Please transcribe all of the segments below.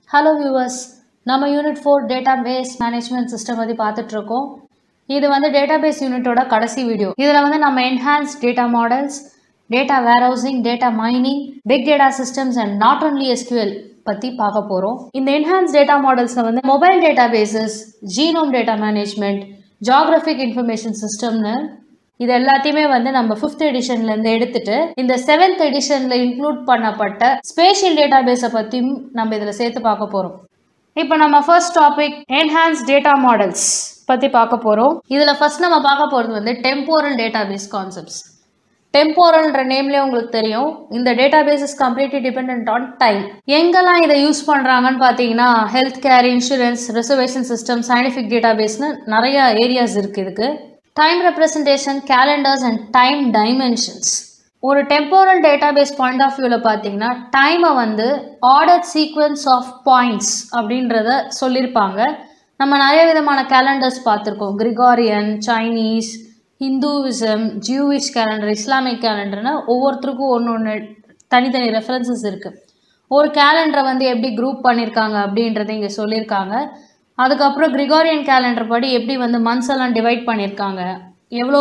Hello viewers நம்ம unit four data base management system பற்றி பார்த்துட்ருக்கோம் இது வந்து டேட்டா பேஸ் யூனிட்டோட கடைசி வீடியோ இதில் வந்து நம்ம enhance data models data warehousing data mining big data systems and not only SQL பற்றி பார்க்க போகிறோம் இந்த என்ஹான்ஸ் டேட்டா மாடல்ஸில் வந்து mobile data bases genome data management geographic information சிஸ்டம்னு இது எல்லாத்தையுமே வந்து நம்ம ஃபிஃப்த் எடிஷன்லேருந்து எடுத்துட்டு இந்த செவன்த் எடிஷனில் இன்க்ளூட் பண்ணப்பட்ட ஸ்பேஷியல் டேட்டா பேஸை பற்றியும் நம்ம இதில் சேர்த்து பார்க்க போகிறோம் இப்போ நம்ம first topic enhance data models பற்றி பார்க்க போகிறோம் இதில் ஃபர்ஸ்ட் நம்ம பார்க்க போகிறது வந்து டெம்போரல் டேட்டா பேஸ் கான்செப்ட்ஸ் டெம்போரல்ன்ற நேம்லேயே உங்களுக்கு தெரியும் இந்த data base is completely depend on time எங்கெல்லாம் இதை யூஸ் பண்ணுறாங்கன்னு பார்த்தீங்கன்னா health care insurance reservation system scientific data பேஸ்னு நிறைய ஏரியாஸ் இருக்குது இதுக்கு time representation calendars and time dimensions ஒரு டெம்போரல் டேட்டாபேஸ் பாயிண்ட் ஆஃப் வியூவில் பார்த்தீங்கன்னா டைமை வந்து ஆர்டர் சீக்வன்ஸ் ஆஃப் பாயிண்ட்ஸ் அப்படின்றத சொல்லியிருப்பாங்க நம்ம நிறைய விதமான கேலண்டர்ஸ் பார்த்துருக்கோம் Gregorian Chinese Hinduism Jewish calendar Islamic கேலண்டர்னு ஒவ்வொருத்தருக்கும் ஒன்று ஒன்று தனித்தனி ரெஃபரன்சஸ் இருக்குது ஒரு கேலண்டரை வந்து எப்படி குரூப் பண்ணியிருக்காங்க அப்படின்றத இங்கே சொல்லியிருக்காங்க அதுக்கப்புறம் கிரிகாரியன் கேலண்டர் படி எப்படி வந்து மந்த்ஸ் எல்லாம் டிவைட் பண்ணியிருக்காங்க எவ்வளோ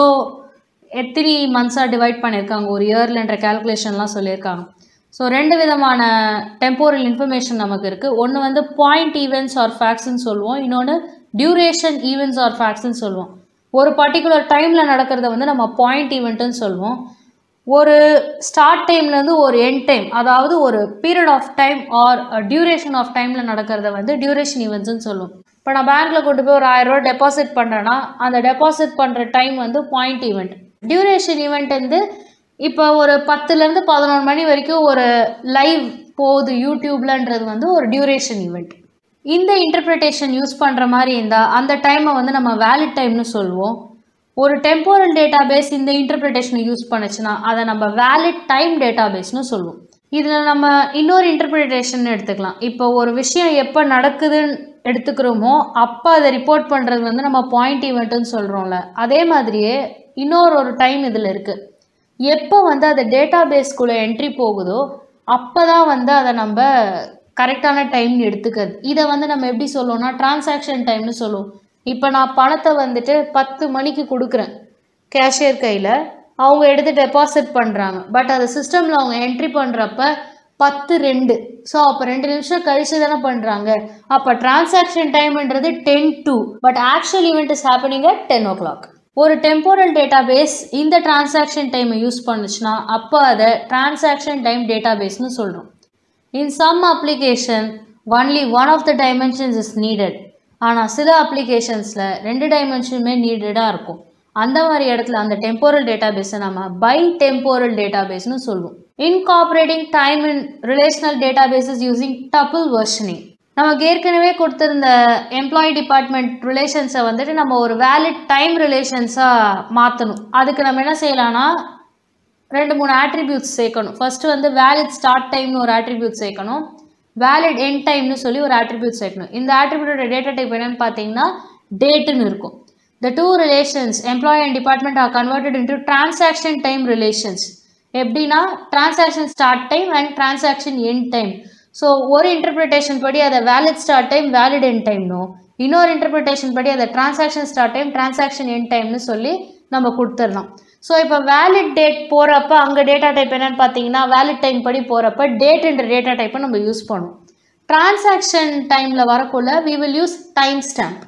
எத்தனை மந்த்ஸாக டிவைட் பண்ணியிருக்காங்க ஒரு இயர்லன்ற கேல்குலேஷன்லாம் சொல்லியிருக்காங்க ஸோ ரெண்டு விதமான டெம்போரல் இன்ஃபர்மேஷன் நமக்கு இருக்குது ஒன்று வந்து பாயிண்ட் ஈவெண்ட்ஸ் ஆர் ஃபேக்ட்ஸ்னு சொல்லுவோம் இன்னொன்று டியூரேஷன் ஈவெண்ட்ஸ் ஆர் ஃபேக்ட்ஸ்னு சொல்லுவோம் ஒரு பர்டிகுலர் டைமில் நடக்கிறத வந்து நம்ம பாயிண்ட் ஈவெண்ட்டுன்னு சொல்லுவோம் ஒரு ஸ்டார்ட் டைம்லேருந்து ஒரு எண்ட் டைம் அதாவது ஒரு period of time or duration of டைமில் நடக்கிறத வந்து டியூரேஷன் ஈவெண்ட்ஸ்னு சொல்லுவோம் இப்போ நான் பேங்க்கில் கொண்டு போய் ஒரு ஆயிரரூவா டெபாசிட் பண்ணுறேன்னா அந்த டெபாசிட் பண்ணுற டைம் வந்து பாயிண்ட் ஈவெண்ட் டியூரேஷன் ஈவெண்ட் வந்து இப்போ ஒரு பத்துலேருந்து பதினொன்று மணி வரைக்கும் ஒரு லைவ் போகுது யூடியூப்லன்றது வந்து ஒரு டியூரேஷன் ஈவெண்ட் இந்த இன்டர்பிரிட்டேஷன் யூஸ் பண்ணுற மாதிரி இருந்தால் அந்த டைமை வந்து நம்ம வேலிட் டைம்னு சொல்லுவோம் ஒரு டெம்போரல் டேட்டா பேஸ் இந்த இன்டர்பிரிட்டேஷனை யூஸ் பண்ணுச்சுன்னா அதை நம்ம வேலிட் டைம் டேட்டா பேஸ்னு சொல்லுவோம் இதில் நம்ம இன்னொரு இன்டர்பிரிட்டேஷன் எடுத்துக்கலாம் இப்போ ஒரு விஷயம் எப்போ நடக்குதுன்னு எடுத்துக்கிறோமோ அப்போ அதை ரிப்போர்ட் பண்ணுறது வந்து நம்ம பாயிண்ட் ஈவெண்ட்டுன்னு சொல்கிறோம்ல அதே மாதிரியே இன்னொரு ஒரு டைம் இதில் இருக்குது எப்போ வந்து அது டேட்டா பேஸ்க்குள்ளே என்ட்ரி போகுதோ அப்போ தான் வந்து அதை நம்ம கரெக்டான டைம்னு எடுத்துக்கிறது இதை வந்து நம்ம எப்படி சொல்லுவோம்னா டிரான்சாக்ஷன் டைம்னு சொல்லுவோம் இப்போ நான் பணத்தை வந்துட்டு பத்து மணிக்கு கொடுக்குறேன் கேஷியர் கையில் அவங்க எடுத்து டெபாசிட் பண்ணுறாங்க பட் அது சிஸ்டமில் அவங்க என்ட்ரி பண்ணுறப்ப பத்து ரெண்டு ஸோ அப்போ ரெண்டு நிமிஷம் கழிச்சு தானே பண்ணுறாங்க அப்போ டிரான்சாக்ஷன் டைம்ன்றது ten two but actual event is happening at ten o'clock ஒரு டெம்போரல் டேட்டா பேஸ் இந்த டிரான்சாக்ஷன் டைமை யூஸ் பண்ணுச்சுன்னா அப்போ அதை டிரான்சாக்ஷன் டைம் டேட்டா பேஸ்னு சொல்கிறோம் in some application only one of the dimensions is needed ஆனால் சில அப்ளிகேஷன்ஸில் ரெண்டு டைமென்ஷனுமே நீடடாக இருக்கும் அந்த மாதிரி இடத்துல அந்த டெம்போரல் டேட்டா பேஸை நம்ம பை டெம்போரல் டேட்டா பேஸ்னு சொல்லுவோம் incorporating time in relational data bases using double versioning நமக்கு ஏற்கனவே கொடுத்துருந்த எம்ப்ளாயி டிபார்ட்மெண்ட் ரிலேஷன்ஸை வந்துட்டு நம்ம ஒரு வேலிட் டைம் ரிலேஷன்ஸாக மாற்றணும் அதுக்கு நம்ம என்ன செய்யலாம்னா ரெண்டு மூணு ஆட்ரிபியூட்ஸ் சேர்க்கணும் ஃபர்ஸ்ட் வந்து வேலிட் ஸ்டார்ட் டைம்னு ஒரு ஆட்ரிபியூட் சேர்க்கணும் வேலிட் எண்ட் டைம்னு சொல்லி ஒரு ஆட்ரிபியூட் சேர்க்கணும் இந்த ஆட்ரிபியூட்டோட டேட்டா டைப் என்னன்னு பார்த்தீங்கன்னா டேட்டுன்னு இருக்கும் the two relations employee and department are converted into transaction time relations எப்படின்னா transaction start time and transaction end time so ஒரு இன்டர்பிரிட்டேஷன் படி அதை valid start time valid end டைம்னும் இன்னொரு இன்டர்பிரிட்டேஷன் படி அதை transaction start time transaction end டைம்னு சொல்லி நம்ம கொடுத்துடலாம் ஸோ இப்போ வேலிட் டேட் போகிறப்ப அங்கே டேட்டா டைப் என்னன்னு பார்த்தீங்கன்னா வேலிட் டைம் படி போகிறப்ப டேட்ன்ற டேட்டா டைப்பை நம்ம யூஸ் பண்ணுவோம் டிரான்சாக்ஷன் டைமில் வரக்குள்ள we will use time stamp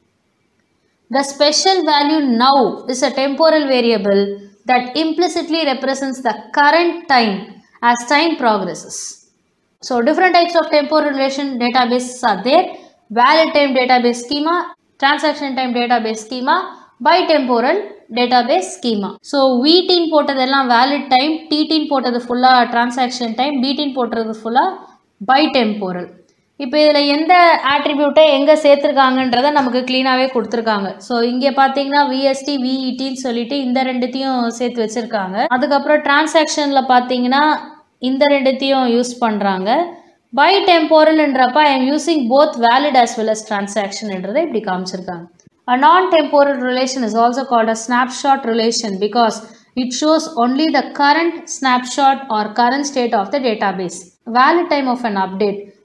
the special value now is a temporal variable that implicitly represents the current time as time progresses. So different types of temporal relation databases are there. Valid time database schema, transaction time database schema, bitemporal database schema. So VTIN போட்டதெல்லாம் valid time, TTIN போட்டது ஃபுல்லாக transaction time, BTIN போட்டது ஃபுல்லாக bitemporal. இப்போ இதில் எந்த ஆட்ரிபியூட்டை எங்கே சேர்த்துருக்காங்கன்றத நமக்கு க்ளீனாகவே கொடுத்துருக்காங்க ஸோ இங்கே பார்த்தீங்கன்னா விஎஸ்டி விஇடின்னு சொல்லிட்டு இந்த ரெண்டுத்தையும் சேர்த்து வச்சுருக்காங்க அதுக்கப்புறம் டிரான்சாக்ஷனில் பார்த்தீங்கன்னா இந்த ரெண்டுத்தையும் யூஸ் பண்ணுறாங்க பை டெம்போரல்ன்றப்ப I am using both valid as well as டிரான்சாக்ஷன்ன்றதை இப்படி காமிச்சிருக்காங்க A non-temporal relation is also called a snapshot relation because it shows only the current snapshot or current state of the database. Valid time of an update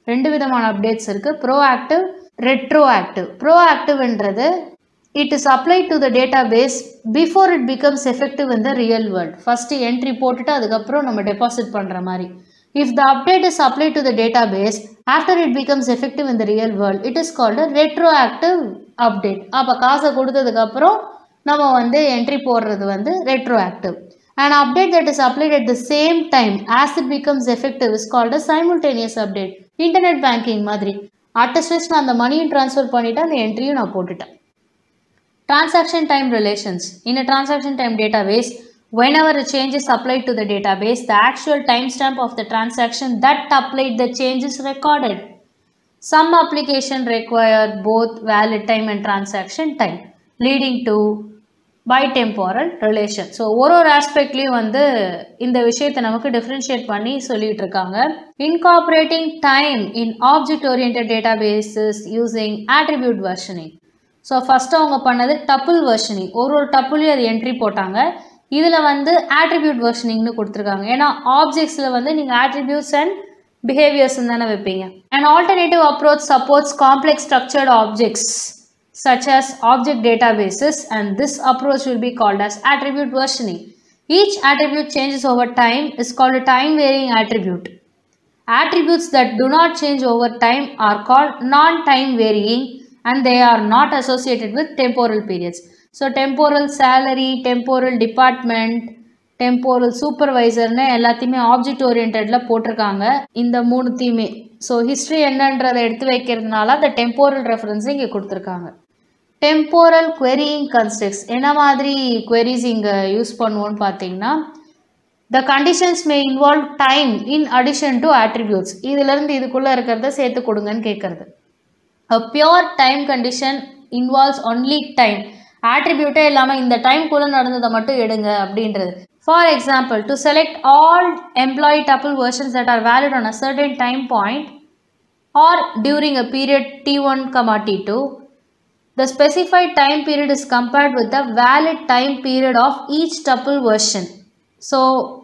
ரெண்டு விதமான updates இருக்குது proactive retroactive ப்ரோ ஆக்டிவ்ன்றது it is apply to the data base before it becomes effective in the real world first entry போட்டுட்டு அதுக்கப்புறம் நம்ம deposit பண்ணுற மாதிரி if the update is apply to the data base after it becomes effective in the real world it is called retroactive update அப்போ காசை கொடுத்ததுக்கப்புறம் நம்ம வந்து என்ட்ரி போடுறது வந்து retroactive An update that is applied at the same time as it becomes effective is called a simultaneous update. Internet banking மாதிரி அட்ட switch நான் அந்த மணியும் ட்ரான்ஸ்ஃபர் பண்ணிவிட்டு அந்த என்ட்ரியும் நான் போட்டுட்டேன் Transaction time relations. In a transaction time database, whenever a change is applied to the database, the actual timestamp of the transaction that applied the change is recorded. Some application require both valid time and transaction time, leading to bitemporal relation. So ஒரு ஒரு ஆஸ்பெக்ட்லேயும் வந்து இந்த விஷயத்தை நமக்கு differentiate பண்ணி சொல்லிட்டு இருக்காங்க incorporating time in object orient databases using attribute versioning so first அவங்க பண்ணது டப்புள் வெர்ஷனிங் ஒரு ஒரு டப்புளையும் அது என்ட்ரி போட்டாங்க இதில் வந்து ஆட்ரிபியூட் வெர்ஷனிங்னு கொடுத்துருக்காங்க ஏன்னா ஆப்ஜெக்ட்ஸில் வந்து நீங்கள் ஆட்ரிபியூட்ஸ் அண்ட் பிஹேவியர்ஸ் தானே வைப்பீங்க and alternative approach supports complex structured objects such as object databases and this approach will be called as attribute versioning. Each attribute changes over time is called a time varying attribute. Attributes that do not change over time are called non-time varying and they are not associated with temporal periods. So temporal salary, temporal department, temporal சூப்பர்வைசர்னு எல்லாத்தையுமே object ஓரியன்டில் போட்டிருக்காங்க இந்த மூணுத்தையுமே so history என்னன்றதை எடுத்து வைக்கிறதுனால அந்த temporal ரெஃபரன்ஸை இங்கே கொடுத்துருக்காங்க டெம்போரல் querying கன்ஸ்ட்ரக்ட்ஸ் என்ன மாதிரி queries இங்கே யூஸ் பண்ணுவோன்னு பார்த்தீங்கன்னா the conditions may involve time in addition to attributes இதுலேருந்து இதுக்குள்ளே இருக்கிறத சேர்த்து கொடுங்கன்னு கேட்குறது a pure time condition involves only time attribute இல்லாமல் இந்த டைம்குள்ளே நடந்ததை மட்டும் எடுங்க அப்படின்றது for example to select all employee tuple versions that are valid on a certain time point or during a period T one comma T two the specified time period is compared with the valid time period of each tuple version so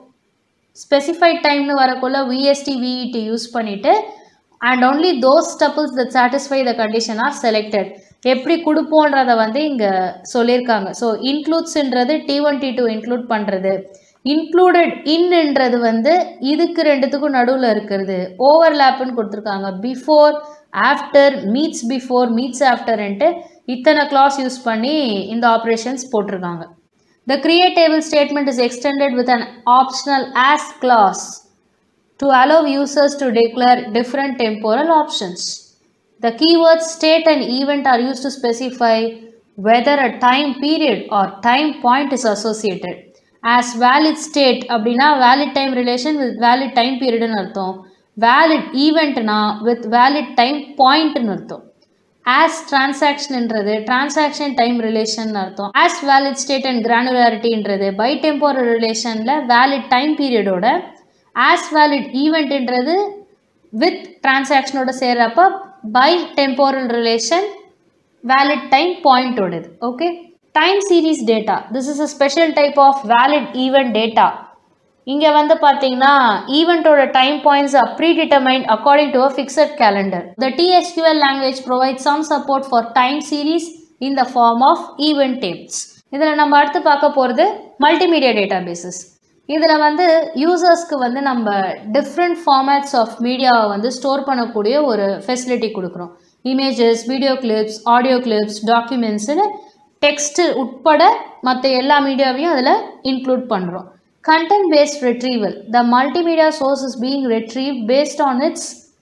specified timeனு வரக்குள்ள VST VET use பண்ணிட்டு and only those tuples that satisfy the condition are selected எப்படி கொடுப்போன்றத வந்து இங்கே சொல்லியிருக்காங்க so இன்க்ளூட்ஸ்ன்றது T one T two include பண்ணுறது included இன்ன்ன்றது வந்து இதுக்கு ரெண்டுத்துக்கும் நடுவில் இருக்கிறது ஓவர்லேப்னு கொடுத்துருக்காங்க before after meets before meets ஆஃப்டர்ன்ட்டு இத்தனை கிளாஸ் யூஸ் பண்ணி இந்த ஆப்ரேஷன்ஸ் போட்டிருக்காங்க The create table statement is extended with an optional as clause to allow users to declare different temporal options. The keywords state and event are used to specify whether a time period or time point is associated. As valid state அப்படின்னா valid time relation with valid time periodனு அர்த்தம் valid eventனா with valid time pointனு அர்த்தம் as டிரான்சாக்ஷன்ன்றது transaction time relation அர்த்தம் as valid state and கிரானுலாரிட்டின்றது by temporal ரிலேஷனில் valid time பீரியடோட as valid ஈவெண்ட்ன்றது வித் டிரான்சாக்ஷனோட சேர்றப்ப by temporal relation valid time பாயிண்டோடது okay time series data this is a special type of valid event data இங்கே வந்து பார்த்தீங்கன்னா ஈவெண்ட்டோட time points are predetermined according to a fixed calendar. The TSQL language provides some support for time series in the form of event tables. இதில் நம்ம அடுத்து பார்க்க போகிறது multimedia databases இதில் வந்து யூசர்ஸ்க்கு வந்து நம்ம டிஃப்ரெண்ட் ஃபார்மேட்ஸ் ஆஃப் மீடியாவை வந்து ஸ்டோர் பண்ணக்கூடிய ஒரு ஃபெசிலிட்டி கொடுக்குறோம் images video clips audio clips டாக்குமெண்ட்ஸ்னு டெக்ஸ்ட்டு உட்பட மற்ற எல்லா மீடியாவையும் அதில் இன்க்ளூட் பண்ணுறோம் content based retrieval the multimedia source is being retrieved based on its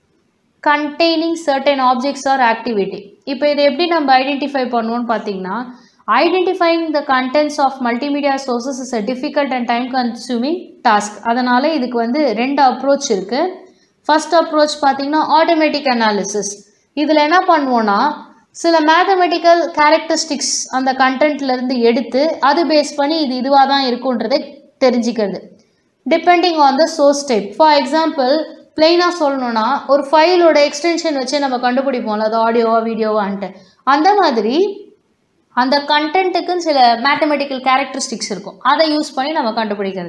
containing certain objects or activity இப்போ இதை எப்படி நம்ம ஐடென்டிஃபை பண்ணுவோம்னு பார்த்தீங்கன்னா identifying the contents of multimedia sources is a difficult and time consuming task அதனால் இதுக்கு வந்து ரெண்டு அப்ரோச் இருக்குது ஃபர்ஸ்ட் அப்ரோச் பார்த்தீங்கன்னா ஆட்டோமேட்டிக் அனாலிசிஸ் இதில் என்ன பண்ணுவோன்னா சில மேத்தமெட்டிக்கல் கேரக்டரிஸ்டிக்ஸ் அந்த கண்டென்ட்லேருந்து எடுத்து அது பேஸ் பண்ணி இது இதுவாக தான் இருக்குன்றதை தெரிஞ்சுக்கிறது depending on the source type for example பிளெயினாக சொல்லணும்னா ஒரு ஃபைலோட எக்ஸ்டென்ஷன் வச்சு நம்ம கண்டுபிடிப்போம்ல அது ஆடியோவா வீடியோவான்ட்டு அந்த மாதிரி அந்த கண்டென்ட்டுக்குன்னு சில மேத்தமெட்டிக்கல் கேரக்டரிஸ்டிக்ஸ் இருக்கும் அதை யூஸ் பண்ணி நம்ம கண்டுபிடிக்கிறது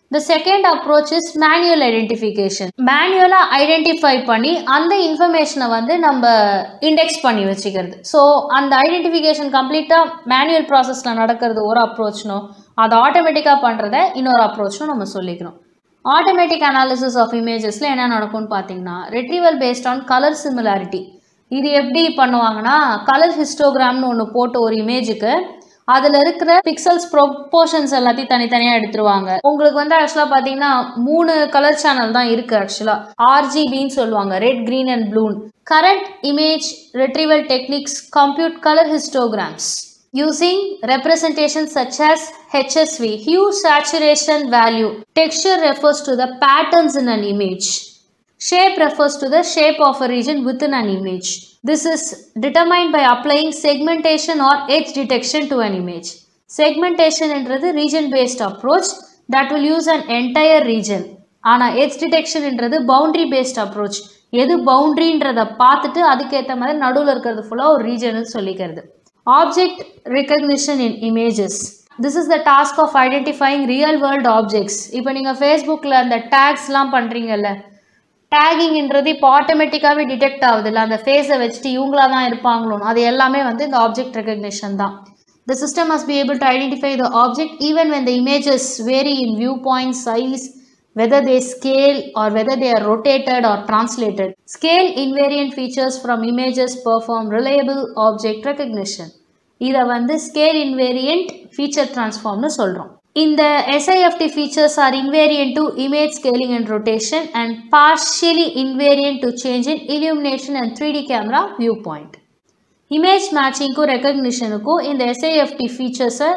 The second approach is manual identification. மேனுவலாக ஐடென்டிஃபை பண்ணி அந்த இன்ஃபர்மேஷனை வந்து நம்ம இண்டெக்ஸ் பண்ணி வச்சுக்கிறது ஸோ அந்த ஐடென்டிஃபிகேஷன் கம்ப்ளீட்டாக மேனுவல் ப்ராசஸில் நடக்கிறது ஒரு அப்ரோச்னும் அதை ஆட்டோமேட்டிக்காக பண்ணுறத இன்னொரு அப்ரோச்னும் நம்ம சொல்லிக்கிறோம் ஆட்டோமேட்டிக் அனாலிசிஸ் ஆஃப் இமேஜஸில் என்ன நடக்கும்னு பார்த்தீங்கன்னா retrieval based on colour similarity இது எப்படி பண்ணுவாங்கன்னா கலர் ஹிஸ்டோகிராம்னு ஒன்று போட்டு ஒரு இமேஜுக்கு அதில் இருக்கிற பிக்சல்ஸ் ப்ரொப்போர்ஷன்ஸ் எல்லாத்தையும் தனித்தனியாக எடுத்துருவாங்க உங்களுக்கு வந்து ஆக்சுவலாக பார்த்தீங்கன்னா மூணு கலர் சேனல் தான் இருக்குது ஆக்சுவலாக ஆர்ஜிபின்னு சொல்லுவாங்க ரெட் க்ரீன் அண்ட் ப்ளூன் current image retrieval techniques compute colour histograms using representations such as HSV, hue saturation value. Texture refers to the patterns in an image. Shape refers to the shape of a region within an image. This is determined by applying segmentation or edge detection to an image. Segmentation என்றது region based approach that will use an entire region. ஆனால் edge detection என்றது boundary based approach. எது பவுண்ட்ரின்றதை பார்த்துட்டு அதுக்கேற்ற மாதிரி நடுவில் இருக்கிறது ஃபுல்லாக ஒரு ரீஜன் சொல்லிக்கிறது Object recognition in images. This is the task of identifying real world objects. இப்போ நீங்கள் ஃபேஸ்புக்கில் அந்த டேக்ஸ்லாம் பண்ணுறீங்கல்ல டேகிங்ன்றது இப்போ ஆட்டோமேட்டிக்காகவே டிடெக்ட் ஆகுதுல்ல அந்த ஃபேஸை வச்சுட்டு இவங்களா தான் இருப்பாங்களோன்னு அது எல்லாமே வந்து இந்த ஆப்ஜெக்ட் ரெகக்னிஷன் தான் The system must be able to identify the object even when the images vary in viewpoint, size, whether they scale or whether they are rotated or translated. Scale invariant features from images perform reliable object recognition. இதை வந்து scale invariant feature transformனு சொல்கிறோம் இந்த SIFT features are invariant to image scaling and rotation and partially invariant to change in illumination and 3D camera viewpoint. Image மேட்சிங்க்கும் ரெக்கக்னிஷனுக்கும் இந்த SIFT ஃபீச்சர்ஸை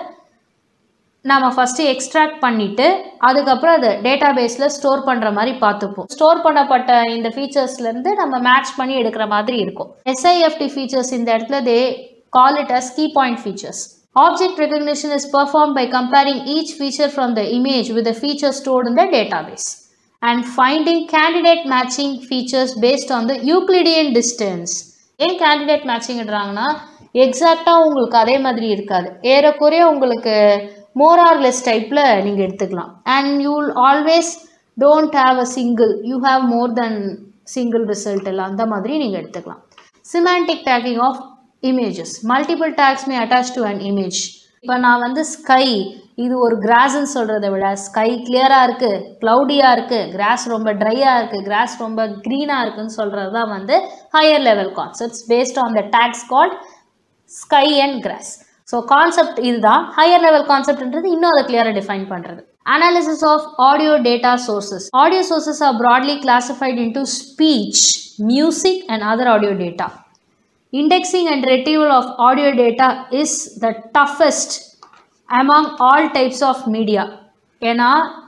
நம்ம first extract பண்ணிவிட்டு அதுக்கப்புறம் அதை டேட்டா பேஸில் ஸ்டோர் பண்ணுற மாதிரி பார்த்துப்போம் ஸ்டோர் பண்ணப்பட்ட இந்த ஃபீச்சர்ஸ்லேருந்து நம்ம மேட்ச் பண்ணி எடுக்கிற மாதிரி இருக்கும் எஸ்ஐஎஃப்டி ஃபீச்சர்ஸ் இந்த இடத்துல they call it as key point features Object recognition is performed by comparing each feature from the image with the feature stored in the database and finding candidate matching features based on the Euclidean distance. ஏன் candidate மேட்சிங்ன்றாங்கன்னா எக்ஸாக்டாக உங்களுக்கு அதே மாதிரி இருக்காது ஏறக்குறைய உங்களுக்கு more or less டைப்பில் நீங்கள் எடுத்துக்கலாம் and you will always don't have a single you have more than single result எல்லாம் அந்த மாதிரி நீங்கள் எடுத்துக்கலாம் semantic tagging of images multiple tags may attach to an image இப்போ நான் வந்து ஸ்கை இது ஒரு கிராஸ்ன்னு சொல்கிறத விட ஸ்கை கிளியராக இருக்குது க்ளவுடியாக இருக்குது கிராஸ் ரொம்ப ட்ரையாக இருக்குது கிராஸ் ரொம்ப க்ரீனாக இருக்குன்னு சொல்கிறது தான் வந்து higher level concepts based on the tags called sky and grass so concept இதுதான் ஹையர் லெவல் கான்செப்ட்ன்றது இன்னும் அதை கிளியராக டிஃபைன் பண்ணுறது analysis of audio data sources audio sources are broadly classified into speech music and other audio data Indexing and retrieval of audio data is the toughest among all types of media. ஏன்னா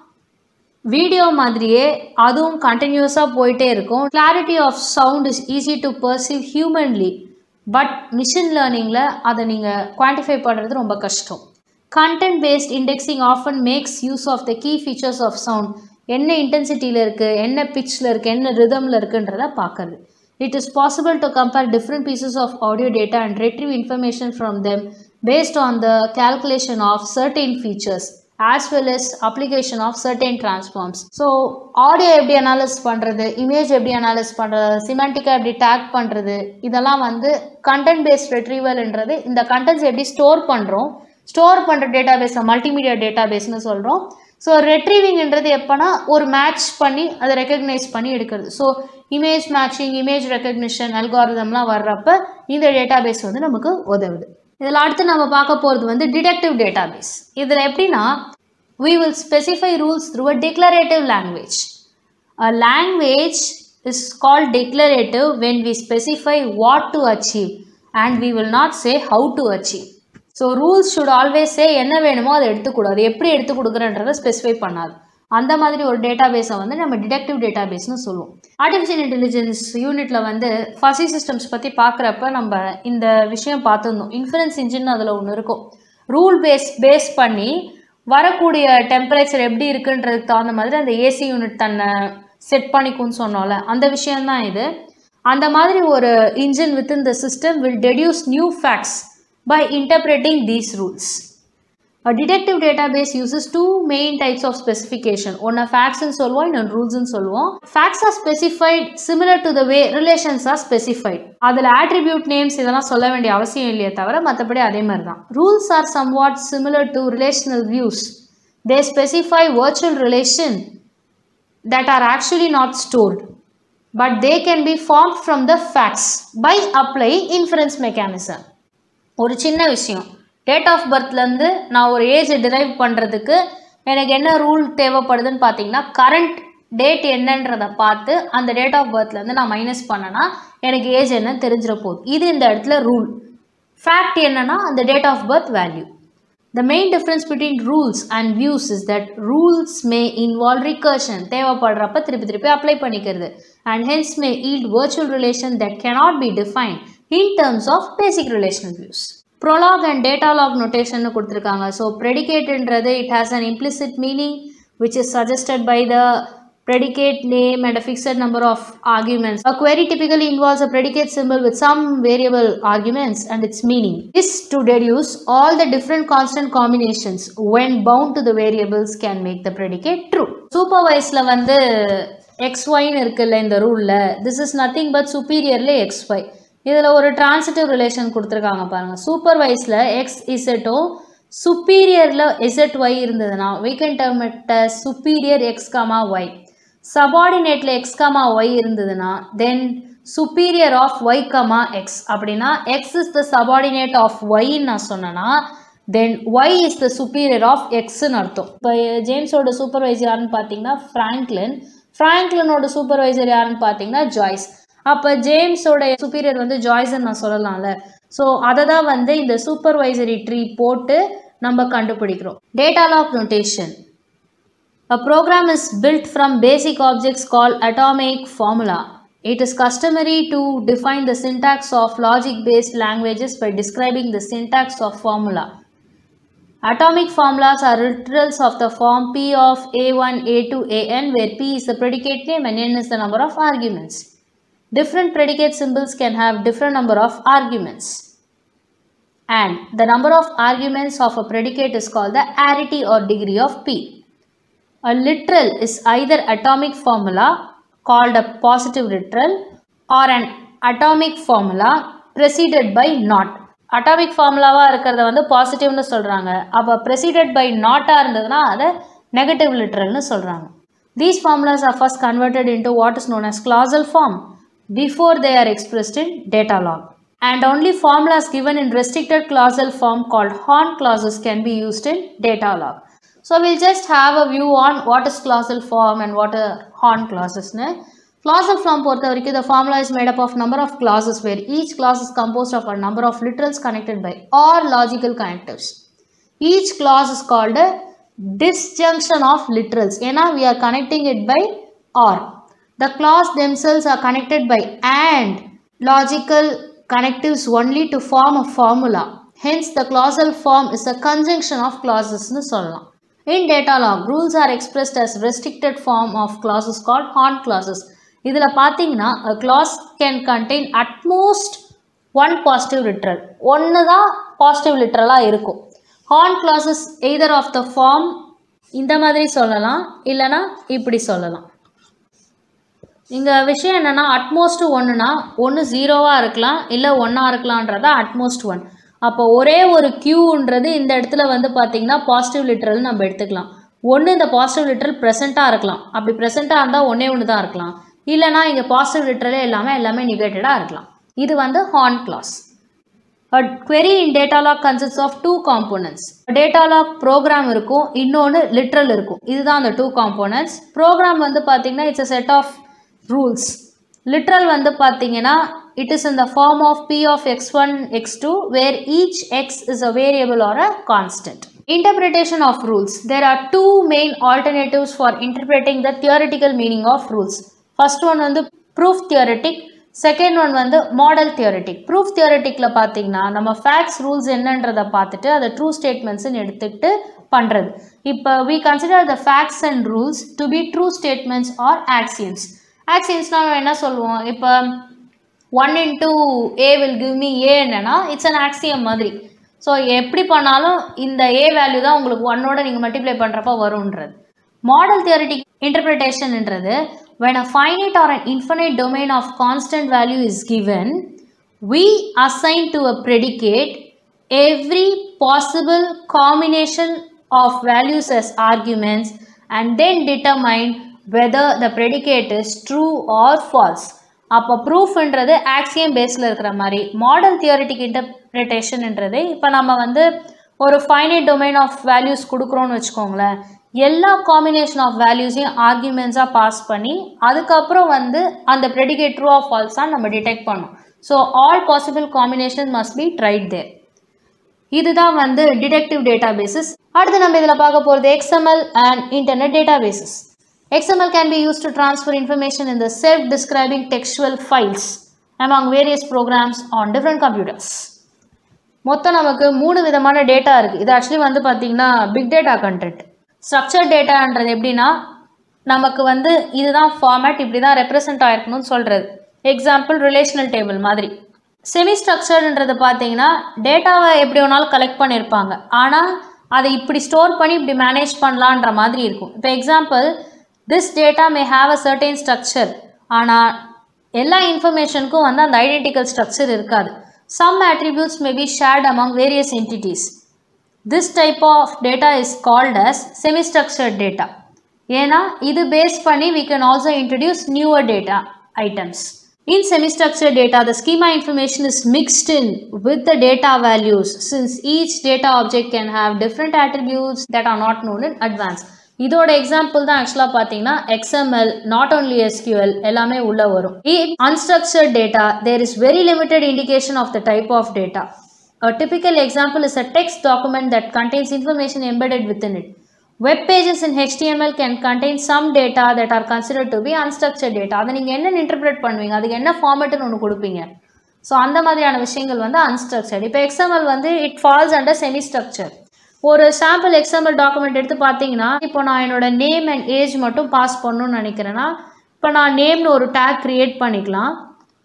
video மாதிரியே அதுவும் கண்டினியூஸாக போயிட்டே இருக்கும் clarity of sound is easy to perceive humanly but machine லேர்னிங்கில் அதை நீங்கள் quantify பண்ணுறது ரொம்ப கஷ்டம் content based indexing often makes use of the key features of sound என்ன இன்டென்சிட்டியில் இருக்குது என்ன பிச்சில் இருக்குது என்ன ரிதமில் இருக்குன்றத பார்க்குறது It is possible to compare different pieces of audio data and retrieve information from them based on the calculation of certain features as well as application of certain transforms. So audio எப்படி analyse பண்ணுறது image எப்படி analyse பண்ணுறது சிமெண்டிக்காக எப்படி take பண்ணுறது இதெல்லாம் வந்து content paste ரெட்ரீவல்ன்றது இந்த contents எப்படி ஸ்டோர் பண்ணுறோம் ஸ்டோர் பண்ணுற டேட்டா பேஸை மல்டிமீடியா டேட்டா பேஸ்னு சொல்கிறோம் ஸோ ரெட்ரீவிங்ன்றது எப்போனா ஒரு மேட்ச் பண்ணி அதை ரெக்கக்னைஸ் பண்ணி எடுக்கிறது so image matching image recognition அல்காரிதம்லாம் வர்றப்ப இந்த டேட்டா பேஸ் வந்து நமக்கு உதவுது இதில் அடுத்து நம்ம பார்க்க போகிறது வந்து டிடெக்டிவ் டேட்டா பேஸ் இதில் எப்படின்னா we will specify rules through a declarative language. A language is called declarative when we specify what to achieve and we will not say how to achieve. So rules should always say என்ன வேணுமோ அதை எடுத்துக்கூடாது எப்படி எடுத்து கொடுக்குறன்றதை specify பண்ணாது அந்த மாதிரி ஒரு டேட்டா பேஸை வந்து நம்ம டிடெக்டிவ் டேட்டா பேஸ்னு சொல்லுவோம் ஆர்டிஃபிஷியல் இன்டெலிஜென்ஸ் யூனிட்டில் வந்து ஃபசி சிஸ்டம்ஸ் பற்றி பார்க்குறப்ப நம்ம இந்த விஷயம் பார்த்துருந்தோம் இன்ஃபரன்ஸ் இன்ஜின் அதில் ஒன்று இருக்கும் ரூல் பேஸ் பேஸ் பண்ணி வரக்கூடிய டெம்பரேச்சர் எப்படி இருக்குன்றதுக்கு தகுந்த மாதிரி அந்த ஏசி யூனிட் தன்னை செட் பண்ணிக்கும்னு சொன்னோம்ல அந்த விஷயம்தான் இது அந்த மாதிரி ஒரு engine within the system will deduce new facts by interpreting these rules. A detective database uses two main types of specification. ஒன்று ஃபேக்ட்ஸ்னு சொல்லுவோம் இன்னொன்று ரூல்ஸ்னு சொல்லுவோம் facts are specified similar to the way relations are specified அதில் attribute names இதெல்லாம் சொல்ல வேண்டிய அவசியம் இல்லையே தவிர மற்றபடி அதே மாதிரி தான் rules are somewhat similar to relational views they specify virtual relation that are actually not stored but they can be formed from the facts by applying inference mechanism ஒரு சின்ன விஷயம் டேட் ஆஃப் பர்த்லேருந்து நான் ஒரு ஏஜை டிரைவ் பண்ணுறதுக்கு எனக்கு என்ன rule தேவைப்படுதுன்னு பார்த்தீங்கன்னா current date என்னன்றதை பார்த்து அந்த டேட் ஆஃப் பர்த்லேருந்து நான் மைனஸ் பண்ணனா எனக்கு ஏஜ் என்னன்னு தெரிஞ்சிட போகுது இது இந்த இடத்துல ரூல் ஃபேக்ட் என்னன்னா அந்த date of birth value The main difference between rules and views is that rules may involve recursion தேவைப்படுறப்ப திருப்பி திருப்பி அப்ளை பண்ணிக்கிறது and hence may yield virtual relation that cannot be defined in terms of basic relational views. Prologue and data log notation கொடுத்துருக்காங்க so predicateன்றது it has an implicit meaning which is suggested by the predicate name and a fixed number of arguments. A query typically involves a predicate symbol with some variable arguments and its meaning. This to deduce all the different constant combinations when bound to the variables can make the predicate true. Superviseல வந்து xyன்னு இருக்குல்ல இந்த ரூலில் this is nothing but superiorly xy. இதில் ஒரு transitive relation கொடுத்துருக்காங்க பாருங்க சூப்பர்வைஸில் எக்ஸ் இசட்டும் சுப்பீரியரில் இசட் ஒய் இருந்ததுன்னா we can term it as superior x comma y சபார்டினேட்டில் எக்ஸ் கமா ஒய் இருந்ததுன்னா then superior of y comma x அப்படின்னா x is the subordinate of ஒய்ன்னு நான் சொன்னேன்னா then y is the superior of எக்ஸ்ன்னு அர்த்தம் இப்போ ஜேம்ஸோட சூப்பர்வைசர் யாருன்னு பார்த்தீங்கன்னா ஃப்ராங்க்லின் ஃப்ராங்க்லினோட சூப்பர்வைசர் யாருன்னு பார்த்தீங்கன்னா ஜாய்ஸ் அப்போ ஜேம்ஸோட சுப்பீரியர் வந்து ஜாய்ஸ்ன்னு நான் சொல்லலாம்ல ஸோ அதை தான் வந்து இந்த சூப்பர்வைசரி ட்ரீ போட்டு நம்ம கண்டுபிடிக்கிறோம் data log notation A program is built from basic objects called atomic formula. It is customary to define the syntax of logic-based languages by describing the syntax of formula. Atomic formulas are literals of the form P of A1, A2, AN where P is the predicate name and N is the number of arguments. Different predicate symbols can have different number of arguments. And the number of arguments of a predicate is called the arity or degree of P. A literal is either atomic formula called a positive literal or an atomic formula preceded by not. Atomic ஃபார்முலாவாக இருக்கிறத வந்து பாசிட்டிவ்னு சொல்கிறாங்க அப்போ ப்ரெசிடட் by நாட்டாக இருந்ததுன்னா அதை negative லிட்ரல்னு சொல்கிறாங்க these formulas are first converted into what is known as clausal form before they are expressed in data log and only formulas given in restricted clausal form called Horn clauses can be used in data log. So we'll just have a view on what is clausal form and what are Horn clauses. Ne? Clausal form பொறுத்த வரைக்கும் the formula is made up of number of clauses where each clause is composed of a number of literals connected by or logical connectives. Each clause is called a disjunction of literals. ஏன்னா we are connecting it by or. The clause themselves are connected by and logical connectives only to form a formula. Hence, the clausal form is a conjunction of clauses னு சொல்லலாம். In data log, rules are expressed as restricted form of clauses called Horn clauses. இதில் பார்த்தீங்கன்னா a clause can contain at most one positive literal. ஒன்று தான் positive literalஆக இருக்கும். Horn clauses either of the form இந்த மாதிரி சொல்லலாம் இல்லைனா இப்படி சொல்லலாம் இங்கே விஷயம் என்னென்னா அட்மோஸ்ட் ஒன்றுனா ஒன்று ஜீரோவாக இருக்கலாம் இல்லை ஒன்றா இருக்கலான்றதா அட்மோஸ்ட் ஒன் அப்போ ஒரே ஒரு க்யூன்றது இந்த இடத்துல வந்து பார்த்திங்கன்னா பாசிட்டிவ் லிட்ரல் நம்ம எடுத்துக்கலாம் ஒன்று இந்த பாசிட்டிவ் லிட்ரல் ப்ரெசென்ட்டாக இருக்கலாம் அப்படி ப்ரெசென்ட்டாக இருந்தால் ஒன்றே ஒன்று தான் இருக்கலாம் இல்லைனா இங்கே பாசிட்டிவ் லிட்ரலே எல்லாமே எல்லாமே நிகேட்டடாக இருக்கலாம் இது வந்து Horn clause A query in data log consists of two components. data log program இருக்கும் இன்னொன்று literal இருக்கும் இதுதான் அந்த two components. program வந்து பார்த்தீங்கன்னா it's a set of rules. literal வந்து பார்த்தீங்கன்னா it is in the form of p of x1, x2 where each x is a variable or a constant. Interpretation of rules. There are two main alternatives for interpreting the theoretical meaning of rules. First one வந்து proof theoretic second one வந்து model theoretic proof தியோரிட்டிக்கில் பார்த்தீங்கன்னா நம்ம facts rules என்னன்றதை பார்த்துட்டு அதை true ஸ்டேட்மெண்ட்ஸ்னு எடுத்துக்கிட்டு பண்ணுறது இப்போ we consider the facts and rules to be true statements are axioms ஆக்சியன்ஸ்னால் நம்ம என்ன சொல்லுவோம் இப்போ one into A will give me A என்னன்னா இட்ஸ் அன் ஆக்சியம் மாதிரி ஸோ எப்படி பண்ணாலும் இந்த ஏ வேல்யூ தான் உங்களுக்கு ஒன்னோட நீங்கள் மல்டிப்ளை பண்ணுறப்ப வரும்ன்றது மாடல் தியரிட்டிக் இன்டர்பிரிட்டேஷன்ன்றது when a finite or an infinite domain of constant value is given we assign to a predicate every possible combination of values as arguments and then determine whether the predicate is true or false அப்போ ப்ரூஃப்ன்றது Axiom பேஸில் இருக்கிற மாதிரி model theoretic இன்டர்பிரிட்டேஷன்ன்றது இப்போ நம்ம வந்து ஒரு finite domain of values கொடுக்குறோன்னு வச்சுக்கோங்களேன் எல்லா காம்பினேஷன் ஆஃப் வேல்யூஸையும் ஆர்கியூமெண்ட்ஸாக பாஸ் பண்ணி அதுக்கப்புறம் வந்து அந்த ப்ரெடிகேட் ட்ரூ ஆஃப் ஃபால்ஸாக நம்ம டிடெக்ட் பண்ணோம் so all possible combination must be tried there இதுதான் வந்து டிடெக்டிவ் டேட்டா பேசஸ் அடுத்து நம்ம இதில் பார்க்க போகிறது XML and internet databases XML can be used to transfer information in the self-describing textual files among various programs on different computers. மொத்தம் நமக்கு மூணு விதமான டேட்டா இருக்குது இது ஆக்சுவலி வந்து பார்த்திங்கன்னா பிக் டேட்டா கண்டென்ட் ஸ்ட்ரக்சர் டேட்டான்றது எப்படின்னா நமக்கு வந்து இதுதான் ஃபார்மேட் இப்படி தான் ரெப்ரசன்ட் ஆயிருக்கணும்னு சொல்கிறது எக்ஸாம்பிள் ரிலேஷனல் டேபிள் மாதிரி செமி ஸ்ட்ரக்சர்ன்றது பார்த்தீங்கன்னா டேட்டாவை எப்படி வேணாலும் கலெக்ட் பண்ணியிருப்பாங்க ஆனால் அதை இப்படி ஸ்டோர் பண்ணி இப்படி மேனேஜ் பண்ணலான்ற மாதிரி இருக்கும் இப்போ example this data may have a certain structure ஆனால் எல்லா இன்ஃபர்மேஷனுக்கும் வந்து அந்த ஐடென்டிக்கல் ஸ்ட்ரக்சர் இருக்காது some attributes may be shared among various entities this type of data is called as semi structured data ஏன்னா இது பேஸ் பண்ணி we can also introduce newer data items. In semi-structured data, the schema information is mixed in with the data values since each data object can have different attributes that are not known in advance. இதோட example தான் ஆக்சுவலாக பார்த்தீங்கன்னா XML not only SQL எல்லாமே உள்ள வரும் unstructured data there is very limited indication of the type of data A typical example is a text document that contains information embedded within it. Web pages in HTML can contain some data that are considered to be unstructured data. அதை நீங்கள் என்ன interpret பண்ணுவீங்க அதுக்கு என்ன ஃபார்மேட்டுன்னு ஒன்று கொடுப்பீங்க so அந்த மாதிரியான விஷயங்கள் வந்து அன்ஸ்ட்ரக்சர்ட் இப்போ எக்ஸ்எம்எல் வந்து it falls under semi structure ஒரு சாம்பிள் எக்ஸ்எம்எல் டாக்குமெண்ட் எடுத்து பார்த்தீங்கன்னா இப்போ நான் என்னோட நேம் அண்ட் ஏஜ் மட்டும் பாஸ் பண்ணணும்னு நினைக்கிறேன்னா இப்போ நான் நேம்னு ஒரு டேக் க்ரியேட் பண்ணிக்கலாம்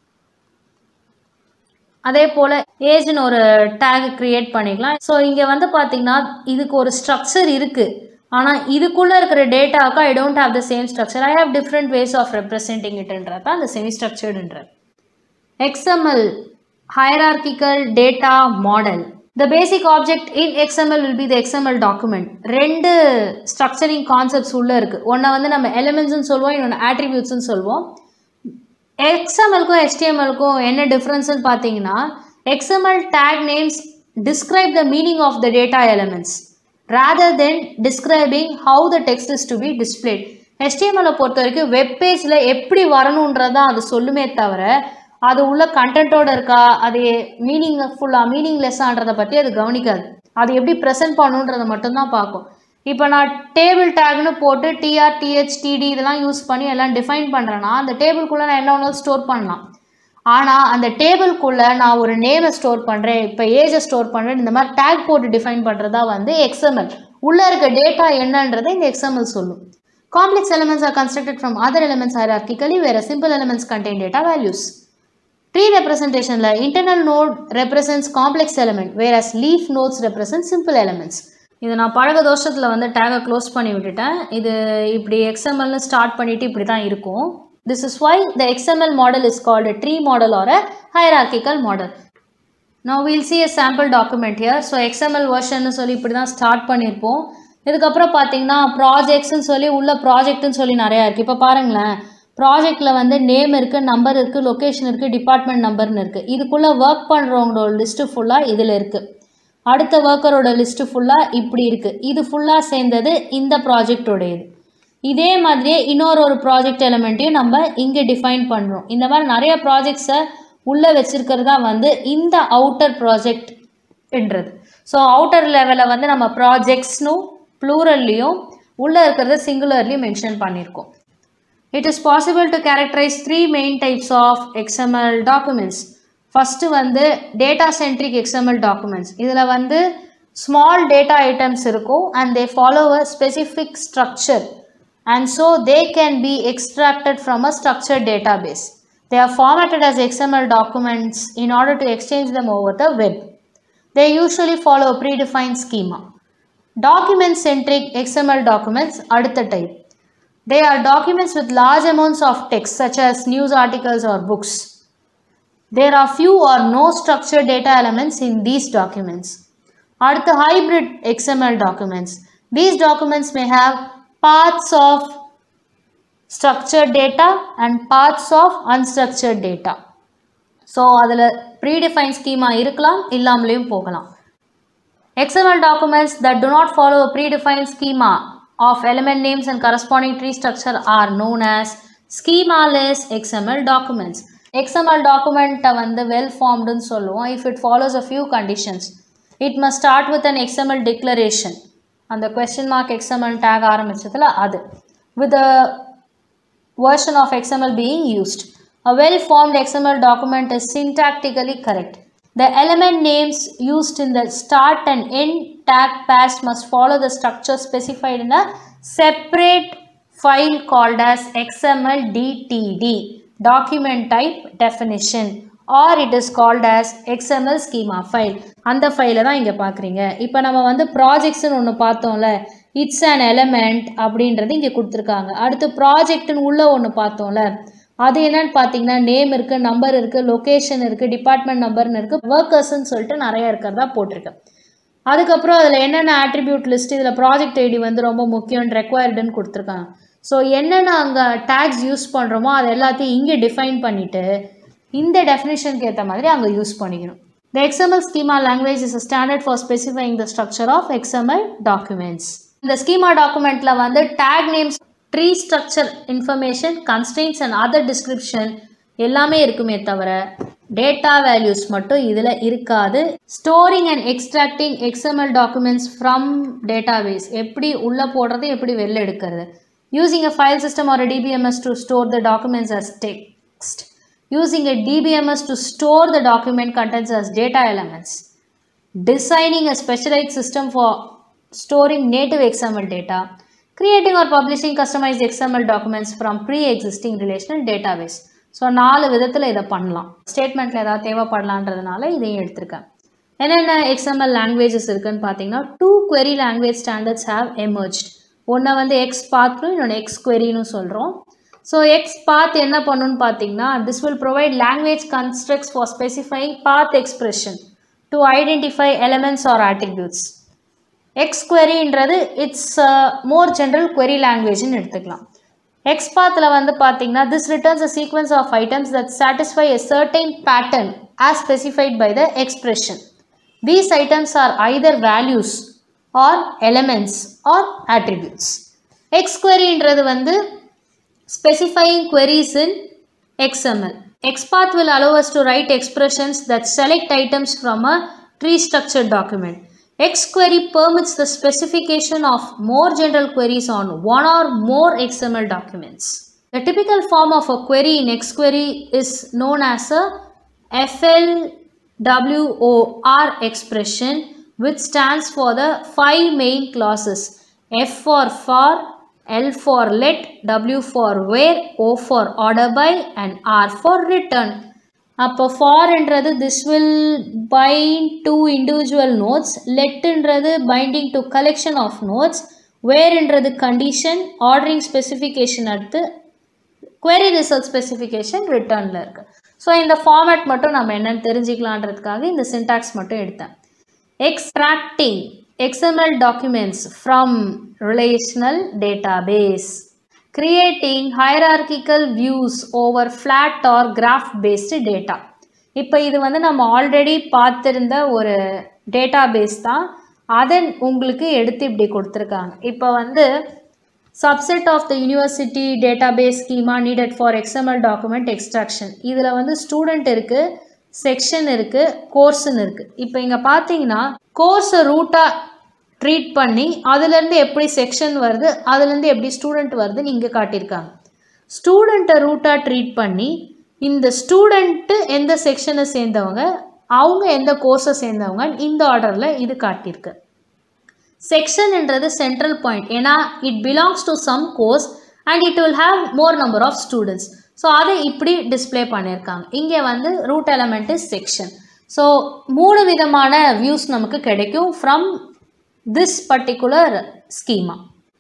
அதே போல் ஏஜ்னு ஒரு டேக் க்ரியேட் பண்ணிக்கலாம் ஸோ இங்கே வந்து பார்த்தீங்கன்னா இதுக்கு ஒரு ஸ்ட்ரக்சர் இருக்குது ஆனால் இதுக்குள்ளே இருக்கிற டேட்டாவுக்கு I don't have the same structure I have different ways of representing இட்ன்றப்ப அந்த செமி ஸ்ட்ரக்சர்டுன்ற XML hierarchical data model the basic object in XML will be the XML document ரெண்டு ஸ்ட்ரக்சரிங் கான்செப்ட்ஸ் உள்ளே இருக்குது ஒன்றை வந்து நம்ம எலிமெண்ட்ஸ்னு சொல்லுவோம் இன்னொன்று ஆட்ரிபியூட்ஸ்னு சொல்லுவோம் எக்ஸ்எம்எல்க்கும் HTML-க்கும் என்ன டிஃப்ரென்ஸ்னு பார்த்தீங்கன்னா XML tag names describe the meaning of the data elements rather than describing how the text is to be displayed HTML-அ பொறுத்த வரைக்கும் வெப் பேஜில் எப்படி வரணுன்றதான் அது சொல்லுமே தவிர அது உள்ள கண்டென்ட்டோட இருக்கா அது மீனிங் ஃபுல்லாக மீனிங்லெஸ்ஸான்றதை பற்றி அது கவனிக்காது அது எப்படி ப்ரெசென்ட் பண்ணுன்றதை மட்டும்தான் பார்க்கும் இப்போ நான் டேபிள் டேக்னு போட்டு டிஆர் டிஹெச் டிடி இதெல்லாம் யூஸ் பண்ணி எல்லாம் டிஃபைன் பண்ணுறேன்னா அந்த டேபிள்குள்ளே நான் என்ன வேணாலும் ஸ்டோர் பண்ணலாம் ஆனால் அந்த டேபிள்குள்ளே நான் ஒரு நேமை ஸ்டோர் பண்ணுறேன் இப்போ ஏஜை ஸ்டோர் பண்ணுறேன் இந்த மாதிரி டேக் போட்டு டிஃபைன் பண்ணுறதா வந்து எக்ஸ்எம்எல் உள்ளே இருக்க டேட்டா என்னன்றதை இந்த எக்ஸ்எம்எல் சொல்லும் Complex elements are constructed from other elements hierarchically, whereas simple elements contain data values. Tree representation la internal node represents complex element, whereas leaf nodes represent simple elements. இது நான் பழக தோஷத்தில் வந்து டேகை close பண்ணி விட்டுட்டேன் இது இப்படி எக்ஸ்எம்எல்னு ஸ்டார்ட் பண்ணிவிட்டு இப்படி தான் இருக்கும் this is why the XML model is called tree model or a hierarchical model now we'll see a sample document here so XML வெர்ஷன்னு சொல்லி இப்படி தான் ஸ்டார்ட் பண்ணியிருப்போம் இதுக்கப்புறம் பார்த்தீங்கன்னா ப்ராஜெக்ட்ஸ்னு சொல்லி உள்ள ப்ராஜெக்ட்னு சொல்லி நிறையா இருக்குது இப்போ பாருங்களேன் ப்ராஜெக்டில் வந்து நேம் இருக்குது நம்பர் இருக்குது லொக்கேஷன் இருக்குது டிபார்ட்மெண்ட் நம்பர்னு இருக்குது இதுக்குள்ளே ஒர்க் பண்ணுறவங்களோட லிஸ்ட்டு ஃபுல்லாக இதில் இருக்குது அடுத்த ஒர்க்கரோட லிஸ்ட்டு ஃபுல்லாக இப்படி இருக்குது இது ஃபுல்லாக சேர்ந்தது இந்த ப்ராஜெக்டோடையது இதே மாதிரியே இன்னொரு ஒரு ப்ராஜெக்ட் எலிமெண்ட்டையும் நம்ம இங்கே டிஃபைன் பண்ணுறோம் இந்த மாதிரி நிறைய ப்ராஜெக்ட்ஸை உள்ளே வச்சிருக்கிறது தான் வந்து இந்த அவுட்டர் ப்ராஜெக்ட்ன்றது ஸோ அவுட்டர் லெவலில் வந்து நம்ம ப்ராஜெக்ட்ஸ்னும் ப்ளூரல்லையும் உள்ளே இருக்கிறத சிங்குலர்லையும் மென்ஷன் பண்ணியிருக்கோம் it is possible to characterise three main types of XML documents first வந்து டேட்டா சென்ட்ரிக் எக்ஸ்எம்எல் டாக்குமெண்ட்ஸ் இதில் வந்து ஸ்மால் டேட்டா ஐட்டம்ஸ் இருக்கும் and they follow a specific structure and so they can be extracted from a structured database they are formatted as XML documents in order to exchange them over the web. they usually follow a predefined schema. Document-centric XML documents அடுத்த type. They are documents with large amounts of text such as news articles or books. There are few or no structured data elements in these documents. அடுத்து hybrid XML documents. These documents may have parts of structured data and parts of unstructured data. So அதில் predefined schema இருக்கலாம் இல்லாமலேயும் போகலாம் XML documents that do not follow a predefined schema of element names and corresponding tree structure are known as schema-less XML documents. XML document வந்து well formed ன்னு சொல்லுவோம் if it follows a few conditions. It must start with an XML declaration. அந்த question mark XML tag ஆரம்பிச்சதுல அது with a version of XML being used. A well-formed XML document is syntactically correct. The element names used in the start and end tag pairs must follow the structure specified in a separate file called as XML DTD, document type definition, or it is called as XML schema file. அந்த ஃபைலை தான் இங்கே பார்க்குறீங்க இப்போ நம்ம வந்து ப்ராஜெக்ட்ஸ்னு ஒன்று பார்த்தோம்ல இட்ஸ் அன் எலமெண்ட் அப்படின்றது இங்கே கொடுத்துருக்காங்க அடுத்து ப்ராஜெக்ட்னு உள்ள ஒன்று பார்த்தோம்ல அது என்னன்னு பார்த்தீங்கன்னா நேம் இருக்குது நம்பர் இருக்குது லொக்கேஷன் இருக்குது டிபார்ட்மெண்ட் நம்பர்னு இருக்குது ஒர்க்கர்ஸ்ன்னு சொல்லிட்டு நிறைய இருக்கிறதா போட்டிருக்கு அதுக்கப்புறம் அதில் என்னென்ன ஆட்ரிபியூட் லிஸ்ட் இதில் ப்ராஜெக்ட் ஐடி வந்து ரொம்ப முக்கியம் ரெக்வயர்டுன்னு கொடுத்துருக்காங்க ஸோ என்னென்ன அங்கே டேக்ஸ் யூஸ் பண்ணுறோமோ அது எல்லாத்தையும் இங்கே டிஃபைன் பண்ணிவிட்டு இந்த டெஃபினிஷனுக்கு ஏற்ற மாதிரி அங்கே யூஸ் பண்ணிக்கணும் The XML schema language is a standard for specifying the structure of XML documents. இந்த schema documentல வந்து tag names, tree structure information, constraints and other description எல்லாமே இருக்குமே தவிர டேட்டா வேல்யூஸ் மட்டும் இதில் இருக்காது storing and extracting XML documents from database எப்படி உள்ளே போடுறது எப்படி வெளில எடுக்கிறது using a file system or DBMS to store the documents as text using a DBMS to store the document contents as data elements, designing a specialized system for storing native XML data, creating or publishing customized XML documents from pre-existing relational database. So நாலு விதத்தில் இதை பண்ணலாம் ஸ்டேட்மெண்ட்டில் ஏதாவது தேவைப்படலான்றதுனால இதையும் எடுத்திருக்கேன் என்னென்ன XML languages இருக்குன்னு பார்த்தீங்கன்னா two query language standards have emerged ஒன்றை வந்து எக்ஸ் பாத்னு இன்னொன்று எக்ஸ் queryன்னு சொல்கிறோம் ஸோ எக்ஸ் பாத் என்ன பண்ணுன்னு பார்த்தீங்கன்னா this will provide language constructs for specifying path expression to identify elements or attributes X queryன்றது இட்ஸ் மோர் ஜென்ரல் query லாங்குவேஜ்னு எடுத்துக்கலாம் எக்ஸ் பாத்தில் வந்து பார்த்தீங்கன்னா this returns a sequence of items that satisfy a certain pattern as specified by the expression these items are either values or elements or attributes X queryன்றது வந்து specifying queries in XML. XPath will allow us to write expressions that select items from a tree structured document. XQuery permits the specification of more general queries on one or more XML documents. The typical form of a query in XQuery is known as a FLWOR expression which stands for the five main clauses F for for, L for let, W for where, O for order by and R for return. அப்போ ஃபார்ன்றது this will bind to individual nodes லெட்டுன்றது binding to collection of nodes வேர்ன்றது condition ordering specification அடுத்து query result specification ரிட்டர்னில் இருக்குது so இந்த format மட்டும் நம்ம என்னென்னு தெரிஞ்சுக்கலான்றதுக்காக இந்த சின்டாக்ஸ் மட்டும் எடுத்தேன் extracting XML documents from relational database, creating hierarchical views over flat or graph based data. இப்போ இது வந்து நம்ம ஆல்ரெடி பார்த்துருந்த ஒரு டேட்டாபேஸ் தான் அதை உங்களுக்கு எடுத்து இப்படி கொடுத்துருக்காங்க இப்போ வந்து subset of the university database schema needed for XML document extraction இதில் வந்து ஸ்டூடெண்ட் இருக்குது செக்ஷன் இருக்குது கோர்ஸ்னு இருக்குது இப்போ இங்கே பார்த்தீங்கன்னா கோர்ஸை ரூட்டாக ட்ரீட் பண்ணி அதுலேருந்து எப்படி செக்ஷன் வருது அதுலேருந்து எப்படி ஸ்டூடெண்ட் வருதுன்னு இங்கே காட்டியிருக்காங்க ஸ்டூடெண்ட்டை ரூட்டாக ட்ரீட் பண்ணி இந்த ஸ்டூடெண்ட்டு எந்த செக்ஷனை சேர்ந்தவங்க அவங்க எந்த கோர்ஸை சேர்ந்தவங்க இந்த ஆர்டரில் இது காட்டியிருக்கு செக்ஷன்ன்றது சென்ட்ரல் பாயிண்ட் ஏன்னா it belongs to some course and it will have more number of students so அதை இப்படி டிஸ்ப்ளே பண்ணியிருக்காங்க இங்கே வந்து root element is section so மூணு விதமான வியூஸ் நமக்கு கிடைக்கும் from this particular schema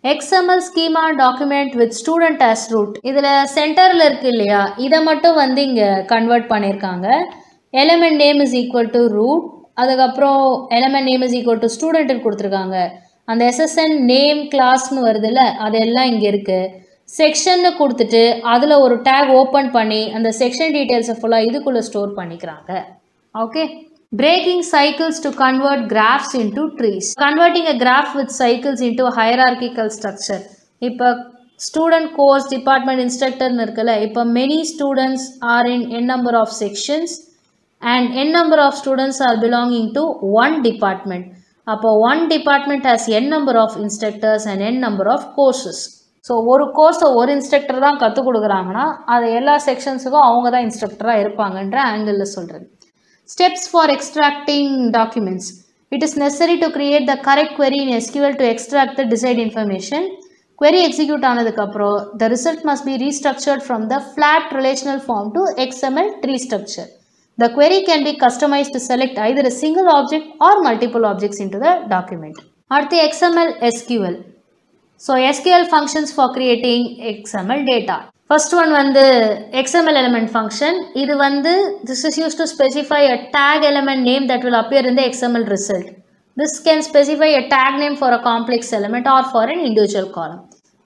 XML schema document with student as root இதில் சென்டரில் இருக்கு இல்லையா இதை மட்டும் வந்து இங்கே கன்வெர்ட் பண்ணியிருக்காங்க element name is equal to root அதுக்கப்புறம் element name is equal to ஸ்டூடெண்ட்டுக்கு கொடுத்துருக்காங்க அந்த எஸ்எஸ்என் நேம் கிளாஸ்னு வருதுல்ல அதெல்லாம் இங்கே இருக்குது செக்ஷன்னு கொடுத்துட்டு அதில் ஒரு டேக் ஓப்பன் பண்ணி அந்த செக்ஷன் டீட்டெயில்ஸை ஃபுல்லாக இதுக்குள்ளே ஸ்டோர் பண்ணிக்கிறாங்க okay breaking cycles to convert graphs into trees converting a graph with cycles into a hierarchical structure இப்போ ஸ்டூடெண்ட் கோர்ஸ் டிபார்ட்மெண்ட் இன்ஸ்ட்ரக்டர்னு இருக்குல்ல இப்போ many students are in N number of sections and N number of students are belonging to one department அப்போ one department has N number of instructors and N number of courses so ஒரு கோர்ஸை ஒரு instructor தான் கற்றுக் கொடுக்குறாங்கன்னா அது எல்லா செக்ஷன்ஸுக்கும் அவங்க தான் இன்ஸ்ட்ரக்டராக இருப்பாங்கன்ற ஆங்கிளில் சொல்கிறது Steps for extracting documents. It is necessary to create the correct query in SQL to extract the desired information. Query execute ஆனதுக்கப்புறம் the result must be restructured from the flat relational form to XML tree structure. The query can be customized to select either a single object or multiple objects into the document. அடுத்து XML SQL. So SQL functions for creating XML data. First one வந்து XML element function. இது வந்து this is used to specify a tag element name that will appear in the XML result. This can specify a tag name for a complex element or for an individual column.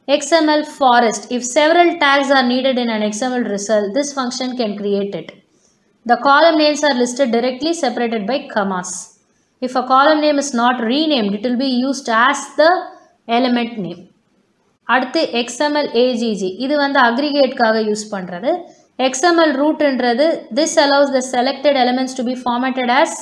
XML forest. If several tags are needed in an XML result, this function can create it. The column names are listed directly separated by commas. If a column name is not renamed, it will be used as the element name. அடுத்து XML AGG இது வந்து அக்ரிகேட்காக use பண்ணுறது XML ரூட்ன்றது this allows the selected elements to be formatted as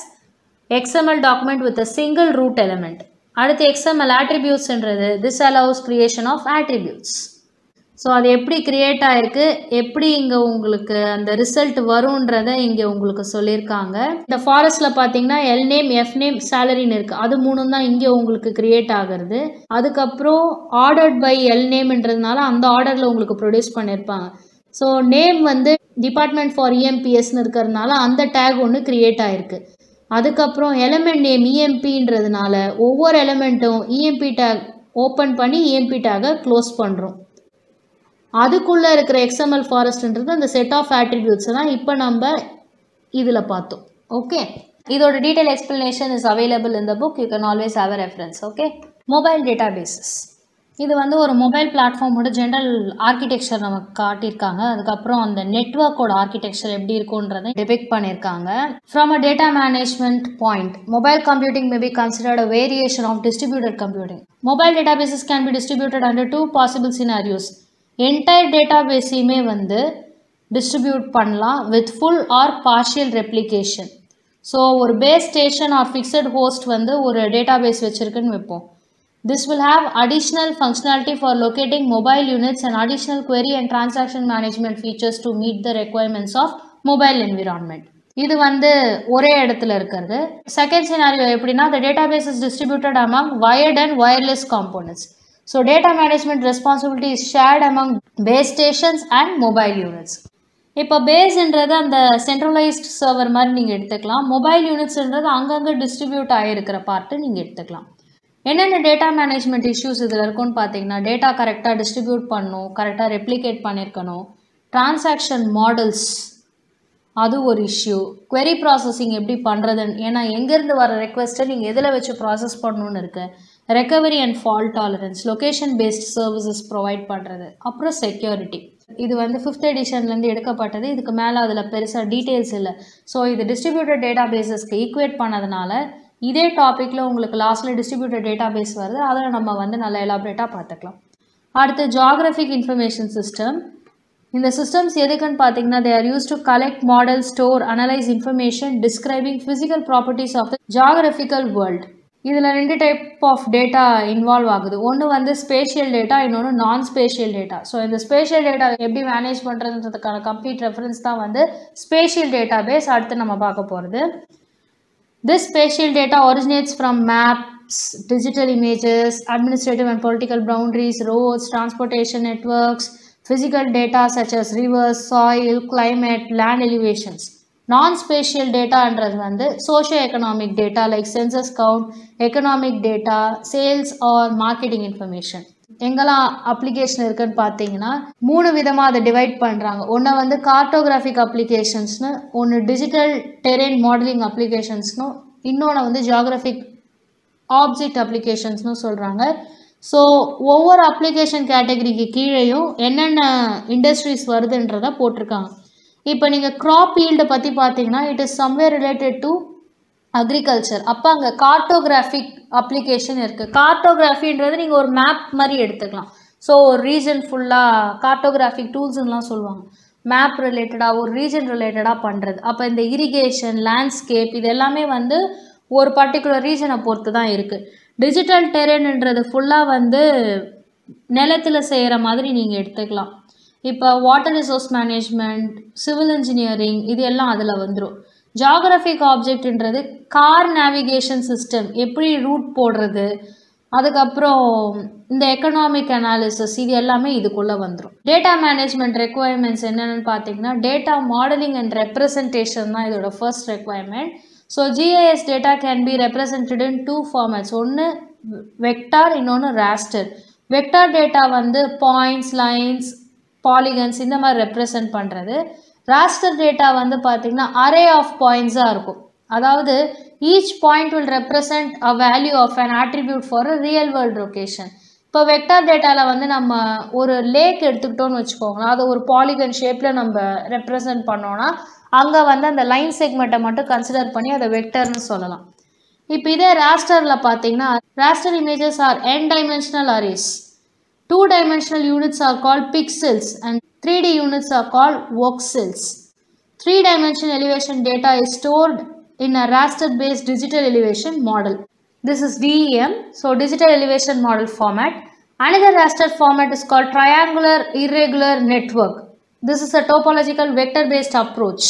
XML document with a single root element. அடுத்து XML attributesன்றது this allows creation of attributes. So அது எப்படி கிரியேட் ஆயிருக்கு எப்படி இங்கே உங்களுக்கு அந்த ரிசல்ட் வரும்ன்றதை இங்கே உங்களுக்கு சொல்லியிருக்காங்க இந்த ஃபாரஸ்ட்டில் பார்த்தீங்கன்னா எல் நேம் எஃப் நேம் சேலரின்னு இருக்குது அது மூணும் தான் இங்கே உங்களுக்கு கிரியேட் ஆகிறது அதுக்கப்புறம் ஆர்டர்ட் பை எல் நேம்ன்றதுனால அந்த ஆர்டரில் உங்களுக்கு ப்ரொடியூஸ் பண்ணியிருப்பாங்க ஸோ நேம் வந்து டிபார்ட்மெண்ட் ஃபார் இஎம்பிஎஸ்னு இருக்கிறதுனால அந்த டேக் ஒன்று கிரியேட் ஆயிருக்கு அதுக்கப்புறம் எலமெண்ட் நேம் இஎம்பின்றதுனால ஒவ்வொரு எலமெண்ட்டும் இஎம்பி டேக் ஓப்பன் பண்ணி இஎம்பி டேகை க்ளோஸ் பண்ணுறோம் அதுக்குள்ளே இருக்கிற எக்ஸ்எம்எல் ஃபாரஸ்ட்ன்றது அந்த செட் ஆஃப் ஆட்ரிபியூட்ஸை தான் இப்போ நம்ம இதில் பார்த்தோம் ஓகே இதோட டீட்டெயில் எக்ஸ்பிளனேஷன் இஸ் அவைலபிள் இந்த book you can always have a reference okay mobile data databases இது வந்து ஒரு மொபைல் பிளாட்ஃபார்மோட ஜென்ரல் ஆர்கிடெக்சர் நமக்கு காட்டியிருக்காங்க அதுக்கப்புறம் அந்த நெட்ஒர்க்கோட ஆர்கிடெக்சர் எப்படி இருக்குன்றதை டெபிக் பண்ணியிருக்காங்க from a data management point mobile computing may be considered a variation of distributed computing mobile data databases can be distributed under two possible scenarios entire data பேஸையுமே வந்து distribute பண்ணலாம் with full or partial replication so ஒரு base station or fixed host வந்து ஒரு database வச்சுருக்குன்னு வைப்போம் this will have additional functionality for locating mobile units and additional query and transaction management features to meet the requirements of mobile environment இது வந்து ஒரே இடத்துல இருக்கிறது செகண்ட் சினாரியோ எப்படின்னா the database is distributed among wired and wireless components so data management responsibility is shared among base stations and mobile units இப்போ பேஸ்ன்றது அந்த centralised server மாதிரி நீங்கள் எடுத்துக்கலாம் மொபைல் யூனிட்ஸ்ன்றது அங்கங்கே டிஸ்ட்ரிபியூட் ஆகிருக்கிற பார்ட்டு நீங்கள் எடுத்துக்கலாம் என்னென்ன டேட்டா மேனேஜ்மெண்ட் இஷ்யூஸ் இதில் இருக்குன்னு பார்த்தீங்கன்னா டேட்டா கரெக்டாக டிஸ்ட்ரிபியூட் பண்ணணும் கரெக்டாக ரெப்ளிகேட் பண்ணியிருக்கணும் டிரான்சாக்ஷன் மாடல்ஸ் அது ஒரு இஷ்யூ query ப்ராசஸிங் எப்படி பண்ணுறதுன்னு ஏன்னா எங்கேருந்து வர ரெக்வெஸ்ட்டை நீங்கள் எதில் வச்சு ப்ராசஸ் பண்ணணும்னு இருக்கு recovery and fault tolerance location based services provide பண்ணுறது அப்புறம் செக்யூரிட்டி இது வந்து ஃபிஃப்த் எடிஷன்லேருந்து எடுக்கப்பட்டது இதுக்கு மேலே அதில் பெருசாக டீட்டெயில்ஸ் இல்லை ஸோ இது டிஸ்ட்ரிபியூட்டட் டேட்டா பேஸஸ்க்கு ஈக்குவேட் பண்ணதுனால இதே டாப்பிக்கில் உங்களுக்கு லாஸ்ட்டில் டிஸ்ட்ரிபியூட்டட் டேட்டா பேஸ் வருது அதில் நம்ம வந்து நல்லா எலாபரேட்டாக பார்த்துக்கலாம் அடுத்து ஜாகிரபிக் இன்ஃபர்மேஷன் சிஸ்டம் இந்த சிஸ்டம்ஸ் எதுக்குன்னு பார்த்தீங்கன்னா they are use to collect model store analyse information describing physical properties of the geographical world இதில் ரெண்டு டைப் ஆஃப் டேட்டா இன்வால்வ் ஆகுது ஒன்று வந்து ஸ்பேஷியல் டேட்டா இன்னொன்று நான் ஸ்பேஷியல் டேட்டா ஸோ இந்த ஸ்பேஷியல் டேட்டா எப்படி மேனேஜ் பண்ணுறதுன்றதுக்கான கம்ப்ளீட் ரெஃபரன்ஸ் தான் வந்து ஸ்பேஷியல் டேட்டா பேஸ் அடுத்து நம்ம பார்க்க போகிறது This spatial data originates from maps, digital images, administrative and political boundaries, roads, transportation networks, physical data such as rivers, soil, climate, land elevations. Non spatial டேட்டான்றது வந்து socio economic data like census count economic data sales or marketing information எங்கெல்லாம் application இருக்குன்னு பார்த்தீங்கன்னா மூணு விதமாக அதை divide பண்ணுறாங்க ஒன்று வந்து கார்ட்டோகிராஃபிக் அப்ளிகேஷன்ஸ்னு ஒன்று டிஜிட்டல் டெரெயின் மாடலிங் அப்ளிகேஷன்ஸ்னும் இன்னொன்று வந்து ஜியாகிரபிக் ஆப்ஜெக்ட் அப்ளிகேஷன்ஸ்னு சொல்கிறாங்க ஸோ ஒவ்வொரு அப்ளிகேஷன் கேட்டகரிக்கு கீழேயும் என்னென்ன இண்டஸ்ட்ரீஸ் வருதுன்றதை போட்டிருக்காங்க இப்போ நீங்கள் க்ராப் ஈல்டை பற்றி பார்த்தீங்கன்னா it is somewhere related to agriculture அப்போ அங்கே கார்ட்டோகிராஃபிக் அப்ளிகேஷன் இருக்குது கார்ட்டோகிராஃபின்றது நீங்கள் ஒரு மேப் மாதிரி எடுத்துக்கலாம் ஸோ ஒரு ரீஜன் ஃபுல்லாக கார்ட்டோகிராஃபிக் டூல்ஸ்லாம் சொல்லுவாங்க மேப் ரிலேட்டடாக ஒரு ரீஜன் ரிலேட்டடாக பண்ணுறது அப்போ இந்த இரிகேஷன் லேண்ட்ஸ்கேப் இது எல்லாமே வந்து ஒரு பர்டிகுலர் ரீஜனை பொறுத்து தான் இருக்குது டிஜிட்டல் டெரென்ன்றது ஃபுல்லாக வந்து நிலத்தில் செய்கிற மாதிரி நீங்கள் எடுத்துக்கலாம் இப்போ water resource management civil engineering இது எல்லாம் அதில் வந்துடும் ஜாகிரபிக் ஆப்ஜெக்ட்ன்றது கார் நேவிகேஷன் சிஸ்டம் எப்படி ரூட் போடுறது அதுக்கப்புறம் இந்த எக்கனாமிக் அனாலிசிஸ் இது எல்லாமே இதுக்குள்ளே வந்துடும் டேட்டா மேனேஜ்மெண்ட் ரெக்குவயர்மெண்ட்ஸ் என்னென்னு பார்த்தீங்கன்னா டேட்டா மாடலிங் அண்ட் ரெப்ரசன்டேஷன் தான் இதோட first requirement so GIS data can be represented in two formats ஒன்று வெக்டார் இன்னொன்று ராஸ்டர் வெக்டார் டேட்டா வந்து பாயிண்ட்ஸ் லைன்ஸ் பாலிகன்ஸ் இந்த மாதிரி ரெப்ரசன்ட் பண்ணுறது ராஸ்டர் டேட்டா வந்து பார்த்திங்கன்னா அரே ஆஃப் பாயிண்ட்ஸாக இருக்கும் அதாவது each point will represent a value of an attribute for a real world location இப்போ வெக்டார் டேட்டாவில் வந்து நம்ம ஒரு லேக் எடுத்துக்கிட்டோன்னு வச்சுக்கோங்களேன் அதை ஒரு பாலிகன் ஷேப்பில் நம்ம ரெப்ரசன்ட் பண்ணோன்னா அங்கே வந்து அந்த லைன் செக்மெண்ட்டை மட்டும் கன்சிடர் பண்ணி அதை வெக்டர்னு சொல்லலாம் இப்போ இதே ராஸ்டரில் பார்த்தீங்கன்னா raster images are N dimensional arrays Two dimensional units are called pixels and 3D units are called voxels. Three dimensional elevation data is stored in a raster based digital elevation model. This is DEM, so digital elevation model format. Another raster format is called triangular irregular network. This is a topological vector based approach.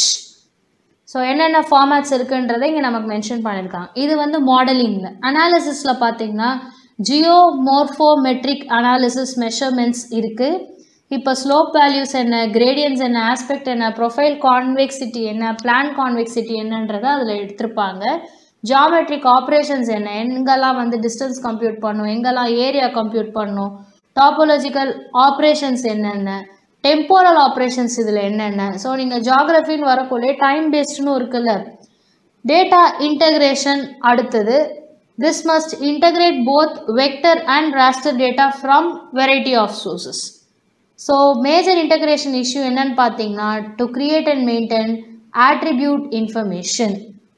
So என்னென்ன formats இருக்குன்றதை இங்கே நமக்கு mention பண்ணியிருக்காங்க இது வந்து மாடலிங்கில் அனாலிசிஸில் பார்த்தீங்கன்னா ஜியோமோர்ஃபோமெட்ரிக் analysis measurements இருக்குது இப்போ ஸ்லோப் வேல்யூஸ் என்ன கிரேடியன்ஸ் என்ன ஆஸ்பெக்ட் என்ன ப்ரொஃபைல் கான்வெக்சிட்டி என்ன பிளான் கான்வெக்சிட்டி என்னன்றதை அதில் எடுத்திருப்பாங்க ஜியாமெட்ரிக் ஆப்ரேஷன்ஸ் என்ன எங்கெல்லாம் வந்து டிஸ்டன்ஸ் கம்ப்யூட் பண்ணும் எங்கெல்லாம் ஏரியா கம்ப்யூட் பண்ணும் டாப்போலஜிக்கல் ஆப்ரேஷன்ஸ் என்னென்ன டெம்போரல் ஆப்ரேஷன்ஸ் இதில் என்னென்ன ஸோ நீங்கள் ஜாகிரஃபின்னு வரக்குள்ளே டைம் பேஸ்டுன்னு இருக்குல்ல டேட்டா இன்டகிரேஷன் அடுத்தது this must integrate both vector and raster data from variety of sources so major integration issue என்னன்னு பார்த்தீங்கன்னா to create and maintain attribute information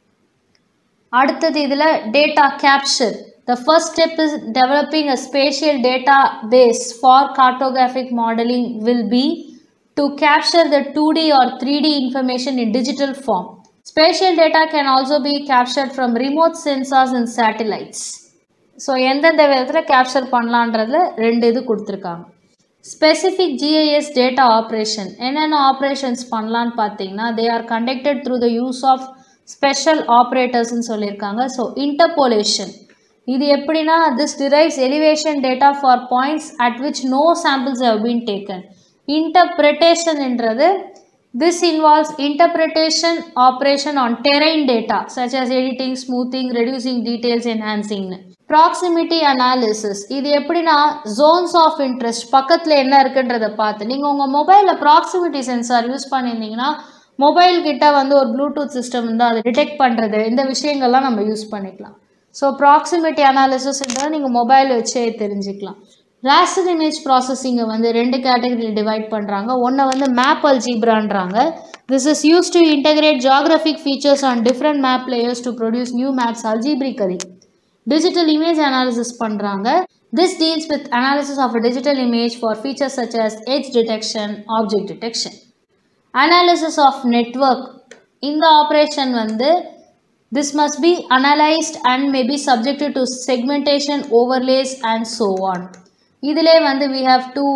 அடுத்தது இதில் data capture the first step is developing a spatial database for cartographic modelling will be to capture the two D or three D information in digital form spatial data can also be captured from remote sensors and satellites so எந்தெந்த விதத்தில் capture பண்ணலான்றதுல ரெண்டு இது கொடுத்துருக்காங்க specific GIS data operation என்னென்ன operations பண்ணலான்னு பார்த்தீங்கன்னா they are conducted through the use of special ஆப்ரேட்டர்ஸ்னு சொல்லியிருக்காங்க ஸோ இன்டர்போலேஷன் இது எப்படின்னா this derives elevation data for points at which no samples have been taken இன்டர்பிரிட்டேஷன்ன்றது this involves interpretation operation on terrain data such as editing smoothing reducing details என்ஹான்சிங்னு proximity analysis இது எப்படின்னா Jones of interest பக்கத்தில் என்ன இருக்குன்றதை பார்த்து நீங்கள் உங்கள் மொபைலில் ப்ராக்சிமிட்டி சென்சார் யூஸ் பண்ணியிருந்தீங்கன்னா மொபைல் கிட்ட வந்து ஒரு ப்ளூடூத் சிஸ்டம் வந்து அதை டிடெக்ட் பண்ணுறது இந்த விஷயங்கள்லாம் நம்ம யூஸ் பண்ணிக்கலாம் ஸோ ப்ராக்சிமிட்டி அனாலிசிஸ்ன்றதை நீங்கள் மொபைல் வச்சே தெரிஞ்சுக்கலாம் raster இமேஜ் ப்ராசஸிங்கை வந்து ரெண்டு கேட்டகரியில் டிவைட் பண்ணுறாங்க ஒன்று வந்து மேப் அல்ஜீப்ரான்றாங்க this is use to integrate geographic features on different map layers to produce new maps algebraically digital image analysis பண்ணுறாங்க this deals with analysis of a digital image for features such as edge detection object detection analysis of network இந்த ஆப்ரேஷன் வந்து this must be analyzed and may be subjected to segmentation overlays and so on இதிலே வந்து we have two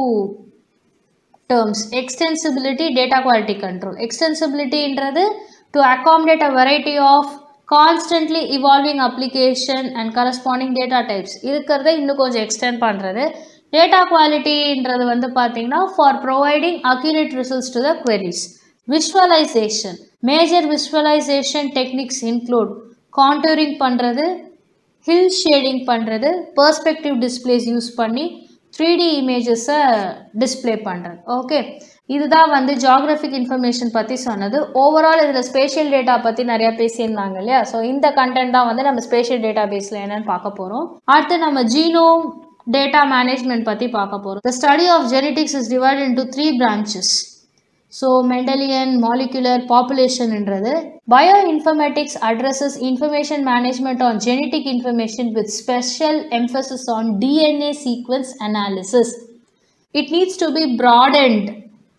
terms extensibility data quality control extensibilityன்றது to accommodate a variety of constantly evolving application and corresponding data types இருக்கிறத இன்னும் கொஞ்சம் extend பண்ணுறது data குவாலிட்டின்றது வந்து பார்த்தீங்கன்னா for providing accurate results to the queries visualisation major visualisation techniques include contouring பண்ணுறது hill shading பண்ணுறது perspective displays use பண்ணி த்ரீ டி இமேஜஸை டிஸ்பிளே பண்ணுறது ஓகே இதுதான் வந்து ஜாகிரபிக் இன்ஃபர்மேஷன் பற்றி சொன்னது ஓவரால் இதில் ஸ்பேஷியல் டேட்டா பற்றி நிறையா பேசியிருந்தாங்க இல்லையா ஸோ இந்த கண்டென்ட் தான் வந்து நம்ம ஸ்பேஷியல் டேட்டா பேஸில் என்னன்னு பார்க்க போகிறோம் அடுத்து நம்ம ஜீனோம் டேட்டா மேனேஜ்மெண்ட் பற்றி பார்க்க போகிறோம் the study of genetics is divide into three branches so Mendelian molecular பாப்புலேஷன்ன்றது bioinformatics addresses information management on genetic information with special emphasis on DNA sequence analysis it needs to be broadened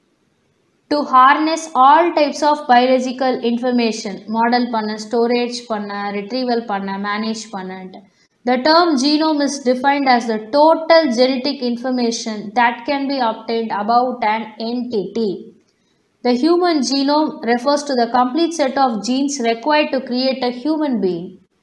to harness all types of biological information model பண்ண storage பண்ண retrieval பண்ண manage பண்ணன்ட்டு The term genome is defined as the total genetic information that can be obtained about an entity. The human genome refers to the complete set of genes required to create a human being.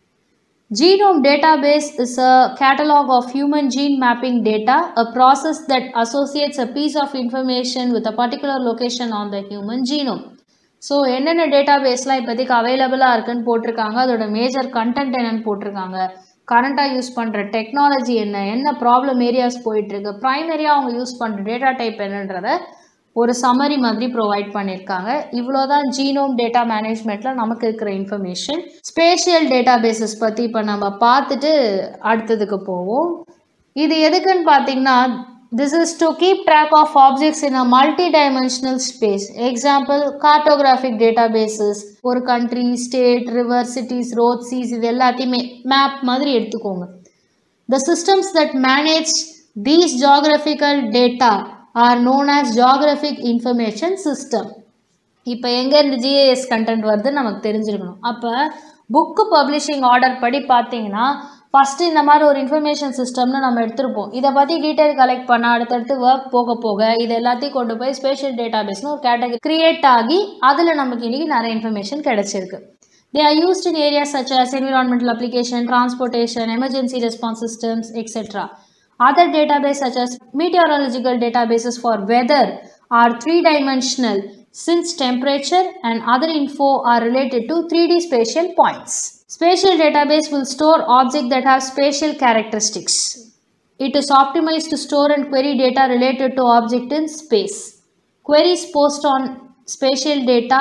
Genome database is a catalog of human gene mapping data, a process that associates a piece of information with a particular location on the human genome. So என்னென்ன data பேஸ்லாம் இப்போதைக்கு அவைலபிளாக இருக்குன்னு போட்டிருக்காங்க அதோட major content என்னன்னு போட்டிருக்காங்க கரண்ட்டாக யூஸ் பண்ணுற டெக்னாலஜி என்ன என்ன ப்ராப்ளம் ஏரியாஸ் போயிட்டுருக்கு ப்ரைமரியாக அவங்க யூஸ் பண்ணுற டேட்டா டைப் என்னன்றத ஒரு சம்மரி மாதிரி ப்ரொவைட் பண்ணியிருக்காங்க இவ்வளோதான் ஜீனோம் டேட்டா மேனேஜ்மெண்ட்டில் நமக்கு இருக்கிற இன்ஃபர்மேஷன் ஸ்பேஷியல் டேட்டா பேசஸ் பற்றி இப்போ நம்ம பார்த்துட்டு அடுத்ததுக்கு போவோம் இது எதுக்குன்னு பார்த்தீங்கன்னா this is to keep track of objects in a multi dimensional space example cartographic databases ஒரு country state river cities road seas இது எல்லாத்தையுமே மேப் மாதிரி எடுத்துக்கோங்க the systems that manage these geographical data are known as geographic information system இப்போ எங்கேருந்து GAS content வருதுன்னு நமக்கு தெரிஞ்சிருக்கணும் அப்போ புக்கு பப்ளிஷிங் ஆர்டர் படி பார்த்தீங்கன்னா ஃபஸ்ட்டு இந்த மாதிரி ஒரு இன்ஃபர்மேஷன் சிஸ்டம்னு நம்ம எடுத்திருப்போம் இதை பற்றி டீட்டெயில் கலெக்ட் பண்ண அடுத்தடுத்து ஒர்க் போக போக இது எல்லாத்தையும் கொண்டு போய் ஸ்பேஷியல் டேட்டா பேஸ்னு ஒரு கேட்டகரி கிரியேட் ஆகி அதில் நமக்கு இன்றைக்கி நிறைய இன்ஃபர்மேஷன் கிடச்சிருக்கு they are used in areas such as environmental application transportation emergency response systems etcetera Other database such as meteorological databases for weather are three-dimensional since temperature and other info are related to 3D spatial points. Spatial database will store objects that have spatial characteristics. It is optimized to store and query data related to object in space. Queries post on spatial data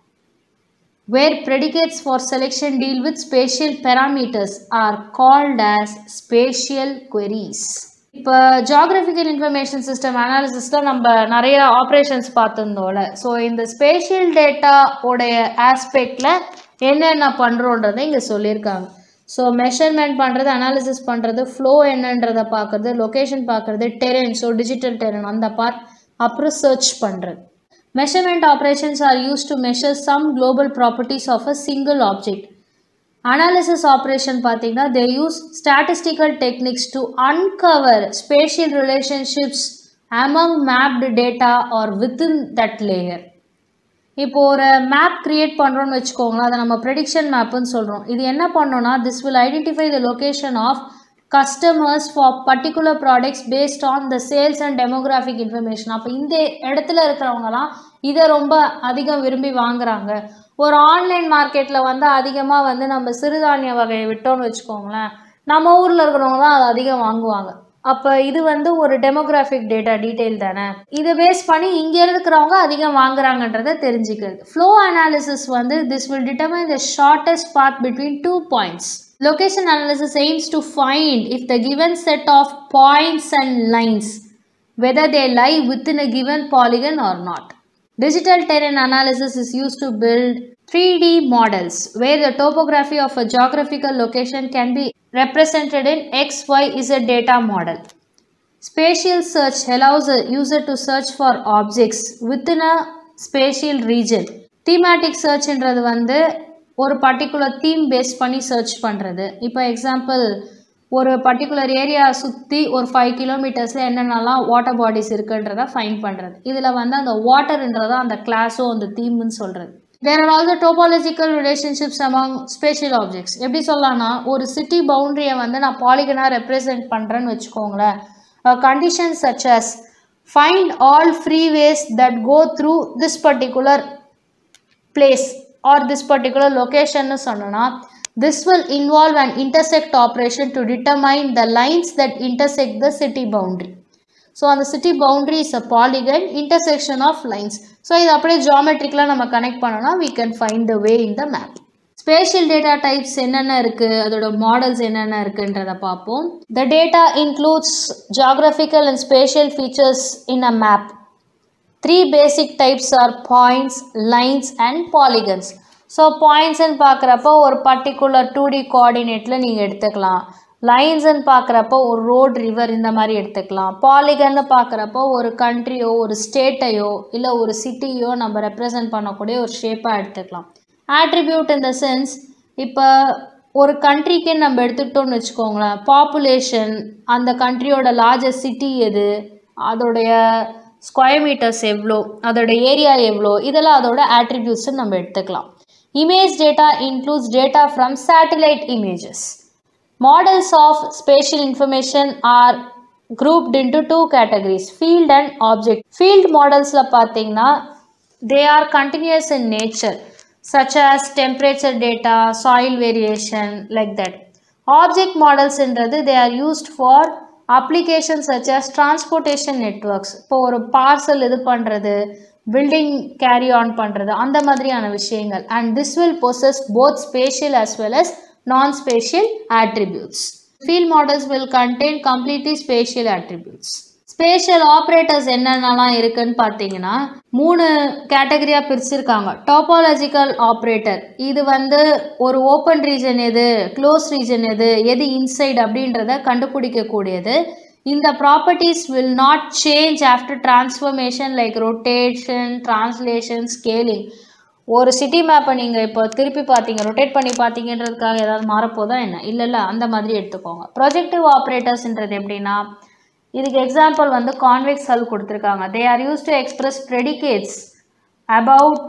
where predicates for selection deal with spatial parameters are called as spatial queries. இப்போ geographical information system அனாலிசிஸில் நம்ம நிறைய operations பார்த்துருந்தோம்ல so இந்த spatial data உடைய ஆஸ்பெக்டில் என்னென்ன பண்ணுறோன்றதை இங்கே சொல்லியிருக்காங்க ஸோ மெஷர்மெண்ட் பண்ணுறது அனாலிசிஸ் பண்ணுறது ஃப்ளோ என்னன்றதை பார்க்குறது லொக்கேஷன் பார்க்குறது டெரென் ஸோ டிஜிட்டல் டெரென் அந்த பார்ட் அப்புறம் சர்ச் பண்ணுறது Measurement operations are used to measure some global properties of a single object. Analysis operation பார்த்தீங்கன்னா they use statistical techniques to uncover spatial relationships among mapped data or within that layer. இப்போ ஒரு map create பண்ணுறோன்னு வச்சுக்கோங்களேன் அதை நம்ம prediction மேப்புன்னு சொல்கிறோம் இது என்ன பண்ணோன்னா this will identify the location of customers for particular products based on the sales and demographic information அப்போ இந்த இடத்துல இருக்கிறவங்கலாம் இதை ரொம்ப அதிகம் விரும்பி வாங்குறாங்க ஒரு ஆன்லைன் மார்க்கெட்டில் வந்து அதிகமாக வந்து நம்ம சிறுதானிய வகையை விட்டோம்னு வச்சுக்கோங்களேன் நம்ம ஊரில் இருக்கிறவங்க தான் அது அதிகம் வாங்குவாங்க அப்போ இது வந்து ஒரு டெமோகிராஃபிக் டேட்டா டீட்டெயில் தானே இதை பேஸ் பண்ணி இங்கே இருக்கிறவங்க அதிகம் வாங்குறாங்கன்றதை தெரிஞ்சுக்கிறது ஃப்ளோ அனாலிசிஸ் வந்து this will determine the shortest path between two points Location analysis aims to find if the given set of points and lines whether they lie within a given polygon or not. Digital terrain analysis is used to build 3D models where the topography of a geographical location can be represented in X, Y, Z data model. Spatial search allows a user to search for objects within a spatial region. Thematic searchன்றது வந்து ஒரு particular theme base பண்ணி search பண்ணுறது இப்போ example ஒரு particular area சுற்றி ஒரு five கிலோமீட்டர்ஸில் என்னென்னலாம் வாட்டர் பாடிஸ் இருக்குன்றத ஃபைன் பண்ணுறது இதில் வந்து அந்த வாட்டர்ன்றத அந்த கிளாஸோ அந்த தீம்னு சொல்கிறது there are also topological relationships among spatial objects எப்படி சொல்லலாம்னா ஒரு சிட்டி பவுண்ட்ரியை வந்து நான் பாலிகனாக ரெப்ரசென்ட் பண்ணுறேன்னு வச்சுக்கோங்களேன் condition such as find all freeways that go through this particular place or this particular location னு சொன்னோன்னா this will involve an intersect operation to determine the lines that intersect the city boundary so அந்த city boundary is a polygon intersection of lines so இது அப்படியே ஜியாமெட்ரிக்கலாக நம்ம connect பண்ணோம்னா we can find the way in the map spatial data types என்னென்ன இருக்குது அதோட models என்னென்ன இருக்குன்றத பார்ப்போம் the data includes geographical and spatial features in a map three basic types are points lines and polygons so பாயிண்ட்ஸ்ன்னு பார்க்குறப்போ ஒரு particular two D கோஆர்டினேட்டில் நீங்கள் எடுத்துக்கலாம் லைன்ஸ்ன்னு பார்க்குறப்போ ஒரு ரோட் ரிவர் இந்த மாதிரி எடுத்துக்கலாம் பாலிகன்னு பார்க்குறப்போ ஒரு கண்ட்ரியோ ஒரு ஸ்டேட்டையோ இல்லை ஒரு சிட்டியோ நம்ம ரெப்ரசன்ட் பண்ணக்கூடிய ஒரு ஷேப்பாக எடுத்துக்கலாம் ஆட்ரிபியூட் in the சென்ஸ் இப்போ ஒரு கண்ட்ரிக்கு நம்ம எடுத்துக்கிட்டோம்னு வச்சுக்கோங்களேன் பாப்புலேஷன் அந்த கண்ட்ரியோட லார்ஜஸ்ட் சிட்டி எது அதோடைய ஸ்கொயர் மீட்டர்ஸ் எவ்வளோ அதோட ஏரியா எவ்வளோ இதெல்லாம் அதோட ஆட்ரிபியூட்ஸ்னு நம்ம எடுத்துக்கலாம் image data includes data from satellite images Models of spatial information are grouped into two categories field and object field modelsல பார்த்தீங்கன்னா they are continuous in nature such as temperature data soil variation like that object models ன்றது they are used for applications such as transportation networks இப்போ ஒரு parcel இது பண்ணுறது building carry on பண்ணுறது அந்த மாதிரியான விஷயங்கள் and this will possess both spatial as well as non-spatial attributes. Field models will contain completely spatial attributes. Spatial operators என்னென்னலாம் இருக்குன்னு பார்த்தீங்கன்னா மூணு கேட்டகரியாக பிரிச்சிருக்காங்க டாப்பாலஜிக்கல் ஆப்ரேட்டர் இது வந்து ஒரு ஓப்பன் ரீஜன் எது க்ளோஸ் ரீஜன் எது எது இன்சைட் அப்படின்றத கண்டுபிடிக்கக்கூடியது இந்த properties will not change after transformation like rotation translation scaling ஒரு சிட்டி மேப்பை நீங்கள் இப்போ திருப்பி பார்த்தீங்க ரொட்டேட் பண்ணி பார்த்தீங்கன்றதுக்காக ஏதாவது மாறப்போதா என்ன இல்லை இல்லை அந்த மாதிரி எடுத்துக்கோங்க ப்ரொஜெக்டிவ் ஆப்ரேட்டர்ஸ்ன்றது எப்படின்னா இதுக்கு எக்ஸாம்பிள் வந்து கான்வெக்ஸ் ஹல் கொடுத்துருக்காங்க they are use to express predicates about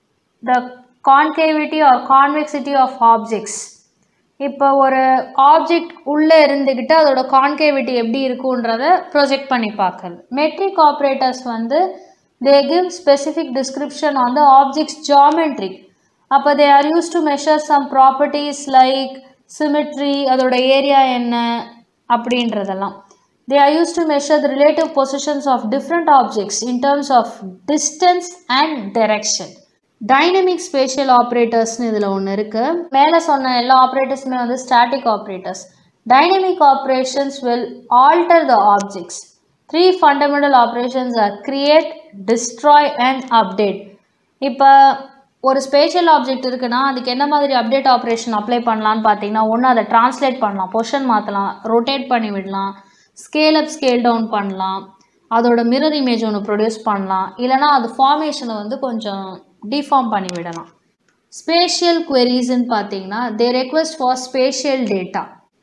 the concavity or convexity of objects இப்போ ஒரு ஆப்ஜெக்ட் உள்ளே இருந்துக்கிட்டு அதோட கான்கேவிட்டி எப்படி இருக்குன்றத ப்ரொஜெக்ட் பண்ணி பார்க்குறது மெட்ரிக் ஆப்ரேட்டர்ஸ் வந்து they give specific description on the object's geometry அப்போ they are used to measure some properties like symmetry அதோட ஏரியா என்ன அப்படின்றதெல்லாம் they are used to measure the relative positions of different objects in terms of distance and direction dynamic spatial ஆப்ரேட்டர்ஸ்னு இதில் ஒன்று இருக்குது மேலே சொன்ன எல்லா ஆப்ரேட்டர்ஸுமே வந்து static operators dynamic operations will alter the objects three fundamental operations are create destroy and update இப்போ ஒரு ஸ்பேஷியல் ஆப்ஜெக்ட் இருக்குன்னா அதுக்கு என்ன மாதிரி அப்டேட் ஆப்ரேஷன் அப்ளை பண்ணலான்னு பார்த்தீங்கன்னா ஒன்று அதை ட்ரான்ஸ்லேட் பண்ணலாம் பொஷன் மாற்றலாம் ரொட்டேட் பண்ணி விடலாம் ஸ்கேல் அப் ஸ்கேல் டவுன் பண்ணலாம் அதோட மிரர் இமேஜ் ஒன்று ப்ரொடியூஸ் பண்ணலாம் இல்லைனா அது ஃபார்மேஷனை வந்து கொஞ்சம் டிஃபார்ம் பண்ணி விடலாம் ஸ்பேஷியல் queriesன்னு பார்த்தீங்கன்னா they request for spatial data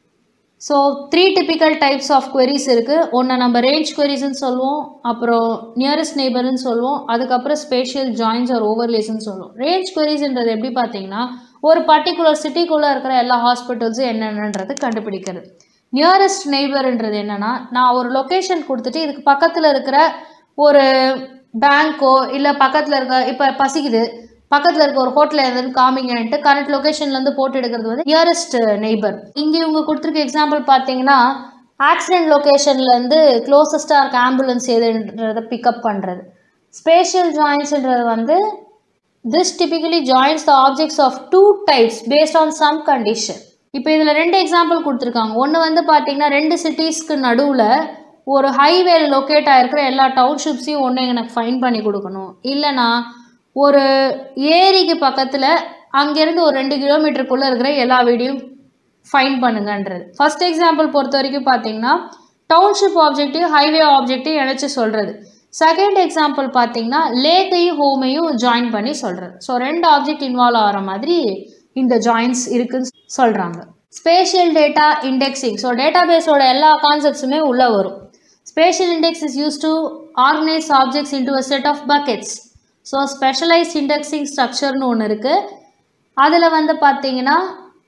so three typical types of queries இருக்குது ஒன்று நம்ம ரேஞ்ச் queriesன்னு சொல்லுவோம் அப்புறம் நியரஸ்ட் நெய்பர்னு சொல்லுவோம் அதுக்கப்புறம் ஸ்பேஷியல் ஜாயின்ஸ் ஆர் ஓவர்லேஸ்ன்னு சொல்லுவோம் ரேஞ்ச் queriesன்றது எப்படி பார்த்தீங்கன்னா ஒரு பர்டிகுலர் சிட்டிக்குள்ளே இருக்கிற எல்லா ஹாஸ்பிட்டல்ஸும் என்னென்னன்றது கண்டுபிடிக்கிறது நியரஸ்ட் நெய்பர்ன்றது என்னென்னா நான் ஒரு லொக்கேஷன் கொடுத்துட்டு இதுக்கு பக்கத்தில் இருக்கிற ஒரு பேங்க்கோ இல்லை பக்கத்தில் இருக்க இப்போ பசிக்குது பக்கத்தில் இருக்க ஒரு ஹோட்டலில் எதுன்னு காமிங்கன்ட்டு கரண்ட் லொக்கேஷன்லேருந்து போட்டு எடுக்கிறது வந்து நியரஸ்ட் நெய்பர் இங்கே இவங்க கொடுத்துருக்க எக்ஸாம்பிள் பார்த்தீங்கன்னா ஆக்சிடென்ட் லொக்கேஷன்லேருந்து க்ளோசஸ்ட்டாக இருக்க ஆம்புலன்ஸ் எதுன்றதை பிக்கப் பண்ணுறது ஸ்பேஷியல் ஜாயின்ஸ்ன்றது வந்து this typically joins the objects of two types based on some condition இப்போ இதில் ரெண்டு எக்ஸாம்பிள் கொடுத்துருக்காங்க ஒன்று வந்து பார்த்தீங்கன்னா ரெண்டு சிட்டிஸ்க்கு நடுவில் ஒரு ஹைவேல லொக்கேட் ஆகிருக்கிற எல்லா டவுன்ஷிப்ஸையும் ஒன்று எனக்கு ஃபைன் பண்ணி கொடுக்கணும் இல்லைனா ஒரு ஏரிக்கு பக்கத்தில் அங்கேருந்து ஒரு ரெண்டு கிலோமீட்டருக்குள்ளே இருக்கிற எல்லா வீடியும் ஃபைன் பண்ணுங்கன்றது ஃபர்ஸ்ட் எக்ஸாம்பிள் பொறுத்த வரைக்கும் பார்த்தீங்கன்னா டவுன்ஷிப் ஆப்ஜெக்டையும் ஹைவே ஆப்ஜெக்டையும் இணைச்சி சொல்கிறது செகண்ட் எக்ஸாம்பிள் பார்த்தீங்கன்னா லேக்கையும் ஹோமையும் ஜாயின் பண்ணி சொல்கிறது ஸோ ரெண்டு ஆப்ஜெக்ட் இன்வால்வ் ஆகிற மாதிரி இந்த ஜாயின்ஸ் இருக்குன்னு சொல்கிறாங்க ஸ்பேஷியல் டேட்டா இண்டெக்ஸிங் ஸோ டேட்டாபேஸோட எல்லா கான்செப்ட்ஸுமே உள்ளே வரும் spatial index is use to organise objects into a set of buckets so specialised indexing ஸ்ட்ரக்சர்னு ஒன்று இருக்குது அதில் வந்து பார்த்தீங்கன்னா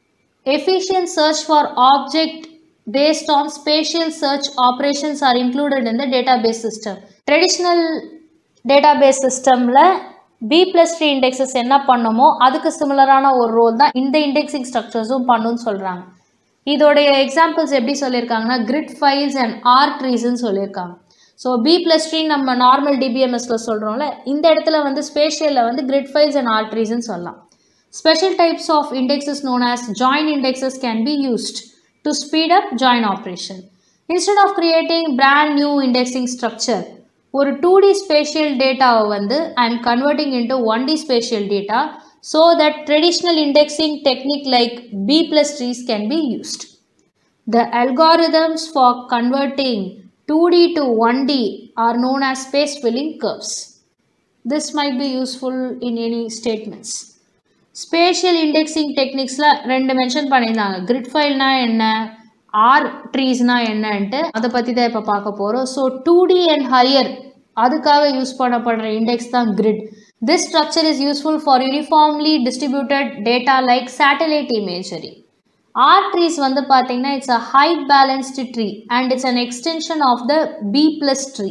efficient search for object based on spatial search operations are included in the database system traditional database systemல B plus tree indexes என்ன பண்ணுமோ அதுக்கு சிமிலரான ஒரு ரோல் தான் இந்த இண்டெக்ஸிங் ஸ்ட்ரக்சர்ஸும் பண்ணுன்னு சொல்கிறாங்க இதோடைய எக்ஸாம்பிள்ஸ் எப்படி சொல்லியிருக்காங்கன்னா கிரிட் ஃபைல்ஸ் அண்ட் ஆர் ட்ரீஸ்ன்னு சொல்லியிருக்காங்க ஸோ பி ப்ளஸ் ட்ரீ நம்ம நார்மல் டிபிஎம்எஸ்ல சொல்கிறோம்ல இந்த இடத்துல வந்து ஸ்பேஷியலில் வந்து கிரிட் ஃபைல்ஸ் அண்ட் ஆர் ட்ரீஸ்ன்னு சொல்லலாம் special types of indexes known as join indexes can be used to speed up join operation. Instead of creating brand new indexing structure, ஒரு டூ டி ஸ்பேஷியல் டேட்டாவை வந்து I am converting into one D spatial data so that traditional indexing technique like B plus trees can be used The algorithms for converting 2D to 1D are known as space filling curves. This might be useful in any statements. Spatial indexing டெக்னிக்ஸில் ரெண்டு mention பண்ணியிருந்தாங்க grid ஃபைல்னா என்ன R ட்ரீஸ்னா என்னன்ட்டு அதை பற்றி தான் இப்போ பார்க்க போகிறோம் so two D and higher அதுக்காக யூஸ் பண்ணப்படுற இண்டெக்ஸ் தான் grid this structure is useful for uniformly distributed data like satellite imagery R trees வந்து பார்த்தீங்கன்னா it's a height balanced tree and it's an extension of the B plus tree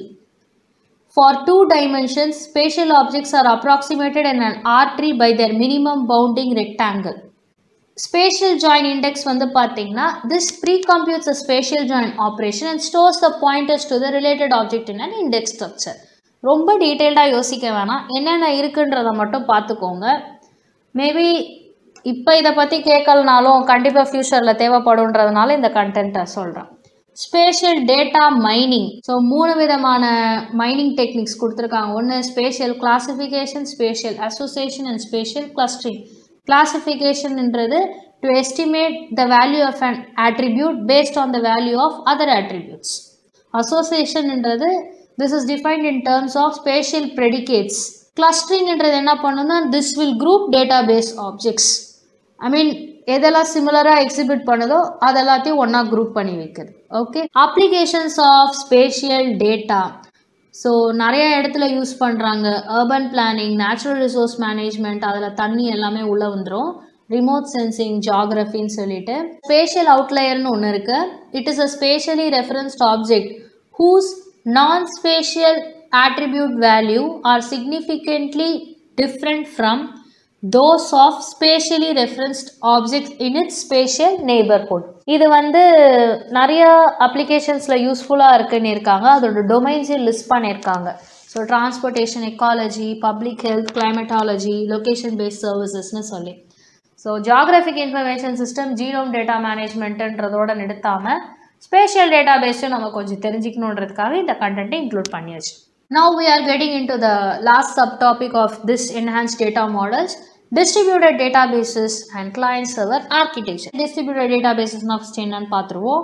For two dimensions, spatial objects are approximated in an R tree by their minimum bounding rectangle. Spatial join index வந்து பார்த்தீங்கன்னா this pre-computes a spatial join operation and stores the pointers to the related object in an index structure. ரொம்ப டீட்டெயில்டாக யோசிக்க வேணாம் என்னென்ன இருக்குன்றதை மட்டும் பார்த்துக்கோங்க மேபி இப்போ இதை பற்றி கேட்கலனாலும் கண்டிப்பாக ஃப்யூச்சரில் தேவைப்படுன்றதுனால இந்த கண்டென்ட்டை சொல்கிறேன் ஸ்பேஷியல் டேட்டா மைனிங் ஸோ மூணு விதமான மைனிங் டெக்னிக்ஸ் கொடுத்துருக்காங்க ஒன்று spatial classification spatial association and spatial clustering கிளாசிஃபிகேஷன்ன்றது to estimate the value of an attribute based on the value of other attributes அசோசியேஷன்ன்றது this is defined in terms of spatial predicates கிளஸ்டரிங்ன்றது என்ன பண்ணுன்னா this will group data base objects I mean எதெல்லாம் சிமிலராக exhibit பண்ணுதோ அது எல்லாத்தையும் ஒன்றா குரூப் பண்ணி வைக்குது okay applications of spatial data so நிறைய இடத்துல யூஸ் பண்ணுறாங்க urban planning natural resource management அதில் தண்ணி எல்லாமே உள்ளே வந்துடும் ரிமோட் சென்சிங் ஜாகிரஃபின்னு சொல்லிட்டு ஸ்பேஷியல் அவுட்லயர்னு ஒன்று இருக்குது it is a spatially referenced object whose non spatial attribute value are significantly different from those of spatially referenced objects in its spatial neighborhood இது வந்து நிறைய அப்ளிகேஷன்ஸில் யூஸ்ஃபுல்லாக இருக்குன்னு இருக்காங்க அதோட டொமைன்ஸையும் லிஸ்ட் பண்ணியிருக்காங்க so transportation ecology public health climatology location based சர்வீசஸ்னு சொல்லி so geographic information system genome data மேனேஜ்மெண்ட்டுன்றதோட நிறுத்தாமல் ஸ்பேஷியல் டேட்டா பேஸும் நம்ம கொஞ்சம் தெரிஞ்சுக்கணுன்றதுக்காக இந்த கண்டென்ட்டை இன்க்ளூட் பண்ணியாச்சு Now we are getting into the last subtopic of this enhanced data models, distributed databases and client server architecture. Distributed databases first என்னன்னு பார்த்துருவோம்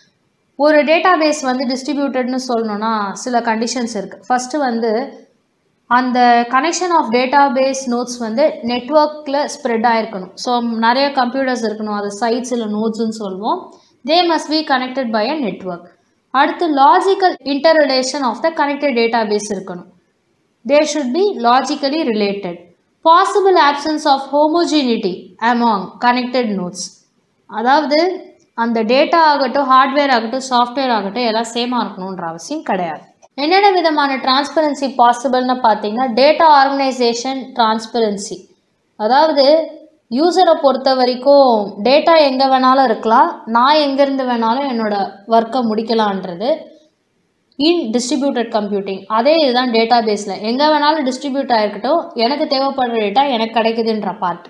ஒரு டேட்டாபேஸ் வந்து டிஸ்ட்ரிபியூட்டட்னு சொல்லணும்னா சில கண்டிஷன்ஸ் இருக்குது ஃபஸ்ட்டு வந்து அந்த கனெக்ஷன் ஆஃப் டேட்டாபேஸ் நோட்ஸ் வந்து நெட்ஒர்க்கில் ஸ்ப்ரெட் ஆகிருக்கணும் ஸோ நிறைய கம்ப்யூட்டர்ஸ் இருக்கணும் அது சைட்ஸ் இல்லை நோட்ஸ்ன்னு சொல்லுவோம் they must be connected by a network அடுத்து logical interrelation of the connected database இருக்கணும் they should be logically related possible options of homogeneity among connected nodes அதாவது அந்த டேட்டா ஆகட்டும் ஹார்ட்வேர் ஆகட்டும் சாஃப்ட்வேர் ஆகட்டும் எல்லாம் சேமாக இருக்கணுன்ற அவசியம் கிடையாது என்னென்ன விதமான டிரான்ஸ்பரன்சி பாசிபிள்னு பார்த்தீங்கன்னா டேட்டா ஆர்கனைசேஷன் டிரான்ஸ்பரன்சி அதாவது யூசரை பொறுத்த வரைக்கும் டேட்டா எங்கே வேணாலும் இருக்கலாம் நான் எங்கேருந்து வேணாலும் என்னோட ஒர்க்கை முடிக்கலான்றது இன் டிஸ்ட்ரிபியூட்டட் கம்ப்யூட்டிங் அதே இதுதான் டேட்டா பேஸில் எங்கே வேணாலும் டிஸ்ட்ரிபியூட் ஆகிருக்கட்டும் எனக்கு தேவைப்படுற டேட்டா எனக்கு கிடைக்குதுன்ற பார்ட்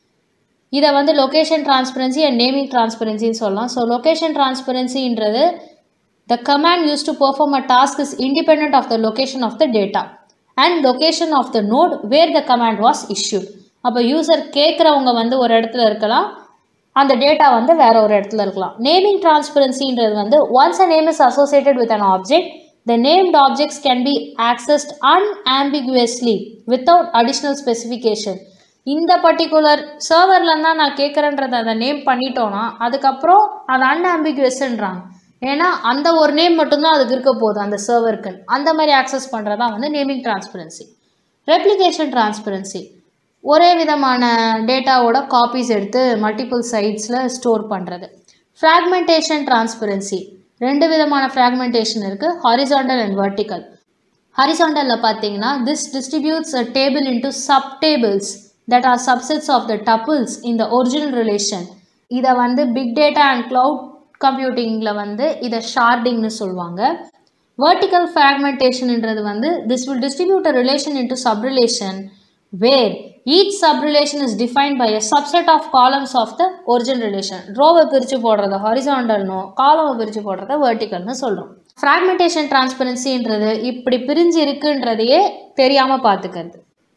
இதை வந்து லொக்கேஷன் டிரான்ஸ்பரன்சி அண்ட் நேமிங் டிரான்ஸ்பரன்சின்னு சொல்லலாம் ஸோ லொக்கேஷன் டிரான்ஸ்பரன்சின்றது the command use to perform a task is independent of the location of the data and location of the node where the command was issued அப்போ user கேட்குறவங்க வந்து ஒரு இடத்துல இருக்கலாம் அந்த டேட்டா வந்து வேற ஒரு இடத்துல இருக்கலாம் நேமிங் டிரான்ஸ்பரன்சின்றது வந்து once a name is associated with an object the named objects can be accessed unambiguously without additional specification இந்த பர்டிகுலர் சர்வரில் தான் நான் கேட்குறேன்றதை அதை நேம் பண்ணிட்டோன்னா அதுக்கப்புறம் அது அன்ஆம்பிகுவஸ்ன்றாங்க ஏன்னா அந்த ஒரு நேம் மட்டும்தான் அதுக்கு இருக்க போகுது அந்த சர்வருக்கு அந்த மாதிரி ஆக்சஸ் பண்ணுறது தான் வந்து நேமிங் டிரான்ஸ்பரன்சி ரெப்ளிகேஷன் டிரான்ஸ்பரன்சி ஒரே விதமான டேட்டாவோட காப்பீஸ் எடுத்து மல்டிபிள் சைட்ஸில் ஸ்டோர் பண்ணுறது ஃப்ராக்மெண்டேஷன் டிரான்ஸ்பரன்சி ரெண்டு விதமான ஃப்ராக்மெண்டேஷன் இருக்குது ஹாரிசாண்டல் அண்ட் வெர்டிக்கல் ஹரிசாண்டலில் பார்த்தீங்கன்னா this distributes a table into sub tables that are subsets of the tuples in the original relation இதை வந்து பிக் டேட்டா அண்ட் க்ளவுட் கம்ப்யூட்டிங்கில் வந்து இதை ஷார்டிங்னு சொல்லுவாங்க vertical fragmentationன்றது வந்து this will distribute a relation into subrelation where each subrelation is defined by a subset of columns of the original relation ரோவை பிரித்து போடுறத ஹாரிசாண்டல்னோ காலமை பிரித்து போடுறத வெர்டிக்கல்னு சொல்கிறோம் ஃப்ராக்மெண்டேஷன் டிரான்ஸ்பரன்சின்றது இப்படி பிரிஞ்சு இருக்குன்றதையே தெரியாமல் பார்த்துக்கிறது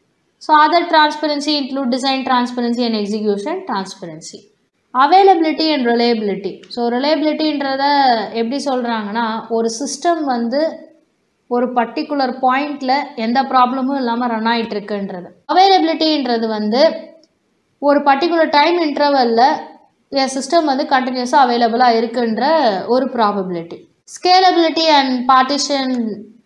so other transparency include design transparency and execution transparency availability and reliability so ரிலையபிலிட்டின்றத எப்படி சொல்கிறாங்கன்னா ஒரு சிஸ்டம் வந்து ஒரு பர்டிகுலர் பாயிண்டில் எந்த ப்ராப்ளமும் இல்லாமல் ரன் ஆகிட்டு இருக்குன்றது அவைலபிலிட்டின்றது வந்து ஒரு பர்டிகுலர் டைம் இன்டர்வலில் என் சிஸ்டம் வந்து கண்டினியூஸாக அவைலபிளாக இருக்குன்ற ஒரு probability scalability and partition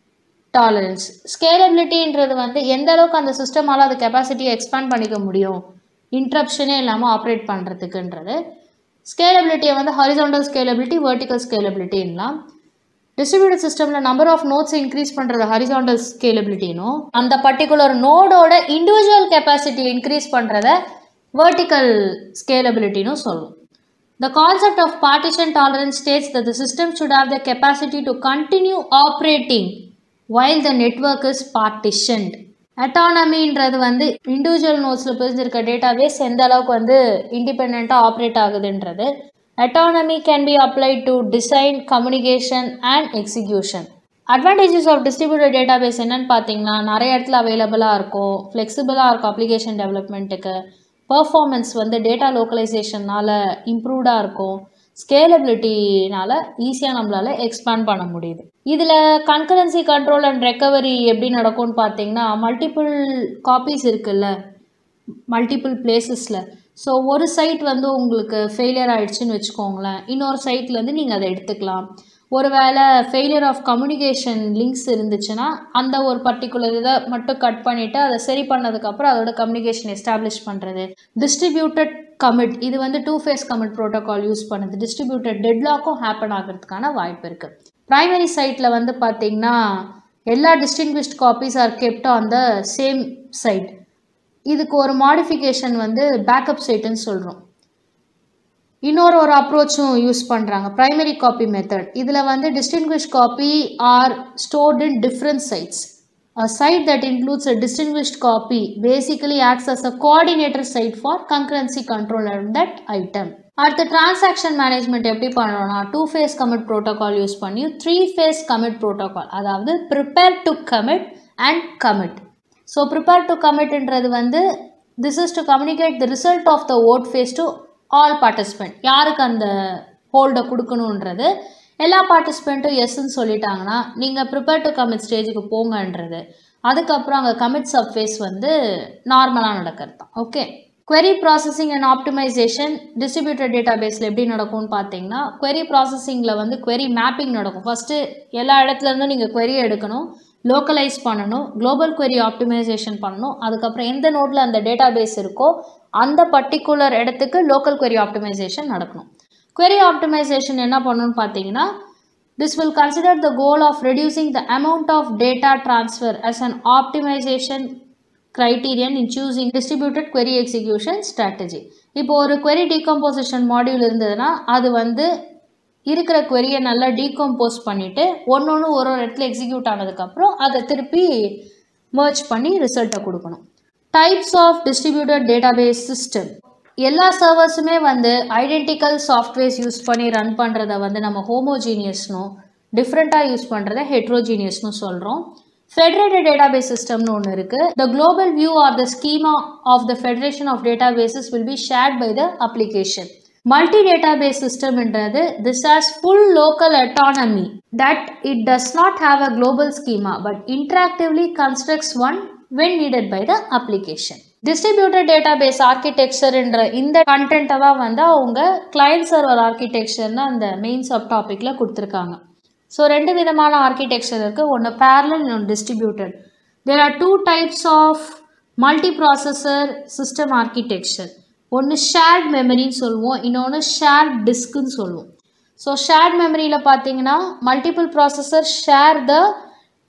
tolerance ஸ்கேலபிலிட்டின்றது வந்து எந்த அளவுக்கு அந்த சிஸ்டமால் அது கெப்பாசிட்டியை எக்ஸ்பேண்ட் பண்ணிக்க முடியும் இன்ட்ரப்ஷனே இல்லாமல் ஆப்ரேட் பண்ணுறதுக்குன்றது ஸ்கேலபிலிட்டியை வந்து ஹாரிசாண்டல் ஸ்கேலபிலிட்டி வெர்டிக்கல் ஸ்கேலபிலிட்டின்லாம் டிஸ்ட்ரிபியூட்டட் சிஸ்டமில் நம்பர் ஆஃப் நோட்ஸ் இன்க்ரீஸ் பண்ணுறது ஹாரிசாண்டல் ஸ்கேலபிலிட்டினும் அந்த பர்டிகுலர் நோடோட இண்டிவிஜுவல் கெப்பாசிட்டி இன்க்ரீஸ் பண்ணுறத வெர்டிக்கல் ஸ்கேலபிலிட்டினும் சொல்லும் The concept of partition tolerance states that the system should have the capacity to continue operating while the network is partitioned. அட்டானமின்றது வந்து individual நோட்ஸில் பிரிஞ்சிருக்க database எந்த அளவுக்கு வந்து இண்டிபெண்ட்டாக ஆப்ரேட் ஆகுதுன்றது autonomy can be apply to design communication and execution advantages of distributed database என்னன்னு பார்த்தீங்கன்னா நிறைய இடத்துல அவைலபிளாக இருக்கும் ஃப்ளெக்சிபிளாக இருக்கும் அப்ளிகேஷன் டெவலப்மெண்ட்டுக்கு பர்ஃபார்மன்ஸ் வந்து டேட்டா லோக்கலைசேஷனால் இம்ப்ரூவ்டாக இருக்கும் ஸ்கேலபிலிட்டினால ஈஸியாக நம்மளால் எக்ஸ்பேண்ட் பண்ண முடியுது இதில் கன்கரன்சி கண்ட்ரோல் அண்ட் ரெக்கவரி எப்படி நடக்கும்னு பார்த்தீங்கன்னா மல்டிபிள் காப்பீஸ் இருக்குல்ல மல்டிபிள் பிளேசஸில் ஸோ ஒரு சைட் வந்து உங்களுக்கு ஃபெயிலியர் ஆகிடுச்சின்னு வச்சுக்கோங்களேன் இன்னொரு சைட்லேருந்து நீங்கள் அதை எடுத்துக்கலாம் ஒரு வேளை ஃபெயிலியர் ஆஃப் கம்யூனிகேஷன் லிங்க்ஸ் இருந்துச்சுன்னா அந்த ஒரு பர்டிகுலர் இதை மட்டும் கட் பண்ணிவிட்டு அதை சரி பண்ணதுக்கப்புறம் அதோட கம்யூனிகேஷன் எஸ்டாப்ளிஷ் பண்ணுறது டிஸ்ட்ரிபியூட்டட் கமிட் இது வந்து two phase commit protocol use பண்ணுது டிஸ்ட்ரிபியூட்டட் டெட்லாக்கும் ஹேப்பன் ஆகிறதுக்கான வாய்ப்பு இருக்குது ப்ரைமரி சைட்டில் வந்து பார்த்திங்கன்னா எல்லா distinguished copies are kept on the same site இதுக்கு ஒரு மாடிஃபிகேஷன் வந்து பேக்கப் சைட்டுன்னு சொல்கிறோம் இன்னொரு ஒரு அப்ரோச்சும் யூஸ் பண்ணுறாங்க ப்ரைமரி காப்பி மெத்தட் இதில் வந்து distinguish copy are stored in different sites A site that includes a distinguished copy basically acts as a coordinator site for concurrency control on that item. அடுத்து transaction management எப்படி பண்ணுறோம்னா two phase commit protocol use பண்ணி three phase commit protocol அதாவது prepare to commit and commit so prepare to கமிட்ன்றது வந்து this is to communicate the result of the vote phase to all participant யாருக்கு அந்த ஹோல்டை கொடுக்கணுன்றது எல்லா பார்ட்டிசிபெண்ட்டும் எஸ்ன்னு சொல்லிட்டாங்கன்னா நீங்கள் ப்ரிப்பேர் டு கமிட் ஸ்டேஜுக்கு போங்கன்றது அதுக்கப்புறம் அங்கே கமிட் சப்ஃபேஸ் வந்து நார்மலாக நடக்கிறது தான் okay query processing and optimisation டிஸ்ட்ரிபியூட்டட் டேட்டாபேஸில் எப்படி நடக்கும்னு பார்த்தீங்கன்னா query ப்ராசஸிங்கில் வந்து query மேப்பிங் நடக்கும் ஃபஸ்ட்டு எல்லா இடத்துலேருந்தும் நீங்கள் query எடுக்கணும் லோக்கலைஸ் பண்ணணும் குளோபல் query ஆப்டிமைசேஷன் பண்ணணும் அதுக்கப்புறம் எந்த நோட்டில் அந்த டேட்டாபேஸ் இருக்கோ அந்த பர்டிகுலர் இடத்துக்கு லோக்கல் query ஆப்டிமைசேஷன் நடக்கணும் query ஆப்டிமைசேஷன் என்ன பண்ணணும்னு பார்த்தீங்கன்னா this will consider the goal of reducing the amount of data transfer as an optimization criterion in choosing distributed query execution strategy இப்போ ஒரு query decomposition module இருந்ததுன்னா அது வந்து இருக்கிற query-யை நல்லா டீகம்போஸ் பண்ணிவிட்டு ஒன்று ஒன்று ஒரு ஒரு இடத்துல எக்ஸிக்யூட் ஆனதுக்கப்புறம் அதை திருப்பி merge பண்ணி ரிசல்ட்டை கொடுக்கணும் types of distributed database system எல்லா சர்வர்ஸுமே வந்து ஐடென்டிக்கல் சாஃப்ட்வேர்ஸ் யூஸ் பண்ணி ரன் பண்ணுறத வந்து நம்ம ஹோமோஜீனியஸ்னும் டிஃப்ரெண்ட்டாக யூஸ் பண்ணுறத ஹெட்ரோஜீனியஸ்னு சொல்கிறோம் ஃபெடரேட்டட் டேட்டாபேஸ் சிஸ்டம்னு ஒன்று இருக்குது the global view or the schema of the federation of databases will be shared by the application multi database சிஸ்டம்ன்றது this has full local autonomy that it does not have a global schema but interactively constructs one when needed by the application. Distributed database ஆர்கிடெக்சர்ன்ற இந்த கண்டென்ட்டை தான் வந்து அவங்க client server ஆர்கிடெக்சர்னு அந்த main sub டாப்பிக்கில் கொடுத்துருக்காங்க ஸோ ரெண்டு விதமான ஆர்கிடெக்சர் இருக்குது ஒன்று பேரலல் இன்னொன்று distributed there are two types of multi processor system architecture ஒன்று ஷேர்ட் மெமரின்னு சொல்லுவோம் இன்னொன்று ஷேர்ட் டிஸ்க்குன்னு சொல்லுவோம் ஸோ ஷேர்ட் மெமரியில் பார்த்தீங்கன்னா multiple processor share the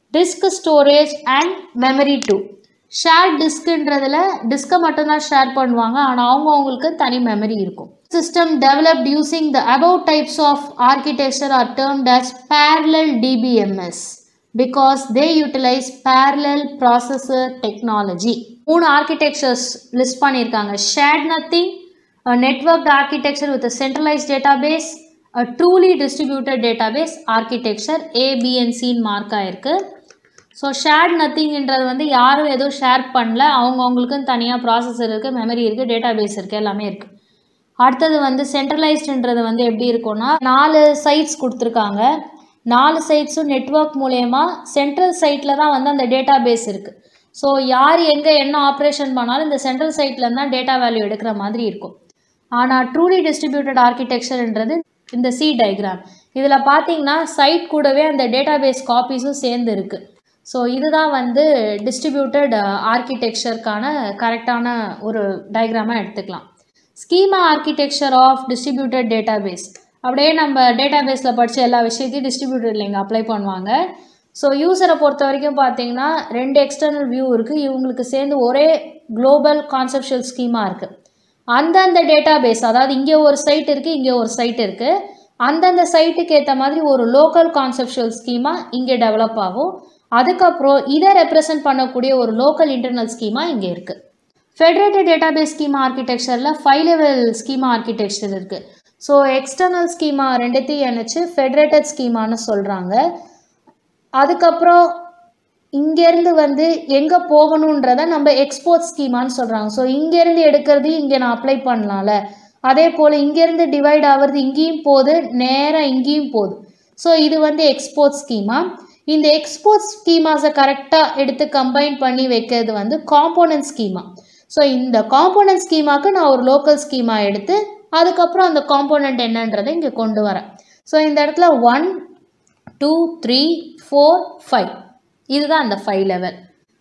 disk storage and memory two share டிஸ்க்ன்றதில் டிஸ்கை மட்டும்தான் ஷேர் பண்ணுவாங்க ஆனால் அவங்க அவங்களுக்கு தனி மெமரி இருக்கும் system developed using the about types of architecture are termed as parallel DBMS because they utilise parallel processor technology மூணு ஆர்கிடெக்சர்ஸ் லிஸ்ட் பண்ணியிருக்காங்க shirt nothing network architecture with centralised database a truly distributed database architecture ஏபிஎன்சின்னு mark ஆயிருக்கு so shared நத்திங்ன்றது வந்து யாரும் எதுவும் share பண்ணல அவங்க அவங்களுக்குன்னு தனியாக ப்ராசஸர் இருக்குது மெமரி இருக்குது டேட்டாபேஸ் இருக்குது எல்லாமே இருக்குது அடுத்தது வந்து சென்ட்ரலைஸ்டுன்றது வந்து எப்படி இருக்கும்னா நாலு சைட்ஸ் கொடுத்துருக்காங்க நாலு சைட்ஸும் நெட்வொர்க் மூலயமா சென்ட்ரல் சைட்டில் தான் வந்து அந்த டேட்டாபேஸ் இருக்குது ஸோ யார் எங்கே என்ன ஆப்ரேஷன் பண்ணாலும் இந்த சென்ட்ரல் சைட்டில் தான் டேட்டா வேல்யூ எடுக்கிற மாதிரி இருக்கும் ஆனால் ட்ரூலி டிஸ்ட்ரிபியூட்டட் ஆர்கிடெக்சர்ன்றது இந்த சி டயக்ராம் இதில் பார்த்தீங்கன்னா சைட் கூடவே அந்த டேட்டாபேஸ் காப்பீஸும் சேர்ந்து இருக்குது ஸோ இதுதான் வந்து டிஸ்ட்ரிபியூட்டட் ஆர்கிடெக்சருக்கான கரெக்டான ஒரு டயக்ராமாக எடுத்துக்கலாம் schema architecture of distributed database அப்படியே நம்ம டேட்டாபேஸில் படித்த எல்லா விஷயத்தையும் டிஸ்ட்ரிபியூட்டடில் இங்கே அப்ளை பண்ணுவாங்க ஸோ யூசரை பொறுத்த வரைக்கும் பார்த்தீங்கன்னா ரெண்டு எக்ஸ்டர்னல் வியூ இருக்குது இவங்களுக்கு சேர்ந்து ஒரே குளோபல் கான்செப்ஷுவல் ஸ்கீமா இருக்குது அந்தந்த டேட்டாபேஸ் அதாவது இங்கே ஒரு சைட் இருக்குது இங்கே ஒரு சைட் இருக்குது அந்தந்த சைட்டுக்கு ஏற்ற மாதிரி ஒரு லோக்கல் கான்செப்ஷுவல் ஸ்கீமா இங்கே டெவலப் ஆகும் அதுக்கப்புறம் இதை ரெப்ரசன்ட் பண்ணக்கூடிய ஒரு லோக்கல் இன்டர்னல் ஸ்கீமா இங்கே இருக்குது ஃபெடரேட்டட் டேட்டாபேஸ் ஸ்கீமா ஆர்கிடெக்சரில் ஃபைவ் லெவல் ஸ்கீமா ஆர்கிடெக்சர் இருக்குது ஸோ எக்ஸ்டர்னல் ஸ்கீமா ரெண்டுத்தையும் இணைச்சு ஃபெடரேட்டட் ஸ்கீமான்னு சொல்கிறாங்க அதுக்கப்புறம் இங்கேருந்து வந்து எங்கே போகணுன்றத நம்ம எக்ஸ்போர்ட் ஸ்கீமான்னு சொல்கிறாங்க ஸோ இங்கேருந்து எடுக்கிறது இங்கே நான் அப்ளை பண்ணலாம்ல அதே போல் இங்கேருந்து டிவைட் ஆகிறது இங்கேயும் போகுது நேராக இங்கேயும் போகுது ஸோ இது வந்து எக்ஸ்போர்ட் ஸ்கீமா இந்த எக்ஸ்போர்ட் ஸ்கீமாஸை கரெக்டாக எடுத்து கம்பைன் பண்ணி வைக்கிறது வந்து காம்போனன்ட் ஸ்கீமா ஸோ இந்த காம்போனன்ட் ஸ்கீமாக்கு நான் ஒரு லோக்கல் ஸ்கீமா எடுத்து அதுக்கப்புறம் அந்த காம்போனன்ட் என்னன்றதை இங்கே கொண்டு வரேன் ஸோ இந்த இடத்துல one two three four five இதுதான் அந்த ஃபைவ் லெவல்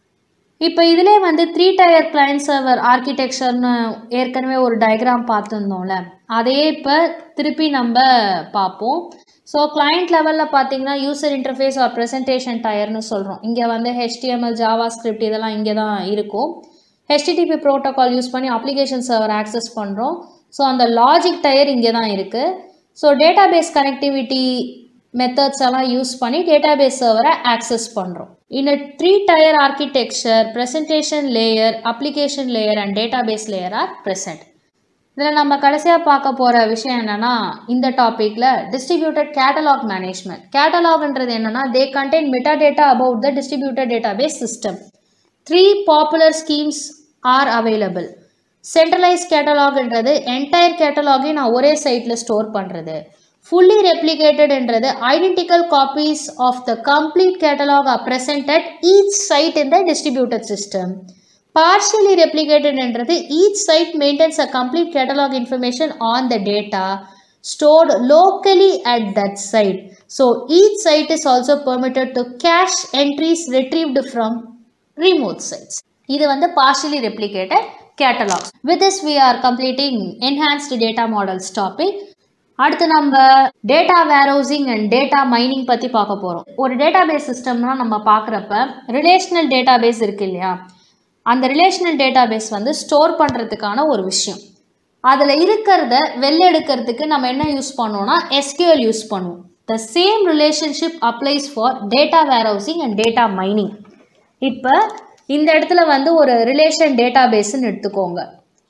இப்போ இதிலே வந்து த்ரீ டயர் கிளைண்ட் சர்வர் ஆர்கிடெக்சர்னு ஏற்கனவே ஒரு டயக்ராம் பார்த்துருந்தோம்ல அதையே இப்போ திருப்பி நம்ம பார்ப்போம் ஸோ கிளைண்ட் லெவலில் பார்த்தீங்கன்னா யூசர் இன்டர்ஃபேஸ் ஆர் ப்ரெசன்டேஷன் டயர்னு சொல்கிறோம் இங்கே வந்து ஹெச்டிஎம்எல் ஜாவா ஸ்கிரிப்ட் இதெல்லாம் இங்கே தான் இருக்கும் ஹெச்டிடிபி ப்ரோட்டோகால் யூஸ் பண்ணி அப்ளிகேஷன் சர்வர் ஆக்சஸ் பண்ணுறோம் ஸோ அந்த லாஜிக் டயர் இங்கே தான் இருக்குது ஸோ டேட்டாபேஸ் கனெக்டிவிட்டி மெத்தட்ஸ் எல்லாம் யூஸ் பண்ணி டேட்டாபேஸ் சர்வரை ஆக்சஸ் பண்ணுறோம் in three tier architecture presentation layer application layer and database layer are present இதில் நம்ம கடைசியாக பார்க்க போகிற விஷயம் என்னென்னா இந்த டாப்பிக்கில் டிஸ்ட்ரிபியூட்டட் கேட்டலாக் மேனேஜ்மெண்ட் கேட்டலாக்ன்றது என்னென்னா they contain meta data about the distributed database system three popular schemes are available centralise கேட்டலாக்ன்றது என்டையர் கேட்டலாகையும் நான் ஒரே சைட்டில் ஸ்டோர் பண்ணுறது ஃபுல்லி ரெப்ளிகேட்டட்ன்றது identical copies of the complete catalogue are present at each site in the distributed system. Partially replicatedன்றது each site maintains a complete catalog information on the data stored locally at that site. So each site is also permitted to cache entries retrieved from remote sites. இது வந்து partially replicated catalogs. With this we are completing enhanced data models topic. அடுத்து நம்ம data warehousing and data mining பற்றி பார்க்க போகிறோம் ஒரு database சிஸ்டம்னா நம்ம பார்க்குறப்ப ரிலேஷனல் டேட்டாபேஸ் இருக்கு இல்லையா அந்த ரிலேஷனல் டேட்டாபேஸ் வந்து ஸ்டோர் பண்ணுறதுக்கான ஒரு விஷயம் அதில் இருக்கிறத வெளியெடுக்கிறதுக்கு நம்ம என்ன யூஸ் பண்ணுவோம்னா எஸ்கியூஎல் யூஸ் பண்ணுவோம் the same relationship applies for data warehousing and data mining இப்போ இந்த இடத்துல வந்து ஒரு ரிலேஷன் டேட்டாபேஸ்ன்னு எடுத்துக்கோங்க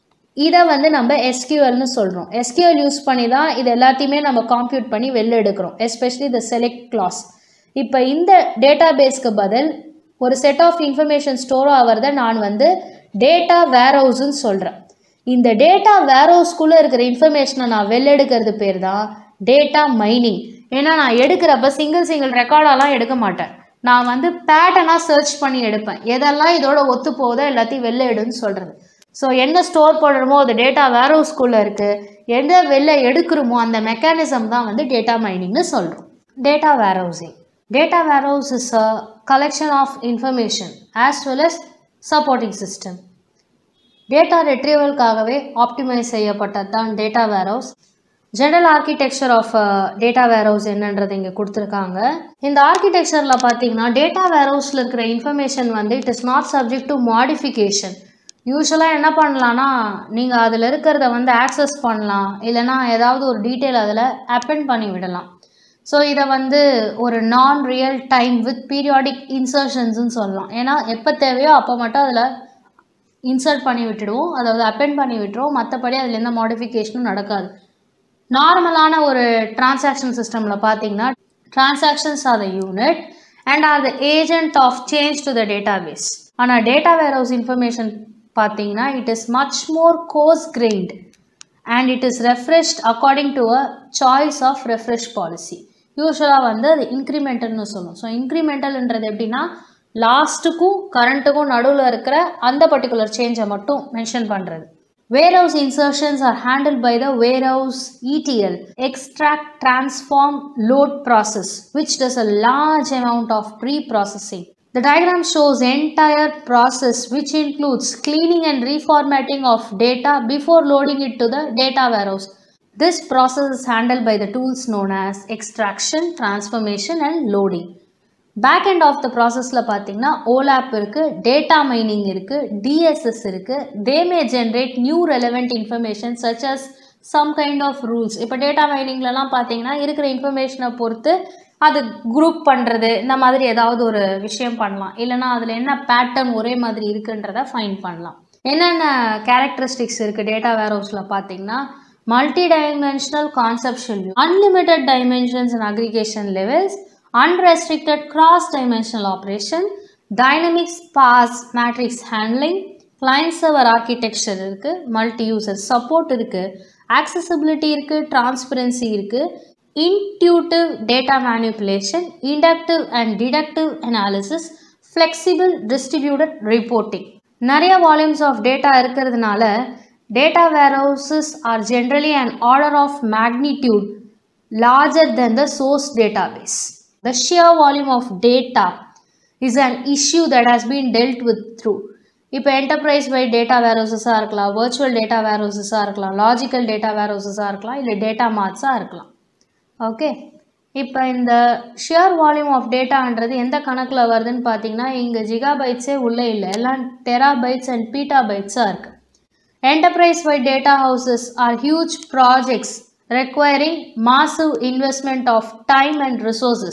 இதை வந்து நம்ம எஸ்கியூஎல்னு சொல்கிறோம் எஸ்கியூஎல் யூஸ் பண்ணி தான் இது எல்லாத்தையுமே நம்ம காம்ப்யூட் பண்ணி வெளில எடுக்கிறோம் எஸ்பெஷலி த செலக்ட் கிளாஸ் இப்போ இந்த டேட்டாபேஸ்க்கு பதில் ஒரு செட் ஆஃப் இன்ஃபர்மேஷன் ஸ்டோர் ஆகிறத நான் வந்து டேட்டா வேர்ஹவுஸ்ன்னு சொல்கிறேன் இந்த டேட்டா வேர்ஹவுஸ்குள்ளே இருக்கிற இன்ஃபர்மேஷனை நான் வெளில எடுக்கிறது பேர் தான் டேட்டா மைனிங் ஏன்னா நான் எடுக்கிறப்ப சிங்கிள் சிங்கிள் ரெக்கார்டெல்லாம் எடுக்க மாட்டேன் நான் வந்து பேட்டர்னாக சர்ச் பண்ணி எடுப்பேன் எதெல்லாம் இதோட ஒத்து போகுதோ எல்லாத்தையும் வெளில எடுன்னு சொல்கிறது ஸோ என்ன ஸ்டோர் பண்ணுறோமோ அது டேட்டா வேர்ஹவுஸ்குள்ளே இருக்குது எந்த வெளில எடுக்கிறோமோ அந்த மெக்கானிசம் தான் வந்து டேட்டா மைனிங்னு சொல்கிறோம் data warehousing data warehouse is a collection of information as well as supporting system data ரெட்ரீவலுக்காகவே ஆப்டிமைஸ் செய்யப்பட்டது தான் data warehouse general architecture of data warehouse என்னன்றது இங்கே கொடுத்துருக்காங்க இந்த ஆர்கிடெக்சரில் பார்த்தீங்கன்னா டேட்டா வேர்ஹவுஸில் இருக்கிற இன்ஃபர்மேஷன் வந்து it is not subject to modification யூஸ்வலாக என்ன பண்ணலான்னா நீங்கள் அதில் இருக்கிறத வந்து ஆக்சஸ் பண்ணலாம் இல்லைனா ஏதாவது ஒரு டீட்டெயில் அதில் அப்பெண்ட் பண்ணி விடலாம் ஸோ இதை வந்து ஒரு non real time with periodic இன்சர்ஷன்ஸ்னு சொல்லலாம் ஏன்னா எப்போ தேவையோ அப்போ மட்டும் அதில் இன்சர்ட் பண்ணி விட்டுடுவோம் அதாவது அப்பெண்ட் பண்ணி விட்டுருவோம் மற்றபடி அதில் எந்த மாடிஃபிகேஷனும் நடக்காது நார்மலான ஒரு டிரான்சாக்ஷன் சிஸ்டமில் பார்த்தீங்கன்னா transactions are the unit and are the agent of change to the data database ஆனால் டேட்டா வேர்ஹவுஸ் இன்ஃபர்மேஷன் பார்த்தீங்கன்னா it is much more coarse grained and it is refreshed according to a choice of refresh policy யூஸ்வலாக வந்து அது இன்க்ரிமெண்டல்னு சொல்லுவோம் so இன்க்ரிமெண்டல்ன்றது எப்படின்னா லாஸ்ட்டுக்கும் கரண்ட்டுக்கும் நடுவில் இருக்கிற அந்த பர்டிகுலர் சேஞ்சை மட்டும் மென்ஷன் பண்ணுறது warehouse insertions are handled by the warehouse ETL extract transform load process which does a large amount of pre-processing the diagram shows entire process which includes cleaning and reformatting of data before loading it to the data warehouse this process is handled by the tools known as extraction transformation and loading back end of the ப்ராசஸில் பார்த்தீங்கன்னா OLAP இருக்குது data mining இருக்குது DSS இருக்குது they may generate new relevant information such as some kind of rules இப்போ data மைனிங்லலாம் பார்த்தீங்கன்னா இருக்கிற இன்ஃபர்மேஷனை பொறுத்து அது குரூப் பண்ணுறது இந்த மாதிரி ஏதாவது ஒரு விஷயம் பண்ணலாம் இல்லைனா அதில் என்ன பேட்டர்ன் ஒரே மாதிரி இருக்குன்றத ஃபைன் பண்ணலாம் என்னென்ன கேரக்டரிஸ்டிக்ஸ் இருக்குது டேட்டா வேர் ஹவுஸில் பார்த்தீங்கன்னா multidimensional conception unlimited dimensions and aggregation levels unrestricted cross-dimensional operation, dynamic sparse matrix handling, client server architecture இருக்கு multi-user support இருக்கு accessibility இருக்கு transparency இருக்கு intuitive data manipulation, inductive and deductive analysis, flexible distributed reporting. நிறைய volumes of data இருக்கிறதுனால data warehouses are generally an order of magnitude larger than the source database. The sheer volume of data is an issue that has been dealt with through. இப்போ enterprise by data வேர்ஹவுசஸாக இருக்கலாம் virtual data வேர்ஹவுசஸாக இருக்கலாம் logical data வேர்ஹவுசஸாக இருக்கலாம் இல்லை data மார்ட்ஸாக இருக்கலாம் okay இப்போ இந்த ஷியர் வால்யூம் ஆஃப் டேட்டான்றது எந்த கணக்கில் வருதுன்னு பார்த்தீங்கன்னா இங்கே ஜிகாபைட்ஸே உள்ளே இல்லை எல்லாம் டெராபைட்ஸ் அண்ட் பீட்டா பைட்ஸாக இருக்குது Enterprise wide data houses are huge projects requiring massive investment of time and resources.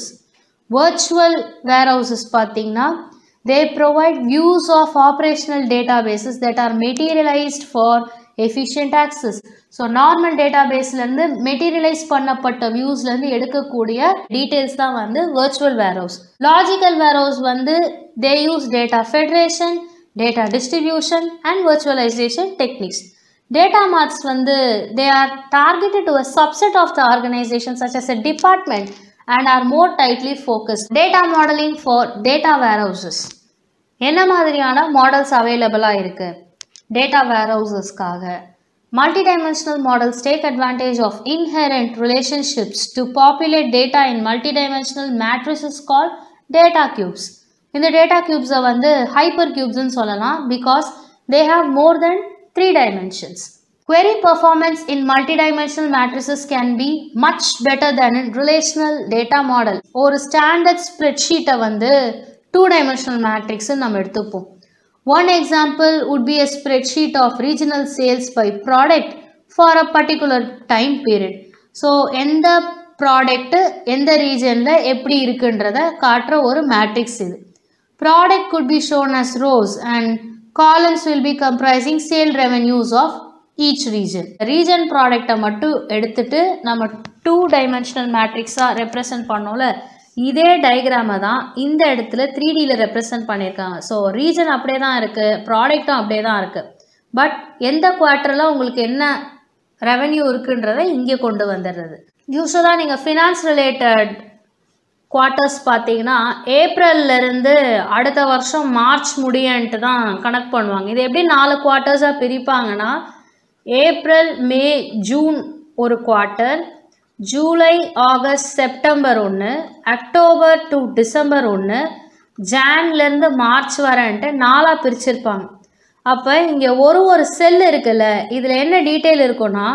Virtual warehouses பார்த்தீங்கன்னா they provide views of operational databases that are materialized for efficient access. So normal டேட்டாபேஸ்லேருந்து materialize பண்ணப்பட்ட வியூஸ்லேருந்து எடுக்கக்கூடிய details தான் வந்து virtual warehouse. Logical warehouse வந்து they use data federation, data distribution and virtualization techniques. Data marts வந்து they are targeted to a subset of the organization such as a department and are more tightly focused. Data modeling for data warehouses. என்ன மாதிரியான models அவைலபிளாக இருக்குது data வேர்ஹவுசஸ்க்காக Multidimensional models take advantage of inherent relationships to populate data in multidimensional matrices called data cubes. இந்த data கியூப்ஸை வந்து hyper கியூப்ஸ்னு சொல்லலாம் because they have more than three dimensions query performance in multidimensional matrices can be much better than in relational data model ஒரு standard ஸ்ப்ரெட்ஷீட்டை வந்து two dimensional மேட்ரிக்ஸ்னு நம்ம எடுத்துப்போம் one example would be a spreadsheet of regional sales by product for a particular time period so எந்த product எந்த ரீஜனில் எப்படி இருக்குன்றத காட்டுற ஒரு மேட்ரிக்ஸ் இது Product could be shown as rows and columns will be comprising sale revenues of each region. Region ப்ராடக்டை மட்டும் எடுத்துட்டு நம்ம டூ டைமென்ஷனல் மேட்ரிக்ஸாக ரெப்ரசன்ட் பண்ணோம்ல இதே டயக்ராமை தான் இந்த இடத்துல த்ரீ டியில் ரெப்ரசன்ட் பண்ணியிருக்காங்க ஸோ ரீஜன் அப்படியே தான் இருக்குது ப்ராடக்ட்டும் அப்படியே தான் இருக்குது பட் எந்த குவார்ட்டரில் உங்களுக்கு என்ன ரெவென்யூ இருக்குன்றதை இங்கே கொண்டு வந்துடுறது யூஸ்வலாக நீங்கள் ஃபினான்ஸ் ரிலேட்டட் குவார்ட்டர்ஸ் பார்த்தீங்கன்னா ஏப்ரல்லேருந்து அடுத்த வருஷம் மார்ச் முடியன்ட்டு தான் கணக்கு பண்ணுவாங்க இது எப்படி நாலு குவார்ட்டர்ஸாக பிரிப்பாங்கன்னா ஏப்ரல் மே ஜூன் ஒரு குவார்ட்டர் ஜூலை ஆகஸ்ட் செப்டம்பர் ஒன்று அக்டோபர் டு டிசம்பர் ஒன்று ஜான்லேருந்து மார்ச் வரன்ட்டு நாலாக பிரிச்சிருப்பாங்க அப்போ இங்கே ஒரு ஒரு செல் இருக்குல்ல இதில் என்ன டீட்டெயில் இருக்குன்னா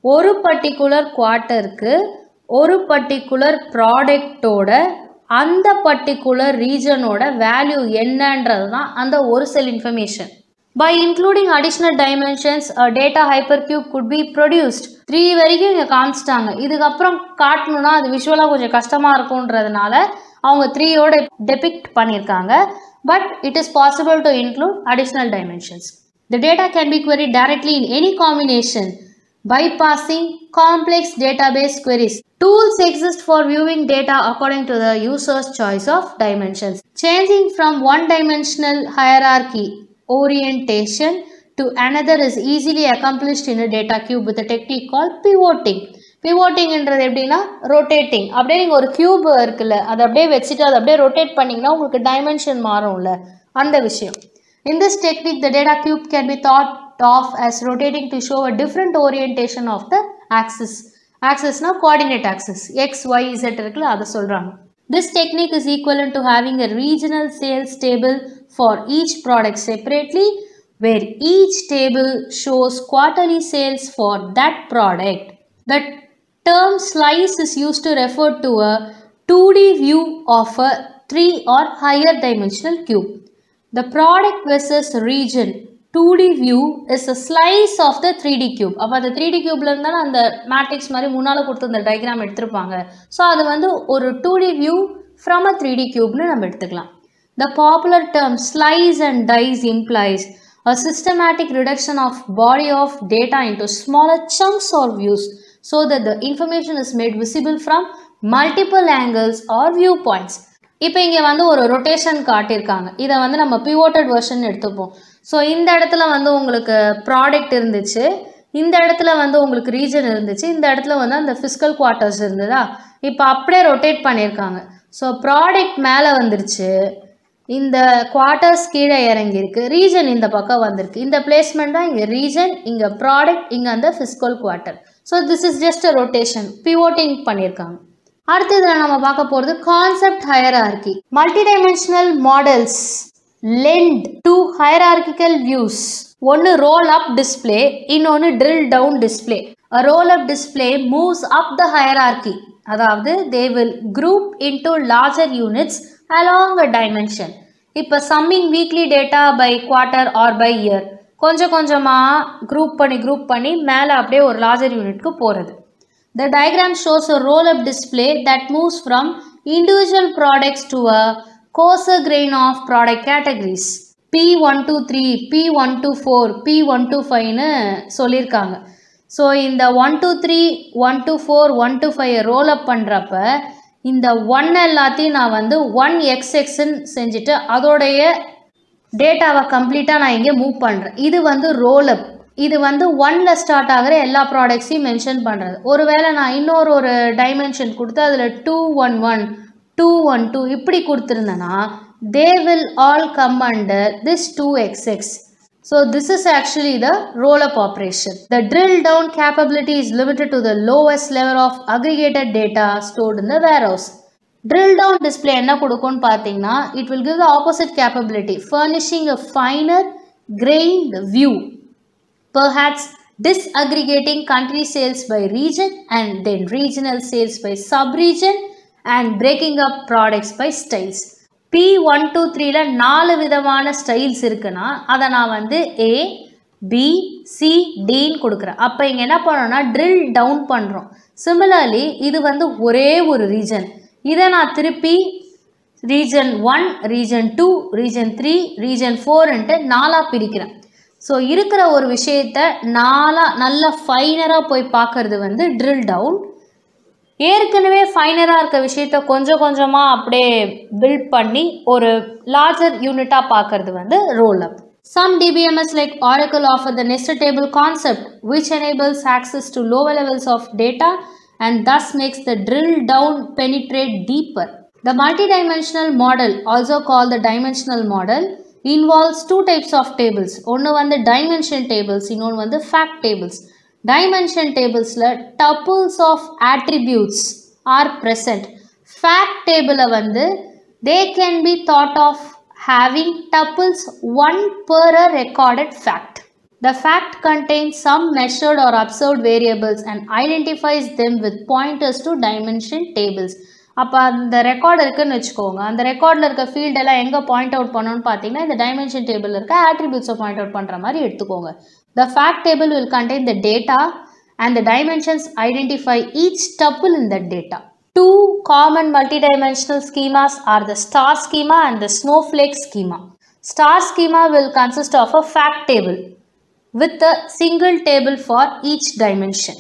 ஒரு பர்டிகுலர் குவார்ட்டருக்கு ஒரு பர்டிகுலர் ப்ராடக்டோட அந்த பர்டிகுலர் ரீஜனோட வேல்யூ என்னன்றது தான் அந்த ஒரு cell information by including additional dimensions data hyper cube could be produced three வரைக்கும் இங்கே காமிச்சிட்டாங்க இதுக்கப்புறம் காட்டணும்னா அது விஷுவலாக கொஞ்சம் கஷ்டமாக இருக்குன்றதுனால அவங்க த்ரீயோட டெபிக்ட் பண்ணியிருக்காங்க but it is possible to include additional dimensions the data can be queried directly in any combination bypassing complex database queries. Tools exist for viewing data according to the user's choice of dimensions. Changing from one dimensional hierarchy orientation to another is easily accomplished in a data cube with a technique called pivoting. பிவோட்டிங்ன்றது எப்படின்னா rotating அப்படியே நீங்கள் ஒரு cube இருக்குல்ல அதை அப்படியே வச்சுட்டு அதை அப்படியே ரொட்டேட் பண்ணிங்கன்னா உங்களுக்கு டைமென்ஷன் மாறும்ல அந்த விஷயம் In this technique, the data cube can be thought of as rotating to show a different orientation of the axis. Axis na coordinate axis. X, Y, Z இருக்குல்ல அதை சொல்கிறாங்க This technique is equivalent to having a regional sales table for each product separately where each table shows quarterly sales for that product. The term slice is used to refer to a 2D view of a 3 or higher dimensional cube. The product versus region 2D view is a slice of the 3D cube. அப்போ அந்த 3D cubeல இருந்தால் அந்த matrix மாதிரி முன்னால் கொடுத்து அந்த diagram எடுத்திருப்பாங்க so அது வந்து ஒரு 2D view from a 3D cubeனு நம்ம எடுத்துக்கலாம் The popular term slice and dice implies a systematic reduction of body of data into smaller chunks or views so that the information is made visible from multiple angles or viewpoints. இப்போ இங்கே வந்து ஒரு rotation காட்டியிருக்காங்க இதை வந்து நம்ம பிவோட்டட் version எடுத்துப்போம் so இந்த இடத்துல வந்து உங்களுக்கு ப்ராடக்ட் இருந்துச்சு இந்த இடத்துல வந்து உங்களுக்கு ரீஜன் இருந்துச்சு இந்த இடத்துல வந்து அந்த ஃபிசிக்கல் குவார்ட்டர்ஸ் இருந்ததா இப்போ அப்படியே ரொட்டேட் பண்ணியிருக்காங்க ஸோ ப்ராடக்ட் மேலே வந்துருச்சு இந்த குவார்ட்டர்ஸ் கீழே இறங்கியிருக்கு ரீஜன் இந்த பக்கம் வந்திருக்கு இந்த பிளேஸ்மெண்ட் தான் இங்கே ரீஜன் இங்கே ப்ராடக்ட் இங்கே அந்த physical quarter so this is just a rotation pivoting பண்ணியிருக்காங்க அடுத்து இதில் நம்ம பார்க்க போகிறது concept hierarchy multidimensional models lend to hierarchical views ஒன்று ரோல் அப் டிஸ்பிளே இன்னொன்று drill down display roll up display moves up the hierarchy அதாவது they will group into larger units along a dimension இப்போ summing weekly data by quarter or by year கொஞ்சம் கொஞ்சமாக group பண்ணி group பண்ணி மேலே அப்படியே ஒரு லார்ஜர் யூனிட்க்கு போகிறது The diagram shows a roll-up display that moves from individual products to a coarser grain of product categories. P123, P124, P125னு சொல்லியிருக்காங்க so இந்த one two three one two four one two five roll up பண்ணுறப்ப இந்த one எல்லாத்தையும் நான் வந்து one X எக்ஸ்ன்னு செஞ்சுட்டு அதோடைய டேட்டாவை கம்ப்ளீட்டாக நான் இங்கே மூவ் பண்ணுறேன் இது வந்து ரோல் அப் இது வந்து ஒன்ல ஸ்டார்ட் ஆகிற எல்லா ப்ராடக்ட்ஸையும் மென்ஷன் பண்ணுறது ஒருவேளை நான் இன்னொரு ஒரு டைமென்ஷன் கொடுத்து அதில் two one one two one two இப்படி கொடுத்துருந்தேன்னா they will all come under this two X X so this is actually the roll up operation the drill down capability is limited to the lowest level of aggregated data stored in the warehouse drill down display என்ன கொடுக்கும்னு பார்த்தீங்கன்னா it will give the opposite capability furnishing a finer grained view perhaps disaggregating country sales by region and then regional sales by sub-region and breaking up products by styles. P one two த்ரீல நாலு விதமான styles இருக்குன்னா அதை நான் வந்து ஏ B C டின்னு கொடுக்குறேன் அப்போ இங்கே என்ன பண்ணோம்னா ட்ரில் டவுன் பண்ணுறோம் சிமிலர்லி இது வந்து ஒரே ஒரு ரீஜன் இதை நான் திருப்பி region one region two region three region ஃபோர்ன்ட்டு நாலாக பிரிக்கிறேன் ஸோ இருக்கிற ஒரு விஷயத்த நாலாக நல்ல ஃபைனராக போய் பார்க்கறது வந்து ட்ரில் டவுன் ஏற்கனவே ஃபைனராக இருக்க விஷயத்த கொஞ்சம் கொஞ்சமாக அப்படியே பில்ட் பண்ணி ஒரு லார்ஜர் யூனிட்டாக பார்க்கறது வந்து roll up Some DBMS like Oracle offer the nested table concept which enables access to lower levels of data and thus makes the drill down penetrate deeper. The multidimensional model, also called the dimensional model, involves two types of tables. ஒன்று வந்து dimension tables, இன்னொன்று வந்து fact tables. Dimension tablesல tuples of attributes are present. Fact table வந்து they can be thought of having tuples one per a recorded fact. The fact contains some measured or observed variables and identifies them with pointers to dimension tables. அப்போ அந்த record இருக்குன்னு வச்சுக்கோங்க அந்த ரெக்கார்டில் இருக்க field எல்லாம் எங்கே பாயிண்ட் அவுட் பண்ணணும்னு பார்த்தீங்கன்னா இந்த டைமென்ஷன் டேபிள் இருக்க ஆட்ரிபியூட்ஸை பாயிண்ட் அவுட் பண்ணுற மாதிரி எடுத்துக்கோங்க the fact table will contain the data and the dimensions identify each tuple in that data Two common multidimensional schemas are the star schema and the snowflake schema. Star schema will consist of a fact table with a single table for each dimension.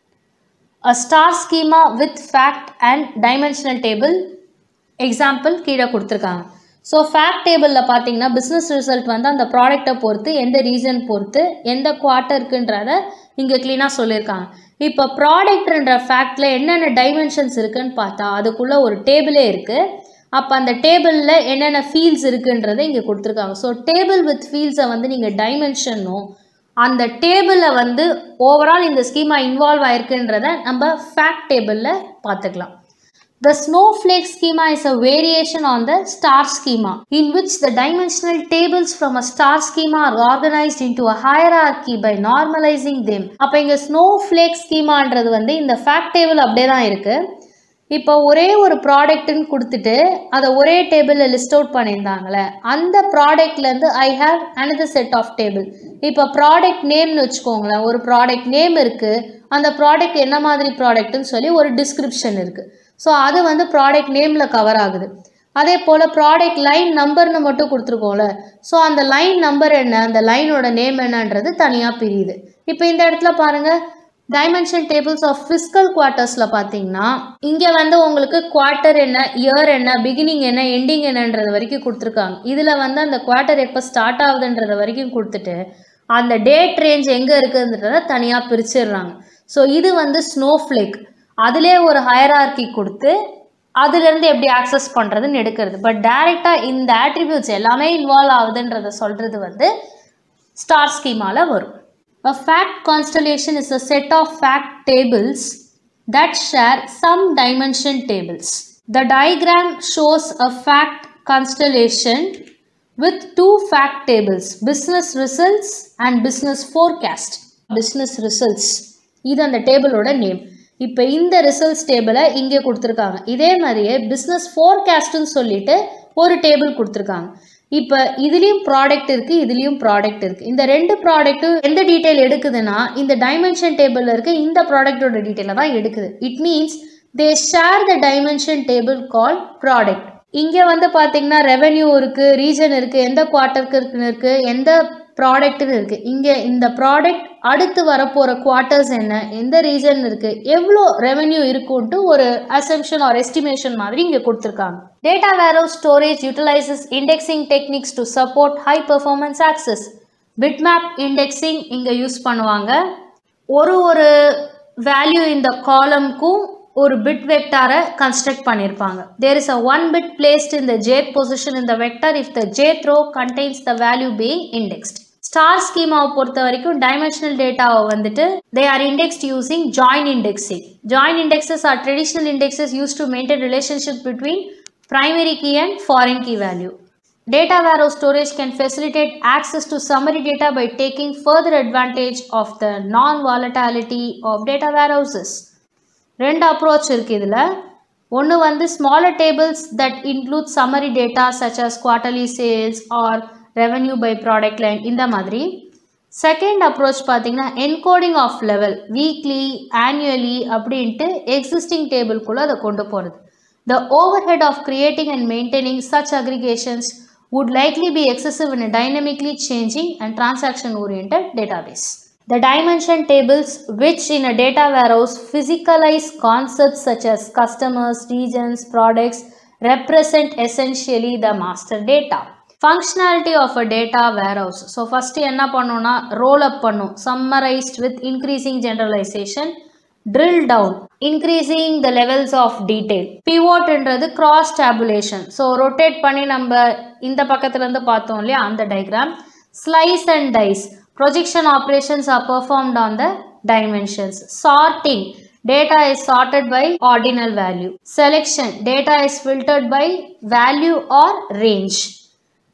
A star schema with fact and dimensional table example கீழே கொடுத்துருக்காங்க so fact டேபிளில் பார்த்தீங்கன்னா business result வந்து அந்த ப்ராடக்டை பொறுத்து எந்த reason பொறுத்து எந்த குவார்ட்டருக்குன்றத இங்கே க்ளீனாக சொல்லியிருக்காங்க இப்போ ப்ராடக்ட்ன்ற ஃபேக்டில் என்னென்ன டைமென்ஷன்ஸ் இருக்குன்னு பார்த்தா அதுக்குள்ளே ஒரு டேபிளே இருக்குது அப்போ அந்த டேபிளில் என்னென்ன ஃபீல்ட்ஸ் இருக்குன்றதை இங்கே கொடுத்துருக்காங்க ஸோ டேபிள் வித் ஃபீல்ட்ஸை வந்து நீங்கள் டைமென்ஷனும் அந்த டேபிளில் வந்து ஓவரால் இந்த ஸ்கீமா இன்வால்வ் ஆயிருக்குன்றத நம்ம ஃபேக்ட் டேபிளில் பார்த்துக்கலாம் The snowflake schema is a variation on the star schema, in which the dimensional tables from a star schema are organized into a hierarchy by normalizing them. அப்போ இங்கே snowflake schemaன்றது வந்து இந்த fact table அப்படியே தான் இருக்குது இப்போ ஒரே ஒரு ப்ராடக்ட்னு கொடுத்துட்டு அதை ஒரே டேபிளில் லிஸ்ட் அவுட் பண்ணியிருந்தாங்களே அந்த ப்ராடக்ட்லேருந்து I have another set of table இப்போ ப்ராடக்ட் நேம்னு வச்சுக்கோங்களேன் ஒரு ப்ராடக்ட் நேம் இருக்குது அந்த ப்ராடக்ட் என்ன மாதிரி ப்ராடக்ட்னு சொல்லி ஒரு டிஸ்கிரிப்ஷன் இருக்குது ஸோ அது வந்து ப்ராடக்ட் நேமில் கவர் ஆகுது அதே போல் ப்ராடக்ட் லைன் நம்பர்னு மட்டும் கொடுத்துருக்கோம்ல ஸோ அந்த லைன் நம்பர் என்ன அந்த லைனோட நேம் என்னன்றது தனியாக பிரியுது இப்போ இந்த இடத்துல பாருங்கள் டைமென்ஷன் டேபிள்ஸ் ஆஃப் ஃபிஸ்கல் குவார்ட்டர்ஸில் பார்த்தீங்கன்னா இங்கே வந்து உங்களுக்கு குவார்ட்டர் என்ன இயர் என்ன பிகினிங் என்ன எண்டிங் என்னன்றது வரைக்கும் கொடுத்துருக்காங்க இதில் வந்து அந்த குவார்ட்டர் எப்போ ஸ்டார்ட் ஆகுதுன்றத வரைக்கும் கொடுத்துட்டு அந்த டேட் ரேஞ்ச் எங்கே இருக்குதுன்றத தனியாக பிரிச்சிடுறாங்க ஸோ இது வந்து ஸ்னோஃப்ளேக் அதிலே ஒரு ஹயரார்கி கொடுத்து அதுலேருந்து எப்படி ஆக்சஸ் பண்ணுறதுன்னு எடுக்கிறது பட் டைரெக்டாக இந்த ஆட்ரிபியூட்ஸ் எல்லாமே இன்வால்வ் ஆகுதுன்றத சொல்கிறது வந்து ஸ்டார் ஸ்கீமாவில் வரும் A fact constellation is a set of fact tables that share some dimension tables. The diagram shows a fact constellation with two fact tables business results and business forecast. Business results இது அந்த டேபிளோட name இப்போ இந்த results டேபிளை இங்கே கொடுத்துருக்காங்க இதே மாதிரியே business ஃபோர்காஸ்ட்னு சொல்லிட்டு ஒரு டேபிள் கொடுத்துருக்காங்க இப்போ இதுலேயும் ப்ராடக்ட் இருக்குது இதுலேயும் ப்ராடக்ட் இருக்குது இந்த ரெண்டு ப்ராடக்ட்டும் எந்த டீட்டெயில் எடுக்குதுன்னா இந்த டைமென்ஷன் டேபிளில் இருக்க இந்த ப்ராடக்டோட டீட்டெயிலை தான் எடுக்குது it means they share the dimension table call product இங்கே வந்து பார்த்தீங்கன்னா ரெவென்யூ இருக்குது ரீஜன் இருக்குது எந்த குவார்ட்டருக்கு இருக்குன்னு இருக்குது எந்த ப்ராடக்ட்னு இருக்குது இங்கே இந்த ப்ராடக்ட் அடுத்து வரப்போகிற குவார்ட்டர்ஸ் என்ன எந்த ரீசன் இருக்குது எவ்வளோ ரெவென்யூ இருக்குன்ட்டு ஒரு அசம்ஷன் ஆர் எஸ்டிமேஷன் மாதிரி இங்கே கொடுத்துருக்காங்க data warehouse storage utilizes indexing techniques to support high performance access bitmap indexing இங்கே யூஸ் பண்ணுவாங்க ஒரு ஒரு வேல்யூ இந்த காலம்க்கும் ஒரு பிட் வெக்டாரை கன்ஸ்ட்ரக்ட் பண்ணியிருப்பாங்க there is a one bit placed in the jth position in the vector if the jth row contains the value being indexed star ஸ்கீமாவை பொறுத்த வரைக்கும் டைமென்ஷனல் டேட்டாவை வந்துட்டு they are indexed using join indexing join indexes are traditional indexes use to maintain relationship between primary key and foreign key value. Data warehouse storage can facilitate access to summary data by taking further advantage of the non-volatility of data warehouses. ரெண்டு approach இருக்குது இதில் ஒன்று வந்து smaller tables that include summary data such as quarterly sales or revenue by product line இந்த மாதிரி second approach பார்த்தீங்கன்னா encoding of level weekly annually அப்படின்ட்டு existing டேபிள்குள்ளே அதை கொண்டு போகிறது The overhead of creating and maintaining such aggregations would likely be excessive in a dynamically changing and transaction-oriented database. The dimension tables, which in a data warehouse physicalize concepts such as customers, regions, products, represent essentially the master data. Functionality of a data warehouse. So, first என்ன பண்ணோம்னா roll up பண்ணும் summarized with increasing generalization drill down increasing the levels of detail pivotன்றது cross tabulation so rotate பண்ணி நம்ம இந்த பக்கத்துல இருந்து பார்த்தோம் இல்லையா அந்த diagram slice and dice projection operations are performed on the dimensions sorting data is sorted by ordinal value selection data is filtered by value or range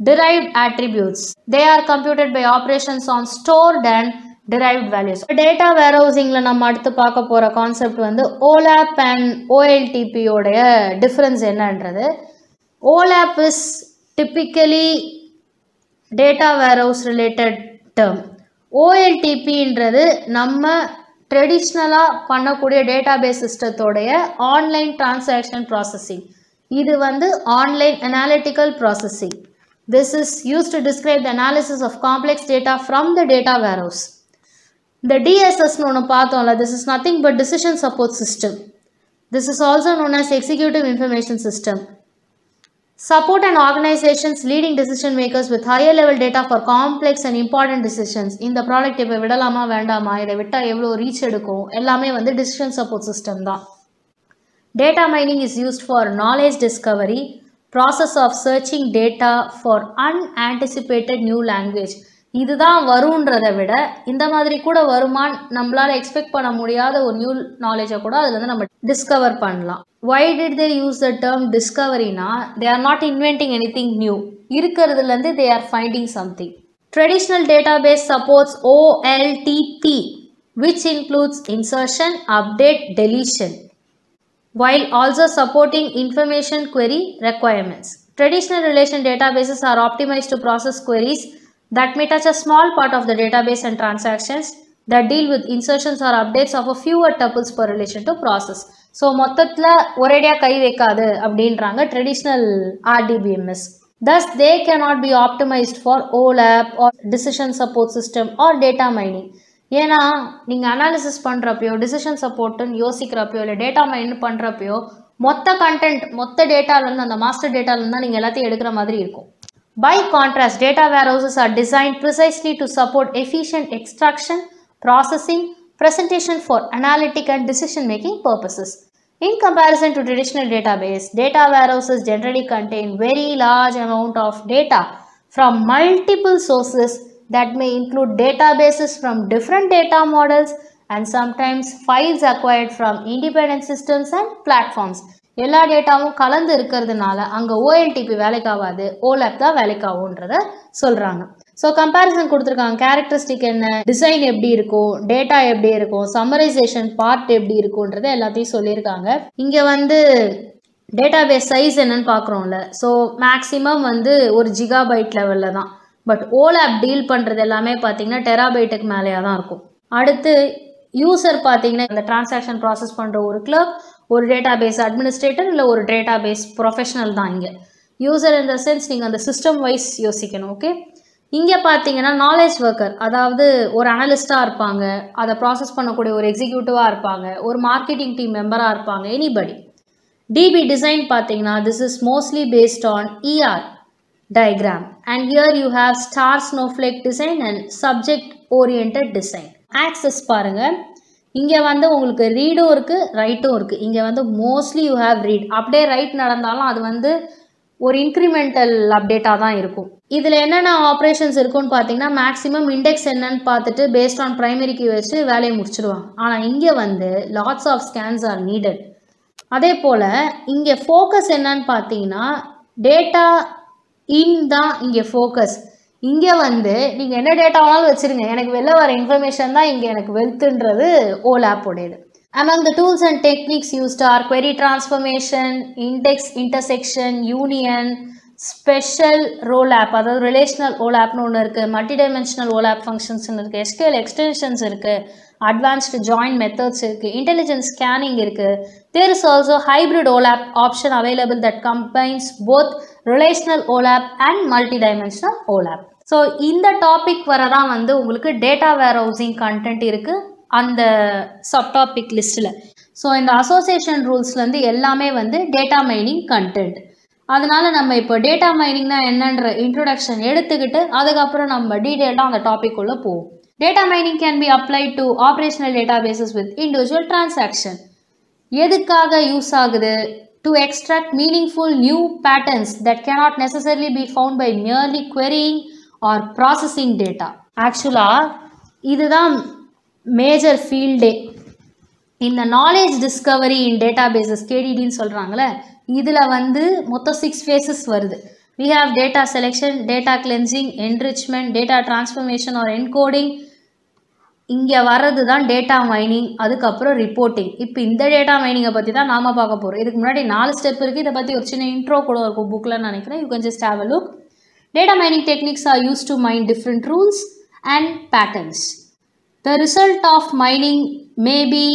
derived attributes. They are computed by operations on stored and derived values. Data வேர்ஹவுசிங்கில் நம்ம அடுத்து பார்க்க போகிற concept வந்து OLAP and ஓஎல்டிபியோடைய difference என்னன்றது OLAP is typically data warehouse related term ஓஎல்டிபின்றது நம்ம ட்ரெடிஷ்னலாக பண்ணக்கூடிய டேட்டாபேஸ் சிஸ்டத்தோடைய ஆன்லைன் டிரான்சாக்ஷன் ப்ராசஸிங் இது வந்து online analytical processing this is use to describe the analysis of complex data from the data warehouse இந்த டிஎஸ்எஸ்னு ஒன்று பார்த்தோம்ல this is nothing but decision support system this is also known as executive information system Support and organizations leading decision makers with higher level data for complex and important decisions. இந்த product இப்போ விடலாமா வேண்டாமா இதை விட்டால் எவ்வளோ reach எடுக்கும் எல்லாமே வந்து டிசிஷன் சப்போர்ட் சிஸ்டம் தான் data mining is used for knowledge discovery process of searching data for unanticipated new language இதுதான் வருன்றதை விட இந்த மாதிரி கூட வருமான்னு நம்மளால எக்ஸ்பெக்ட் பண்ண முடியாத ஒரு நியூ நாலேஜை கூட அதுல இருந்து நம்ம டிஸ்கவர் பண்ணலாம் why did they use the term டிஸ்கவரினா they are not inventing anything new இருக்கிறதுலேருந்து they are finding something traditional database supports OLTP which includes insertion, update, deletion while also supporting information query requirements. Traditional relation databases are optimized to process queries that may touch a small part of the database and transactions that deal with insertions or updates of a fewer tuples per relation to process. ஸோ மொத்தத்தில் ஒரேடியாக கை வைக்காது அப்படின்றாங்க ட்ரெடிஷ்னல் RDBMS Thus, they cannot be optimized for OLAP or decision support system or data mining. ஏன்னா நீங்கள் analysis பண்ணுறப்பையோ decision சப்போர்ட்டுன்னு யோசிக்கிறப்பையோ இல்லை டேட்டா மைன் பண்ணுறப்பையோ மொத்த கண்டென்ட் மொத்த டேட்டாலேருந்து அந்த மாஸ்டர் டேட்டாலேருந்து தான் நீங்கள் எல்லாத்தையும் எடுக்கிற மாதிரி இருக்கும் By contrast, data warehouses are designed precisely to support efficient extraction, processing, presentation for analytic and decision-making purposes. In comparison to traditional database, data warehouses generally contain very large amount of data from multiple sources that may include databases from different data models and sometimes files acquired from independent systems and platforms. எல்லா டேட்டாவும் கலந்து இருக்கிறதுனால அங்கே OLTP வேலைக்கு ஆகாது ஓலேப் தான் வேலைக்கு ஆகுன்றத சொல்கிறாங்க ஸோ கம்பேரிசன் கொடுத்துருக்காங்க கேரக்டரிஸ்டிக் என்ன டிசைன் எப்படி இருக்கும் டேட்டா எப்படி இருக்கும் சம்மரைசேஷன் பார்ட் எப்படி இருக்கும்ன்றத எல்லாத்தையும் சொல்லியிருக்காங்க இங்கே வந்து டேட்டாபேஸ் சைஸ் என்னன்னு பார்க்குறோம்ல ஸோ மேக்ஸிமம் வந்து ஒரு ஜிகாபைட் லெவலில் தான் பட் ஓலாப் டீல் பண்ணுறது எல்லாமே பார்த்தீங்கன்னா டெராபைட்டுக்கு மேலேயே தான் இருக்கும் அடுத்து யூசர் பார்த்தீங்கன்னா இந்த டிரான்சாக்ஷன் ப்ராசஸ் பண்ணுற ஒரு கிளர்க் ஒரு டேட்டாபேஸ் அட்மினிஸ்ட்ரேட்டர் இல்லை ஒரு டேட்டாபேஸ் ப்ரொஃபஷனல் தான் இங்கே யூசர் இந்த சென்ஸ் நீங்கள் அந்த சிஸ்டம் வைஸ் யோசிக்கணும் ஓகே இங்கே பார்த்தீங்கன்னா நாலேஜ் ஒர்க்கர் அதாவது ஒரு அனலிஸ்ட்டாக இருப்பாங்க அதை ப்ராசஸ் பண்ணக்கூடிய ஒரு எக்ஸிக்யூட்டிவாக இருப்பாங்க ஒரு மார்க்கெட்டிங் டீம் மெம்பராக இருப்பாங்க எனிபடி டிபி டிசைன் பார்த்தீங்கன்னா this is mostly based on ER diagram and here you have star snowflake design and subject oriented design access பாருங்க இங்கே வந்து உங்களுக்கு ரீடும் இருக்குது ரைட்டும் இருக்குது இங்கே வந்து மோஸ்ட்லி யூ ஹேவ் ரீட் அப்படியே ரைட் நடந்தாலும் அது வந்து ஒரு இன்க்ரிமெண்டல் அப்டேட்டாக தான் இருக்கும் இதில் என்னென்ன ஆப்ரேஷன்ஸ் இருக்குன்னு பார்த்தீங்கன்னா மேக்ஸிமம் இண்டெக்ஸ் என்னன்னு பார்த்துட்டு பேஸ்ட் ஆன் ப்ரைமரிக்கு வச்சு வேலையை முடிச்சிடுவாங்க ஆனால் இங்கே வந்து lots of scans are needed அதே போல் இங்கே ஃபோக்கஸ் என்னன்னு பார்த்தீங்கன்னா டேட்டா இன் தான் இங்கே ஃபோக்கஸ் இங்கே வந்து நீங்கள் என்ன டேட்டா வேணாலும் வச்சுருங்க எனக்கு வெளில வர இன்ஃபர்மேஷன் தான் இங்கே எனக்கு வெல்த்துன்றது ஓலாப் உடையது Among the tools and techniques used are query transformation, index intersection, union, special rollup அதாவது ரிலேஷனல் ஓலாப்னு ஒன்று இருக்குது மல்டி டைமென்ஷனல் ஓலாப் ஃபங்க்ஷன்ஸ்னு இருக்குது எஸ்கேல் எக்ஸ்டென்ஷன்ஸ் இருக்குது அட்வான்ஸ்டு ஜாயின் மெத்தட்ஸ் இருக்குது இன்டெலிஜென்ஸ் ஸ்கேனிங் இருக்குது there is also hybrid OLAP option available that combines both relational OLAP and multidimensional OLAP so இந்த டாபிக் வரதான் வந்து உங்களுக்கு டேட்டா வேர் ஹவுசிங் கண்டென்ட் இருக்குது அந்த சப்டாபிக் லிஸ்ட்டில் ஸோ இந்த அசோசியேஷன் ரூல்ஸ்லேருந்து எல்லாமே வந்து டேட்டா மைனிங் கண்டென்ட் அதனால நம்ம இப்போ டேட்டா மைனிங்னா என்னன்ற இன்ட்ரொடக்ஷன் எடுத்துக்கிட்டு அதுக்கப்புறம் நம்ம டீட்டெயிலாக அந்த டாபிக் உள்ள போவோம் data mining can be apply to operational database with individual transaction எதுக்காக யூஸ் ஆகுது to extract meaningful new patterns that cannot necessarily be found by merely querying or processing data ஆக்சுவலாக இதுதான் மேஜர் ஃபீல்டே இந்த knowledge discovery in database கேடிடின்னு சொல்கிறாங்களே இதில் வந்து மொத்தம் சிக்ஸ் ஃபேஸஸ் வருது we have data selection data cleansing enrichment data transformation or encoding இங்கே வர்றது தான் டேட்டா மைனிங் அதுக்கப்புறம் ரிப்போர்ட்டிங் இப்போ இந்த டேட்டா மைனிங்கை பற்றி தான் நாம பார்க்க போகிறோம் இதுக்கு முன்னாடி நாலு ஸ்டெப் இருக்குது இதை பற்றி ஒரு சின்ன இன்ட்ரோ கூட இருக்கும் புக்கில் நினைக்கிறேன் you can just have a look data mining techniques are use to mine different rules and patterns the result of mining may be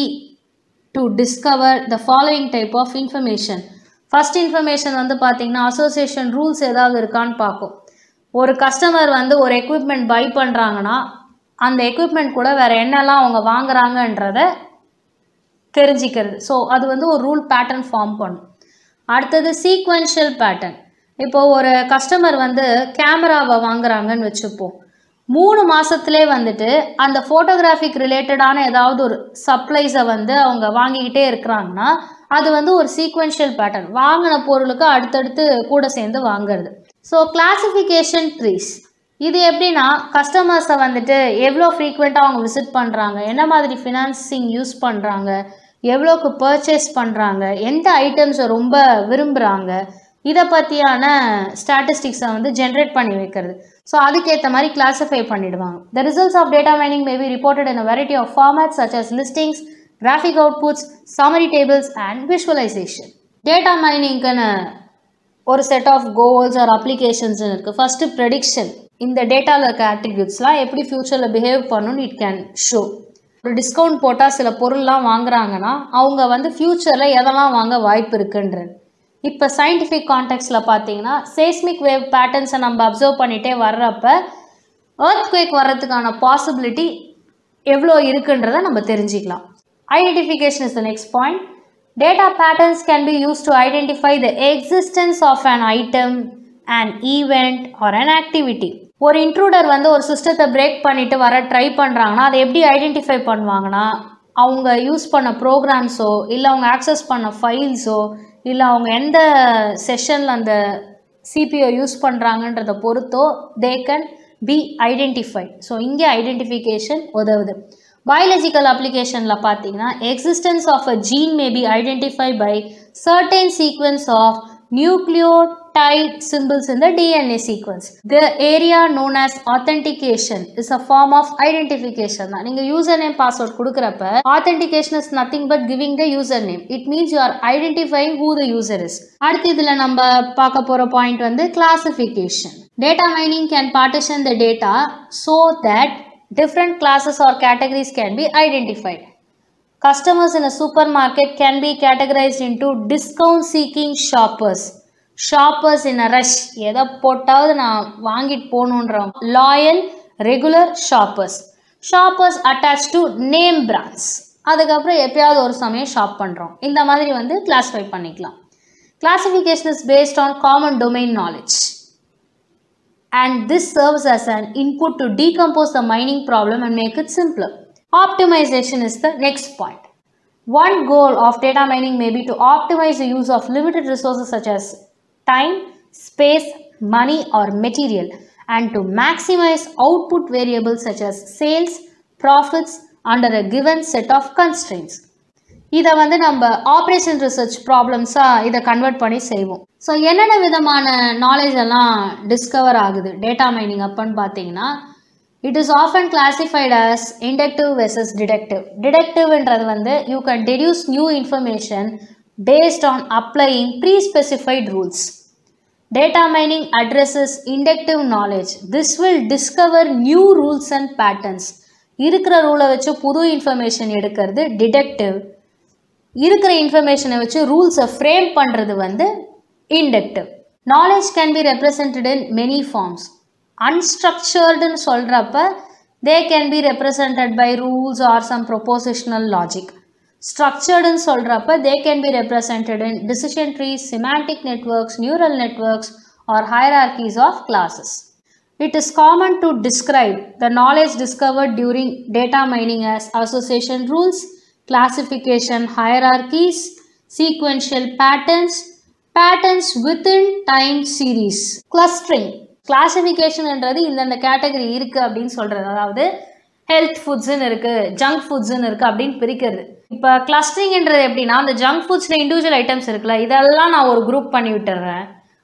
to discover the following type of information first information வந்து பார்த்தீங்கன்னா association rules ஏதாவது இருக்கான்னு பார்க்கும் ஒரு customer வந்து ஒரு equipment by பண்ணுறாங்கன்னா அந்த எக்யூப்மெண்ட் கூட வேறு என்னெல்லாம் அவங்க வாங்குறாங்கன்றத தெரிஞ்சிக்கிறது ஸோ அது வந்து ஒரு ரூல் பேட்டர்ன் ஃபார்ம் பண்ணும் அடுத்தது சீக்வென்ஷியல் பேட்டர்ன் இப்போ ஒரு கஸ்டமர் வந்து கேமராவை வாங்குறாங்கன்னு வச்சுப்போம் மூணு மாதத்துலேயே வந்துட்டு அந்த ஃபோட்டோகிராஃபிக் ரிலேட்டடான ஏதாவது ஒரு சப்ளைஸை வந்து அவங்க வாங்கிக்கிட்டே இருக்கிறாங்கன்னா அது வந்து ஒரு சீக்வென்ஷியல் பேட்டர்ன் வாங்கின பொருளுக்கு அடுத்தடுத்து கூட சேர்ந்து வாங்குறது ஸோ கிளாசிஃபிகேஷன் ட்ரீஸ் இது எப்படின்னா கஸ்டமர்ஸை வந்துட்டு எவ்வளோ ஃப்ரீக்வெண்ட்டாக அவங்க விசிட் பண்ணுறாங்க என்ன மாதிரி ஃபினான்சிங் யூஸ் பண்ணுறாங்க எவ்வளோக்கு பர்ச்சேஸ் பண்ணுறாங்க எந்த ஐட்டம்ஸை ரொம்ப விரும்புகிறாங்க இதை பற்றியான ஸ்டாட்டிஸ்டிக்ஸை வந்து ஜென்ரேட் பண்ணி வைக்கிறது ஸோ அதுக்கேற்ற மாதிரி கிளாஸிஃபை பண்ணிடுவாங்க the results of data mining may be reported in a variety of formats such as listings graphic outputs summary tables and visualization data மைனிங்க்குன்னு ஒரு set of goals or applications இருக்குது first prediction இந்த டேட்டாவில் இருக்க ஆட்ரிபியூட்ஸ்லாம் எப்படி ஃப்யூச்சரில் பிஹேவ் பண்ணணும்னு இட் கேன் ஷோ ஒரு டிஸ்கவுண்ட் போட்டால் சில பொருள்லாம் வாங்குறாங்கன்னா அவங்க வந்து ஃப்யூச்சரில் எதெல்லாம் வாங்க வாய்ப்பு இருக்குன்றது இப்போ சயின்டிஃபிக் கான்டெக்ட்ஸில் பார்த்தீங்கன்னா சேஸ்மிக் வேவ் பேட்டர்ன்ஸை நம்ம அப்சர்வ் பண்ணிகிட்டே வர்றப்ப எர்த் குவேக் வர்றதுக்கான பாசிபிலிட்டி எவ்வளோ இருக்குன்றதை நம்ம தெரிஞ்சுக்கலாம் identification is the next point data patterns can be use to identify the existence of an item and event or an activity ஒரு இன்ட்ரூடர் வந்து ஒரு சிஸ்டத்தை பிரேக் பண்ணிட்டு வர ட்ரை பண்ணுறாங்கன்னா அதை எப்படி ஐடென்டிஃபை பண்ணுவாங்கன்னா அவங்க யூஸ் பண்ண ப்ரோக்ராம்ஸோ இல்லை அவங்க ஆக்சஸ் பண்ண ஃபைல்ஸோ இல்லை அவங்க எந்த செஷனில் அந்த சிபிஓ யூஸ் பண்ணுறாங்கன்றத பொறுத்தோ they can be identify so இங்கே ஐடென்டிஃபிகேஷன் உதவுது பயாலஜிக்கல் அப்ளிகேஷனில் பார்த்தீங்கன்னா existence of a gene may be identify by certain sequence of nucleotide symbols in the DNA sequence. The area known as authentication is a form of identification தான் நீங்கள் user name password கொடுக்குறப்ப authentication is nothing but giving the username. It means you are identifying who the user is. அடுத்து இதில் நம்ம பார்க்க போகிற point வந்து classification. Data mining can partition the data so that different classes or categories can be identified. Customers in a supermarket can be categorized into discount seeking shoppers. Shoppers in a rush எதை போட்டாவது நான் வாங்கிட்டு போகணுன்றவங்க loyal regular shoppers shoppers attach to name brands அதுக்கப்புறம் எப்பயாவது ஒரு சமயம் shop பண்ணுறோம் இந்த மாதிரி வந்து கிளாஸிஃபை பண்ணிக்கலாம் classification is based on common domain knowledge and this serves as an input to decompose the mining problem and make it simpler. Optimization is the next point. One goal of data mining may be to optimize the use of limited resources such as time, space, money or material and to maximize output variables such as sales, profits under a given set of constraints. இதை வந்து நம்ம operation research ப்ராப்ளம்ஸாக இதை convert பண்ணி செய்வோம் so என்னென்ன விதமான knowledge எல்லாம் discover ஆகுது டேட்டா மைனிங் அப்பன்னு பார்த்தீங்கன்னா it is often classified as inductive versus deductive டிடெக்டிவ்ன்றது வந்து you can deduce new information based on applying pre specified rules Data mining addresses inductive knowledge. This will discover new rules and patterns. இருக்கிற ரூலை வச்சு புது information எடுக்கிறது detective இருக்கிற இன்ஃபர்மேஷனை வச்சு ரூல்ஸை ஃப்ரேம் பண்ணுறது வந்து inductive knowledge can be represented in many forms அன்ஸ்ட்ரக்சர்டுன்னு சொல்கிறப்ப they can be represented by rules or some propositional logic ஸ்ட்ரக்சர்டுன்னு சொல்கிறப்ப they can be represented in decision trees semantic networks neural networks or hierarchies of classes It is common to describe the knowledge discovered during data mining as association rules, classification hierarchies, sequential patterns, patterns within time series, clustering. கிளாசிஃபிகேஷன்ன்றது இந்தந்த category இருக்குது அப்படின்னு சொல்கிறது அதாவது health ஃபுட்ஸ்ன்னு இருக்குது junk ஃபுட்ஸ்ன்னு இருக்குது அப்படின்னு பிரிக்கிறது இப்போ கிளஸ்டரிங்ன்றது எப்படின்னா அந்த ஜங்க் ஃபுட்ஸில் இண்டிவிஜுவல் ஐட்டம்ஸ் இருக்குல்ல இதெல்லாம் நான் ஒரு குரூப் பண்ணி விட்டுறேன்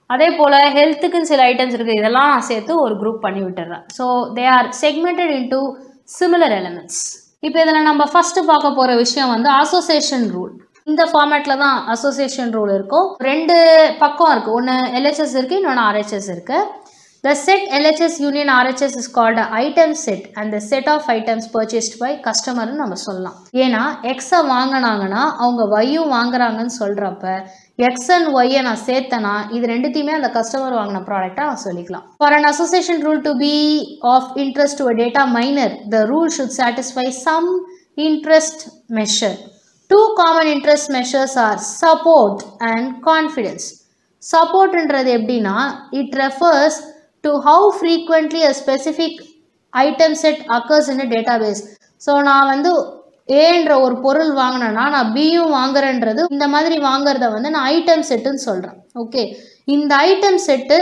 அதே போல் ஹெல்த்துக்குன்னு சில ஐட்டம்ஸ் இருக்குது இதெல்லாம் நான் சேர்த்து ஒரு குரூப் பண்ணி விட்டுறேன் so they are segmented into similar elements இப்போ இதில் நம்ம ஃபஸ்ட்டு பார்க்க போகிற விஷயம் வந்து அசோசியேஷன் ரூல் இந்த ஃபார்மேட்டில் தான் அசோசியேஷன் ரூல் இருக்கும் ரெண்டு பக்கம் இருக்குது ஒன்று எல்ஹெச்எஸ் இருக்குது இன்னொன்று ஆர்ஹெச்எஸ் இருக்குது The set LHS union RHS is called a item set and the set of items purchased by customer நம்ம சொல்லலாம் ஏன்னா எக்ஸை வாங்கினாங்கன்னா அவங்க ஒய்யும் வாங்குறாங்கன்னு சொல்கிறப்ப எக்ஸ் அண்ட் ஒய்யை நான் சேர்த்தனா இது ரெண்டுத்தையுமே அந்த கஸ்டமர் வாங்கின ப்ராடக்டாக நான் சொல்லிக்கலாம் for an association rule to be of interest to data miner the rule should satisfy some interest measure two common interest measures are support and confidence சப்போர்ட்ன்றது எப்படின்னா it refers to how frequently a specific item set occurs in a database so நான் வந்து ஏன்ற ஒரு பொருள் வாங்கினேன்னா நான் பியும் வாங்குறேன்றது இந்த மாதிரி வாங்குறத வந்து நான் ஐட்டம் செட்டுன்னு சொல்கிறேன் ஓகே இந்த ஐட்டம் செட்டு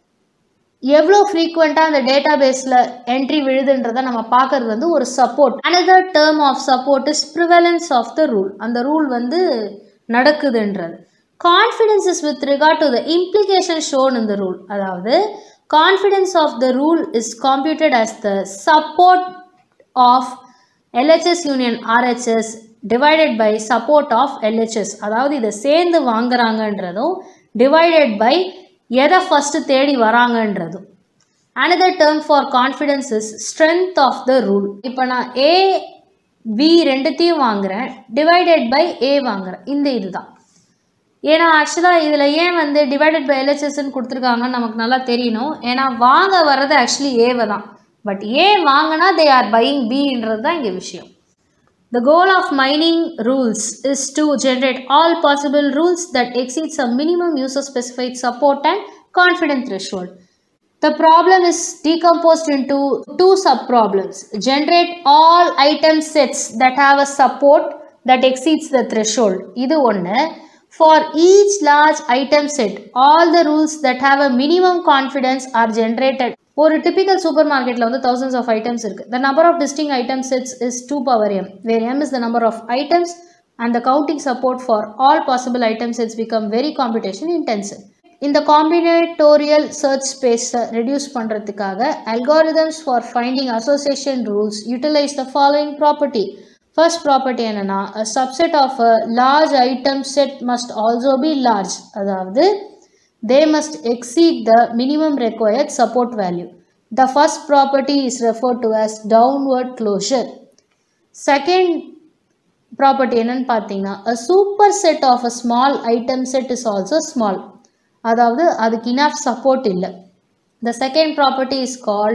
எவ்வளோ ஃப்ரீக்வெண்ட்டாக அந்த டேட்டா பேஸில் என்ட்ரி விழுதுன்றதை நம்ம பார்க்கறது வந்து ஒரு support another term of support is prevalence of the rule அந்த ரூல் வந்து நடக்குதுன்றது confidence is with regard to the implication shown இந்த ரூல் அதாவது confidence of the rule is computed as the support of LHS union RHS divided by support of LHS அதாவது இதை சேர்ந்து வாங்குறாங்கன்றதும் divided by எதை ஃபஸ்ட்டு தேடி வராங்கன்றதும் another term for confidence is strength of the rule இப்போ நான் A B ரெண்டுத்தையும் வாங்குறேன் divided by A வாங்குறேன் இந்த இதுதான் ஏன்னா ஆக்சுவலாக இதில் ஏன் வந்து டிவைடட் பை எல்ஹெச்எஸ்ன்னு கொடுத்துருக்காங்கன்னு நமக்கு நல்லா தெரியணும் ஏன்னா வாங்க வர்றது ஆக்சுவலி ஏவை தான் பட் ஏ வாங்கினா தே ஆர் பையிங் பின்றது தான் இங்கே விஷயம் The goal of mining rules is to generate all possible rules that exceed some minimum user specified support and confidence threshold. The problem is decomposed into two subproblems. Generate all item sets that have a support that exceeds the threshold. இது ஒன்று For each large item set, all the rules that have a minimum confidence are generated. ஒரு typical super மார்க்கெட்டில் வந்து thousands of items இருக்கு The number of distinct item sets is 2 power m, where m is the number of items and the counting support for all possible item sets become very computation intensive. இந்த combinatorial search space reduce பண்ணுறதுக்காக algorithms for finding association rules utilize the following property. First property என்னன்னா a subset of a large item set must also be large அதாவது they must exceed the minimum required support value. The first property is referred to as downward closure. Second property என்னன்னு பார்த்தீங்கன்னா a superset of a small item set is also small. அதாவது அதுக்கு enough support இல்லை. The second property is called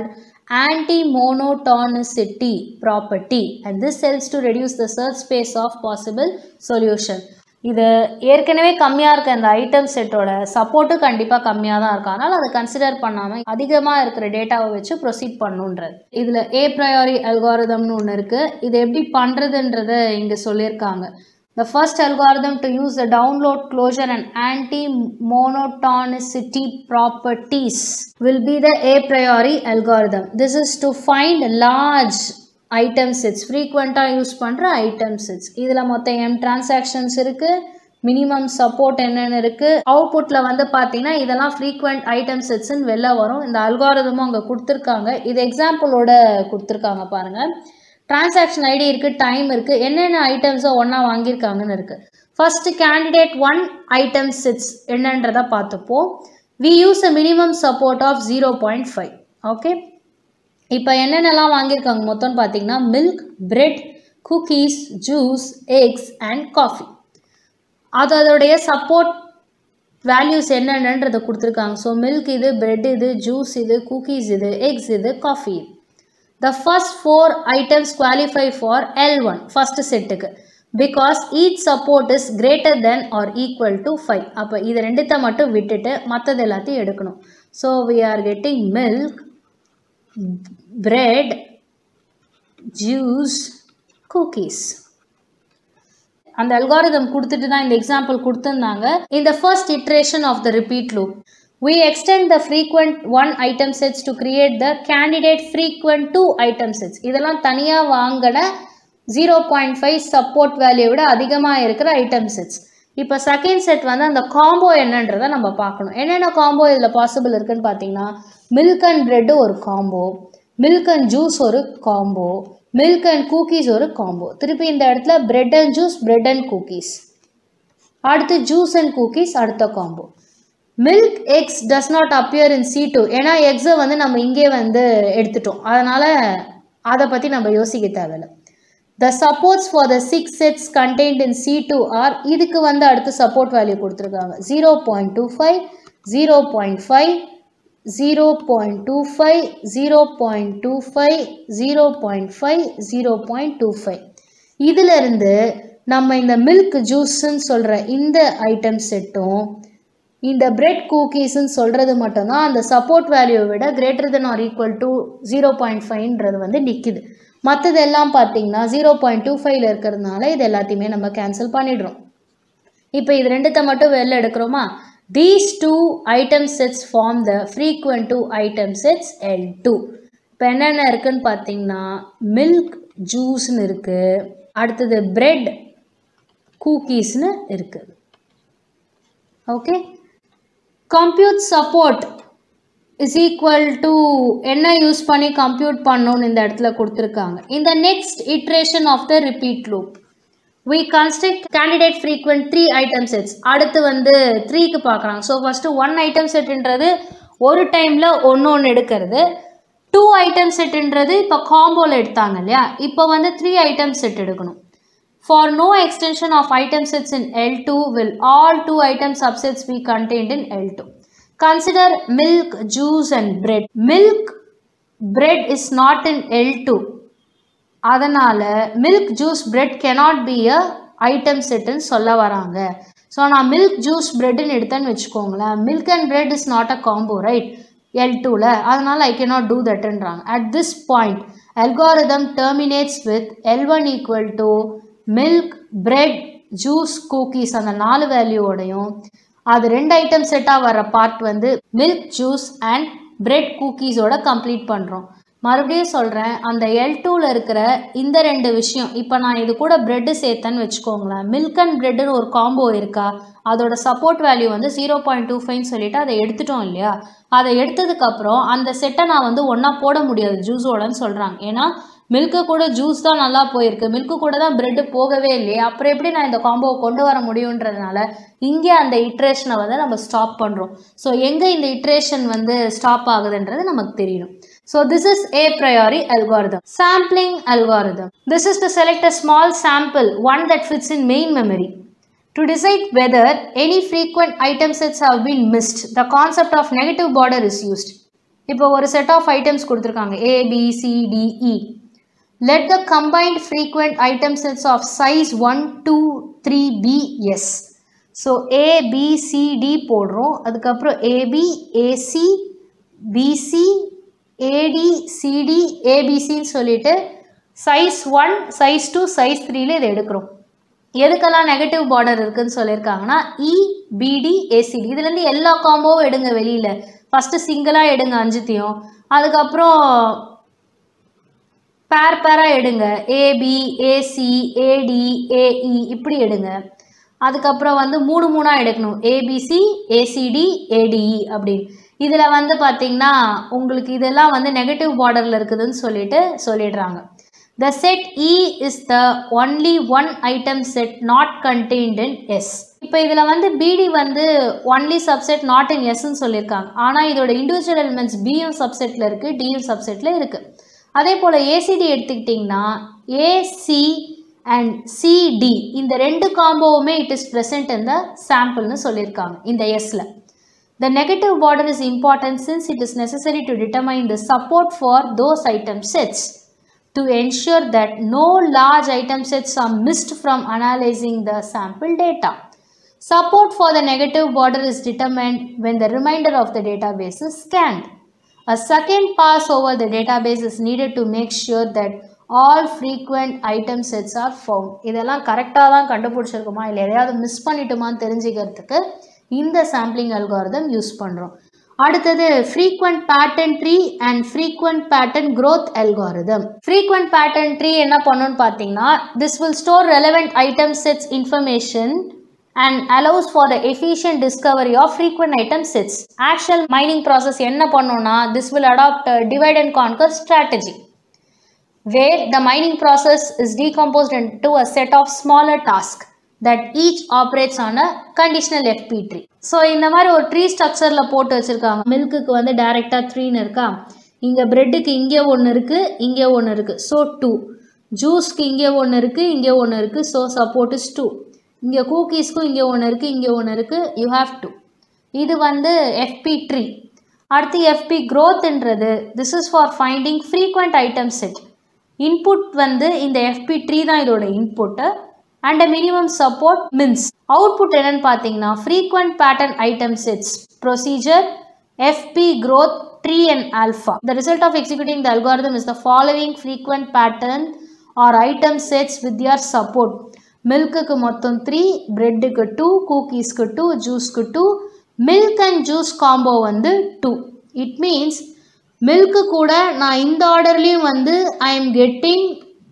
anti-monotonicity property and this helps to reduce the search space of possible solution. இது ஏற்கனவே கம்மியாக இருக்க இந்த ஐட்டம் செட்டோட சப்போர்ட்டும் கண்டிப்பாக கம்மியாக தான் இருக்கும் அதனால் அதை கன்சிடர் பண்ணாமல் அதிகமாக இருக்கிற டேட்டாவை வச்சு ப்ரொசீட் பண்ணுன்றது இதில் ஏ ப்ரையாரி அல்காரிதம்னு ஒன்று இருக்குது இது எப்படி பண்ணுறதுன்றதை இங்கே சொல்லியிருக்காங்க The first algorithm to use the download closure and anti-monotonicity properties will be the a priori algorithm. This is to find large item sets, frequent-ஆக யூஸ் பண்ணுற item sets. இதில் மொத்தம் m transactions இருக்குது மினிமம் சப்போர்ட் என்னென்னு இருக்குது அவுட்புட்டில் வந்து பார்த்தீங்கன்னா இதெல்லாம் ஃப்ரீக்வெண்ட் ஐட்டம் செட்ஸ்ன்னு வெளில வரும் இந்த அல்காரதமும் அங்கே கொடுத்துருக்காங்க இது எக்ஸாம்பிளோட கொடுத்துருக்காங்க பாருங்கள் டிரான்சாக்ஷன் ஐடி இருக்குது டைம் இருக்குது என்னென்ன ஐட்டம்ஸை ஒன்றா வாங்கியிருக்காங்கன்னு இருக்குது first candidate one item sets என்னன்றதை பார்த்துப்போம் we use a minimum support of zero point five okay இப்போ என்னென்னலாம் வாங்கியிருக்காங்க மொத்தம்னு பார்த்தீங்கன்னா milk bread cookies juice eggs and coffee அது அதோடைய சப்போர்ட் வேல்யூஸ் என்னென்னன்றதை கொடுத்துருக்காங்க ஸோ மில்க் இது பிரெட் இது ஜூஸ் இது குக்கீஸ் இது எக்ஸ் இது காஃபி இது The first four items qualify for L1, first செட்டுக்கு because each support is greater than or equal to 5. அப்போ இது ரெண்டுத்தை மட்டும் விட்டுட்டு மற்றது எல்லாத்தையும் எடுக்கணும் so we are getting milk, bread, juice, cookies. அந்த அல்காரிதம் கொடுத்துட்டு தான் இந்த எக்ஸாம்பிள் கொடுத்துருந்தாங்க இந்த first iteration of the repeat loop We extend the frequent one item sets to create the candidate frequent two item sets. இதெல்லாம் தனியாக வாங்கின zero point five support value விட அதிகமாக இருக்கிற ஐட்டம் செட்ஸ் இப்போ செகண்ட் செட் வந்து அந்த காம்போ என்னன்றதை நம்ம பார்க்கணும் என்னென்ன காம்போ இதில் பாசிபிள் இருக்குன்னு பார்த்தீங்கன்னா மில்க் அண்ட் பிரெட் ஒரு காம்போ மில்க் அண்ட் ஜூஸ் ஒரு காம்போ மில்க் அண்ட் குக்கீஸ் ஒரு காம்போ திருப்பி இந்த இடத்துல bread and juice bread and cookies அடுத்து ஜூஸ் அண்ட் குக்கீஸ் அடுத்த combo milk eggs does not appear in C two ஏன்னா எக்ஸை வந்து நம்ம இங்கே வந்து எடுத்துட்டோம் அதனால் அதை பற்றி நம்ம யோசிக்க தேவையில்லை the supports for the six sets contained in C two are இதுக்கு வந்து அடுத்து சப்போர்ட் வேல்யூ கொடுத்துருக்காங்க zero point two five zero point five zero point two five zero point two five zero point five zero point two five இதிலிருந்து நம்ம இந்த milk ஜூஸ்ன்னு சொல்கிற இந்த item செட்டும் இந்த பிரெட் குக்கீஸ்ன்னு சொல்கிறது மட்டும்தான் அந்த சப்போர்ட் வேல்யூவை விட greater than or equal to zero point ஃபைவ்ன்றது வந்து நிற்கிது மற்றது எல்லாம் பார்த்தீங்கன்னா ஜீரோ பாயிண்ட் டூ ஃபைவ்ல இருக்கிறதுனால இது எல்லாத்தையுமே நம்ம கேன்சல் பண்ணிடுறோம் இப்போ இது ரெண்டுத்த மட்டும் வெளில எடுக்கிறோமா these two item sets form the frequent two item sets L two இப்போ என்னென்ன இருக்குன்னு பார்த்தீங்கன்னா மில்க் ஜூஸ்னு இருக்குது அடுத்தது பிரெட் குக்கீஸ்னு இருக்குது okay compute support is equal to என்ன யூஸ் பண்ணி கம்ப்யூட் பண்ணணும்னு இந்த இடத்துல கொடுத்துருக்காங்க இந்த next iteration of the repeat loop we construct candidate frequent three item sets அடுத்து வந்து த்ரீக்கு பார்க்குறாங்க ஸோ ஃபஸ்ட்டு ஒன் ஐட்டம் செட்டுன்றது ஒரு டைமில் ஒன்று ஒன்று எடுக்கிறது டூ ஐட்டம் செட்டுன்றது இப்போ காம்போவில் எடுத்தாங்க இல்லையா இப்போ வந்து த்ரீ ஐட்டம் செட் எடுக்கணும் for no extension of item sets in L two will all two item subsets be contained in L two consider milk juice and bread milk bread is not in L two அதனால் milk juice bread cannot be a item செட்டுன்னு சொல்ல வராங்க so நான் milk juice பிரெட்னு எடுத்தேன்னு வச்சுக்கோங்களேன் milk and bread is not a combo right எல் டூவில் அதனால் ஐ கேனாட் டூ தட்ன்றாங்க at this point algorithm terminates with L one equal to milk bread juice cookies அந்த நாலு வேல்யூவோடையும் அது ரெண்டு ஐட்டம் செட்டாக வர பார்ட் வந்து மில்க் ஜூஸ் அண்ட் பிரெட் குக்கீஸோட கம்ப்ளீட் பண்ணுறோம் மறுபடியும் சொல்கிறேன் அந்த எல் டூவில் இருக்கிற இந்த ரெண்டு விஷயம் இப்போ நான் இது கூட ப்ரெட்டு சேர்த்தேன்னு வச்சுக்கோங்களேன் மில்க் அண்ட் ப்ரெட்டுன்னு ஒரு காம்போ இருக்கா அதோட சப்போர்ட் வேல்யூ வந்து ஜீரோ பாயிண்ட் டூ ஃபைவ்னு சொல்லிட்டு அதை எடுத்துட்டோம் இல்லையா அதை எடுத்ததுக்கப்புறம் அந்த செட்டை நான் வந்து ஒன்றா போட முடியாது ஜூஸோடன்னு சொல்கிறாங்க ஏன்னா மில்க்கு கூட ஜூஸ் தான் நல்லா போயிருக்கு மில்க்கு கூட தான் ப்ரெட்டு போகவே இல்லையே அப்புறம் எப்படி நான் இந்த காம்போவை கொண்டு வர முடியுன்றதுனால இங்கே அந்த இட்ரேஷனை வந்து நம்ம ஸ்டாப் பண்ணுறோம் ஸோ எங்கே இந்த இட்ரேஷன் வந்து ஸ்டாப் ஆகுதுன்றது நமக்கு தெரியணும் So this is a priori algorithm. Sampling algorithm. This is to select a small sample, one that fits in main memory. To decide whether any frequent item sets have been missed, the concept of negative border is used. இப்போ ஒரு set of items கொடுத்துருக்காங்க A, B, C, D, E. Let the combined frequent item sets of size 1, 2, 3 be S. ஸோ A, B, C, D போடுறோம் அதுக்கப்புறம் AB, AC, BC, AD CD ஏபிசின்னு சொல்லிட்டு size one size two size த்ரீல இதை எடுக்கிறோம் எதுக்கெல்லாம் நெகட்டிவ் பார்டர் இருக்குன்னு சொல்லியிருக்காங்கன்னா இ பிடி ஏசிடி இதுலேருந்து எல்லா காம்போவும் எடுங்க வெளியில் ஃபஸ்ட்டு சிங்கிளாக எடுங்க அஞ்சுத்தையும் அதுக்கப்புறம் பேர் பேராக எடுங்க ஏபி ஏசி ஏடி ஏஇ இப்படி எடுங்க அதுக்கப்புறம் வந்து மூணு மூணாக எடுக்கணும் ஏபிசி ஏசிடி ஏடிஇ அப்படின்னு இதில் வந்து பார்த்திங்கன்னா உங்களுக்கு இதெல்லாம் வந்து நெகட்டிவ் பார்டரில் இருக்குதுன்னு சொல்லிட்டு சொல்லிடுறாங்க the set E is the only one item set not contained in S இப்போ இதில் வந்து பிடி வந்து ஒன்லி சப்செட் நாட் இன் எஸ்ன்னு சொல்லியிருக்காங்க ஆனால் இதோட இண்டிவிஜுவல் எலிமெண்ட்ஸ் பியும் சப்செட்டில் இருக்குது டியும் சப்செட்டில் இருக்குது அதே போல் ஏசிடி எடுத்துக்கிட்டிங்கன்னா ஏசி அண்ட் சிடி இந்த ரெண்டு காம்போவுமே இட் இஸ் ப்ரெசென்ட் இந்த சாம்பிள்னு சொல்லியிருக்காங்க இந்த எஸ்ஸில் The negative border is important since it is necessary to determine the support for those item sets to ensure that no large item sets are missed from analyzing the sample data. Support for the negative border is determined when the remainder of the database is scanned. A second pass over the database is needed to make sure that all frequent item sets are found. இதெல்லாம் கரெக்டாக தான் கண்டுபிடிச்சிருக்குமா இல்லை எதையாவது miss பண்ணிட்டோமான்னு தெரிஞ்சுக்கிறதுக்கு இந்த sampling algorithm use பண்ணுறோம் அடுத்தது frequent pattern tree and frequent pattern growth algorithm frequent pattern tree என்ன பண்ணுன்னு பார்த்தீங்கன்னா this will store relevant item sets information and allows for the efficient discovery of frequent item sets. Actual mining process என்ன பண்ணோம்னா this will adopt a divide and conquer strategy where the mining process is decomposed into a set of smaller tasks that each operates on a conditional FP tree. So இந்த மாதிரி ஒரு tree ஸ்ட்ரக்சரில் போட்டு வச்சுருக்காங்க மில்க்குக்கு வந்து டைரெக்டாக த்ரீன்னு இருக்கா இங்கே ப்ரெட்டுக்கு இங்கே ஒன்று இருக்குது இங்கே ஒன்று இருக்குது ஸோ டூ ஜூஸ்க்கு இங்கே ஒன்று இருக்குது இங்கே ஒன்று இருக்குது ஸோ சப்போர்ட் இஸ் டூ இங்கே கூக்கீஸ்க்கும் இங்கே ஒன்று இருக்குது இங்கே ஒன்று இருக்குது யூ ஹாவ் டூ இது வந்து எஃப்பி ட்ரீ அடுத்து எஃப்பி க்ரோத்ன்றது this is for finding frequent item set input வந்து இந்த எஃப்பி ட்ரீ தான் இதோட input and a minimum support means output என்னன்னு பார்த்தீங்கன்னா frequent pattern item sets procedure FP growth tree and alpha. The result of executing the algorithm is the following frequent pattern or item sets with their support. மில்க்குக்கு மொத்தம் three பிரெட்டுக்கு two குக்கீஸ்க்கு two ஜூஸ்க்கு two milk and juice combo வந்து two it means மில்க்கு கூட நான் இந்த ஆர்டர்லேயும் வந்து I am getting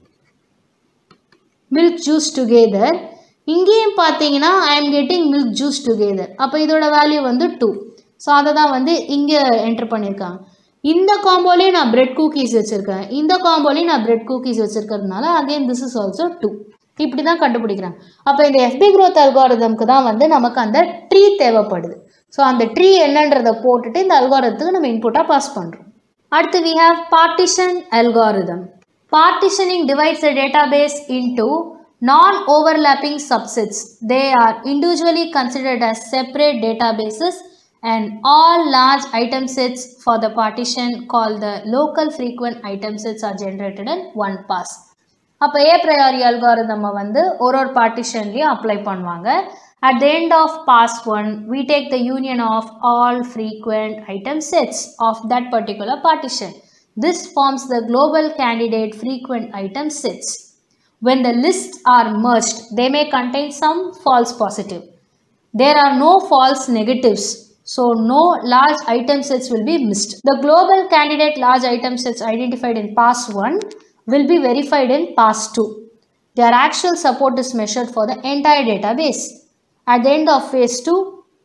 milk juice together இங்கேயும் பார்த்தீங்கன்னா I am getting milk juice together அப்போ இதோட வேல்யூ வந்து டூ ஸோ அதை தான் வந்து இங்கே என்ட்ரு பண்ணியிருக்காங்க இந்த காம்போலேயும் நான் பிரெட் குக்கீஸ் வச்சுருக்கேன் இந்த காம்போலேயும் நான் பிரெட் குக்கீஸ் வச்சுருக்கிறதுனால again this is also two இப்படி தான் கண்டுபிடிக்கிறாங்க அப்போ இந்த எஃபி க்ரோத் அல்காரதம்க்கு தான் வந்து நமக்கு அந்த ட்ரீ தேவைப்படுது ஸோ அந்த ட்ரீ என்னன்றதை போட்டுட்டு இந்த அல்காரத்துக்கு நம்ம இன்புட்டாக பாஸ் பண்ணுறோம் அடுத்து we have partition algorithm partitioning divides the database into non-overlapping subsets. They are individually considered as separate databases and all large item sets for the partition called the local frequent item sets are generated in one pass. அப்போ ஏ prior algorithm வந்து ஒரு ஒரு பார்ட்டிஷன்லேயும் apply பண்ணுவாங்க at the end of pass one we take the union of all frequent item sets of that particular partition this forms the global candidate frequent item sets when the lists are merged, they may contain some false positive. There are no false negatives, so no large item sets will be missed. The global candidate large item sets identified in pass 1 will be verified in pass 2. Their actual support is measured for the entire database. At the end of phase 2,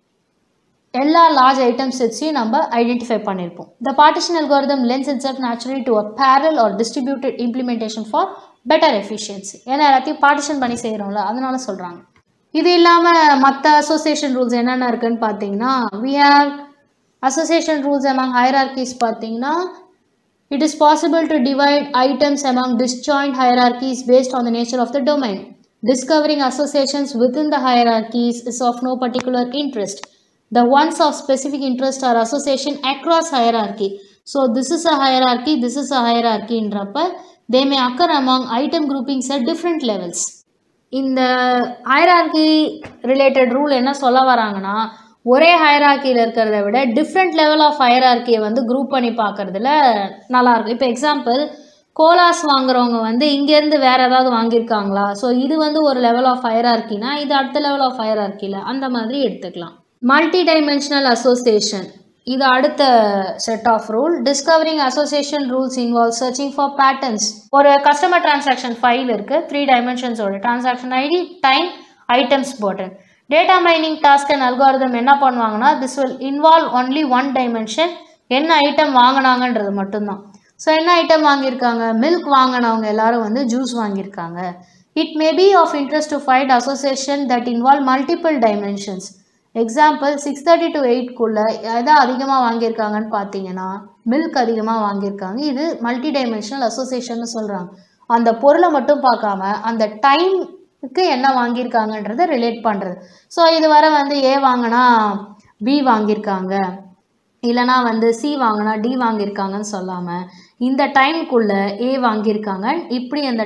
எல்லா large item செட்ஸையும் நம்ம identify பண்ணியிருப்போம் the partition algorithm lends its up naturally to a parallel or distributed implementation for better efficiency ஏன்னா எல்லாத்தையும் partition பண்ணி செய்கிறோம்ல அதனால சொல்கிறாங்க இது இல்லாமல் மற்ற அசோசியேஷன் ரூல்ஸ் என்னென்ன இருக்குன்னு பார்த்தீங்கன்னா we have association rules among hierarchies பார்த்தீங்கன்னா it is possible to divide items among disjoint hierarchies based on the nature of the domain. Discovering associations within the hierarchies is of no particular interest. The ones of specific interest are association across hierarchy. So this is a hierarchy, this is a hierarchy என்றப்ப they may occur among item groupings at different levels. இந்த hierarchy related rule என்ன சொல்ல வராங்கன்னா ஒரே ஹைரார்கியில் இருக்கிறத விட different level of ஹைரார்கியை வந்து group பண்ணி பார்க்குறதுல நல்லாயிருக்கும் இப்போ எக்ஸாம்பிள் கோலாஸ் வாங்குறவங்க வந்து இங்கேருந்து வேறு ஏதாவது வாங்கியிருக்காங்களா ஸோ இது வந்து ஒரு லெவல் ஆஃப் ஹைரார்கினா இது அடுத்த லெவல் ஆஃப் ஹைரார்கியில் அந்த மாதிரி எடுத்துக்கலாம் மல்டி டைமென்ஷனல் அசோசியேஷன் இது அடுத்த set of rule discovering association rules involve searching for patterns ஒரு கஸ்டமர் டிரான்சாக்ஷன் ஃபைல் இருக்குது த்ரீ டைமென்ஷன்ஸோட transaction ID time items button data mining task and algorithm என்ன பண்ணுவாங்கன்னா this will involve only one dimension என்ன item வாங்கினாங்கன்றது மட்டும்தான் so என்ன item வாங்கியிருக்காங்க மில்க் வாங்கினவங்க எல்லாரும் வந்து ஜூஸ் வாங்கியிருக்காங்க it may be of interest to find association that involve multiple dimensions example six thirty to எயிட்குள்ளே எதை அதிகமாக வாங்கியிருக்காங்கன்னு பார்த்தீங்கன்னா மில்க் அதிகமாக வாங்கியிருக்காங்க இது மல்டி டைமென்ஷனல் அசோசியேஷன் சொல்கிறாங்க அந்த பொருளை மட்டும் பார்க்காம அந்த டைம்க்கு என்ன வாங்கியிருக்காங்கன்றதை ரிலேட் பண்ணுறது ஸோ இது வர வந்து ஏ வாங்கினா பி வாங்கியிருக்காங்க இல்லைனா வந்து சி வாங்கினா டி வாங்கியிருக்காங்கன்னு சொல்லாமல் இந்த டைம்குள்ளே ஏ வாங்கியிருக்காங்க இப்படி அந்த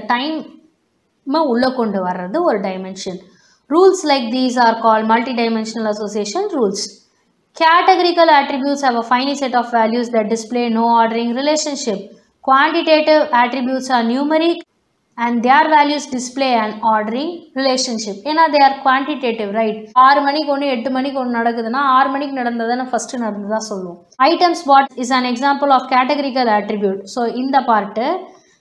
டைமை உள்ளே கொண்டு வர்றது ஒரு dimension Rules like these are called multidimensional association rules. Categorical attributes have a finite set of values that display no ordering relationship. Quantitative attributes are numeric and their values display an ordering relationship. ஏன்னா they are quantitative, right? ஆறு மணிக்கு ஒன்று எட்டு மணிக்கு ஒன்று நடக்குதுன்னா ஆறு மணிக்கு நடந்ததுன்னு ஃபஸ்ட்டு நடந்ததா சொல்லுவோம் items bought is an example of categorical attribute. So இந்த part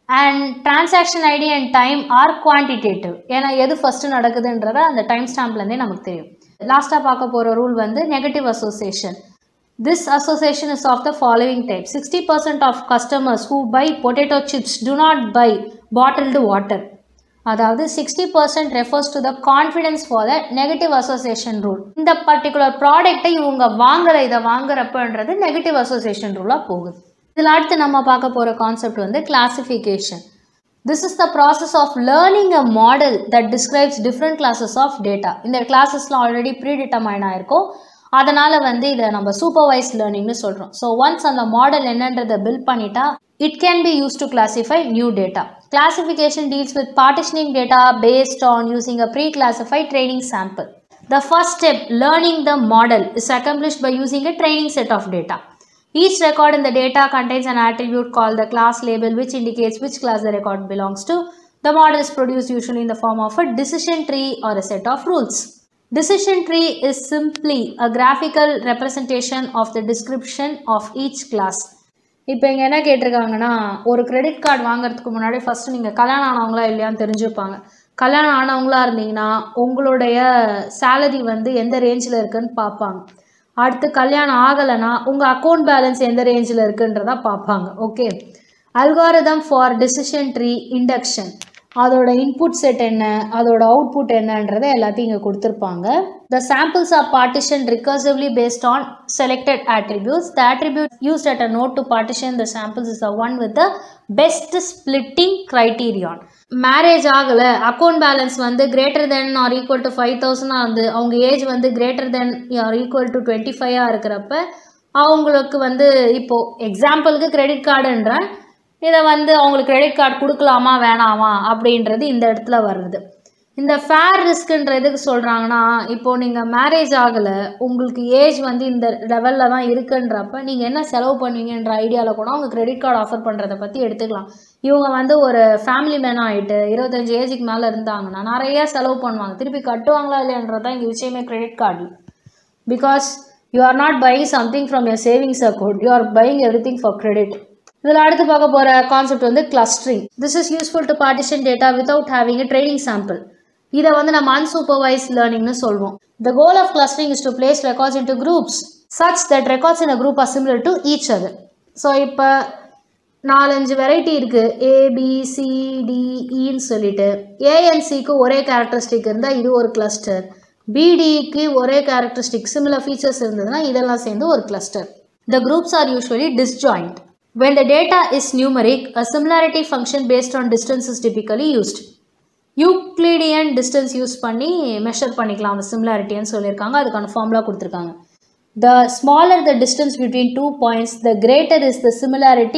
and transaction ID and time are quantitative ஏன்னா எது ஃபஸ்ட்டு நடக்குதுன்றத அந்த டைம் ஸ்டாம்ப்லேருந்தே நமக்கு தெரியும் லாஸ்ட்டாக பார்க்க போகிற ரூல் வந்து negative association this association is of the following type sixty percent of customers who buy potato chips do not buy bottled water அதாவது sixty percent refers to the confidence for the negative association rule இந்த particular ப்ராடக்ட்டை இவங்க வாங்குற இதை வாங்குறப்பன்றது negative association ரூலாக போகுது இதில் அடுத்து நம்ம பார்க்க போகிற கான்செப்ட் வந்து classification this is the process of learning a model that describes different classes of data இந்த கிளாஸஸ்லாம் ஆல்ரெடி ப்ரீ டிட்டமைன் ஆயிருக்கும் அதனால் வந்து இதை நம்ம சூப்பர்வைஸ் லேர்னிங்னு சொல்கிறோம் ஸோ ஒன்ஸ் அந்த மாடல் என்னன்றதை பில்ட் பண்ணிட்டா it can be use to classify new data classification deals with partitioning data based on using a pre classified training sample The first step, learning the model, is accomplished by using a training set of data. Each record in the data contains an attribute called the class label which indicates which class the record belongs to. The model is produced usually in the form of a decision tree or a set of rules. Decision tree is simply a graphical representation of the description of each class. இப்போ இங்கே என்ன கேட்டிருக்காங்கன்னா ஒரு credit card வாங்குறதுக்கு முன்னாடி first நீங்கள் கல்யாணம் ஆனவங்களா இல்லையான்னு தெரிஞ்சுப்பாங்க கல்யாணம் ஆனவங்களா இருந்தீங்கன்னா உங்களுடைய சேலரி வந்து எந்த ரேஞ்சில் இருக்குன்னு பார்ப்பாங்க அடுத்து கல்யாணம் ஆகலைன்னா உங்கள் அக்கௌண்ட் பேலன்ஸ் எந்த ரேஞ்சில் இருக்குன்றதா பார்ப்பாங்க okay algorithm for decision tree induction அதோட இன்புட் செட் என்ன அதோட அவுட்புட் என்னன்றதை எல்லாத்தையும் இங்கே கொடுத்துருப்பாங்க the samples are partition recursively based on selected attributes the attribute used at a node to partition the samples is the one with the best splitting criterion marriage ஆகலை account balance வந்து greater than or equal to five தௌசண்டாக இருந்து அவங்க age வந்து greater than or equal to twenty ஃபைவாக இருக்கிறப்ப அவங்களுக்கு வந்து இப்போது எக்ஸாம்பிளுக்கு கிரெடிட் கார்டுன்றேன் இதை வந்து அவங்களுக்கு கிரெடிட் கார்டு கொடுக்கலாமா வேணாமா அப்படின்றது இந்த இடத்துல வருது இந்த ஃபேர் ரிஸ்க்குன்ற எதுக்கு சொல்கிறாங்கன்னா இப்போது நீங்கள் மேரேஜ் ஆகலை உங்களுக்கு ஏஜ் வந்து இந்த லெவலில் தான் இருக்குன்றப்ப நீங்கள் என்ன செலவு பண்ணுவீங்கன்ற ஐடியாவில் கூட அவங்க கிரெடிட் கார்டு ஆஃபர் பண்ணுறதை பற்றி எடுத்துக்கலாம் இவங்க வந்து ஒரு ஃபேமிலி மேன் ஆகிட்டு இருபத்தஞ்சி ஏஜுக்கு மேலே இருந்தாங்கன்னா நிறைய செலவு பண்ணுவாங்க திருப்பி கட்டுவாங்களா இல்லைன்றது தான் இங்கே விஷயமே credit card because you are not buying something from your savings account you are buying everything for credit இதில் அடுத்து பார்க்க போகிற கான்செப்ட் வந்து clustering this is useful to partition data without having a training sample இதை வந்து நம்ம unsupervised லேர்னிங்னு சொல்வோம் the goal of clustering is to place records into groups such that records in a group are similar to each other so இப்போ நாலஞ்சு variety இருக்குது ஏபிசிடிஇன்னு சொல்லிட்டு ஏஎன்சிக்கு ஒரே கேரக்டரிஸ்டிக் இருந்தால் இது ஒரு கிளஸ்டர் பிடிக்கு ஒரே கேரக்டரிஸ்டிக் சிமிலர் ஃபீச்சர்ஸ் இருந்ததுன்னா இதெல்லாம் சேர்ந்து ஒரு cluster the groups are usually disjoint when the data is numeric a similarity function based on distance is typically used Euclidean distance use பண்ணி மெஷர் பண்ணிக்கலாம் அந்த சிமிலாரிட்டின்னு சொல்லியிருக்காங்க அதுக்கான ஃபார்முலா கொடுத்துருக்காங்க the smaller the distance between two points the greater is the similarity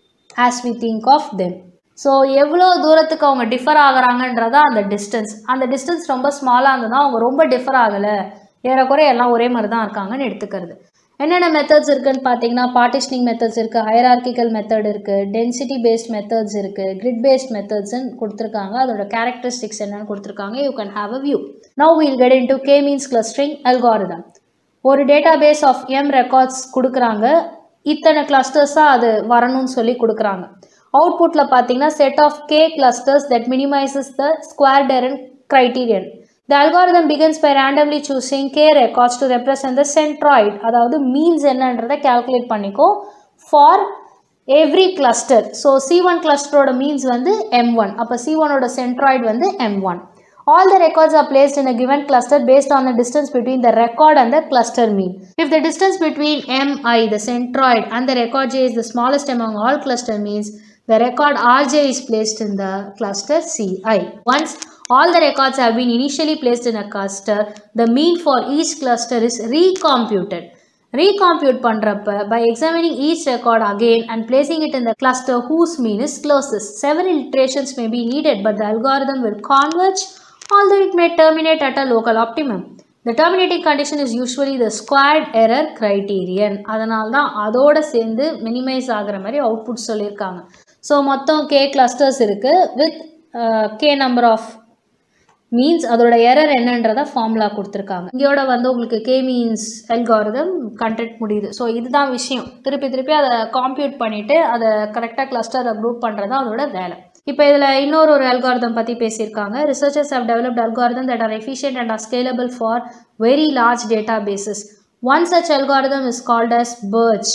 as we think of them so எவ்வளோ தூரத்துக்கு அவங்க டிஃபர் ஆகுறாங்கன்றதா அந்த டிஸ்டன்ஸ் அந்த டிஸ்டன்ஸ் ரொம்ப ஸ்மாலாக இருந்ததுன்னா அவங்க ரொம்ப டிஃபர் ஆகலை ஏறக்குறைய எல்லாம் ஒரே மாதிரி தான் இருக்காங்கன்னு எடுத்துக்கிறது என்னென்ன மெத்தட்ஸ் இருக்குன்னு பார்த்தீங்கன்னா பார்ட்டிஷனிங் மெத்தட்ஸ் இருக்குது ஹைரார்கிக்கல் மெத்தட் இருக்குது டென்சிட்டி பேஸ்ட் மெத்தட்ஸ் இருக்குது கிரிட் பேஸ்ட் மெத்தட்ஸ்ன்னு கொடுத்துருக்காங்க அதோட கேரக்டரிஸ்டிக்ஸ் என்னன்னு கொடுத்துருக்காங்க you can have a view now we'll get into K means clustering algorithm ஒரு database of m records கொடுக்குறாங்க இத்தனை கிளஸ்டர்ஸாக அது வரணும்னு சொல்லி கொடுக்குறாங்க அவுட்புட்டில் பார்த்தீங்கன்னா set of K clusters that minimises the square டெரன் criterion The algorithm begins by randomly choosing k records to represent the centroid அதாவது மீன்ஸ் என்னன்றதை calculate பண்ணிக்கோ for every cluster so C one கிளஸ்டரோட மீன்ஸ் வந்து எம் ஒன் அப்போ C ஒனோட centroid வந்து M one All the records are placed in a given cluster based on the distance between the record and the cluster mean. If the distance between mi, the centroid, and the record j is the smallest among all cluster means, the record rj is placed in the cluster ci. Once all the records have been initially placed in a cluster, the mean for each cluster is recomputed. Recompute பண்றப்ப by examining each record again and placing it in the cluster whose mean is closest. Several iterations may be needed but the algorithm will converge although it may terminate at a local optimum. The terminating condition is usually the squared error criterion. அதனால தான் அதோட சேர்ந்து minimise ஆகிற மாதிரி output சொல்லியிருக்காங்க so மொத்தம் K clusters இருக்குது with K number of means அதோட எரர் என்னன்றத ஃபார்முலா கொடுத்துருக்காங்க இங்கேயோட வந்து உங்களுக்கு கே மீன்ஸ் அல்காரிதம் கண்டென்ட் முடியுது ஸோ இதுதான் விஷயம் திருப்பி திருப்பி அதை காம்ப்யூட் பண்ணிவிட்டு அதை கரெக்டாக கிளஸ்டரை குரூப் பண்ணுறது தான் அதோட வேலை இப்போ இதில் இன்னொரு ஒரு அல்காரிதம் பற்றி பேசியிருக்காங்க researchers have developed algorithm that are efficient and are scalable for very large databases one such algorithm is called as BIRCH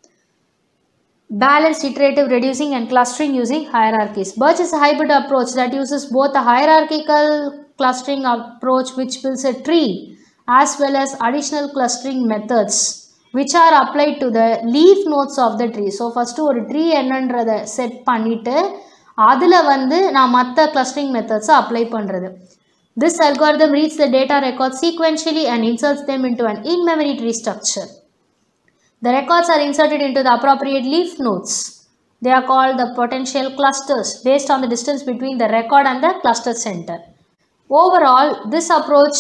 balanced iterative reducing and clustering using hierarchies. Birch is a hybrid approach that uses both a hierarchical clustering approach which builds a tree as well as additional clustering methods which are applied to the leaf nodes of the tree. So first ஒரு tree என்னன்றதை set பண்ணிட்டு அதில் வந்து நான் மற்ற clustering methods apply பண்ணுறது This algorithm reads the data records sequentially and inserts them into an in-memory tree structure. The records are inserted into the appropriate leaf nodes. They are called the potential clusters based on the distance between the record and the cluster center. Overall, this approach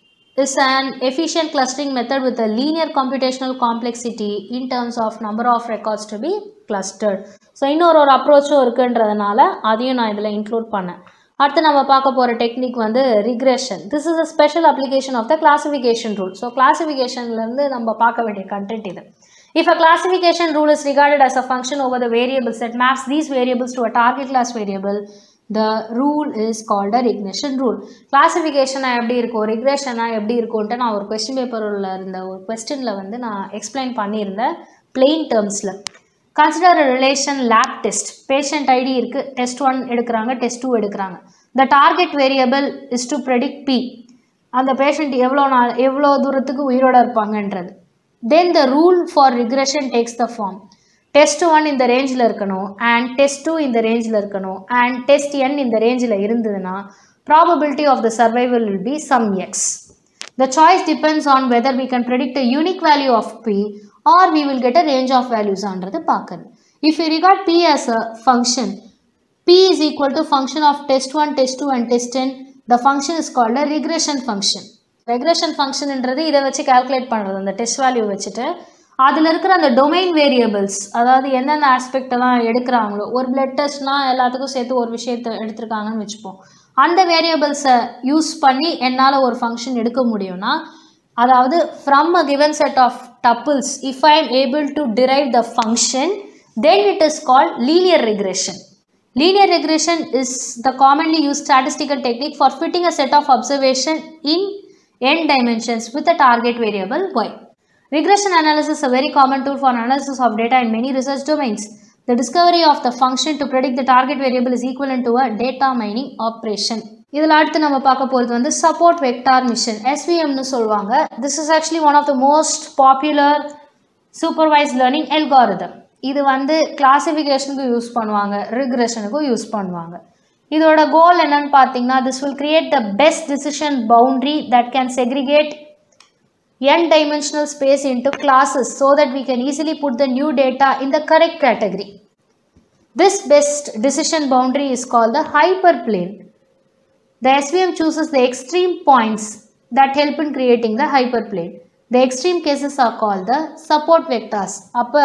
is an efficient clustering method with a linear computational complexity in terms of number of records to be clustered. So இன்னொரு ஒரு அப்ரோச்சும் இருக்குன்றதுனால அதையும் நான் இதில் include பண்ணேன் அடுத்து நம்ம பார்க்க போகிற டெக்னிக் வந்து regression this is a special application of the classification rule so கிளாசிஃபிகேஷன்லேருந்து நம்ம பார்க்க வேண்டிய கண்டென்ட் இது If a classification rule is regarded as a function over the variables that maps these variables to a target class variable, the rule is called a regression rule. கிளாசிஃபிகேஷனாக எப்படி இருக்கும் ரிக்ரெஷனாக எப்படி இருக்கும்ன்ட்டு நான் ஒரு கொஸ்டின் பேப்பரில் இருந்த ஒரு கொஸ்டினில் வந்து நான் எக்ஸ்பிளைன் பண்ணியிருந்தேன் பிளெயின் டேர்ம்ஸில் consider relation lab test patient ID இருக்குது டெஸ்ட் ஒன் எடுக்கிறாங்க டெஸ்ட் டூ எடுக்கிறாங்க the target variable is to predict B அந்த பேஷண்ட் எவ்வளோ நாள் எவ்வளோ தூரத்துக்கு உயிரோட இருப்பாங்கன்றது then the rule for regression takes the form test 1 இந்த ரேஞ்சில் இருக்கணும் and test 2 இந்த ரேஞ்சில் இருக்கணும் and test n இந்த ரேஞ்சில் இருந்ததுன்னா probability of the survival will be some x the choice depends on whether we can predict a unique value of p or we will get a range of values ஆன்றது பார்க்கணும் if we regard p as a function p is equal to function of test 1 test 2 and test n the function is called a regression function regression ஃபங்க்ஷன்ன்றது இதை வச்சு calculate பண்ணுறது அந்த test value வச்சுட்டு அதில் இருக்கிற அந்த டொமைன் வேரியபிள்ஸ் அதாவது எந்தெந்த ஆஸ்பெக்டெல்லாம் எடுக்கிறாங்களோ ஒரு பிளட் டெஸ்ட்னால் எல்லாத்துக்கும் சேர்த்து ஒரு விஷயத்தை எடுத்திருக்காங்கன்னு வச்சுப்போம் அந்த வேரியபிள்ஸை யூஸ் பண்ணி என்னால் ஒரு ஃபங்க்ஷன் எடுக்க முடியும்னா அதாவது from a given set of tuples if I am able to derive the function then it is called linear regression Linear regression is the commonly used statistical technique for fitting a set of observation in n dimensions with a target variable y. Regression analysis is a very common tool for analysis of data in many research domains. The discovery of the function to predict the target variable is equivalent to a data mining operation. இதில் அடுத்து நம்ம பார்க்க போகிறது வந்து support vector machine எஸ்விஎம்னு சொல்லுவாங்க this is actually one of the most popular supervised learning algorithm இது வந்து கிளாசிஃபிகேஷனுக்கு யூஸ் பண்ணுவாங்க ரிக்ரெஷனுக்கும் யூஸ் பண்ணுவாங்க இதோட கோல் என்னன்னு பார்த்தீங்கன்னா this will create the best decision boundary that can segregate n dimensional space into classes so that we can easily put the new data in the correct category. This best decision boundary is called the hyperplane. The SVM chooses the extreme points that help in creating the hyperplane. The extreme cases are called the support vectors. அப்போ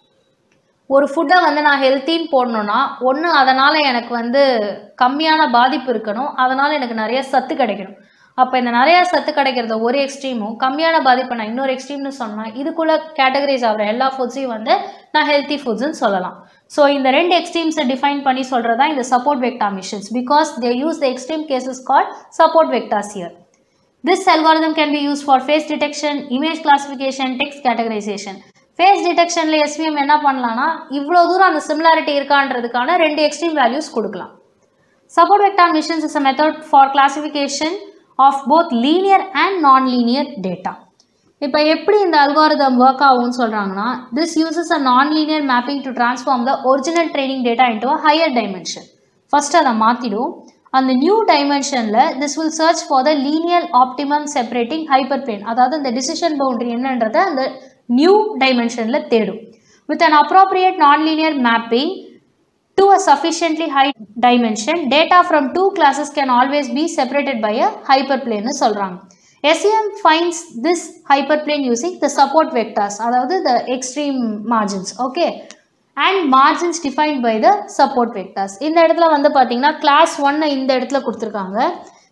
ஒரு ஃபுட்டை வந்து நான் ஹெல்த்தின்னு போடணுன்னா ஒன்று அதனால் எனக்கு வந்து கம்மியான பாதிப்பு இருக்கணும் அதனால் எனக்கு நிறைய சத்து கிடைக்கணும் அப்போ இந்த நிறையா சத்து கிடைக்கிறத ஒரு எக்ஸ்ட்ரீமும் கம்மியான பாதிப்பை நான் இன்னொரு எக்ஸ்ட்ரீம்னு சொன்னால் இதுக்குள்ளே கேட்டகரைஸ் ஆகிற எல்லா ஃபுட்ஸையும் வந்து நான் ஹெல்த்தி ஃபுட்ஸ்னு சொல்லலாம் ஸோ இந்த ரெண்டு எக்ஸ்ட்ரீம்ஸை டிஃபைன் பண்ணி சொல்கிறது தான் இந்த support vector machines because they use the extreme cases called support vectors here This algorithm can be used for face detection, image classification, text categorization. Face டிடெக்ஷனில் எஸ்விஎம் என்ன பண்ணலான்னா இவ்வளோ தூரம் அந்த சிமிலாரிட்டி இருக்கான்றதுக்கான ரெண்டு எக்ஸ்ட்ரீம் வேல்யூஸ் கொடுக்கலாம் support vector machines is a method for classification of both linear and non linear data இப்போ எப்படி இந்த அல்காரிதம் ஒர்க் ஆகும்னு சொல்கிறாங்கன்னா this uses a non linear mapping to transform the original training data into a higher dimension first அதை மாற்றிடும் அந்த new டைமென்ஷனில் this will search for the linear optimum separating hyperplane அதாவது இந்த டிசிஷன் பவுண்டரி என்னன்றதை அந்த நியூ டைமென்ஷனில் தேடும் with an appropriate non linear mapping to a sufficiently high dimension, data from two classes can always be separated by a hyperplane னு சொல்கிறாங்க SEM finds this hyperplane using the support vectors அதாவது the extreme margins okay and margins defined by the support vectors இந்த இடத்துல வந்து பார்த்தீங்கன்னா class ஒன்னை இந்த இடத்துல கொடுத்துருக்காங்க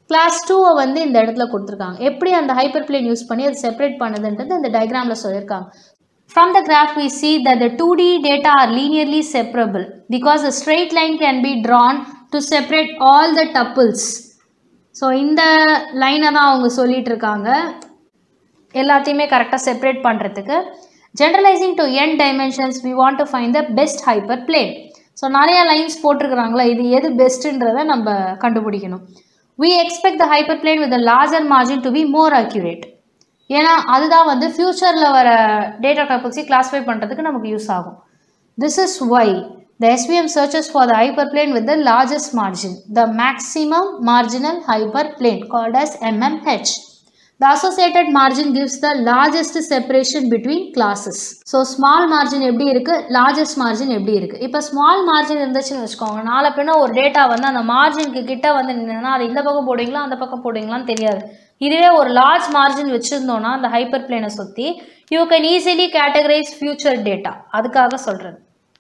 கிளாஸ் டூவை வந்து இந்த இடத்துல கொடுத்துருக்காங்க எப்படி அந்த ஹைப்பர் பிளேன் யூஸ் பண்ணி அதை செப்பரேட் பண்ணுதுன்றது இந்த டயக்ராமில் சொல்லியிருக்காங்க From the graph, we see that the 2D data are linearly separable because a straight line can be drawn to separate all the tuples. So இந்த லைனை தான் அவங்க சொல்லிட்டு இருக்காங்க எல்லாத்தையுமே கரெக்டாக செப்பரேட் பண்ணுறதுக்கு generalising to n dimensions we want to find the best hyper plane so நிறைய லைன்ஸ் போட்டிருக்கிறாங்களா இது எது பெஸ்ட்டுன்றதை நம்ம கண்டுபிடிக்கணும் we expect the hyperplane with a larger margin to be more accurate ஏன்னா அதுதான் வந்து ஃப்யூச்சரில் வர டேட்டா டைப்ஸை கிளாஸிஃபை பண்ணுறதுக்கு நமக்கு யூஸ் ஆகும் this is why the SVM searches for the hyperplane with the largest margin the maximum marginal hyperplane called as MMH The associated margin gives the largest separation between classes. So small margin எப்படி இருக்குது largest margin எப்படி இருக்குது இப்போ small margin இருந்துச்சுன்னு வச்சுக்கோங்க நாளை பின்ன ஒரு டேட்டா வந்து அந்த மார்ஜினுக்கு கிட்ட வந்து நின்னா அது இந்த பக்கம் போடுவீங்களா அந்த பக்கம் போடுவீங்களான்னு தெரியாது இதுவே ஒரு லார்ஜ் மார்ஜின் வச்சுருந்தோன்னா அந்த ஹைப்பர் பிளேனை சுற்றி you can easily categorise future data அதுக்காக சொல்கிறது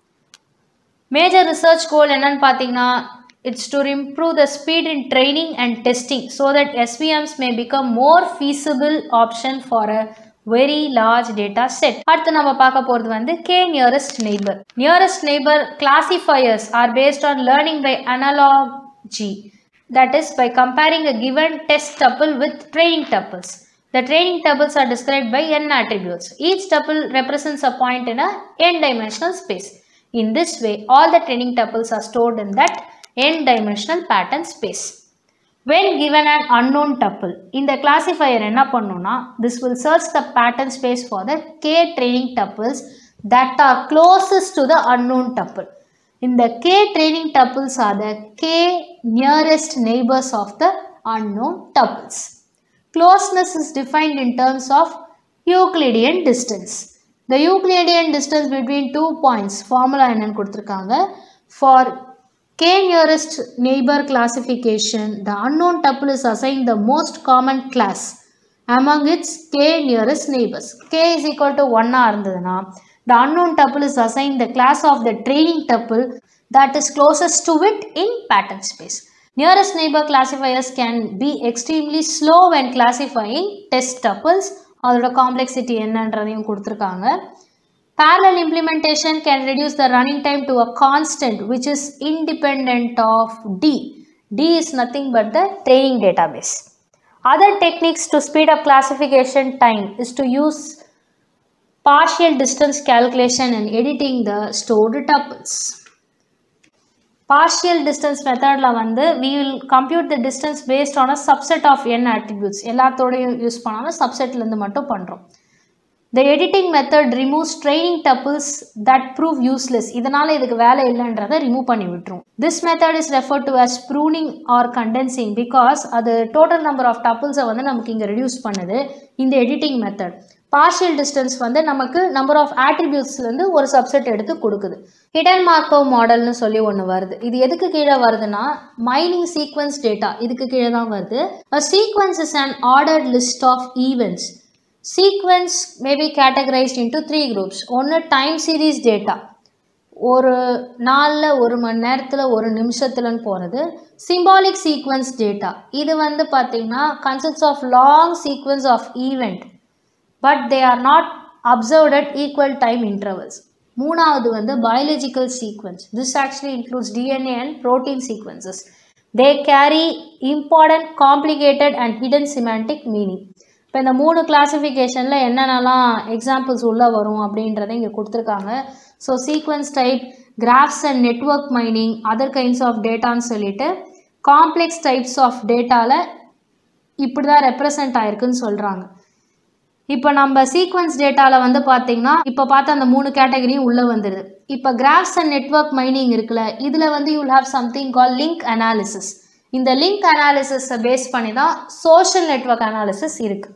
மேஜர் ரிசர்ச் கோல் என்னன்னு பார்த்தீங்கன்னா it's to improve the speed in training and testing so that SVMs may become more feasible option for a very large data set அடுத்து நம்ம பார்க்க போகிறது வந்து K nearest neighbour nearest neighbour classifiers are based on learning by analogy that is by comparing a given test tuple with training tuples. The training tuples are described by n attributes. Each tuple represents a point in a n-dimensional space. In this way, all the training tuples are stored in that n-dimensional pattern space. When given an unknown tuple, இந்த classifier என்ன பண்ணும்னா this will search the pattern space for the k training tuples that are closest to the unknown tuple. இந்த k training tuples are the k nearest neighbors of the unknown tuples. Closeness is defined in terms of Euclidean distance. The Euclidean distance between two points, formula என்னன்னு கொடுத்துருக்காங்க for k nearest neighbor classification, the unknown tuple is assigned the most common class among its k nearest neighbors. k is equal to 1 இருந்ததுன்னா the unknown tuple is assigned the class of the training tuple that is closest to it in pattern space. Nearest neighbor classifiers can be extremely slow when classifying test tuples. அதோட complexity என்னன்றதையும் கொடுத்துருக்காங்க Parallel implementation can reduce the running time to a constant which is independent of D. D is nothing but the training database. Other techniques to speed up classification time is to use partial distance calculation and editing the stored tuples. Partial distance மெத்தடில் வந்து we will compute the distance based on a subset of n attributes எல்லாத்தோடையும் use பண்ணாலும் சப்செட்லேருந்து மட்டும் பண்ணுறோம் The editing method removes training tuples that prove useless. இதனால் இதுக்கு வேலை இல்லைன்றதை ரிமூவ் பண்ணி விட்டுரும் This method is referred to as pruning or condensing because அது total number of tuples வந்து நமக்கு இங்கே reduce பண்ணுது இந்த editing method. partial distance வந்து நமக்கு நம்பர் ஆஃப் ஆட்ரிபியூட்ஸ்லேருந்து ஒரு சப்செட் எடுத்து கொடுக்குது ஹிடன் மார்க்கவ் மாடல்னு சொல்லி ஒன்று வருது இது எதுக்கு கீழே வருதுன்னா மைனிங் சீக்வன்ஸ் டேட்டா இதுக்கு கீழே தான் வருது a sequence is an ordered list of events sequence may be categorized into three groups ஒன்று டைம் சீரீஸ் டேட்டா ஒரு நாளில் ஒரு மணி நேரத்தில் ஒரு நிமிஷத்துலன்னு போகிறது சிம்பாலிக் சீக்வன்ஸ் டேட்டா இது வந்து பார்த்திங்கன்னா consist of long sequence of event but they are not observed at equal time intervals மூணாவது வந்து biological sequence this actually includes DNA and protein sequences they carry important complicated and hidden semantic meaning இப்போ இந்த மூணு கிளாஸிஃபிகேஷனில் என்னென்னலாம் examples உள்ளே வரும் அப்படின்றத இங்கே கொடுத்துருக்காங்க so sequence type graphs and network mining other kinds of டேட்டான்னு சொல்லிட்டு காம்ப்ளெக்ஸ் டைப்ஸ் ஆஃப் டேட்டாவில் இப்படி தான் ரெப்ரசன்ட் ஆயிருக்குன்னு சொல்கிறாங்க இப்போ நம்ம சீக்வன்ஸ் டேட்டாவில் வந்து பார்த்தீங்கன்னா இப்போ பார்த்த அந்த மூணு கேட்டகரியும் உள்ளே வந்துடுது இப்போ கிராஃப்ஸ் அண்ட் நெட்ஒர்க் மைனிங் இருக்குல்ல இதில் வந்து you'll have something called link analysis இந்த லிங்க் அனாலிசிஸை பேஸ் பண்ணி தான் சோஷியல் நெட்ஒர்க் அனாலிசிஸ் இருக்குது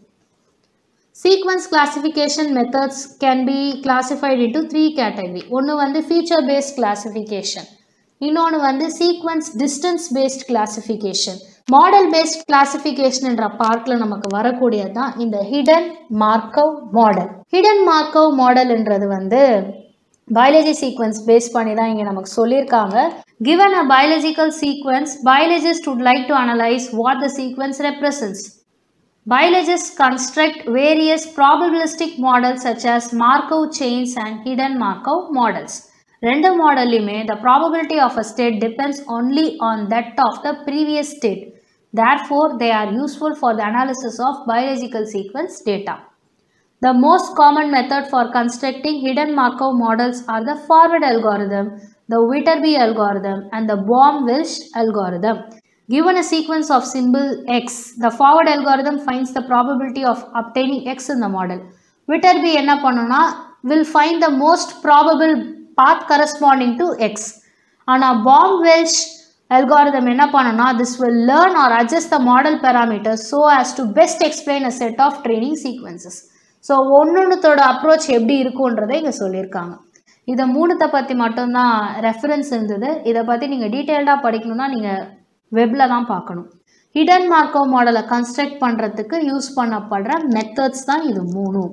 sequence classification methods can be classified into three category ஒன்று வந்து ஃபீச்சர் பேஸ்ட் கிளாசிஃபிகேஷன் இன்னொன்று வந்து sequence distance based classification model based கிளாசிஃபிகேஷன்ன்ற பார்க்கில் நமக்கு வரக்கூடியது தான் இந்த hidden Markov model hidden Markov மாடல்ன்றது வந்து பயாலஜி சீக்வன்ஸ் பேஸ் பண்ணி தான் இங்கே நமக்கு சொல்லியிருக்காங்க Given a biological sequence, biologists would like to analyze what the sequence represents. Biologists construct various probabilistic models such as Markov chains and hidden Markov models. ரெண்டு மாடல்லையுமே the probability of a state depends only on that of the previous state. Therefore, they are useful for the analysis of biological sequence data. The most common method for constructing hidden Markov models are the forward algorithm, the Viterbi algorithm, and the Baum-Wilsch algorithm. Given a sequence of symbol x, the forward algorithm finds the probability of obtaining x in the model. Viterbi என்ன பண்ணுனா will find the most probable path corresponding to x. ஆனால் Baum-Wilsch algorithm என்ன பண்ணுனா this will learn or adjust the model parameters so as to best explain a set of training sequences. So ஒன்னொன்றுத்தோட approach எப்படி இருக்குன்றதை இங்கே சொல்லியிருக்காங்க இதை மூணுத்தை பற்றி மட்டும்தான் ரெஃபரன்ஸ் இருந்தது இதை பற்றி நீங்கள் டீட்டெயில்டாக படிக்கணும்னா நீங்கள் வெப்பில் தான் பார்க்கணும் ஹிடன் மார்க்கோ மாடலை கன்ஸ்ட்ரக்ட் பண்ணுறதுக்கு யூஸ் பண்ணப்படுற மெத்தட்ஸ் தான் இது மூணும்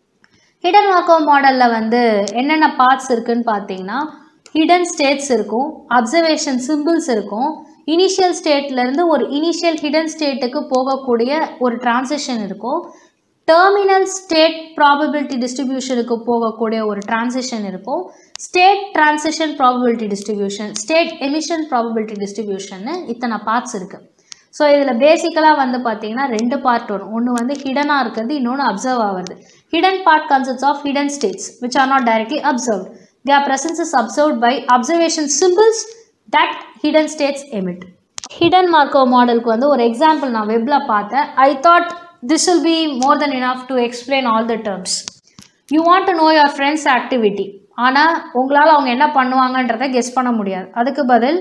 ஹிடன் மார்க்கோ மாடலில் வந்து என்னென்ன பார்ட்ஸ் இருக்குன்னு பார்த்தீங்கன்னா ஹிடன் ஸ்டேட்ஸ் இருக்கும் அப்சர்வேஷன் சிம்பிள்ஸ் இருக்கும் இனிஷியல் ஸ்டேட்லேருந்து ஒரு இனிஷியல் ஹிடன் ஸ்டேட்டுக்கு போகக்கூடிய ஒரு டிரான்சிஷன் இருக்கும் டெர்மினல் ஸ்டேட் ப்ராபபிலிட்டி டிஸ்ட்ரிபியூஷனுக்கு போகக்கூடிய ஒரு டிரான்சிஷன் இருக்கும் state transition probability distribution state emission probability டிஸ்ட்ரிபியூஷன்னு இத்தனை பார்ட்ஸ் இருக்குது ஸோ இதில் பேசிக்கலாக வந்து பார்த்தீங்கன்னா ரெண்டு பார்ட் வரும் ஒன்று வந்து ஹிடனாக இருக்கிறது இன்னொன்று அப்சர்வ் ஆகிறது hidden part consist of hidden states which are not directly observed their presence is observed by observation symbols that hidden states emit hidden Markov மாடலுக்கு வந்து ஒரு எக்ஸாம்பிள் நான் வெப்பில் பார்த்தேன் I thought this will be more than enough to explain all the terms you want to know your friends activity ஆனால் உங்களால் அவங்க என்ன பண்ணுவாங்கன்றதை கெஸ் பண்ண முடியாது அதுக்கு பதில்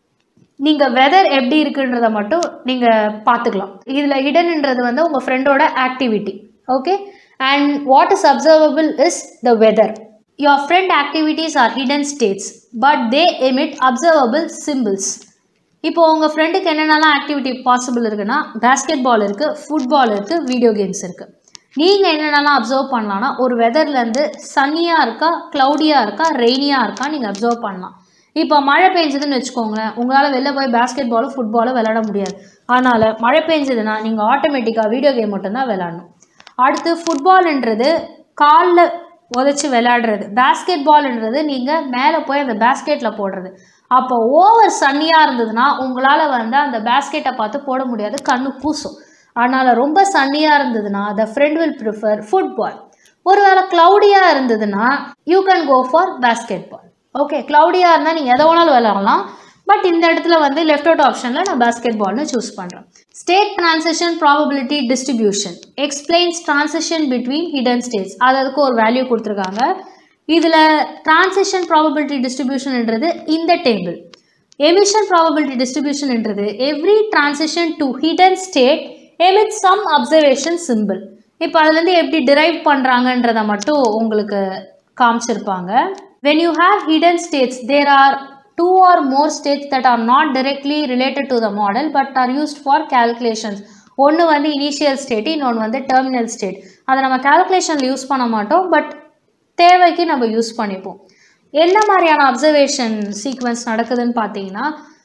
நீங்கள் வெதர் எப்படி இருக்குன்றதை மட்டும் நீங்கள் பார்த்துக்கலாம் இதில் ஹிடன்ன்றது வந்து உங்கள் ஃப்ரெண்டோட activity okay and what is observable is the weather your friend activities are hidden states but they emit observable symbols இப்போ உங்கள் ஃப்ரெண்டுக்கு என்னென்னலாம் ஆக்டிவிட்டி பாசிபிள் இருக்குன்னா பேஸ்கெட் பால் இருக்குது ஃபுட்பால் இருக்குது வீடியோ கேம்ஸ் இருக்குது நீங்கள் என்னென்னலாம் அப்சர்வ் பண்ணலான்னா ஒரு வெதர்லேருந்து சன்னியாக இருக்கா க்ளவுடியாக இருக்கா ரெய்னியாக இருக்கா நீங்கள் அப்சர்வ் பண்ணலாம் இப்போ மழை பெஞ்சதுன்னு வச்சுக்கோங்களேன் உங்களால் வெளில போய் பேஸ்கெட் பாலும் ஃபுட்பாலும் விளையாட முடியாது அதனால் மழை பெஞ்சதுன்னா நீங்கள் ஆட்டோமேட்டிக்காக வீடியோ கேம் மட்டும்தான் விளையாடணும் அடுத்து ஃபுட்பால்ன்றது காலில் உதச்சி விளையாடுறது பேஸ்கெட் பால்ன்றது நீங்கள் மேலே போய் அந்த பேஸ்கெட்டில் போடுறது அப்போ ஓவர் சன்னியாக இருந்ததுன்னா உங்களால் வந்து அந்த பேஸ்கெட்டை பார்த்து போட முடியாது கண்ணு கூசும் அதனால் ரொம்ப சன்னியாக இருந்ததுன்னா the friend will prefer football ஒருவேளை க்ளவுடியாக இருந்ததுன்னா you can go for basketball okay க்ளவுடியாக இருந்தால் நீங்கள் எதை வேணாலும் விளையாடலாம் பட் இந்த இடத்துல வந்து லெஃப்ட் அவுட் ஆப்ஷனில் நான் பேஸ்கெட் பால்னு சூஸ் பண்ணுறேன் state transition probability distribution explains transition between hidden states அது அதுக்கு ஒரு வேல்யூ கொடுத்துருக்காங்க இதில் ட்ரான்சிஷன் ப்ராபபிலிட்டி டிஸ்ட்ரிபியூஷன்ன்றது இந்த டேபிள் எமிஷன் ப்ராபபிலிட்டி டிஸ்ட்ரிபியூஷன்ன்றது every transition to hidden state emit some observation symbol இப்போ அதுலேருந்து எப்படி டிரைவ் பண்ணுறாங்கன்றதை மட்டும் உங்களுக்கு காமிச்சிருப்பாங்க when you have hidden states there are two or more states that are not directly related to the model but are used for calculations ஒன்று வந்து initial state இன்னொன்று வந்து டெர்மினல் ஸ்டேட் அதை நம்ம கால்குலேஷனில் யூஸ் பண்ண மாட்டோம் பட் தேவைக்கு நம்ம யூஸ் பண்ணிப்போம் என்ன மாதிரியான அப்சர்வேஷன் சீக்வன்ஸ் நடக்குதுன்னு பார்த்தீங்கன்னா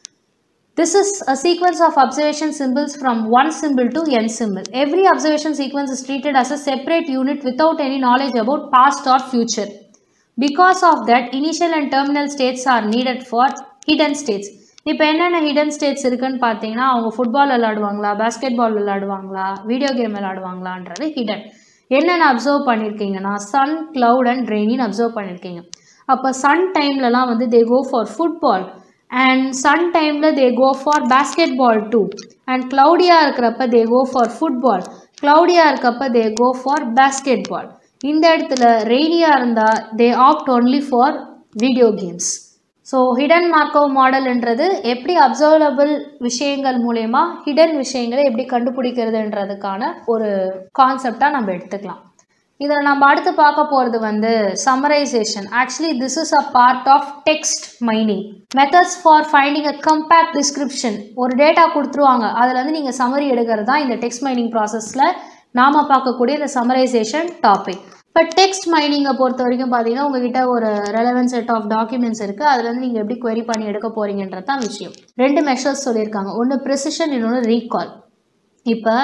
This is a sequence of observation symbols from one symbol to n symbol. Every observation sequence is treated as a separate unit without any knowledge about past or future. Because of that, initial and terminal states are needed for hidden states. இப்போ என்னென்ன hidden states இருக்குன்னு பார்த்தீங்கன்னா அவங்க football விளாடுவாங்களா basketball விளாடுவாங்களா video game விளாடுவாங்களான்றது hidden என்னென்ன observe பண்ணியிருக்கீங்கன்னா சன் cloud அண்ட் ரெயினின்னு அப்சர்வ் பண்ணியிருக்கீங்க அப்போ சன் டைம்லலாம் வந்து they go for football and sun டைமில் they go for basketball too and க்ளவுடியாக இருக்கிறப்ப தே கோ ஃபார் ஃபுட்பால் க்ளவுடியாக இருக்கப்ப தே கோ ஃபார் பேஸ்கெட் பால் இந்த இடத்துல ரெய்னியாக இருந்தால் they opt only for video games so hidden Markov மாடல்ன்றது எப்படி அப்சர்வபிள் விஷயங்கள் மூலயமா ஹிடன் விஷயங்களை எப்படி கண்டுபிடிக்கிறதுன்றதுக்கான ஒரு கான்செப்டாக நம்ம எடுத்துக்கலாம் இதில் நம்ம அடுத்து பார்க்க போகிறது வந்து summarisation actually this is a part of text mining methods for finding a compact description ஒரு டேட்டா கொடுத்துருவாங்க அதில் வந்து நீங்கள் சம்மரி எடுக்கிறது தான் இந்த டெக்ஸ்ட் மைனிங் ப்ராசஸில் நாம் பார்க்கக்கூடிய இந்த சம்மரைசேஷன் டாபிக் இப்போ டெக்ஸ்ட் மைனிங்கை பொறுத்த வரைக்கும் பார்த்தீங்கன்னா உங்ககிட்ட ஒரு ரெலவென்ட் செட் ஆஃப் டாக்குமெண்ட்ஸ் இருக்குது அதுலேருந்து நீங்கள் எப்படி query பண்ணி எடுக்க போகிறீங்கன்றது தான் விஷயம் ரெண்டு மெஷர்ஸ் சொல்லியிருக்காங்க ஒன்று ப்ரிசிஷன் இன்னொன்று ரீகால் இப்போ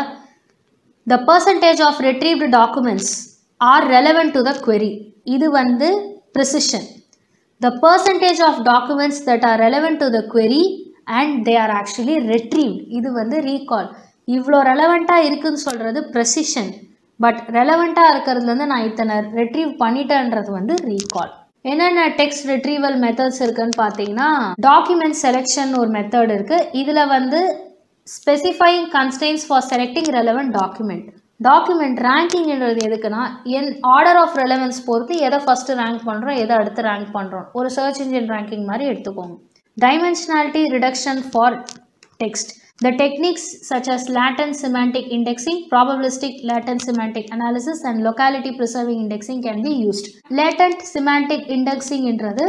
the percentage of retrieved documents are relevant to the query இது வந்து precision the percentage of documents that are relevant to the query and they are actually retrieved இது வந்து recall இவ்வளோ ரெலவெண்ட்டாக இருக்குன்னு சொல்கிறது ப்ரெசிஷன் பட் ரெலவெண்ட்டாக இருக்கிறதுலேருந்து நான் இத்தனை retrieve பண்ணிட்டேன்றது வந்து recall என்னென்ன டெக்ஸ்ட் retrieval மெத்தட்ஸ் இருக்குன்னு பார்த்தீங்கன்னா டாக்குமெண்ட் செலெக்ஷன் ஒரு மெத்தட் இருக்குது இதில் வந்து specifying constants for selecting relevant document document ரேங்கிங்ன்றது எதுக்குன்னா என் ஆர்டர் ஆஃப் ரெலவென்ஸ் பொறுத்து எதை ஃபஸ்ட்டு ரேங்க் பண்ணுறோம் எதை அடுத்து ரேங்க் பண்ணுறோம் ஒரு சர்ச் இன்ஜின் ரேங்கிங் மாதிரி எடுத்துக்கோங்க dimensionality reduction for text The techniques such as latent semantic indexing, probabilistic latent semantic analysis and locality preserving indexing can be used. Latent semantic indexing என்றது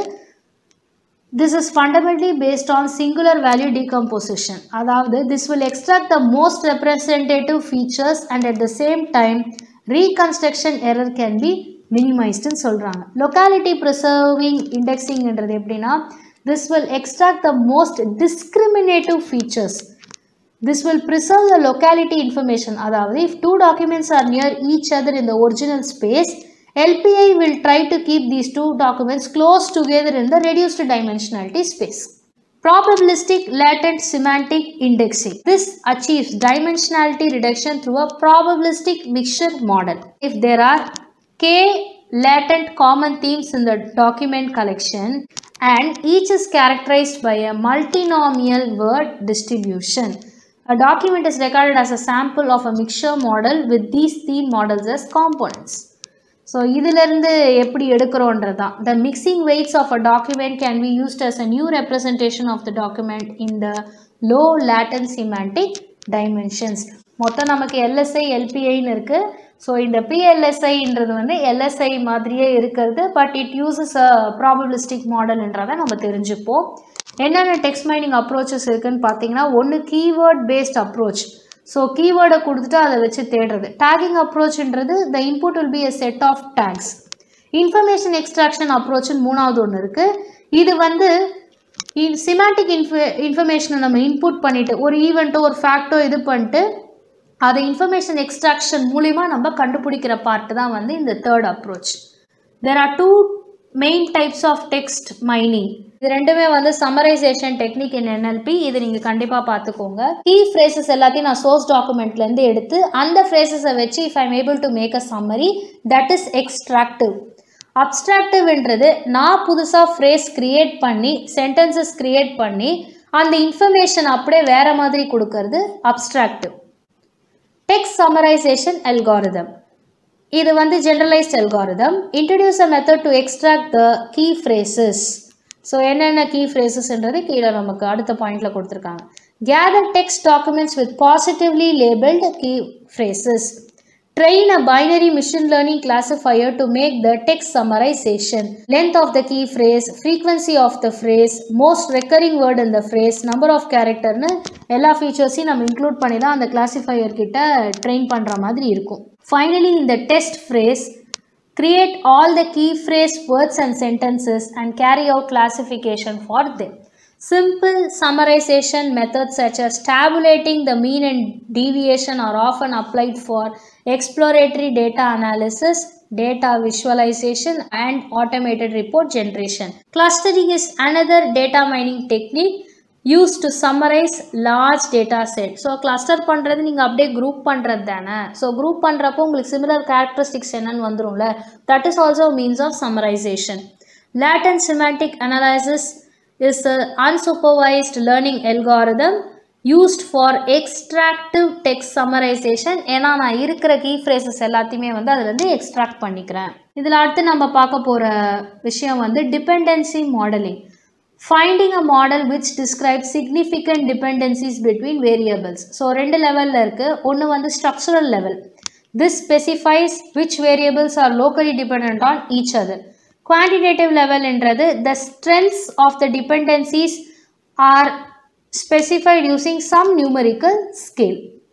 This is fundamentally based on singular value decomposition. அதாவது this will extract the most representative features and at the same time reconstruction error can be minimized ன்னு சொல்கிறாங்க locality preserving indexing என்றது எப்படின்னா this will extract the most discriminative features this will preserve the locality information அதாவது if two documents are near each other in the original space LPI will try to keep these two documents close together in the reduced dimensionality space. Probabilistic latent semantic indexing. This achieves dimensionality reduction through a probabilistic mixture model. If there are k latent common themes in the document collection and each is characterized by a multinomial word distribution. A document is regarded as a sample of a mixture model with these theme models as components. So இதிலிருந்து எப்படி எடுக்கிறோன்றது தான் the mixing weights of a document can be used as a new representation of the document in the low latent semantic dimensions மொத்தம் நமக்கு LSI எல்பிஐன்னு இருக்குது so இந்த பிஎல்எஸ்ஐன்றது வந்து LSI மாதிரியே இருக்கிறது but it uses a probabilistic மாடல்ன்றதை நம்ம தெரிஞ்சுப்போம் என்னென்ன டெக்ஸ்ட் மைனிங் அப்ரோச்சஸ் இருக்குன்னு பார்த்தீங்கன்னா ஒன்று கீவேர்ட் பேஸ்ட் அப்ரோச் ஸோ கீவேர்டை கொடுத்துட்டு அதை வச்சு தேடுறது டேகிங் அப்ரோச்ன்றது the input will be a set of tags information extraction அப்ரோச்னு மூணாவது ஒன்று இருக்குது இது வந்து சிமாட்டிக் இன்ஃப இன்ஃபர்மேஷனை நம்ம இன்புட் பண்ணிவிட்டு ஒரு ஈவெண்ட்டோ ஒரு ஃபேக்டோ இது பண்ணிட்டு அதை இன்ஃபர்மேஷன் எக்ஸ்ட்ராக்ஷன் மூலிமா நம்ம கண்டுபிடிக்கிற பார்ட்டு தான் வந்து இந்த third approach there are two main types of text mining இது ரெண்டுமே வந்து சம்மரைசேஷன் டெக்னிக் இன் என்எல்பி இது நீங்கள் கண்டிப்பாக பார்த்துக்கோங்க கீ ஃப்ரேசஸ் எல்லாத்தையும் நான் சோர்ஸ் டாக்குமெண்ட்லேருந்து எடுத்து அந்த ஃப்ரேசஸை வச்சு if I'm able to make a summary that is extractive அப்ஸ்ட்ராக்டிவ்ன்றது நான் புதுசாக ஃப்ரேஸ் க்ரியேட் பண்ணி சென்டென்சஸ் க்ரியேட் பண்ணி அந்த இன்ஃபர்மேஷன் அப்படியே வேறு மாதிரி கொடுக்கறது அப்ஸ்ட்ராக்டிவ் டெக்ஸ்ட் சம்மரைசேஷன் அல்காரிதம் இது வந்து generalised algorithm introduce a method to extract the key phrases so என்னென்ன கீ ஃப்ரேசஸ்ன்றது கீழே நமக்கு அடுத்த பாயிண்டில் கொடுத்துருக்காங்க gather text documents with positively labelled key phrases train a binary machine learning classifier to make the text summarisation length of the key phrase frequency of the phrase most recurring word இந்த phrase number of கேரக்டர்னு எல்லா ஃபீச்சர்ஸையும் நம்ம include பண்ணி தான் அந்த classifier கிட்ட train பண்ணுற மாதிரி இருக்கும் ஃபைனலி இந்த test phrase create all the key phrase words and sentences and carry out classification for them. Simple summarization methods such as tabulating the mean and deviation are often applied for exploratory data analysis, data visualization and automated report generation. Clustering is another data mining technique use to summarise large data set so cluster பண்ணுறது நீங்கள் அப்படியே group பண்ணுறது தானே so group பண்ணுறப்போ உங்களுக்கு similar characteristics என்னன்னு வந்துரும்ல that is also means of summarisation latent semantic analysis is unsupervised learning algorithm used for extractive text summarisation ஏன்னா நான் இருக்கிற கீ ஃப்ரேசஸ் எல்லாத்தையுமே வந்து அதுலேருந்து எக்ஸ்ட்ராக்ட் பண்ணிக்கிறேன் இதில் அடுத்து நம்ம பார்க்க போகிற விஷயம் வந்து dependency modelling finding a model which describes significant dependencies between variables so ரெண்டு லெவலில் இருக்குது ஒன்று வந்து structural level this specifies which variables are locally dependent on each other quantitative level என்றது the strengths of the dependencies are specified using some numerical scale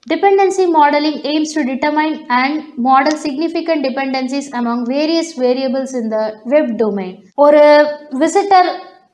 Dependency modeling aims to determine and model significant dependencies among various variables in the web domain. ஒரு visitor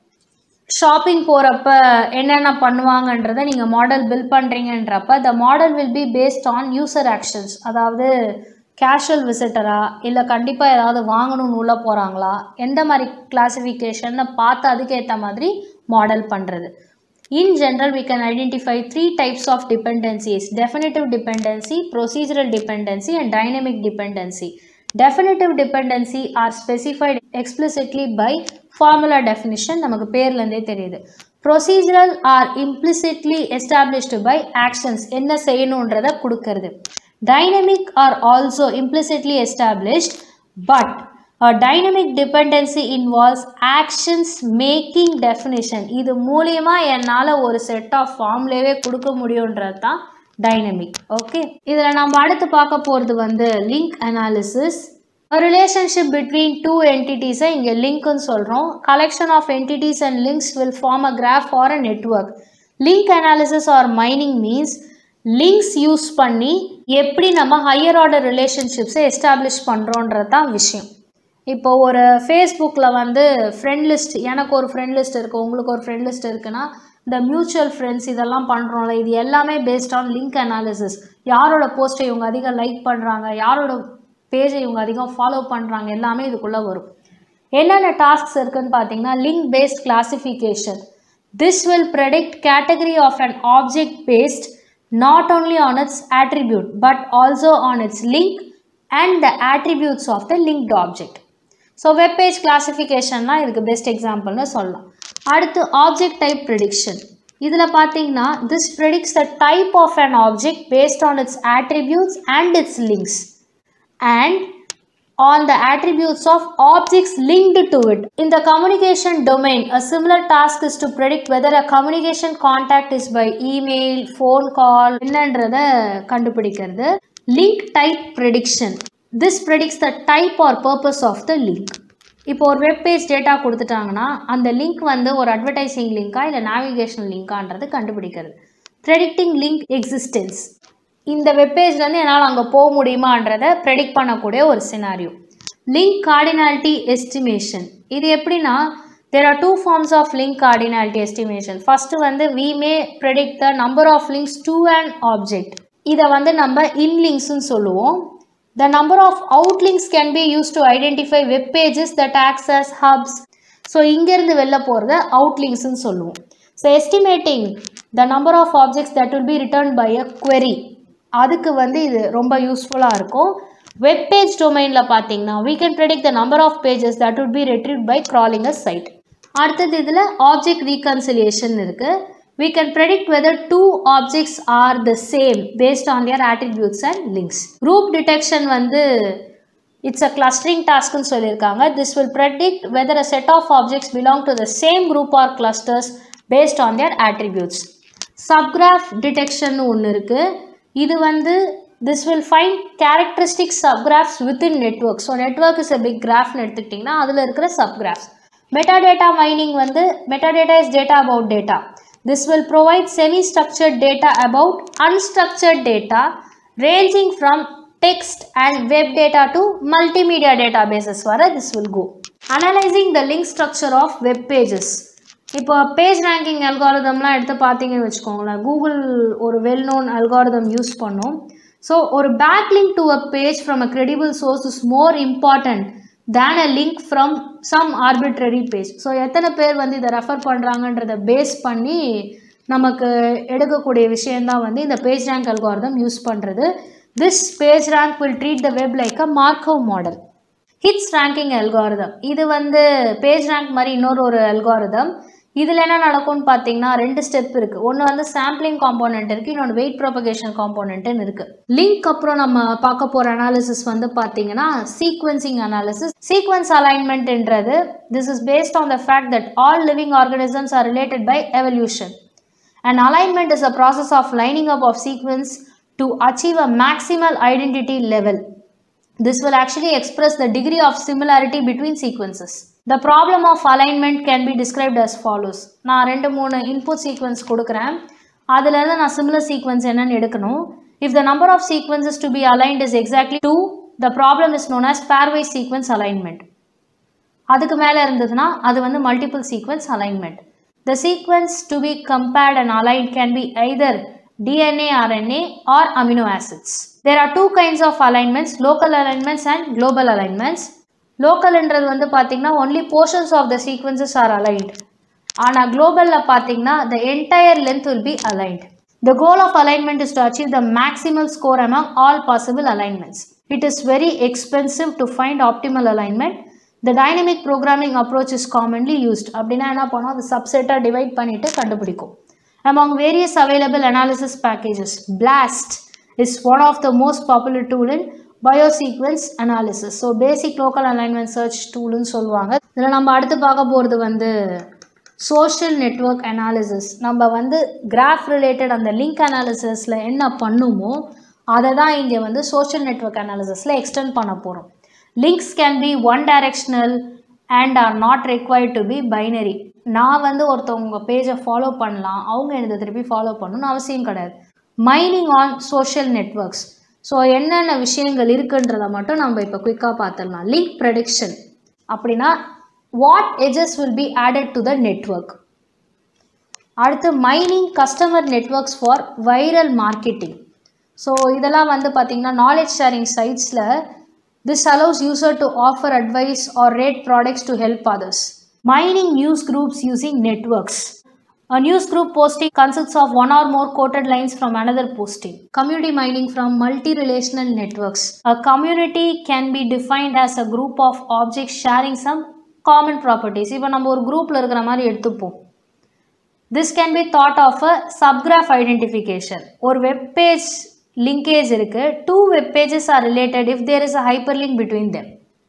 shopping போகிறப்ப என்னென்ன பண்ணுவாங்கன்றதை நீங்கள் model build பண்ணுறீங்கன்றப்ப the model will be based on user actions அதாவது casual விசிட்டரா இல்லை கண்டிப்பாக ஏதாவது வாங்கணும்னு உள்ளே போகிறாங்களா எந்த மாதிரி கிளாசிஃபிகேஷன்னு பார்த்து அதுக்கேற்ற மாதிரி மாடல் பண்ணுறது In general, we can identify three types of dependencies definitive dependency, procedural dependency, and dynamic dependency. Definitive dependency are specified explicitly by formula definition நமக்கு பேர்லேருந்தே தெரியுது procedural are implicitly established by actions என்ன செய்யணுன்றதை கொடுக்கறது dynamic are also implicitly established but a dynamic dependency involves actions making definition இது மூலியமா என்னால் ஒரு set of ஃபார்ம்லேயே கொடுக்க முடியுன்றது தான் டைனமிக் ஓகே இதில் நம்ம அடுத்து பார்க்க போகிறது வந்து link analysis A relationship between two entities இங்கே லிங்க்னு சொல்கிறோம் collection of entities and links will form a graph or a network link analysis or mining means links use பண்ணி எப்படி நம்ம ஹையர் ஆர்டர் ரிலேஷன்ஷிப்ஸை எஸ்டாப்ளிஷ் பண்ணுறோன்றது தான் விஷயம் இப்போ ஒரு ஃபேஸ்புக்கில் வந்து ஃப்ரெண்ட் லிஸ்ட் எனக்கு ஒரு ஃப்ரெண்ட் லிஸ்ட் இருக்குது உங்களுக்கு ஒரு ஃப்ரெண்ட் லிஸ்ட் இருக்குன்னா இந்த மியூச்சுவல் ஃப்ரெண்ட்ஸ் இதெல்லாம் பண்ணுறோம்ல இது எல்லாமே பேஸ்ட் ஆன் லிங்க் அனாலிசிஸ் யாரோட போஸ்ட்டை இவங்க அதிகம் லைக் பண்ணுறாங்க யாரோட பேஜை இவங்க அதிகம் ஃபாலோ பண்ணுறாங்க எல்லாமே இதுக்குள்ளே வரும் என்னென்ன டாஸ்க்ஸ் இருக்குன்னு பார்த்தீங்கன்னா link based classification this will predict category of an object based not only on its attribute but also on its link and the attributes of the linked object so webpage கிளாசிஃபிகேஷன்லாம் இதுக்கு best எக்ஸாம்பிள்னு சொல்லலாம் அடுத்து object type prediction இதில் பார்த்தீங்கன்னா this predicts the type of an object based on its attributes and its links and on the attributes of objects linked to it. In the communication domain, a similar task is to predict whether a communication contact is by email, phone call, என்னன்றத கண்டுபிடிக்கிறது link type prediction. This predicts the type or purpose of the link. இப்போ ஒரு webpage data கொடுத்துட்டாங்கன்னா அந்த link வந்து ஒரு advertising லிங்க்கா இல்லை navigational லிங்கான்றது கண்டுபிடிக்கிறது predicting link existence இந்த வெப்பேஜ்லேருந்து என்னால் அங்கே போக முடியுமான்றதை ப்ரெடிக்ட் பண்ணக்கூடிய ஒரு சினாரியோ லிங்க் கார்டினாலிட்டி எஸ்டிமேஷன் இது எப்படின்னா there are two forms of link cardinality estimation first வந்து we may predict the number of links to and object இதை வந்து நம்ம இன்லிங்க்ஸ்னு சொல்லுவோம் the number of outlinks can be use to identify web pages that acts as hubs so இங்கேருந்து வெளில போகிறத அவுட்லிங்க்ஸ்னு சொல்லுவோம் so estimating the number of objects that will be return by a query அதுக்கு வந்து இது ரொம்ப யூஸ்ஃபுல்லாக இருக்கும் வெப் பேஜ் டொமைனில் பார்த்தீங்கன்னா we can predict the number of pages that would be retrieved by crawling a site அடுத்தது இதில் ஆப்ஜெக்ட் ரீகன்சிலியேஷன் இருக்குது we can predict whether two objects are the same based on their attributes and links group detection வந்து it's a clustering டாஸ்க்னு சொல்லியிருக்காங்க this will predict whether a set of objects belong to the same group or clusters based on their attributes subgraph detection ஒன்று இருக்குது இது வந்து this will find characteristic subgraphs within network so network is a big graphனு எடுத்துக்கிட்டிங்கன்னா அதில் இருக்கிற subgraphs metadata mining வந்து metadata is data about data this will provide semi structured data about unstructured data ranging from text and web data to multimedia databases வரை this will go analyzing the link structure of web pages இப்போ page ranking அல்காரிதம்லாம் எடுத்து பார்த்தீங்கன்னு வச்சுக்கோங்களேன் Google ஒரு well known algorithm use பண்ணும் so ஒரு back link to a page from a credible source is more important than a link from some arbitrary page so எத்தனை பேர் வந்து இதை ரெஃபர் பண்ணுறாங்கன்றத பேஸ் பண்ணி நமக்கு எடுக்கக்கூடிய விஷயந்தான் வந்து இந்த பேஜ் ரேங்க் அல்காரிதம் யூஸ் பண்ணுறது this page rank will treat the web like a Markov model HITS ranking algorithm இது வந்து பேஜ் ரேங்க் மாதிரி இன்னொரு ஒரு அல்காரிதம் இதில் என்ன நடக்கும்னு பார்த்தீங்கன்னா ரெண்டு ஸ்டெப் இருக்குது ஒன்று வந்து சாம்பிளிங் காம்போனன்ட் இருக்குது இன்னொன்று வெயிட் ப்ரொபகேஷன் காம்போனன்ட்னு இருக்குது லிங்க் அப்புறம் நம்ம பார்க்க போகிற அனாலிசிஸ் வந்து பார்த்தீங்கன்னா சீக்வன்சிங் அனாலிசிஸ் சீக்வன்ஸ் அலைன்மெண்ட்ன்றது this is based on the fact that all living organisms are related by evolution An alignment is a process of lining up of sequence to achieve a maximal identity level. This will actually express the degree of similarity between sequences. The problem of alignment can be described as follows. நான் ரெண்டு மூணு input sequence கொடுக்குறேன் அதுலேருந்து நான் similar sequence என்னன்னு எடுக்கணும் If the number of sequences to be aligned is exactly 2, the problem is known as pairwise sequence alignment. அதுக்கு மேலே இருந்ததுன்னா அது வந்து multiple sequence alignment the sequence to be compared and align can be either DNA RNA or amino acids there are two kinds of alignments local alignments and global alignments லோக்கல்ன்றது வந்து பார்த்தீங்கன்னா only portions of the sequences are aligned ஆனால் குளோபலில் பார்த்தீங்கன்னா the entire length will be aligned The goal of alignment is to achieve the maximal score among all possible alignments. It is very expensive to find optimal alignment. The dynamic programming approach is commonly used. அப்படின்னா என்ன பண்ணோம் அது சப்செட்டாக divide பண்ணிட்டு கண்டுபிடிக்கும் among various available analysis packages blast is one of the most popular tool in biosequence analysis so basic local alignment search toolனு சொல்லுவாங்க இதில் நம்ம அடுத்து பார்க்க போகிறது வந்து சோஷியல் நெட்வொர்க் அனாலிசிஸ் நம்ம வந்து கிராஃப் ரிலேட்டட் அந்த லிங்க் அனாலிசிஸில் என்ன பண்ணுமோ அதை தான் இங்கே வந்து சோஷியல் நெட்வொர்க் அனாலிசிஸில் எக்ஸ்டெண்ட் பண்ண போகிறோம் links can be one directional and are not required to be binary நான் வந்து ஒருத்தவங்க பேஜை ஃபாலோ பண்ணலாம் அவங்க எனக்கு திருப்பி ஃபாலோ பண்ணணும்னு அவசியம் கிடையாது mining on social networks so என்னென்ன விஷயங்கள் இருக்குன்றதை மட்டும் நம்ம இப்போ குயிக்காக பார்த்துடலாம் லிங்க் ப்ரெடிக்ஷன் அப்படின்னா what edges will be added to the network அடுத்து mining customer networks for viral marketing so இதெல்லாம் வந்து பார்த்திங்கன்னா நாலேஜ் ஷேரிங் சைட்ஸில் this allows user to offer advice or rate products to help others mining news groups using networks A news group posting consists of one or more quoted lines from another posting. Community mining from multi-relational networks. A community can be defined as a group of objects sharing some common properties. இப்போ நம்ம ஒரு குரூப்பில் இருக்கிற மாதிரி எடுத்துப்போம் this can be thought of a subgraph identification ஒரு webpage linkage இருக்குது two web pages are related if there is a hyperlink between them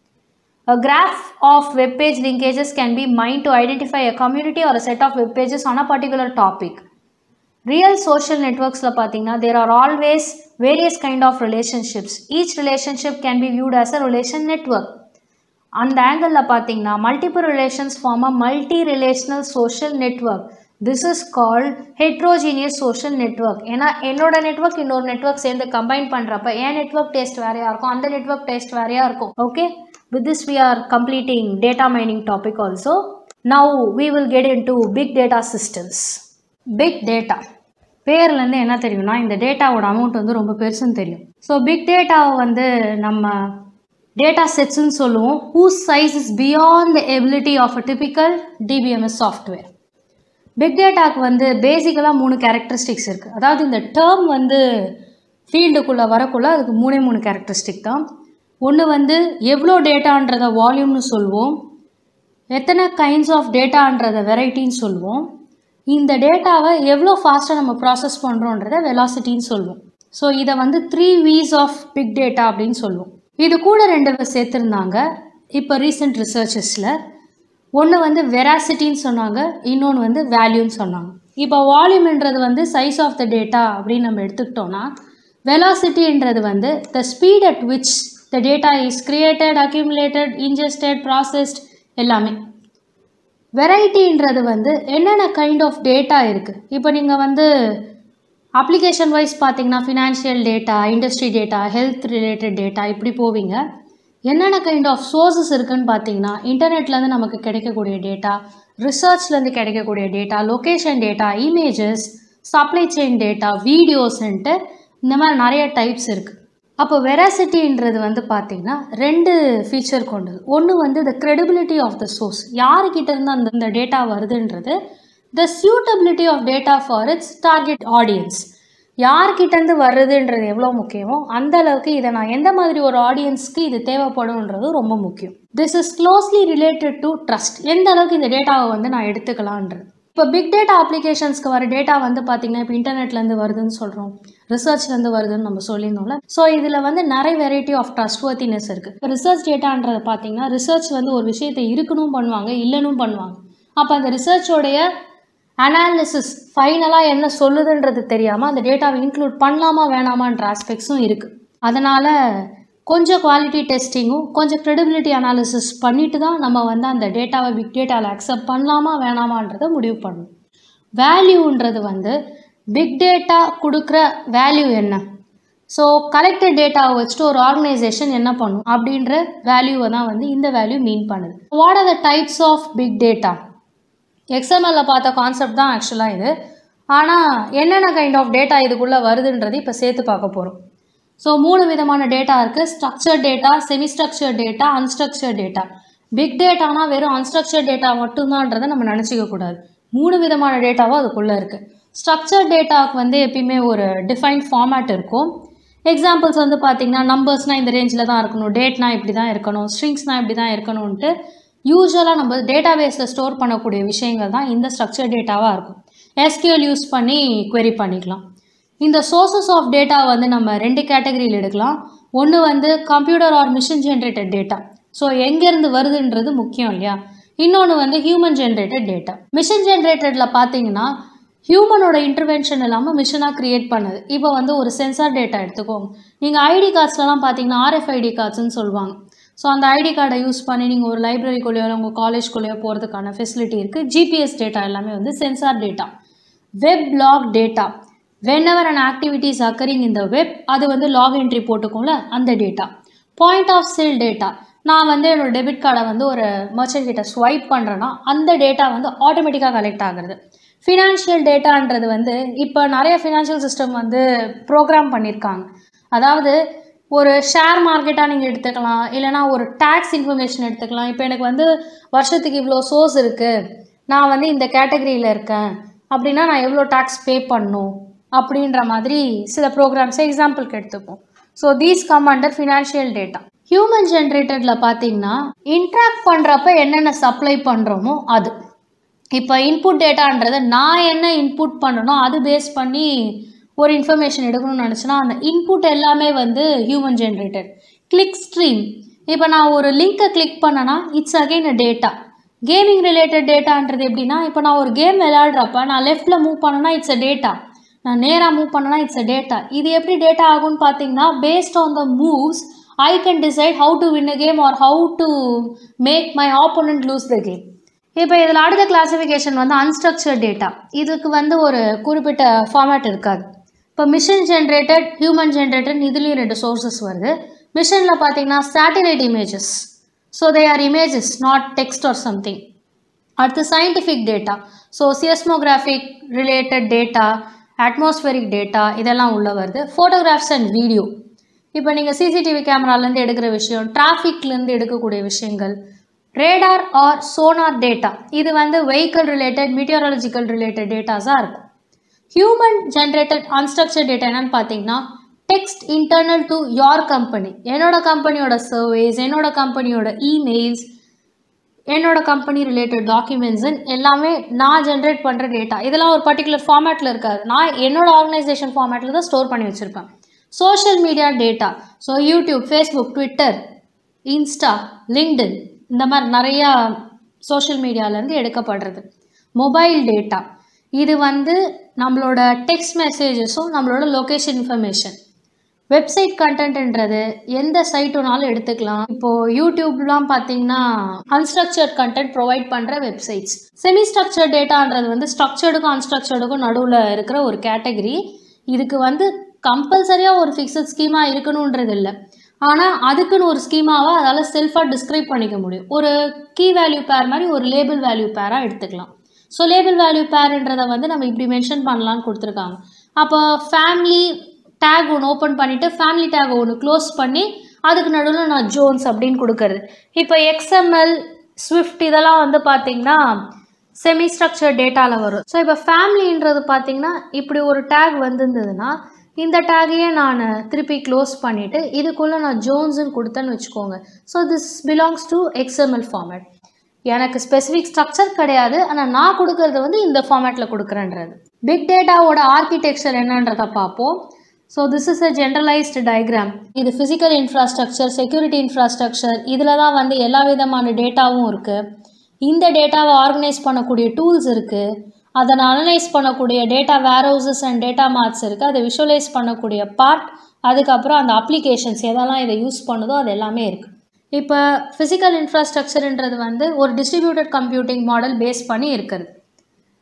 A graph of web page linkages can be mined to identify a community or a set of web pages on a particular topic. Real social networks la pathina there are always various kind of relationships. Each relationship can be viewed as a relation network. அந்த ஆங்கிளில் பார்த்தீங்கன்னா multiple relations form a multi relational social network this is called heterogeneous social network ஏன்னா என்னோட network இன்னொரு network சேர்ந்து combine பண்ணுறப்ப என் network taste வேறையாக இருக்கும் அந்த நெட்ஒர்க் டேஸ்ட் வேறையாக இருக்கும் okay with this we are completing data mining topic also now we will get into big data systems big data பேர்லேருந்து என்ன தெரியும்னா இந்த டேட்டாவோட அமௌண்ட் வந்து ரொம்ப பெருசுன்னு தெரியும் ஸோ பிக் டேட்டாவை வந்து நம்ம டேட்டா செட்ஸ்ன்னு சொல்லுவோம் whose size is beyond the ability of a typical DBMS software big டேட்டாக்கு வந்து பேசிக்கலாக மூணு கேரக்டரிஸ்டிக்ஸ் இருக்குது அதாவது இந்த டேர்ம் வந்து ஃபீல்டுக்குள்ளே வரக்குள்ள அதுக்கு மூணே மூணு கேரக்டரிஸ்டிக் தான் ஒன்று வந்து எவ்வளோ டேட்டான்றத வால்யூம்னு சொல்லுவோம் எத்தனை கைண்ட்ஸ் ஆஃப் டேட்டான்றத வெரைட்டின்னு சொல்லுவோம் இந்த டேட்டாவை எவ்வளோ ஃபாஸ்ட்டாக நம்ம ப்ராசஸ் பண்ணுறோன்றத வெலாசிட்டின்னு சொல்லுவோம் ஸோ இதை வந்து three Vs of big data அப்படின்னு சொல்லுவோம் இது கூட ரெண்டு சேர்த்துருந்தாங்க இப்போ ரீசெண்ட் ரிசர்ச்சஸில் ஒன்று வந்து வெராசிட்டின்னு சொன்னாங்க இன்னொன்று வந்து வேல்யூன்னு சொன்னாங்க இப்போ வால்யூம்ன்றது வந்து சைஸ் ஆஃப் த டேட்டா அப்படின்னு நம்ம எடுத்துக்கிட்டோன்னா வெலாசிட்டின்றது வந்து the speed at which the data is created accumulated ingested processed எல்லாமே வெரைட்டின்றது வந்து என்னென்ன கைண்ட் ஆஃப் டேட்டா இருக்குது இப்போ நீங்கள் வந்து அப்ளிகேஷன் வைஸ் பார்த்தீங்கன்னா financial data industry data health related data இப்படி போவீங்க என்னென்ன கைண்ட் ஆஃப் சோர்சஸ் இருக்குன்னு பார்த்தீங்கன்னா இன்டர்நெட்லேருந்து நமக்கு கிடைக்கக்கூடிய டேட்டா ரிசர்ச்லேருந்து கிடைக்கக்கூடிய data location data images supply chain data வீடியோஸ்ன்ட்டு இந்த மாதிரி நிறைய டைப்ஸ் இருக்குது அப்போ வெராசிட்டின்றது வந்து பார்த்திங்கன்னா ரெண்டு ஃபீச்சர் கொண்டது ஒன்று வந்து the credibility of the source யாருக்கிட்ட இருந்து அந்த இந்த டேட்டா வருதுன்றது the suitability of data for its target audience யார்கிட்டேருந்து வருதுன்றது எவ்வளோ முக்கியமோ அந்த அளவுக்கு இதை நான் எந்த மாதிரி ஒரு ஆடியன்ஸ்க்கு இது தேவைப்படும்ன்றது ரொம்ப முக்கியம் this is closely related to trust எந்த அளவுக்கு இந்த டேட்டாவை வந்து நான் எடுத்துக்கலான்றது இப்போ பிக் டேட்டா அப்ளிகேஷன்ஸ்க்கு வர டேட்டா வந்து பார்த்திங்கன்னா இப்போ இன்டர்நெட்லேருந்து வருதுன்னு சொல்கிறோம் ரிசர்ச்லேருந்து வருதுன்னு நம்ம சொல்லியிருந்தோம்ல ஸோ இதில் வந்து நிறைய வெரைட்டி ஆஃப் ட்ரஸ்ட்வர்த்தினஸ் இருக்குது இப்போ ரிசர்ச் டேட்டான்றதை பார்த்தீங்கன்னா ரிசர்ச் வந்து ஒரு விஷயத்தை இருக்கணும் பண்ணுவாங்க இல்லைனும் பண்ணுவாங்க அப்போ அந்த ரிசர்ச்சோடைய அனாலிசிஸ் ஃபைனலாக என்ன சொல்லுதுன்றது தெரியாமல் அந்த டேட்டாவை இன்க்ளூட் பண்ணலாமா வேணாமான்ற ஆஸ்பெக்ட்ஸும் இருக்குது அதனால் கொஞ்சம் குவாலிட்டி டெஸ்டிங்கும் கொஞ்சம் க்ரெடிபிலிட்டி அனாலிசிஸ் பண்ணிட்டு தான் நம்ம வந்து அந்த டேட்டாவை பிக் டேட்டாவில் அக்செப்ட் பண்ணலாமா வேணாமான்றதை முடிவு பண்ணணும் வேல்யூன்றது வந்து பிக் டேட்டா கொடுக்குற வேல்யூ என்ன ஸோ கலெக்டட் டேட்டாவை வச்சுட்டு ஒரு ஆர்கனைசேஷன் என்ன பண்ணும் அப்படின்ற வேல்யூவை தான் வந்து இந்த வேல்யூ மீன் பண்ணுது what are the types of big data எக்ஸ்எம்எல்ல பார்த்த கான்செப்ட் தான் ஆக்சுவலாக இது ஆனால் என்னென்ன கைண்ட் ஆஃப் டேட்டா இதுக்குள்ளே வருதுன்றது இப்போ சேர்த்து பார்க்க போகிறோம் ஸோ மூணு விதமான டேட்டா இருக்குது structure data semi structure data unstructure data big டேட்டானா வெறும் அன்ஸ்ட்ரக்சர் டேட்டா மட்டும்தான்றதை நம்ம நினச்சிக்க கூடாது மூணு விதமான டேட்டாவும் அதுக்குள்ளே இருக்குது ஸ்ட்ரக்சர் டேட்டாவுக்கு வந்து எப்பயுமே ஒரு டிஃபைன்ட் ஃபார்மேட் இருக்கும் எக்ஸாம்பிள்ஸ் வந்து பார்த்தீங்கன்னா நம்பர்ஸ்னால் இந்த ரேஞ்சில் தான் இருக்கணும் டேட்னா இப்படி தான் இருக்கணும் ஸ்ட்ரிங்ஸ்னால் இப்படி தான் இருக்கணும்ன்ட்டு யூஸ்வலாக நம்ம டேட்டா பேஸில் ஸ்டோர் பண்ணக்கூடிய விஷயங்கள் தான் இந்த ஸ்ட்ரக்சர் டேட்டாவாக இருக்கும் எஸ்கியூஎல் யூஸ் பண்ணி query பண்ணிக்கலாம் இந்த சோர்சஸ் ஆஃப் டேட்டா வந்து நம்ம ரெண்டு கேட்டகரியில் எடுக்கலாம் ஒன்று வந்து computer or machine generated data so எங்கேருந்து வருதுன்றது முக்கியம் இல்லையா இன்னொன்று வந்து ஹியூமன் ஜென்ரேட்டட் டேட்டா மிஷின் ஜென்ரேட்டடில் பார்த்தீங்கன்னா ஹியூமனோட இன்டர்வென்ஷன் இல்லாமல் மிஷினாக க்ரியேட் பண்ணது இப்போ வந்து ஒரு சென்சார் டேட்டா எடுத்துக்கோங்க நீங்கள் ஐடி கார்ட்ஸ்லலாம் பார்த்தீங்கன்னா ஆர்எஃப்ஐடி கார்ட்ஸ்னு சொல்லுவாங்க ஸோ அந்த ஐடி கார்டை யூஸ் பண்ணி நீங்கள் ஒரு லைப்ரரிக்குள்ளேயோ உங்கள் காலேஜ்குள்ளேயோ போகிறதுக்கான ஃபெசிலிட்டி இருக்குது ஜிபிஎஸ் டேட்டா எல்லாமே வந்து sensor data web log data whenever an activities occurring இந்த வெப் அது வந்து லாக் என்ட்ரி போட்டுக்கோங்கள அந்த data point of sale data நான் வந்து என்னோட டெபிட் கார்டை வந்து ஒரு மர்ச்சன்ட் கிட்ட ஸ்வைப் பண்ணுறேன்னா அந்த டேட்டா வந்து ஆட்டோமேட்டிக்காக கலெக்ட் ஆகுறது ஃபினான்ஷியல் டேட்டான்றது வந்து இப்போ நிறைய ஃபினான்ஷியல் சிஸ்டம் வந்து ப்ரோக்ராம் பண்ணியிருக்காங்க அதாவது ஒரு ஷேர் மார்க்கெட்டாக நீங்கள் எடுத்துக்கலாம் இல்லைனா ஒரு டேக்ஸ் இன்ஃபர்மேஷன் எடுத்துக்கலாம் இப்போ எனக்கு வந்து வருஷத்துக்கு இவ்வளோ சோர்ஸ் இருக்குது நான் வந்து இந்த கேட்டகரியில் இருக்கேன் அப்படின்னா நான் எவ்வளோ டேக்ஸ் பே பண்ணணும் அப்படின்ற மாதிரி சில ப்ரோக்ராம்ஸை எக்ஸாம்பிளுக்கு எடுத்துப்போம் so these come under financial data human ஜென்ரேட்டடில் பார்த்தீங்கன்னா இன்ட்ராக்ட் பண்ணுறப்ப என்னென்ன சப்ளை பண்ணுறோமோ அது இப்போ இன்புட் டேட்டான்றது நான் என்ன இன்புட் பண்ணணும் அது பேஸ் பண்ணி ஒரு இன்ஃபர்மேஷன் எடுக்கணும்னு நினச்சேன்னா அந்த இன்புட் எல்லாமே வந்து ஹியூமன் ஜென்ரேட்டட் கிளிக் ஸ்ட்ரீம் இப்போ நான் ஒரு லிங்க்கை கிளிக் பண்ணனா it's again a data gaming related டேட்டான்றது எப்படின்னா இப்போ நான் ஒரு கேம் விளையாடுறப்ப நான் லெஃப்ட்டில் மூவ் பண்ணனா இட்ஸ் அ டேட்டா நான் நேராக மூவ் பண்ணனா இட்ஸ் அ டேட்டா இது எப்படி டேட்டா ஆகும்னு பார்த்தீங்கன்னா based on the moves I can decide how to win a game or how to make my opponent lose the game இப்போ இதில் அடுத்த கிளாசிஃபிகேஷன் வந்து அன்ஸ்ட்ரக்சர்ட் டேட்டா இதுக்கு வந்து ஒரு குறிப்பிட்ட ஃபார்மேட் இருக்காது இப்போ மிஷின் ஜென்ரேட்டட் ஹியூமன் ஜென்ரேட்டட் இதுலேயும் ரெண்டு சோர்சஸ் வருது மிஷினில் பார்த்தீங்கன்னா satellite images so they are images not text or something அடுத்து scientific data so seismographic related data atmospheric data இதெல்லாம் உள்ள வருது ஃபோட்டோகிராஃப்ஸ் அண்ட் வீடியோ இப்போ நீங்கள் சிசிடிவி கேமராலேருந்து எடுக்கிற விஷயம் டிராஃபிக்லேருந்து எடுக்கக்கூடிய விஷயங்கள் ரேடார் ஆர் சோனார் டேட்டா இது வந்து வெஹிக்கிள் ரிலேட்டட் மீட்டியாரலஜிக்கல் ரிலேட்டட் டேட்டாஸாக இருக்கும் ஹியூமன் ஜென்ரேட்டட் அன்ஸ்ட்ரக்சர் டேட்டா என்னன்னு பார்த்தீங்கன்னா text internal to your company என்னோட கம்பெனியோட சர்வேஸ் என்னோட கம்பெனியோட இமெயில்ஸ் என்னோட கம்பெனி ரிலேட்டட் டாக்குமெண்ட்ஸ் எல்லாமே நான் ஜென்ரேட் பண்ணுற டேட்டா இதெல்லாம் ஒரு பர்டிகுலர் ஃபார்மேட்டில் இருக்காது நான் என்னோட ஆர்கனைசேஷன் ஃபார்மேட்டில் தான் ஸ்டோர் பண்ணி வச்சுருப்பேன் social media data so YouTube Facebook Twitter Insta LinkedIn இந்த மாதிரி நிறையா சோஷியல் மீடியாலேருந்து எடுக்கப்படுறது மொபைல் டேட்டா இது வந்து நம்மளோட டெக்ஸ்ட் மெசேஜஸும் நம்மளோட லொக்கேஷன் இன்ஃபர்மேஷன் வெப்சைட் கண்டென்ட்ன்றது எந்த சைட்டுனாலும் எடுத்துக்கலாம் இப்போ யூடியூப்லாம் பார்த்தீங்கன்னா அன்ஸ்ட்ரக்சர்ட் கண்டென்ட் ப்ரொவைட் பண்ணுற வெப்சைட்ஸ் செமி ஸ்ட்ரக்சர்ட் டேட்டான்றது வந்து ஸ்ட்ரக்சர்டுக்கும் அன்ஸ்ட்ரக்சர்டுக்கும் நடுவில் இருக்கிற ஒரு கேட்டகரி இதுக்கு வந்து கம்பல்சரியாக ஒரு ஃபிக்ஸட் ஸ்கீமா இருக்கணுன்றது இல்லை ஆனால் அதுக்குன்னு ஒரு ஸ்கீமாவை அதால் செல்ஃபாக டிஸ்கிரைப் பண்ணிக்க முடியும் ஒரு கீ வேல்யூ பேர் மாதிரி ஒரு லேபிள் வேல்யூ பேராக எடுத்துக்கலாம் ஸோ லேபிள் வேல்யூ பேருன்றதை வந்து நம்ம இப்படி மென்ஷன் பண்ணலான்னு கொடுத்துருக்காங்க அப்போ ஃபேமிலி டேக் ஒன்று ஓப்பன் பண்ணிவிட்டு ஃபேமிலி டேக் ஒன்று க்ளோஸ் பண்ணி அதுக்கு நடுவில் நான் ஜோன்ஸ் அப்படின்னு கொடுக்கறது இப்போ எக்ஸ்எம்எல் ஸ்விஃப்ட் இதெல்லாம் வந்து பார்த்தீங்கன்னா செமி ஸ்ட்ரக்சர் டேட்டாவில் வரும் ஸோ இப்போ ஃபேமிலின்றது பார்த்தீங்கன்னா இப்படி ஒரு டேக் வந்திருந்ததுன்னா இந்த டேகையே நான் திருப்பி க்ளோஸ் பண்ணிவிட்டு இதுக்குள்ளே நான் ஜோன்ஸுன்னு கொடுத்தேன்னு வச்சுக்கோங்க so this belongs to XML format எனக்கு ஸ்பெசிஃபிக் ஸ்ட்ரக்சர் கிடையாது ஆனால் நான் கொடுக்கறது வந்து இந்த ஃபார்மேட்டில் கொடுக்குறேன்றது பிக் டேட்டாவோட ஆர்கிடெக்சர் என்னன்றதை பார்ப்போம் so this is a generalised diagram இது ஃபிசிக்கல் இன்ஃப்ராஸ்ட்ரக்சர் செக்யூரிட்டி இன்ஃப்ராஸ்ட்ரக்சர் இதில் தான் வந்து எல்லா விதமான டேட்டாவும் இருக்குது இந்த டேட்டாவை ஆர்கனைஸ் பண்ணக்கூடிய டூல்ஸ் இருக்குது அதை அனலைஸ் பண்ணக்கூடிய data warehouses and data marts இருக்குது அதை விஷுவலைஸ் பண்ணக்கூடிய பார்ட் அதுக்கப்புறம் அந்த அப்ளிகேஷன்ஸ் எதெல்லாம் இதை யூஸ் பண்ணுதோ அது எல்லாமே இருக்குது இப்போ ஃபிசிக்கல் இன்ஃப்ராஸ்ட்ரக்சர்ன்றது வந்து ஒரு டிஸ்ட்ரிபியூட்டட் கம்ப்யூட்டிங் மாடல் பேஸ் பண்ணி இருக்குது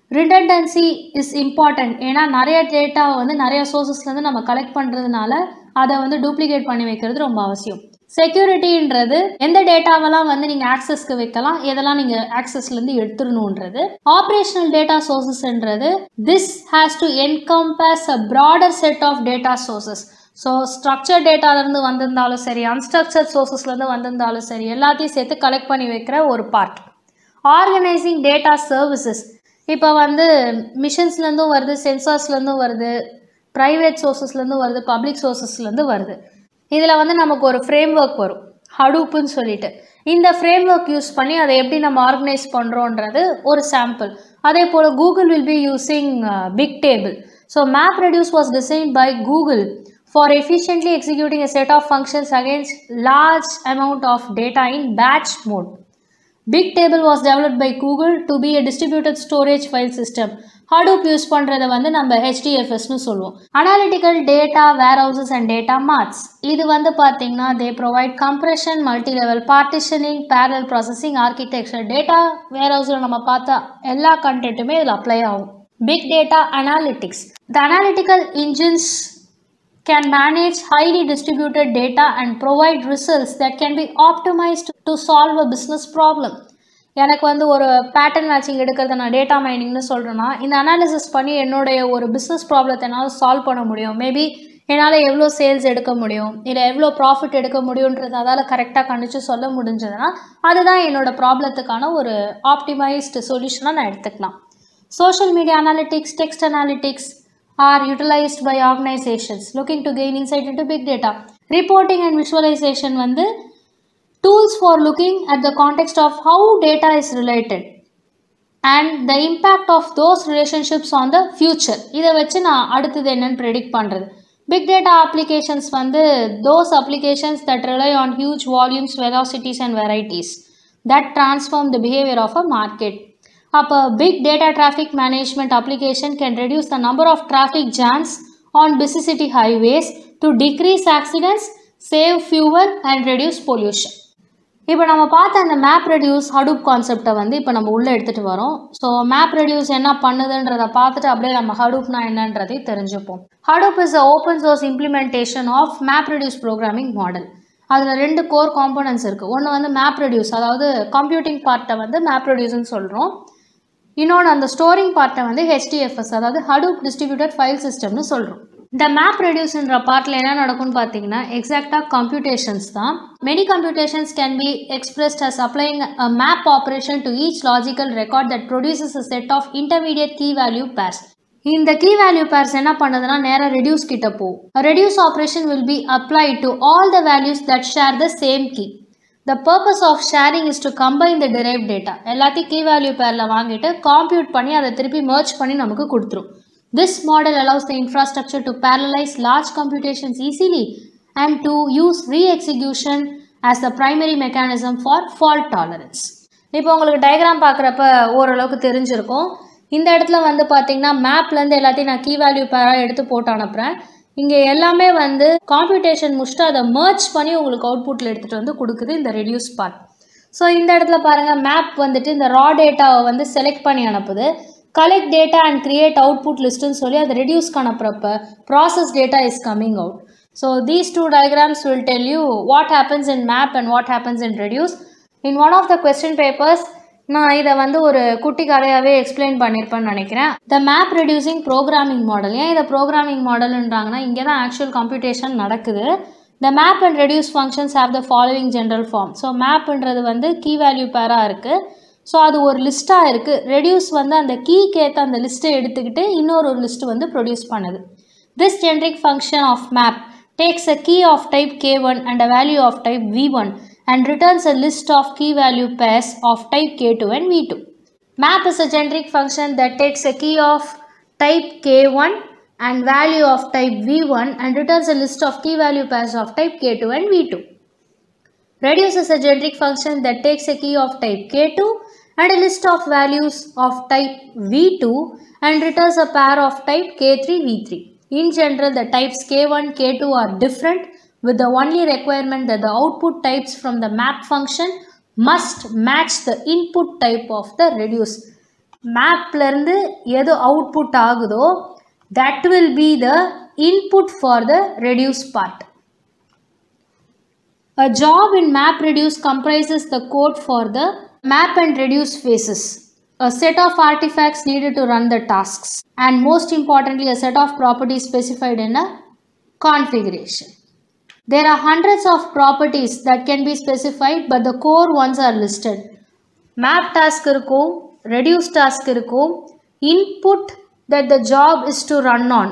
ரிடண்டன்சி இஸ் இம்பார்ட்டன்ட் ஏன்னா நிறைய டேட்டாவை வந்து நிறைய சோர்சஸ்லேருந்து நம்ம கலெக்ட் பண்ணுறதுனால அதை வந்து டூப்ளிகேட் பண்ணி வைக்கிறது ரொம்ப அவசியம் செக்யூரிட்டின்றது எந்த டேட்டாவெல்லாம் வந்து நீங்கள் ஆக்சஸ்க்கு வைக்கலாம் எதெல்லாம் நீங்கள் ஆக்சஸ்லேருந்து எடுத்துடணுன்றது ஆப்ரேஷனல் டேட்டா சோர்சஸ்ன்றது this has to encompass a broader set of data sources so structure டேட்டாலேருந்து வந்திருந்தாலும் சரி அன்ஸ்ட்ரக்சர்ட் சோர்சஸ்லேருந்து வந்திருந்தாலும் சரி எல்லாத்தையும் சேர்த்து கலெக்ட் பண்ணி வைக்கிற ஒரு பார்ட் ஆர்கனைசிங் டேட்டா சர்வீசஸ் இப்போ வந்து மிஷின்ஸ்லேருந்தும் வருது சென்சார்ஸ்லேருந்தும் வருது ப்ரைவேட் சோர்சஸ்லேருந்து வருது பப்ளிக் சோர்சஸ்லேருந்து வருது இதில் வந்து நமக்கு ஒரு ஃப்ரேம் ஒர்க் வரும் ஹடூப்புன்னு சொல்லிட்டு இந்த ஃப்ரேம் ஒர்க் யூஸ் பண்ணி அதை எப்படி நம்ம ஆர்கனைஸ் பண்ணுறோன்றது ஒரு சாம்பிள் அதே போல் Google will be using big table so map reduce was design by Google for efficiently executing a set of functions against large amount of data in batch mode. Bigtable was developed by Google to be a distributed storage file system. Hadoop use பண்ணுறதை வந்து நம்ம ஹெச்டிஎஃப்எஸ்னு சொல்லுவோம் analytical data warehouses and data marts இது வந்து பார்த்தீங்கன்னா they provide compression multi level partitioning parallel processing architecture data வேர்ஹவுஸில் நம்ம பார்த்தா எல்லா கண்டென்ட்டுமே இதில் அப்ளை ஆகும் big data analytics the analytical engines can manage highly distributed data and provide results that can be optimized to solve a business problem. எனக்கு வந்து ஒரு பேட்டர்ன் மேட்சிங் எடுக்கிறத நான் டேட்டா மைனிங்னு சொல்கிறேன்னா இந்த அனாலிசிஸ் பண்ணி என்னுடைய ஒரு பிஸ்னஸ் ப்ராப்ளத்தை என்னால் சால்வ் பண்ண முடியும் மேபி என்னால் எவ்வளோ சேல்ஸ் எடுக்க முடியும் இல்லை எவ்வளோ ப்ராஃபிட் எடுக்க முடியுன்றது அதால் கரெக்டாக கணிச்சு சொல்ல முடிஞ்சதுன்னா அதுதான் என்னோட ப்ராப்ளத்துக்கான ஒரு ஆப்டிமைஸ்டு சொல்யூஷனாக நான் எடுத்துக்கலாம் social media analytics text analytics are utilized by organizations looking to gain insight into big data. Reporting and visualization வந்து tools for looking at the context of how data is related and the impact of those relationships on the future. இதை வச்சு நான் அடுத்தது என்னன்னு predict பண்ணுறது big data applications வந்து those applications that rely on huge volumes velocities and varieties that transform the behavior of a market. அப்போ big data traffic management application can reduce the number of traffic jams on busy city highways to decrease accidents save fuel and reduce pollution இப்போ நம்ம பார்த்த அந்த map reduce Hadoop கான்செப்டை வந்து இப்போ நம்ம உள்ளே எடுத்துகிட்டு வரோம் ஸோ மேப் ரெடியூஸ் என்ன பண்ணுதுன்றதை பார்த்துட்டு அப்படியே நம்ம ஹடூப்னா என்னன்றதை தெரிஞ்சுப்போம் Hadoop is a open source implementation of map reduce programming model அதில் ரெண்டு கோர் காம்போனன்ட்ஸ் இருக்குது ஒன்று வந்து மேப் ரெடியூஸ் அதாவது கம்ப்யூட்டிங் பார்ட்டை வந்து மேப் ரெடியூஸ்னு சொல்கிறோம் இன்னொன்று அந்த ஸ்டோரிங் பார்ட்டை வந்து ஹெச்டிஎஃப்எஸ் அதாவது ஹடூப் டிஸ்ட்ரிபியூட்டட் ஃபைல் சிஸ்டம்னு சொல்கிறோம் இந்த மேப் ரெடியூஸ்ன்ற பார்ட்டில் என்ன நடக்கும்னு பார்த்தீங்கன்னா எக்ஸாக்டாக கம்ப்யூட்டேஷன்ஸ் தான் many computations can be expressed as applying a map operation to each logical record that produces a set of intermediate key value pairs இந்த கீ வேல்யூ பேர்ஸ் என்ன பண்ணுதுன்னா நேராக ரெடியூஸ் கிட்ட போகும் reduce operation will be apply to all the values that share the same key the purpose of sharing is to combine the derived data எல்லாத்தையும் key value பேரில் வாங்கிட்டு காம்ப்யூட் பண்ணி அதை திருப்பி மர்ச் பண்ணி நமக்கு கொடுத்துரும் this model allows the infrastructure to parallelise large computations easily and to use re execution as the primary mechanism for fault tolerance இப்போ உங்களுக்கு டயக்ராம் பார்க்குறப்ப ஓரளவுக்கு தெரிஞ்சிருக்கும் இந்த இடத்துல வந்து பார்த்தீங்கன்னா மேப்லேருந்து எல்லாத்தையும் நான் கீ வேல்யூ பேராக எடுத்து போட்டு அனுப்புகிறேன் இங்கே எல்லாமே வந்து காம்ப்யூட்டேஷன் முடிச்சுட்டு அதை மர்ச் பண்ணி உங்களுக்கு அவுட்புட்டில் எடுத்துகிட்டு வந்து கொடுக்குது இந்த ரெடியூஸ் பார்ட் ஸோ இந்த இடத்துல பாருங்கள் மேப் வந்துட்டு இந்த ரா டேட்டாவை வந்து செலக்ட் பண்ணி அனுப்புது collect data and create output லிஸ்ட்டுன்னு சொல்லி அதை ரெடியூஸ்க்கு அனுப்புறப்ப process data is coming out so these two diagrams will tell you what happens in map and what happens in reduce in one of the question papers நான் இதை வந்து ஒரு குட்டி கதையாகவே எக்ஸ்பிளைன் பண்ணியிருப்பேன்னு நினைக்கிறேன் the map reducing programming model ஏன் இதை ப்ரோக்ராமிங் மாடல்ன்றாங்கன்னா இங்கே தான் ஆக்சுவல் கம்ப்யூட்டேஷன் நடக்குது the map and reduce functions have the following general form so மேப்ன்றது வந்து கீ வேல்யூ பேராக இருக்குது ஸோ அது ஒரு லிஸ்ட்டாக இருக்குது ரெடியூஸ் வந்து அந்த கீக்கு ஏற்ற அந்த லிஸ்ட்டை எடுத்துக்கிட்டு இன்னொரு ஒரு லிஸ்ட்டு வந்து ப்ரொடியூஸ் பண்ணுது this generic function of map takes a key of type k1 and a value of type v1 and returns a list of key value pairs of type k2 and v2. Map is a generic function that takes a key of type k1 and value of type v1 and returns a list of key value pairs of type k2 and v2. Reduce is a generic function that takes a key of type k2 and a list of values of type v2 and returns a pair of type k3 v3. In general, the types k1, k2 are different with the only requirement that the output types from the map function must match the input type of the reduce. மேப்லேருந்து எது output ஆகுதோ that will be the input for the reduce part. A job in MapReduce comprises the code for the map and reduce phases, a set of artifacts needed to run the tasks, and most importantly, a set of properties specified in a configuration. There are hundreds of properties that can be specified, but the core ones are listed. Map task இருக்கும் reduce task இருக்கும் input that the job is to run on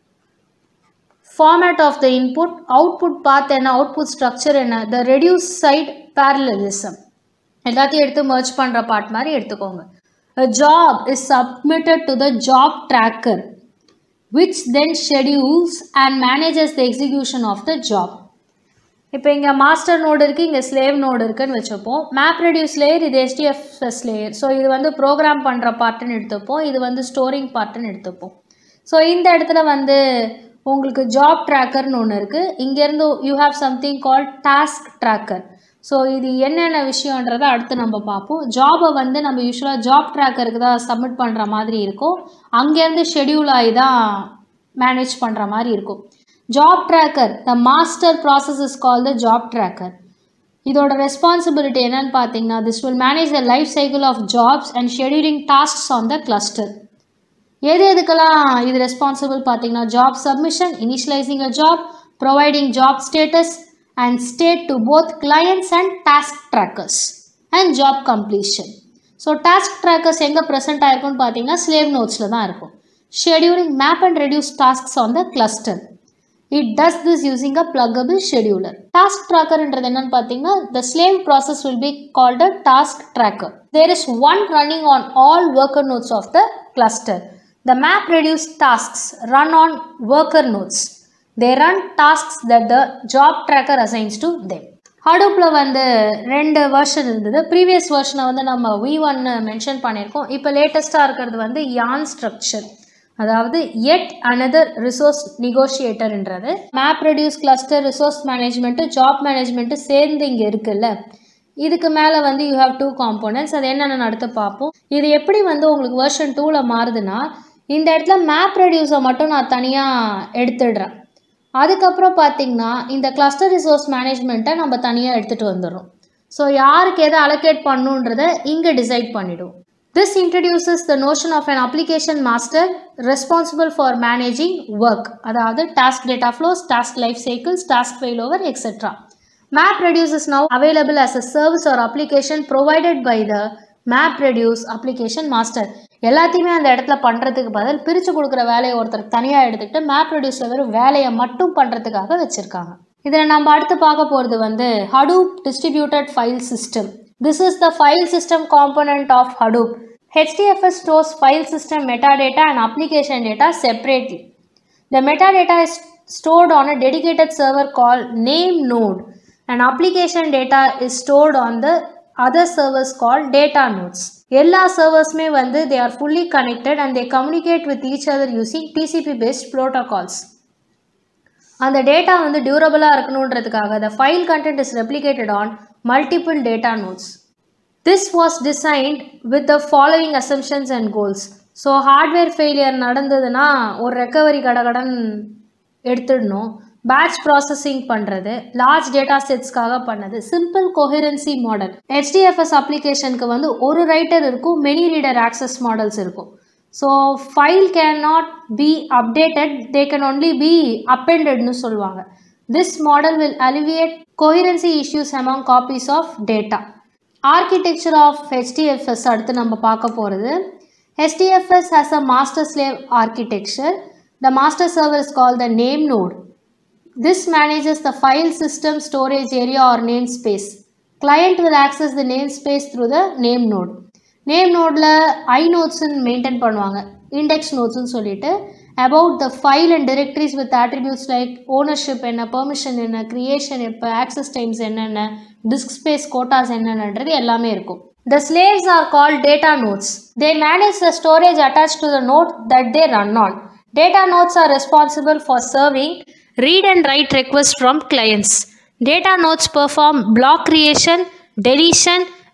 format of the input output path என்ன output structure என்ன the reduce side parallelism எல்லாத்தையும் எடுத்து merge பண்ணுற part மாதிரி எடுத்துக்கோங்க a job is submitted to the job tracker which then schedules and manages the execution of the job இப்போ இங்கே master node இருக்குது இங்கே ஸ்லேவ் நோடு இருக்குன்னு வச்சுப்போம் மேப் ரெடியூஸ் லேயர் இது எஸ்டிஎஃப்எஸ் லேயர் ஸோ இது வந்து ப்ரோக்ராம் பண்ணுற பார்ட்டுன்னு எடுத்துப்போம் இது வந்து ஸ்டோரிங் பார்ட்டுன்னு எடுத்துப்போம் ஸோ இந்த இடத்துல வந்து உங்களுக்கு ஜாப் ட்ராக்கர்னு ஒன்று இருக்குது இங்கேருந்து you have something call task tracker so இது என்னென்ன விஷயன்றதை அடுத்து நம்ம பார்ப்போம் ஜாபை வந்து நம்ம யூஸ்வலாக ஜாப் ட்ராக்கருக்கு தான் சப்மிட் பண்ணுற மாதிரி இருக்கும் அங்கேருந்து ஷெடியூல் ஆகி தான் மேனேஜ் பண்ணுற மாதிரி இருக்கும் job tracker the master process is call the job tracker இதோட ரெஸ்பான்சிபிலிட்டி என்னன்னு பார்த்தீங்கன்னா this will manage the life cycle of jobs and scheduling tasks on the cluster எது எதுக்கெல்லாம் இது ரெஸ்பான்சிபிள் பார்த்தீங்கன்னா job submission initialising a job providing job status and state to both clients and task trackers and job completion so task trackers எங்கே present ஆயிருக்கும்னு பார்த்தீங்கன்னா slave நோட்ஸில் தான் இருக்கும் scheduling map and reduce tasks on the cluster it does this using a pluggable scheduler task ட்ராக்கர்ன்றது என்னன்னு பார்த்தீங்கன்னா the slave process will be called a task tracker there is one running on all worker nodes of the cluster the map reduce tasks run on worker nodes they run tasks that the job tracker assigns to them ஹடூப்பில் வந்து ரெண்டு version இருந்தது previous வெர்ஷனை வந்து நம்ம we ஒன்னு mention பண்ணியிருக்கோம் இப்போ லேட்டஸ்ட்டாக இருக்கிறது வந்து யான் ஸ்ட்ரக்சர் அதாவது எட் அனதர் ரிசோர்ஸ் நெகோஷியேட்டர்ன்றது map reduce cluster resource management job management சேர்ந்து இங்கே இருக்குல்ல இதுக்கு மேலே வந்து யூ ஹாவ் டூ காம்போனன்ட்ஸ் அது என்னென்னு அடுத்து பார்ப்போம் இது எப்படி வந்து உங்களுக்கு வெர்ஷன் டூவில் மாறுதுன்னா இந்த இடத்துல மேப் ரெடியூஸை மட்டும் நான் தனியாக எடுத்துடுறேன் அதுக்கப்புறம் பார்த்தீங்கன்னா இந்த கிளஸ்டர் ரிசோர்ஸ் மேனேஜ்மெண்ட்டை நம்ம தனியாக எடுத்துகிட்டு வந்துடுறோம் ஸோ யாருக்கு எதை அலோகேட் பண்ணுன்றத இங்கே டிசைட் பண்ணிவிடும் This introduces the notion of an application master responsible for managing work, அதாவது task data flows, task life cycles, task failover, etc. MapReduce is now available as a service or application provided by the MapReduce application master. எல்லாத்தையுமே அந்த இடத்துல பண்ணுறதுக்கு பதில் பிரித்து கொடுக்குற வேலையை ஒருத்தர் தனியாக எடுத்துக்கிட்டு MapReduceல வெறும் வேலையை மட்டும் பண்ணுறதுக்காக வச்சுருக்காங்க இதில் நம்ம அடுத்து பார்க்க போகிறது வந்து Hadoop Distributed File System. This is the file system component of Hadoop. HDFS stores file system metadata and application data separately. The metadata is stored on a dedicated server called name node and application data is stored on the other servers called data nodes. எல்லா சர்வர்ஸுமே வந்து they are fully connected and they communicate with each other using TCP based protocols. அந்த data வந்து டியூரபிளாக இருக்கணுன்றதுக்காக the file content is replicated on multiple data nodes. This was designed with the following assumptions and goals. So hardware failure நடந்ததுன்னா ஒரு recovery கடகடன் எடுத்துடணும் batch processing பண்ணுறது large data செட்ஸ்க்காக பண்ணது சிம்பிள் கொஹெரன்சி மாடல் ஹெச்டிஎஃப்எஸ் அப்ளிகேஷனுக்கு வந்து ஒரு ரைட்டர் இருக்கும் மெனி ரீடர் ஆக்சஸ் மாடல்ஸ் இருக்கும் so file can not be updated they can only be அப்பெண்டட்னு சொல்லுவாங்க this model will alleviate coherency issues among copies of data architecture of HDFS அடுத்து நம்ம பார்க்க போகிறது HDFS has a master slave architecture the master server is call the name node This manages the file system storage area or namespace. Client will access the namespace through the name node. Name நோடில் I நோட்ஸ்ன்னு maintain பண்ணுவாங்க index நோட்ஸ்னு சொல்லிட்டு about the file and directories with attributes like ownership என்ன permission என்ன creation எப்போ access times என்னென்ன disk space quotas என்னென்னன்றது எல்லாமே இருக்கும் The slaves are called data nodes. They manage the storage attached to the node that they run on. Data nodes are responsible for serving read and write requests from clients. Data nodes perform block creation, deletion,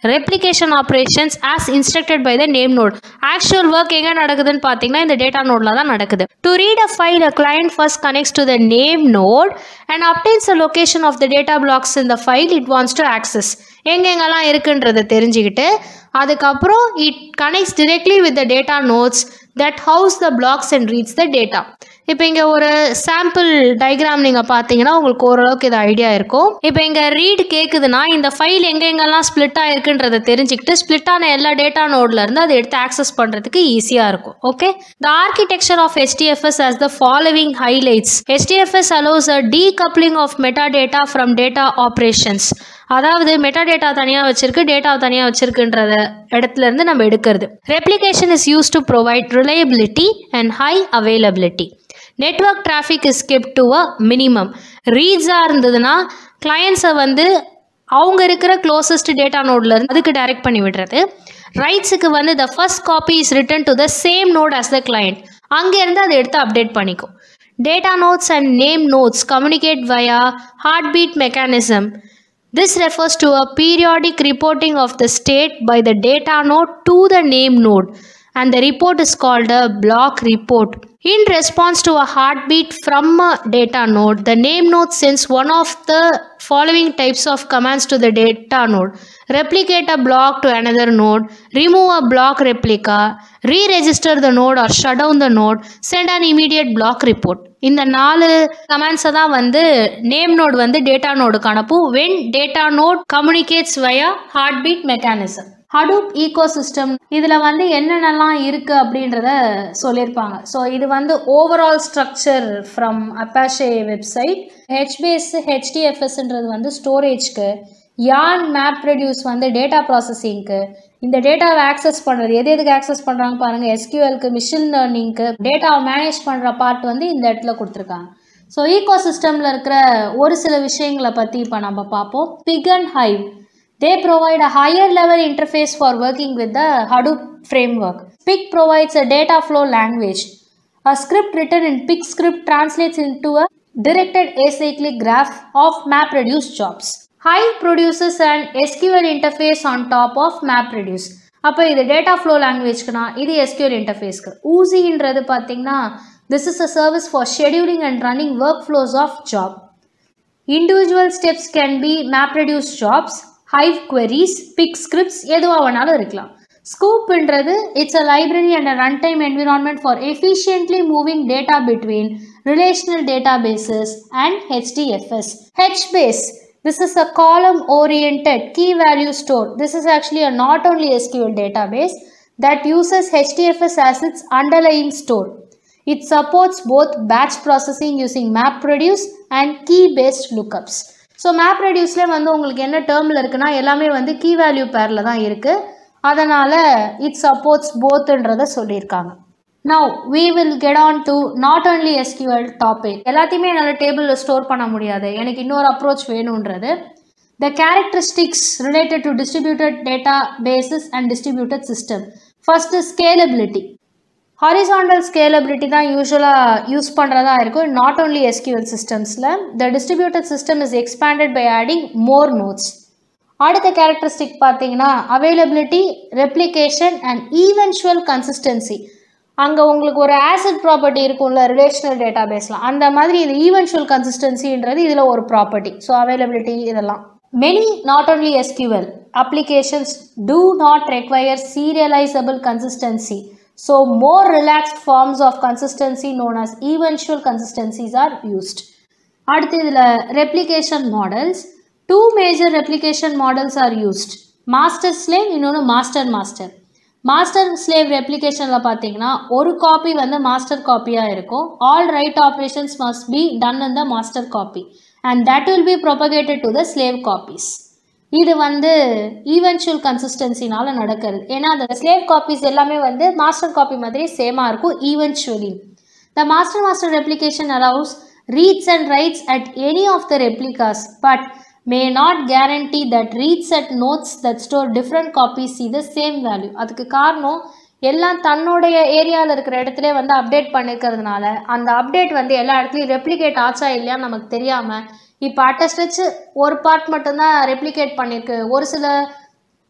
replication operations as instructed by the name node actual work எங்கே நடக்குதுன்னு பார்த்தீங்கன்னா இந்த data நோடில் தான் நடக்குது to read a file a client first connects to the name node and obtains the location of the data blocks இந்த file it wants to access எங்கெங்கெல்லாம் இருக்குன்றதை தெரிஞ்சுக்கிட்டு அதுக்கப்புறம் it connects directly with the data nodes that house the blocks and reads the data இப்போ இங்கே ஒரு sample diagram நீங்கள் பார்த்தீங்கன்னா உங்களுக்கு ஓரளவுக்கு இது ஐடியா இருக்கும் இப்போ இங்கே ரீட் கேட்குதுன்னா இந்த ஃபைல் எங்கெங்கெல்லாம் ஸ்ப்ளிட் ஆயிருக்குன்றதை தெரிஞ்சுக்கிட்டு ஸ்ப்ளிட் ஆன எல்லா டேட்டா நோட்லேருந்து அதை எடுத்து ஆக்சஸ் பண்ணுறதுக்கு ஈஸியாக இருக்கும் okay the architecture of HDFS as the following highlights HDFS allows a decoupling of metadata from data operations அதாவது மெட்டா டேட்டா தனியாக வச்சிருக்கு டேட்டா தனியாக வச்சிருக்குன்றத இடத்துல இருந்து நம்ம எடுக்கிறது replication is use to provide reliability and high availability network traffic is kept to a minimum ரீட்ஸாக இருந்ததுன்னா கிளையண்ட்ஸை வந்து அவங்க இருக்கிற க்ளோசஸ்ட் டேட்டா நோட்ல இருந்து அதுக்கு டைரக்ட் பண்ணி விடுறது ரைட்ஸுக்கு வந்து the first copy is written to the same node as the client அங்கேருந்து அதை எடுத்து அப்டேட் பண்ணிக்கும் data nodes and name nodes communicate via heartbeat mechanism This refers to a periodic reporting of the state by the data node to the name node and the report is called a block report. In response to a heartbeat from a data node, the name node sends one of the following types of commands to the data node. Replicate a block to another node, remove a block replica, re-register the node or shut down the node, send an immediate block report. இந்த நாலு கமெண்ட்ஸை தான் வந்து name note வந்து data நோடுக்கு அனுப்பும் when data node communicates via heartbeat mechanism Hadoop eco system இதில் வந்து என்னென்னலாம் இருக்குது அப்படின்றத சொல்லியிருப்பாங்க ஸோ இது வந்து overall structure from Apache website HBS ஹெச்டிஎஃப்எஸ்ன்றது வந்து ஸ்டோரேஜ்க்கு யான் மேப் ரெடியூஸ் வந்து டேட்டா ப்ராசஸிங்க்கு இந்த டேட்டாவை ஆக்சஸ் பண்ணுறது எது எதுக்கு ஆக்சஸ் பண்ணுறாங்க பாருங்கள் எஸ்கியூஎல்க்கு மிஷின் லேர்னிங்க்கு டேட்டாவை மேனேஜ் பண்ணுற பார்ட் வந்து இந்த இடத்துல கொடுத்துருக்காங்க ஸோ ஈகோ சிஸ்டமில் இருக்கிற ஒரு சில விஷயங்களை பற்றி இப்போ நம்ம பார்ப்போம் Pig and Hive they provide a higher level interface for working with the Hadoop framework. PIC provides a data flow language. A script written in PIC script translates into a directed acyclic graph of MapReduce jobs. Hive produces an SQL interface on top of MapReduce. அப்போ இது data flow லாங்குவேஜ்க்குனா இது SQL இன்டர்ஃபேஸ்க்கு ஊசின்றது பார்த்தீங்கன்னா this is a service for scheduling and running work flows of job individual steps can be MapReduce jobs Hive queries Pig scripts எதுவாக வேணாலும் இருக்கலாம் ஸ்கூப்ன்றது it's a library and a run time environment for efficiently moving data between relational data bases and HDFS HBase This is a column oriented key value store. This is actually a not only SQL database that uses HDFS as its underlying store. It supports both batch processing using MapReduce and key based lookups. So MapReduceல வந்து உங்களுக்கு என்ன டேர்மில் இருக்குன்னா எல்லாமே வந்து key value பேரில் தான் இருக்குது அதனால் இட் சப்போர்ட்ஸ் போத்துன்றதை சொல்லியிருக்காங்க now we will get on to not only SQL topic எல்லாத்தையுமே என்னால் டேபிளில் ஸ்டோர் பண்ண முடியாது எனக்கு இன்னொரு அப்ரோச் வேணுன்றது the characteristics related to distributed databases and distributed system first is scalability horizontal scalability தான் யூஸ்வலாக யூஸ் பண்ணுறதா இருக்கும் நாட் ஓன்லி எஸ்கியூஎல் சிஸ்டம்ஸில் the distributed system is expanded by adding more nodes அடுத்த கேரக்டரிஸ்டிக் பார்த்தீங்கன்னா availability replication and eventual consistency அங்கே உங்களுக்கு ஒரு ஆசிட் ப்ராப்பர்ட்டி இருக்கும்ல ரிலேஷனல் டேட்டா பேஸில் அந்த மாதிரி இது ஈவென்ச்சுவல் கன்சிஸ்டன்சின்றது இதில் ஒரு ப்ராப்பர்ட்டி ஸோ அவைலபிலிட்டி இதெல்லாம் many not only SQL applications do not require serialisable consistency so more relaxed forms of consistency known as eventual consistencies are used அடுத்து இதில் replication models two major replication models are used master slave இன்னொன்று master master master slave ரெப்ளிகேஷனில் பார்த்தீங்கன்னா ஒரு copy வந்து master காப்பியாக இருக்கும் all write operations must be done in the master copy and that will be propagated to the slave copies இது வந்து eventual கன்சிஸ்டன்சினால நடக்கிறது ஏன்னா அந்த ஸ்லேவ் காப்பீஸ் எல்லாமே வந்து மாஸ்டர் காப்பி மாதிரி சேமாக இருக்கும் eventually the master master replication allows reads and writes at any of the replicas but may not guarantee that reads at nodes that store different copies see the same value அதுக்கு காரணம் எல்லாம் தன்னுடைய ஏரியாவில் இருக்கிற இடத்துல வந்து அப்டேட் பண்ணிருக்கிறதுனால அந்த update வந்து எல்லா இடத்துலையும் ரெப்ளிகேட் ஆச்சா இல்லையான்னு நமக்கு தெரியாமல் இப்போ அட்டஸ்டச்சு ஒரு பார்ட் மட்டும்தான் ரெப்ளிகேட் பண்ணியிருக்கு ஒரு சில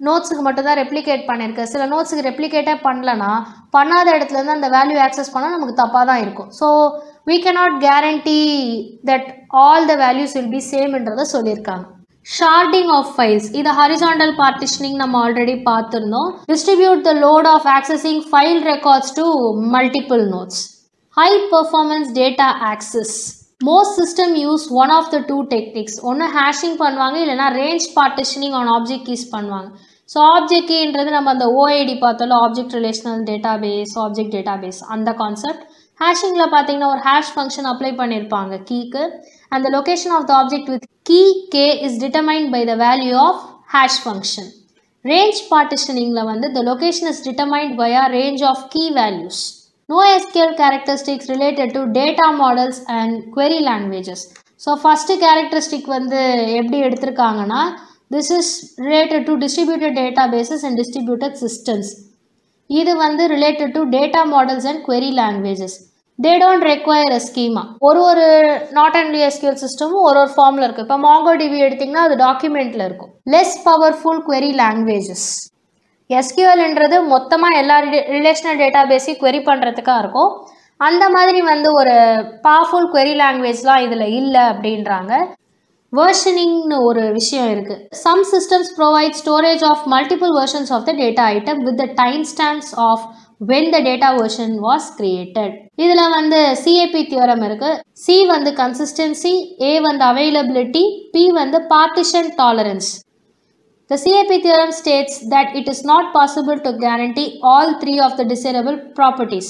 நோட்ஸுக்கு மட்டும்தான் ரெப்ளிகேட் பண்ணியிருக்கு சில நோட்ஸுக்கு ரெப்ளிகேட்டே பண்ணலனா பண்ணாத இடத்துலேருந்து அந்த வேல்யூ ஆக்சஸ் பண்ணால் நமக்கு தப்பாக தான் இருக்கும் so we cannot guarantee that all the values will be சேம்ன்றதை சொல்லியிருக்காங்க ஷார்டிங் ஆஃப் ஃபைல்ஸ் இது ஹரிசாண்டல் பார்ட்டிஷனிங் நம்ம ஆல்ரெடி பார்த்துருந்தோம் distribute the load of accessing file records to multiple nodes high performance data access most system use one of the two techniques ஒன்று hashing பண்ணுவாங்க இல்லைனா range partitioning on object keys பண்ணுவாங்க so object கீன்றது நம்ம அந்த OID பார்த்தோம்ல object relational data base object data base அந்த concept ஹேஷிங்கில் பார்த்தீங்கன்னா ஒரு ஹேஷ் ஃபங்க்ஷன் அப்ளை பண்ணியிருப்பாங்க கீக்கு and the location of the object with key k is determined by the value of hash function. Range partitioningல வந்து the location is determined via range of key values. NoSQL characteristics related to data models and query languages. So first characteristic வந்து எப்படி எடுத்திருக்காங்கன்னா this is related to distributed databases and distributed systems. இது வந்து related to data models and query languages. They don't require a schema ஒரு ஒரு not and SQL சிஸ்டமும் ஒரு ஒரு ஃபார்மில் இருக்குது இப்போ மாங்கோ டிவி எடுத்திங்கன்னா அது டாக்குமெண்ட்டில் இருக்கும் லெஸ் பவர்ஃபுல் query லாங்குவேஜஸ் எஸ்கியூஎல்ன்றது மொத்தமாக எல்லா ரிலேஷனல் டேட்டா பேஸையும் query பண்ணுறதுக்காக இருக்கும் அந்த மாதிரி வந்து ஒரு பவர்ஃபுல் query லாங்குவேஜ்லாம் இதில் இல்லை அப்படின்றாங்க வேர்ஷனிங்னு ஒரு விஷயம் இருக்குது some systems provide storage of multiple versions of the data item with the time stamps of when the data version was created இதில் வந்து CAP தியோரம் இருக்குது C வந்து consistency A வந்து availability P வந்து partition tolerance The CAP theorem states that it is not possible to guarantee all three of the desirable properties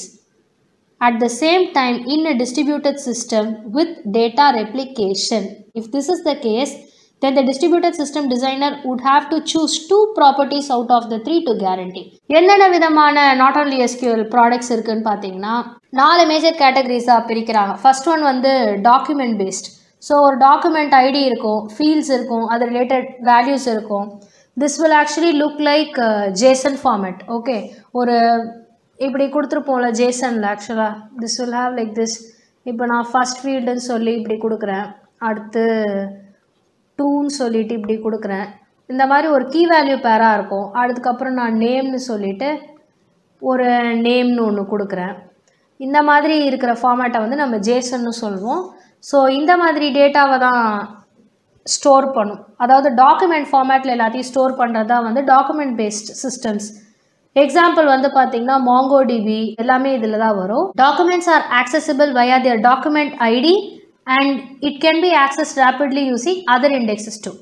at the same time in a distributed system with data replication. If this is the case, then the distributed system designer would have to choose two properties out of the three to guarantee. என்னென்ன விதமான not only SQL products இருக்குன்னு பார்த்தீங்கன்னா நாலு major கேட்டகரிஸாக பிரிக்கிறாங்க first one வந்து document based so ஒரு document ID இருக்கும் ஃபீல்ட்ஸ் இருக்கும் அது ரிலேட்டட் வேல்யூஸ் இருக்கும் this will actually look like JSON format okay ஒரு இப்படி கொடுத்துருப்போம்ல ஜேசனில் ஆக்சுவலாக this will have like this இப்போ நான் ஃபஸ்ட் ஃபீல்டுன்னு சொல்லி இப்படி கொடுக்குறேன் அடுத்து டூன்னு சொல்லிட்டு இப்படி கொடுக்குறேன் இந்த மாதிரி ஒரு கீ வேல்யூ பேராக இருக்கும் அதுக்கப்புறம் நான் நேம்னு சொல்லிட்டு ஒரு நேம்னு ஒன்று கொடுக்குறேன் இந்த மாதிரி இருக்கிற ஃபார்மேட்டை வந்து நம்ம ஜேசன்னு சொல்லுவோம் ஸோ இந்த மாதிரி டேட்டாவை தான் ஸ்டோர் பண்ணும் அதாவது டாக்குமெண்ட் ஃபார்மேட்டில் எல்லாத்தையும் ஸ்டோர் பண்ணுறது தான் வந்து டாக்குமெண்ட் பேஸ்ட் சிஸ்டம்ஸ் எக்ஸாம்பிள் வந்து பார்த்தீங்கன்னா மாங்கோ டிபி எல்லாமே இதில் தான் வரும் documents are accessible via their document ID and it can be accessed rapidly using other indexes too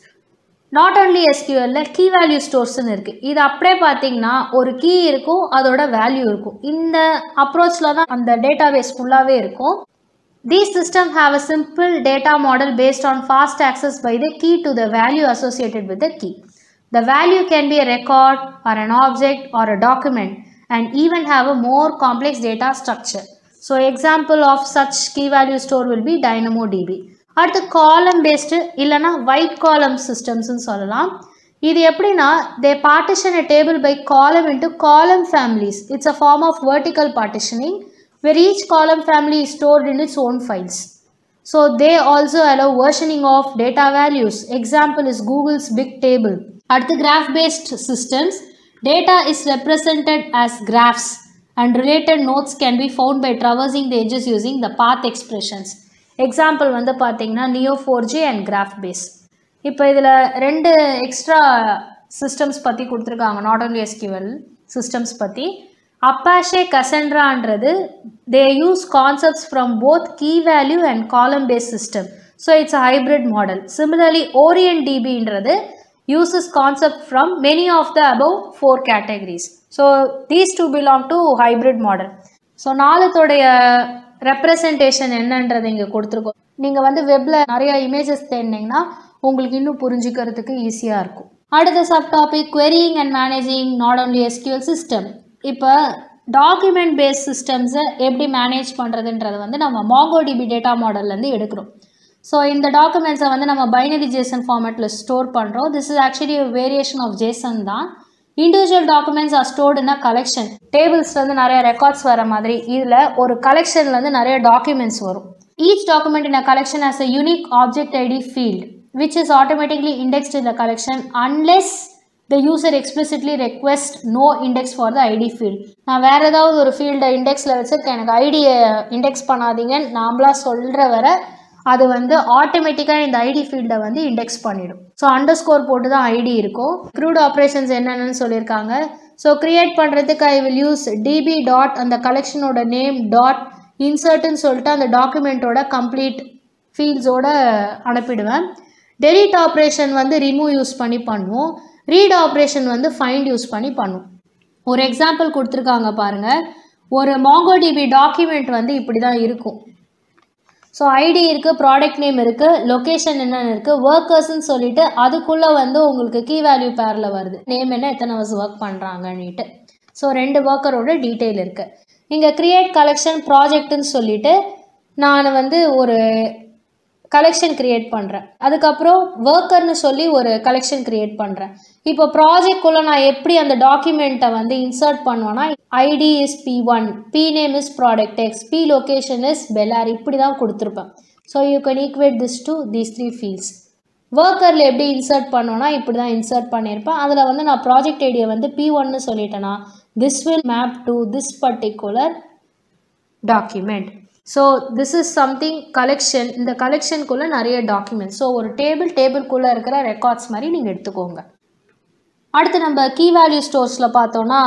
not only SQLல கீ வேல்யூ ஸ்டோர்ஸ்னு இருக்குது இது அப்படியே பார்த்தீங்கன்னா ஒரு கீ இருக்கும் அதோட வேல்யூ இருக்கும் இந்த அப்ரோச்சில் தான் அந்த டேட்டாபேஸ் ஃபுல்லாகவே இருக்கும் These systems have a simple data model based on fast access by the key to the value associated with the key. The value can be a record or an object or a document and even have a more complex data structure. So example of such key value store will be DynamoDB. அடுத்து காலம் based இல்லைனா white காலம் சிஸ்டம்ஸ்னு சொல்லலாம் இது எப்படின்னா they partition a table by column into காலம் families. It's a form of vertical partitioning where each column family is stored in its own files. So they also allow versioning of data values. Example is Google's big table. At the graph-based systems, data is represented as graphs and related nodes can be found by traversing the edges using the path expressions. Example வந்து பார்த்தீங்கன்னா Neo4j and GraphBase. இப்போ இதில் ரெண்டு extra systems பற்றி கொடுத்துருக்காங்க not only SQL systems பற்றி Apache கசன்ட்ரான்றது they use concepts from both key value and column based system so it's a hybrid model similarly Orient டிபின்றது uses concept from many of the above four categories. So these two belong to hybrid model. So நாலுத்தோடைய representation என்னன்றது இங்கே கொடுத்துருக்கோம் நீங்கள் வந்து வெப்பில் நிறைய images தேடினீங்கன்னா உங்களுக்கு இன்னும் புரிஞ்சுக்கிறதுக்கு ஈஸியாக இருக்கும் அடுத்த sub topic querying and managing not only SQL system இப்போ டாக்குமெண்ட் பேஸ் சிஸ்டம்ஸை எப்படி மேனேஜ் பண்ணுறதுன்றது வந்து நம்ம மாங்கோடிபி டேட்டா மாடல்லேருந்து எடுக்கிறோம் ஸோ இந்த டாக்குமெண்ட்ஸை வந்து நம்ம பைனரி ஜேசன் ஃபார்மேட்டில் ஸ்டோர் பண்ணுறோம் this is actually variation of JSON தான் individual documents are stored in a collection டேபிள்ஸ்லேருந்து நிறைய ரெக்கார்ட்ஸ் வர மாதிரி இதில் ஒரு கலெக்ஷன்லேருந்து நிறைய டாக்குமெண்ட்ஸ் வரும் each document in a collection has a unique object ID field which is automatically indexed in the collection unless the user explicitly request no index for the ID field நான் வேறு ஏதாவது ஒரு ஃபீல்டை இண்டெக்ஸில் வச்சுருக்கேன் எனக்கு ஐடியை இண்டெக்ஸ் பண்ணாதீங்கன்னு நாமளாக சொல்கிற வர அது வந்து ஆட்டோமேட்டிக்காக இந்த ஐடி ஃபீல்டை வந்து இண்டெக்ஸ் பண்ணிடும் ஸோ அண்டர் ஸ்கோர் போட்டு தான் ஐடி இருக்கும் க்ரூட் ஆப்ரேஷன்ஸ் என்னென்னு சொல்லியிருக்காங்க ஸோ க்ரியேட் பண்ணுறதுக்கு I will use DB dot அந்த கலெக்ஷனோட நேம் டாட் இன்சர்ட்னு சொல்லிட்டு அந்த டாக்குமெண்ட்டோட கம்ப்ளீட் ஃபீல்ட்ஸோட அனுப்பிடுவேன் டெலிட் ஆப்ரேஷன் வந்து ரிமூவ் யூஸ் பண்ணி பண்ணுவோம் ரீட் ஆப்ரேஷன் வந்து ஃபைண்ட் யூஸ் பண்ணி பண்ணும் ஒரு எக்ஸாம்பிள் கொடுத்துருக்காங்க பாருங்கள் ஒரு மாங்கோடிபி டாக்குமெண்ட் வந்து இப்படி தான் இருக்கும் ஸோ ஐடி இருக்குது ப்ராடக்ட் நேம் இருக்குது லொக்கேஷன் என்னென்னு இருக்குது ஒர்க்கர்ஸ்ன்னு சொல்லிட்டு அதுக்குள்ளே வந்து உங்களுக்கு கீ வேல்யூ பேரில் வருது நேம் என்ன எத்தனை ஹவர்ஸ் ஒர்க் பண்ணுறாங்கன்னுட்டு ஸோ ரெண்டு ஒர்க்கரோட டீட்டெயில் இருக்குது இங்கே க்ரியேட் கலெக்ஷன் ப்ராஜெக்ட்டுன்னு சொல்லிட்டு நான் வந்து ஒரு கலெக்ஷன் க்ரியேட் பண்ணுறேன் அதுக்கப்புறம் ஒர்க்கர்னு சொல்லி ஒரு கலெக்ஷன் க்ரியேட் பண்ணுறேன் இப்போ ப்ராஜெக்ட்குள்ளே நான் எப்படி அந்த டாக்குமெண்ட்டை வந்து இன்சர்ட் பண்ணுவேன்னா ID is P one P name is product X P location is Bellaire இப்படி தான் கொடுத்துருப்பேன் so you can equate this to these three fields ஒர்க்கரில் எப்படி இன்சர்ட் பண்ணுவேன்னா இப்படி தான் இன்சர்ட் பண்ணியிருப்பேன் அதில் வந்து நான் ப்ராஜெக்ட் ஐடியை வந்து பி ஒன்னு சொல்லிட்டேன்னா this will map to this particular document so this is something collection இந்த கலெக்ஷனுக்குள்ளே நிறைய டாக்குமெண்ட்ஸ் ஸோ ஒரு டேபிள் டேபிள்குள்ளே இருக்கிற ரெக்கார்ட்ஸ் மாதிரி நீங்கள் எடுத்துக்கோங்க அடுத்து நம்ம கீ வேல்யூ ஸ்டோர்ஸில் பார்த்தோன்னா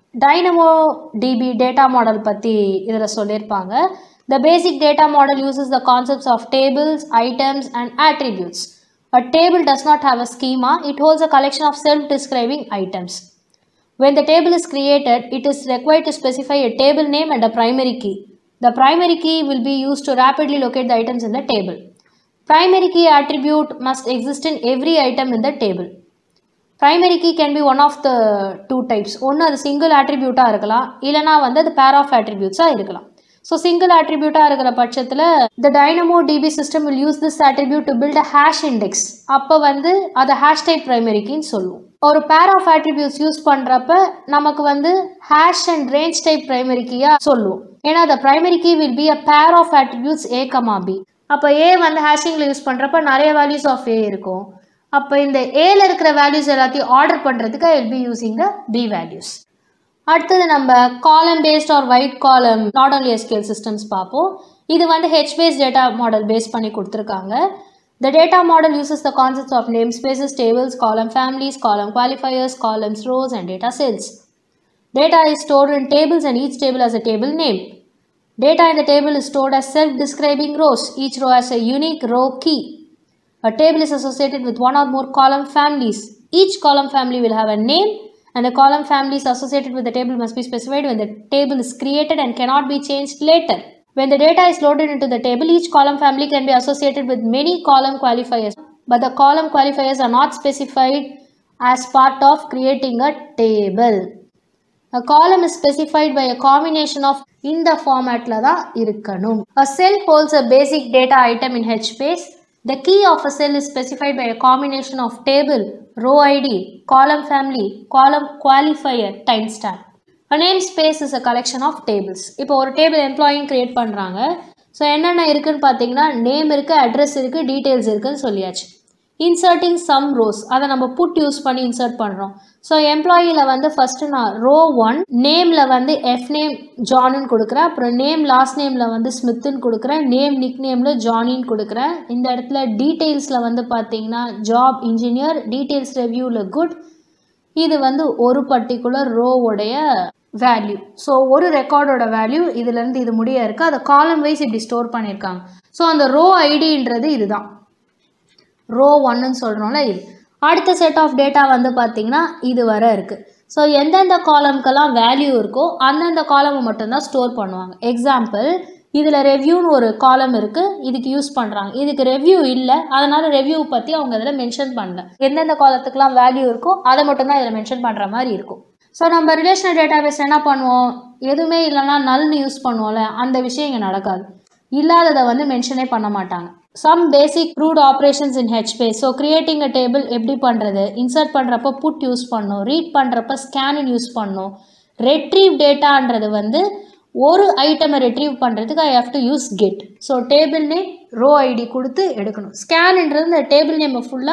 டைனமோ டிபி டேட்டா மாடல் பற்றி இதில் சொல்லியிருப்பாங்க the basic data model uses the concepts of tables items and attributes A table does not have a schema, it holds a collection of self-describing items. When the table is created, it is required to specify a table name and a primary key. The primary key will be used to rapidly locate the items in the table. Primary key attribute must exist in every item in the table. Primary key can be one of the two types. ஒன்று அது single ஆட்ரிபியூட்டாக இருக்கலாம் இல்லைனா வந்து அது pair of ஆட்ரிபியூட்ஸாக இருக்கலாம் so single ஆட்ரிபியூட்டாக இருக்கிற பட்சத்தில் the Dynamo DB system will use this attribute to build a hash index அப்போ வந்து அதை ஹேஷ் டைப் ப்ரைமரி கீன்னு சொல்லுவோம் ஒரு பேர் ஆஃப் ஆட்ரிபியூட்ஸ் யூஸ் பண்ணுறப்ப நமக்கு வந்து hash and range type primary கீயாக சொல்லுவோம் ஏன்னா the primary key will be a pair of attributes a comma b அப்போ ஏ வந்து ஹேஷிங்கில் யூஸ் பண்ணுறப்ப நிறைய வேல்யூஸ் ஆஃப் ஏ இருக்கும் அப்போ இந்த ஏல இருக்கிற வேல்யூஸ் எல்லாத்தையும் ஆர்டர் பண்ணுறதுக்கு I will be using the P values அடுத்தது நம்ம column based or wide column not only SQL systems பார்ப்போம் இது வந்து HBase data model based பண்ணி கொடுத்துருக்காங்க The data model uses the concepts of namespaces, tables, column families, column qualifiers, columns, rows, and data cells. Data is stored in tables and each table has a table name. Data in the table is stored as self-describing rows. Each row has a unique row key. A table is associated with one or more column families. Each column family will have a name and the column families associated with the table must be specified when the table is created and cannot be changed later. When the data is loaded into the table, each column family can be associated with many column qualifiers, but the column qualifiers are not specified as part of creating a table. A column is specified by a combination of இந்த ஃபார்மேட்டில் தான் இருக்கணும் A cell holds a basic data item in HBase. The key of a cell is specified by a combination of table, row ID, column family, column qualifier, timestamp. A namespace is a collection of tables. இப்போ ஒரு table எம்ப்ளாயின்னு create பண்ணுறாங்க so என்னென்ன இருக்குன்னு பார்த்தீங்கன்னா name இருக்குது address இருக்குது details இருக்குன்னு சொல்லியாச்சு இன்சர்ட்டிங் சம் ரோஸ் அதை நம்ம புட் யூஸ் பண்ணி இன்சர்ட் பண்ணுறோம் ஸோ எம்ப்ளாயியில் வந்து ஃபஸ்ட்டு நான் ரோ ஒன் நேமில் வந்து எஃப் நேம் ஜான்னு கொடுக்குறேன் அப்புறம் நேம் லாஸ்ட் நேமில் வந்து ஸ்மித்துன்னு கொடுக்குறேன் நேம் நிக் நேமில் ஜானின்னு கொடுக்குறேன் இந்த இடத்துல டீட்டெயில்ஸில் வந்து பார்த்தீங்கன்னா ஜாப் இன்ஜினியர் டீட்டெயில்ஸ் ரெவ்யூவில் குட் இது வந்து ஒரு பர்டிகுலர் ரோவோடைய வேல்யூ ஸோ ஒரு ரெக்கார்டோட வேல்யூ இதுலேருந்து இது முடிய இருக்குது அதை காலம் வைஸ் இப்படி ஸ்டோர் பண்ணியிருக்காங்க ஸோ அந்த ரோ ஐடின்றது இதுதான் ரோ ஒன்னுன்னு சொல்கிறோம்ல இது அடுத்த செட் ஆஃப் டேட்டா வந்து பார்த்திங்கன்னா இது வர இருக்குது ஸோ எந்தெந்த காலம்க்கெல்லாம் வேல்யூ இருக்கோ அந்தந்த காலமை மட்டும்தான் ஸ்டோர் பண்ணுவாங்க எக்ஸாம்பிள் இதில் ரெவ்யூன்னு ஒரு காலம் இருக்குது இதுக்கு யூஸ் பண்ணுறாங்க இதுக்கு ரெவ்யூ இல்லை அதனால் ரெவ்யூ பற்றி அவங்க இதில் மென்ஷன் பண்ணல எந்தெந்த காலத்துக்குலாம் வேல்யூ இருக்கோ அதை மட்டும்தான் இதில் மென்ஷன் பண்ணுற மாதிரி இருக்கும் ஸோ நம்ம ரிலேஷனல் டேட்டாபேஸ் என்ன பண்ணுவோம் எதுவுமே இல்லைன்னா நல்னு யூஸ் பண்ணுவோம்ல அந்த விஷயம் இங்கே நடக்காது இல்லாததை வந்து மென்ஷனே பண்ண மாட்டாங்க some basic CRUD operations in HBase so creating a table எப்படி பண்ணுறது இன்சர்ட் பண்ணுறப்ப புட் யூஸ் பண்ணணும் ரீட் பண்ணுறப்ப ஸ்கேனின் யூஸ் பண்ணணும் ரெட்ரீவ் டேட்டான்றது வந்து ஒரு ஐட்டமை ரெட்ரீவ் பண்ணுறதுக்கு I have to use get so table name row ID கொடுத்து எடுக்கணும் ஸ்கேன்ன்றது இந்த டேபிள் நேமை ஃபுல்லாக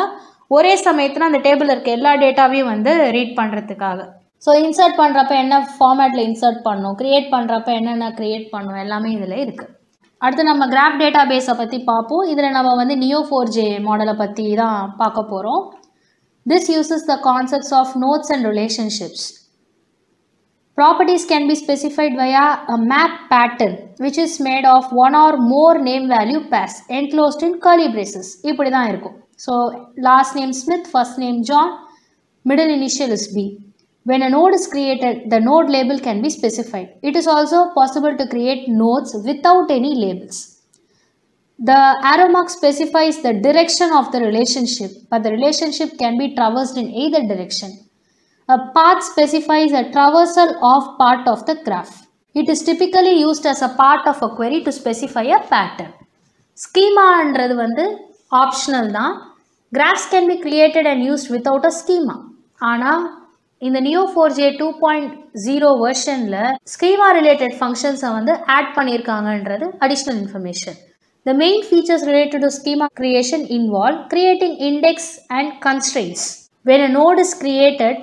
ஒரே சமயத்தில் அந்த டேபிள் இருக்க எல்லா டேட்டாவையும் வந்து ரீட் பண்ணுறதுக்காக ஸோ இன்சர்ட் பண்ணுறப்ப என்ன ஃபார்மேட்டில் இன்சர்ட் பண்ணணும் க்ரியேட் பண்ணுறப்ப என்னென்ன க்ரியேட் பண்ணணும் எல்லாமே இதில் இருக்குது அடுத்து நம்ம கிராஃப் டேட்டா பேஸை பற்றி பார்ப்போம் இதில் நம்ம வந்து நியோ ஃபோர் ஜே மாடலை பற்றி தான் பார்க்க போகிறோம் this uses the concepts of nodes and relationships Properties can be specified via a map pattern which is made of one or more name value pairs enclosed in curly braces. இப்படி தான் இருக்கும் so last name Smith first name John middle initial is B. When a node is created, the node label can be specified. It is also possible to create nodes without any labels. The arrow mark specifies the direction of the relationship, but the relationship can be traversed in either direction. A path specifies a traversal of part of the graph. It is typically used as a part of a query to specify a pattern. ஸ்கீமான்றது வந்து optional தான் graphs can be created and used without a schema ஆனால் இந்த Neo four J two point zero வெர்ஷனில் schema related ஃபங்க்ஷன்ஸை வந்து add பண்ணியிருக்காங்கன்றது additional information The main features related to schema creation involve creating index and constraints. When a node is created,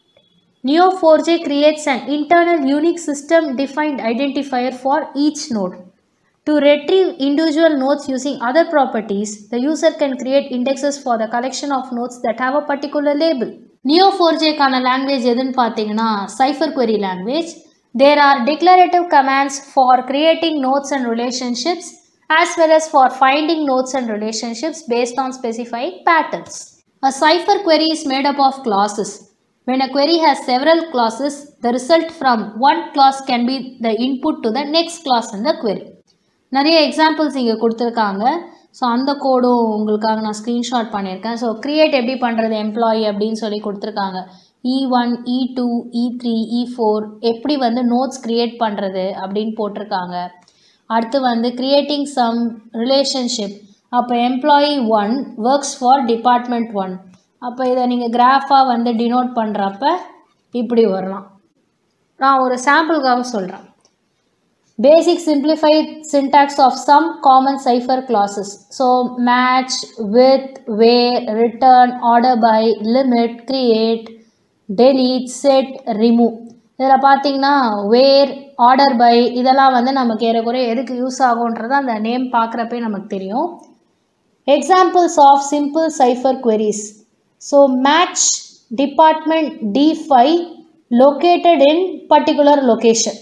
Neo4j creates an internal unique system defined identifier for each node. To retrieve individual nodes using other properties, the user can create indexes for the collection of nodes that have a particular label. Neo4j கான language எதுன்னு பார்த்தீங்கன்னா cipher query language. There are declarative commands for creating nodes and relationships as well as for finding nodes and relationships based on specified patterns. A cipher query is made up of clauses. When a query has several clauses, the result from one clause can be the input to the next clause in the query. நிறைய examples இங்கே கொடுத்துருக்காங்க so அந்த கோடும் உங்களுக்காக நான் screenshot பண்ணியிருக்கேன் so create எப்படி பண்ணுறது எம்ப்ளாயி அப்படின்னு சொல்லி கொடுத்துருக்காங்க E one E two E three E four எப்படி வந்து நோட்ஸ் க்ரியேட் பண்ணுறது அப்படின்னு போட்டிருக்காங்க அடுத்து வந்து கிரியேட்டிங் சம் ரிலேஷன்ஷிப் அப்போ employee one works for department one அப்போ இதை நீங்கள் கிராஃபாக வந்து டினோட் பண்ணுறப்ப இப்படி வரலாம் நான் ஒரு சாம்பிளுக்காக சொல்கிறேன் பேசிக் simplified syntax of some common cipher clauses so match with where return order by limit create delete set remove இதில் பார்த்தீங்கன்னா வேர் ஆர்டர் பை இதெல்லாம் வந்து நமக்கு ஏறக்குறைய எதுக்கு யூஸ் ஆகுன்றது அந்த நேம் பார்க்குறப்பே நமக்கு தெரியும் examples of simple Cypher queries so match department D five located in particular location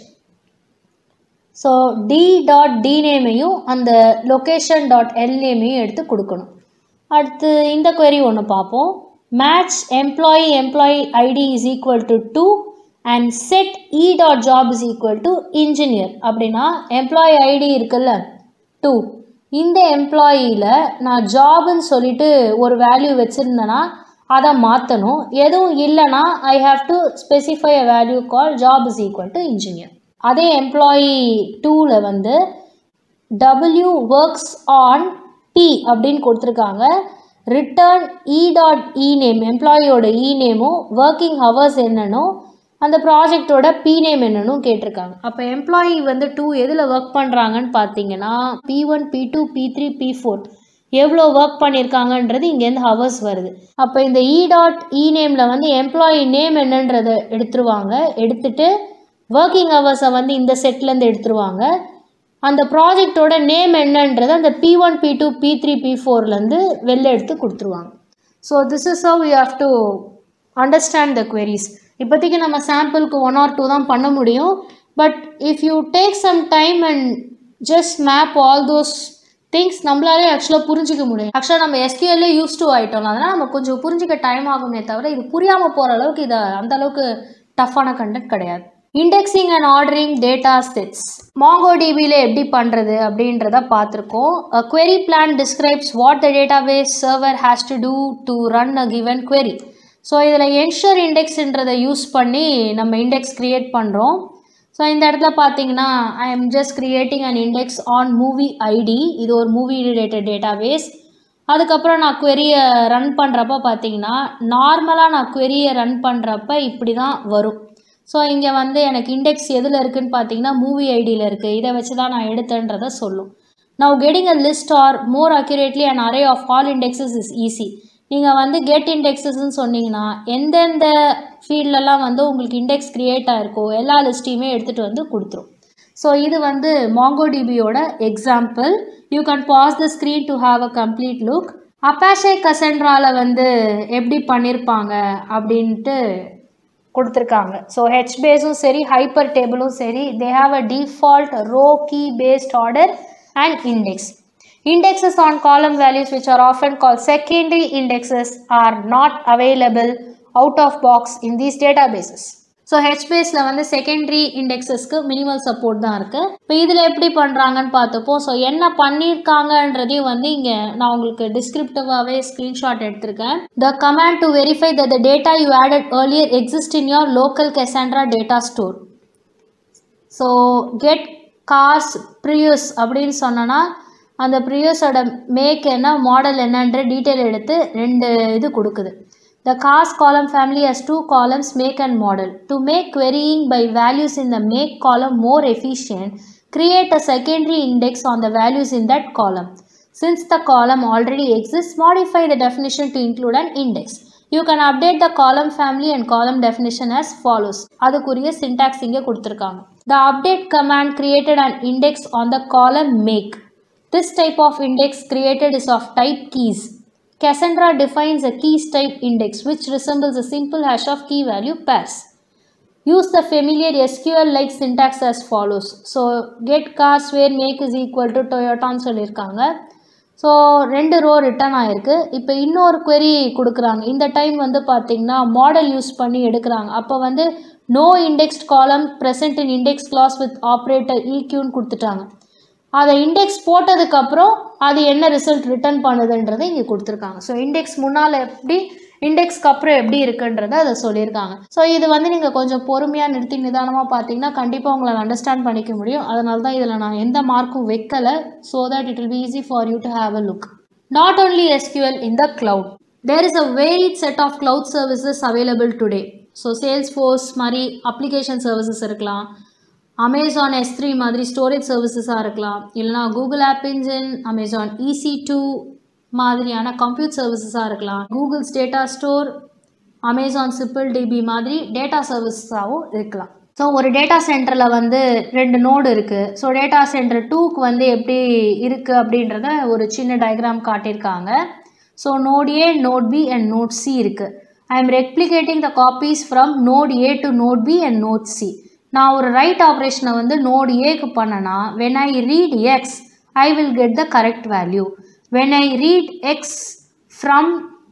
so D dot D நேமையும் அந்த லொக்கேஷன் டாட் எல் நேமையும் எடுத்து கொடுக்கணும் அடுத்து இந்த query ஒன்று பார்ப்போம் match employee employee ID is equal to two and set E dot job is equal to engineer அப்படின்னா employee ID இருக்குல்ல டூ இந்த எம்ப்ளாயியில் நான் ஜாப்னு சொல்லிட்டு ஒரு வேல்யூ வச்சுருந்தேன்னா அதை மாற்றணும் எதுவும் இல்லைன்னா I have to specify a value call job is equal to engineer அதே எம்ப்ளாயி டூவில் வந்து டபிள்யூ ஒர்க்ஸ் ஆன் டி அப்படின்னு கொடுத்துருக்காங்க return E dot E name எம்ப்ளாயியோட இ நேமும் ஒர்க்கிங் ஹவர்ஸ் என்னன்னோ அந்த ப்ராஜெக்டோட பி நேம் என்னன்னு கேட்டிருக்காங்க அப்போ எம்ப்ளாயி வந்து டூ எதில் ஒர்க் பண்ணுறாங்கன்னு பார்த்தீங்கன்னா P one P two P three P four எவ்வளோ ஒர்க் பண்ணியிருக்காங்கன்றது இங்கேருந்து ஹவர்ஸ் வருது அப்போ இந்த இ டாட் இ நேமில் வந்து எம்ப்ளாயி நேம் என்னன்றதை எடுத்துருவாங்க எடுத்துட்டு ஒர்க்கிங் ஹவர்ஸை வந்து இந்த செட்லேருந்து எடுத்துருவாங்க அந்த ப்ராஜெக்டோட நேம் என்னன்றது அந்த P one P two P three P ஃபோர்லேருந்து வெளில எடுத்து கொடுத்துருவாங்க so this is how you have to understand the queries இப்போதைக்கு நம்ம சாம்பிளுக்கு ஒன் ஆர் டூ தான் பண்ண முடியும் but if you take some time and just map all those things நம்மளாலே ஆக்சுவலாக புரிஞ்சிக்க முடியும் ஆக்சுவலாக நம்ம எஸ்கியூஎல்லே யூஸ் டு ஆகிட்டோம் அதனால் நம்ம கொஞ்சம் புரிஞ்சிக்க டைம் ஆகுமே தவிர இது புரியாமல் போகிற அளவுக்கு இதை அந்த அளவுக்கு டஃப்பான கண்டென்ட் கிடையாது indexing and ordering data sets மாங்கோடிபியில் எப்படி பண்ணுறது அப்படின்றத பார்த்துருக்கோம் a query plan describes what the database server has to do to run a given query so இதில் ensure இண்டெக்ஸ்ன்றதை யூஸ் பண்ணி நம்ம இண்டெக்ஸ் க்ரியேட் பண்ணுறோம் ஸோ இந்த இடத்துல பார்த்தீங்கன்னா I am just creating an index on movie ID இது ஒரு மூவி ரிலேட்டட் டேட்டாபேஸ் அதுக்கப்புறம் நான் query-ய ரன் பண்ணுறப்ப பார்த்தீங்கன்னா நார்மலாக நான் query-ய ரன் பண்ணுறப்ப இப்படி தான் வரும் ஸோ இங்கே வந்து எனக்கு இண்டெக்ஸ் எதில் இருக்குன்னு பார்த்தீங்கன்னா மூவி ஐடியில் இருக்குது இதை வச்சு தான் நான் எடுத்தேன்றதை சொல்லும் now getting a list or more accurately an array of all indexes is easy நீங்கள் வந்து கெட் இண்டெக்ஸஸ்ன்னு சொன்னீங்கன்னா எந்தெந்த ஃபீல்ட்லலாம் வந்து உங்களுக்கு இண்டெக்ஸ் க்ரியேட் ஆகிருக்கோ எல்லா லிஸ்ட்டையுமே எடுத்துகிட்டு வந்து கொடுத்துரும் ஸோ இது வந்து மாங்கோடிபியோட example you can pause the screen to have a complete look Apache கசன்ட்ராவில் வந்து எப்படி பண்ணியிருப்பாங்க அப்படின்ட்டு கொடுத்துருக்காங்க ஸோ ஹெச் பேஸும் சரி ஹைப்பர் டேபிளும் சரி they have a default row key based order and index Indexes on column values which are often called secondary indexes are not available out of box in these databases. So ஹெச்பேஸில் வந்து secondary இண்டெக்ஸஸ்க்கு minimal support தான் இருக்குது இப்போ இதில் எப்படி பண்ணுறாங்கன்னு பார்த்தப்போ so என்ன பண்ணியிருக்காங்கன்றதையும் வந்து இங்கே நான் உங்களுக்கு டிஸ்கிரிப்டிவாகவே ஸ்க்ரீன்ஷாட் எடுத்திருக்கேன் the command to verify the data you added earlier exist in your local Cassandra data store so get cars Prius அப்படின்னு சொன்னோன்னா அந்த ப்ரியூஸோட மேக் என்ன மாடல் என்னன்ற டீட்டெயில் எடுத்து ரெண்டு இது கொடுக்குது the cars column family has two columns make and model to make querying by values in the make column more efficient create a secondary index on the values in that column since the column already exists modify the definition to include an index you can update the column family and column definition as follows அதுக்குரிய syntax இங்கே கொடுத்துருக்காங்க the update command created an index on the column make this type of index created is of type keys Cassandra defines a keys type index which resembles a simple hash of key value pairs. Use the familiar SQL like syntax as follows. So get cars where make is equal to Toyotaன்னு சொல்லியிருக்காங்க so ரெண்டு row return ஆயிருக்கு இப்போ இன்னொரு query கொடுக்குறாங்க இந்த time வந்து பார்த்தீங்கன்னா model use பண்ணி எடுக்கிறாங்க அப்போ வந்து no indexed column present in index clause with operator EQன்னு கொடுத்துட்டாங்க அதை இண்டெக்ஸ் போட்டதுக்கப்புறம் அது என்ன ரிசல்ட் ரிட்டர்ன் பண்ணுதுன்றதை இங்கே கொடுத்துருக்காங்க ஸோ இண்டெக்ஸ் முன்னால் எப்படி இண்டெக்ஸ்க்கு அப்புறம் எப்படி இருக்குன்றதை அதை சொல்லியிருக்காங்க ஸோ இது வந்து நீங்கள் கொஞ்சம் பொறுமையாக நிறுத்தி நிதானமாக பார்த்தீங்கன்னா கண்டிப்பாக உங்களால் அண்டர்ஸ்டாண்ட் பண்ணிக்க முடியும் அதனால தான் இதில் நான் எந்த மார்க்கும் வைக்கலை so that it will be easy for you to have a look not only SQL in the cloud there is a varied set of cloud services available today so Salesforce மாதிரி application services இருக்கலாம் Amazon S three மாதிரி storage சர்வீசஸாக இருக்கலாம் இல்லைனா Google app engine Amazon EC two மாதிரியான compute சர்வீசஸாக இருக்கலாம் Google's data store Amazon simple DB மாதிரி டேட்டா சர்வீசஸாகவும் இருக்கலாம் ஸோ ஒரு டேட்டா சென்டரில் வந்து ரெண்டு நோடு இருக்குது ஸோ டேட்டா சென்டர் டூக்கு வந்து எப்படி இருக்குது அப்படின்றத ஒரு சின்ன டயக்ராம் காட்டியிருக்காங்க so node A node B and node C இருக்குது I am replicating the copies from node A to node B and node C நான் ஒரு ரைட் ஆப்ரேஷனை வந்து நோட் ஏக்கு பண்ணனா when I read X I will get the correct value when I read X from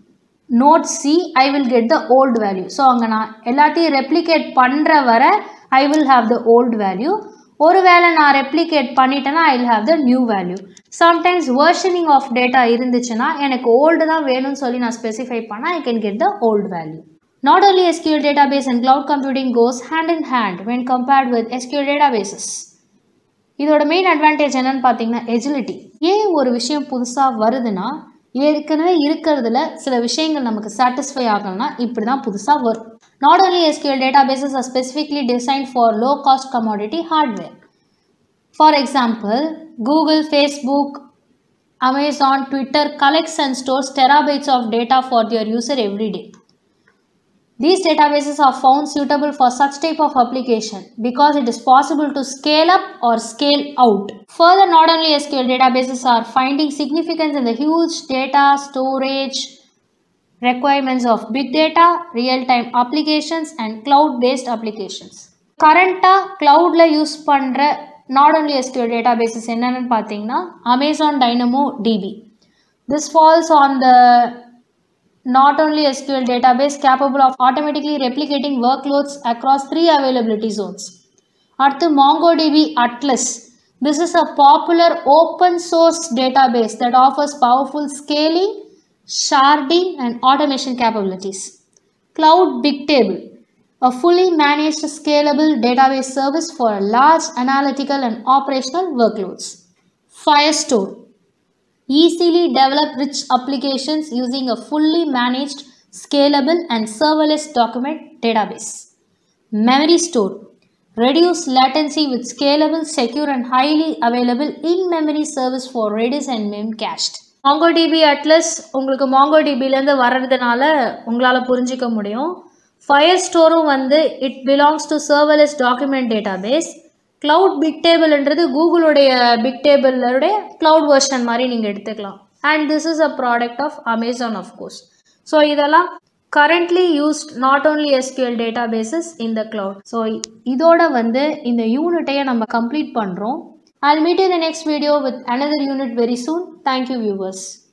node C I will get the old value so அங்கே நான் எல்லாத்தையும் replicate பண்ணுற வர I will have the old value ஒருவேளை நான் replicate பண்ணிட்டேன்னா I will have the new value sometimes versioning of data இருந்துச்சுன்னா எனக்கு ஓல்டு தான் வேணும்னு சொல்லி நான் ஸ்பெசிஃபை பண்ணால் I can get the old value Not only SQL database and cloud computing goes hand in hand when compared with SQL databases. இதோட main advantage என்னன்னு பார்த்தீங்கன்னா எஜிலிட்டி ஏன் ஒரு விஷயம் புதுசாக வருதுன்னா ஏற்கனவே இருக்கிறதுல சில விஷயங்கள் நமக்கு சாட்டிஸ்ஃபை ஆகணும்னா இப்படி தான் புதுசாக வரும் not only SQL databases are specifically design for low cost commodity hardware for example Google Facebook Amazon Twitter collects and stores terabytes of data for their user every day These databases are found suitable for such type of application because it is possible to scale up or scale out. Further, not only SQL databases are finding significance in the huge data storage requirements of big data, real-time applications and cloud-based applications. கரண்ட்டாக க்ளவுடில் use பண்ணுற not only SQL databases என்னென்னு பார்த்தீங்கன்னா Amazon Dynamo DB this falls on the not only SQL database capable of automatically replicating workloads across three availability zones. அடுத்து MongoDB Atlas. This is a popular open source database that offers powerful scaling, sharding and automation capabilities. Cloud Bigtable, a fully managed scalable database service for large analytical and operational workloads. Firestore, easily develop rich applications using a fully managed, scalable and serverless document database. Memory store. Reduce latency with scalable, secure and highly available in-memory service for Redis and Memcached. MongoDB Atlas உங்களுக்கு மாங்கோடிபிலேருந்து வர்றதுனால உங்களால் புரிஞ்சிக்க முடியும் Fire ஸ்டோரும் வந்து it belongs to serverless document database cloud big டேபிள்ன்றது கூகுளுடைய பிக் டேபிளோடைய க்ளவுட் வெர்ஷன் மாதிரி நீங்கள் எடுத்துக்கலாம் and this is a product of Amazon of course so இதெல்லாம் currently used not only SQL databases in the cloud so இதோட வந்து இந்த யூனிட்டையை நம்ம கம்ப்ளீட் பண்ணுறோம் I'll meet you in the next video with another unit very soon. Thank you viewers.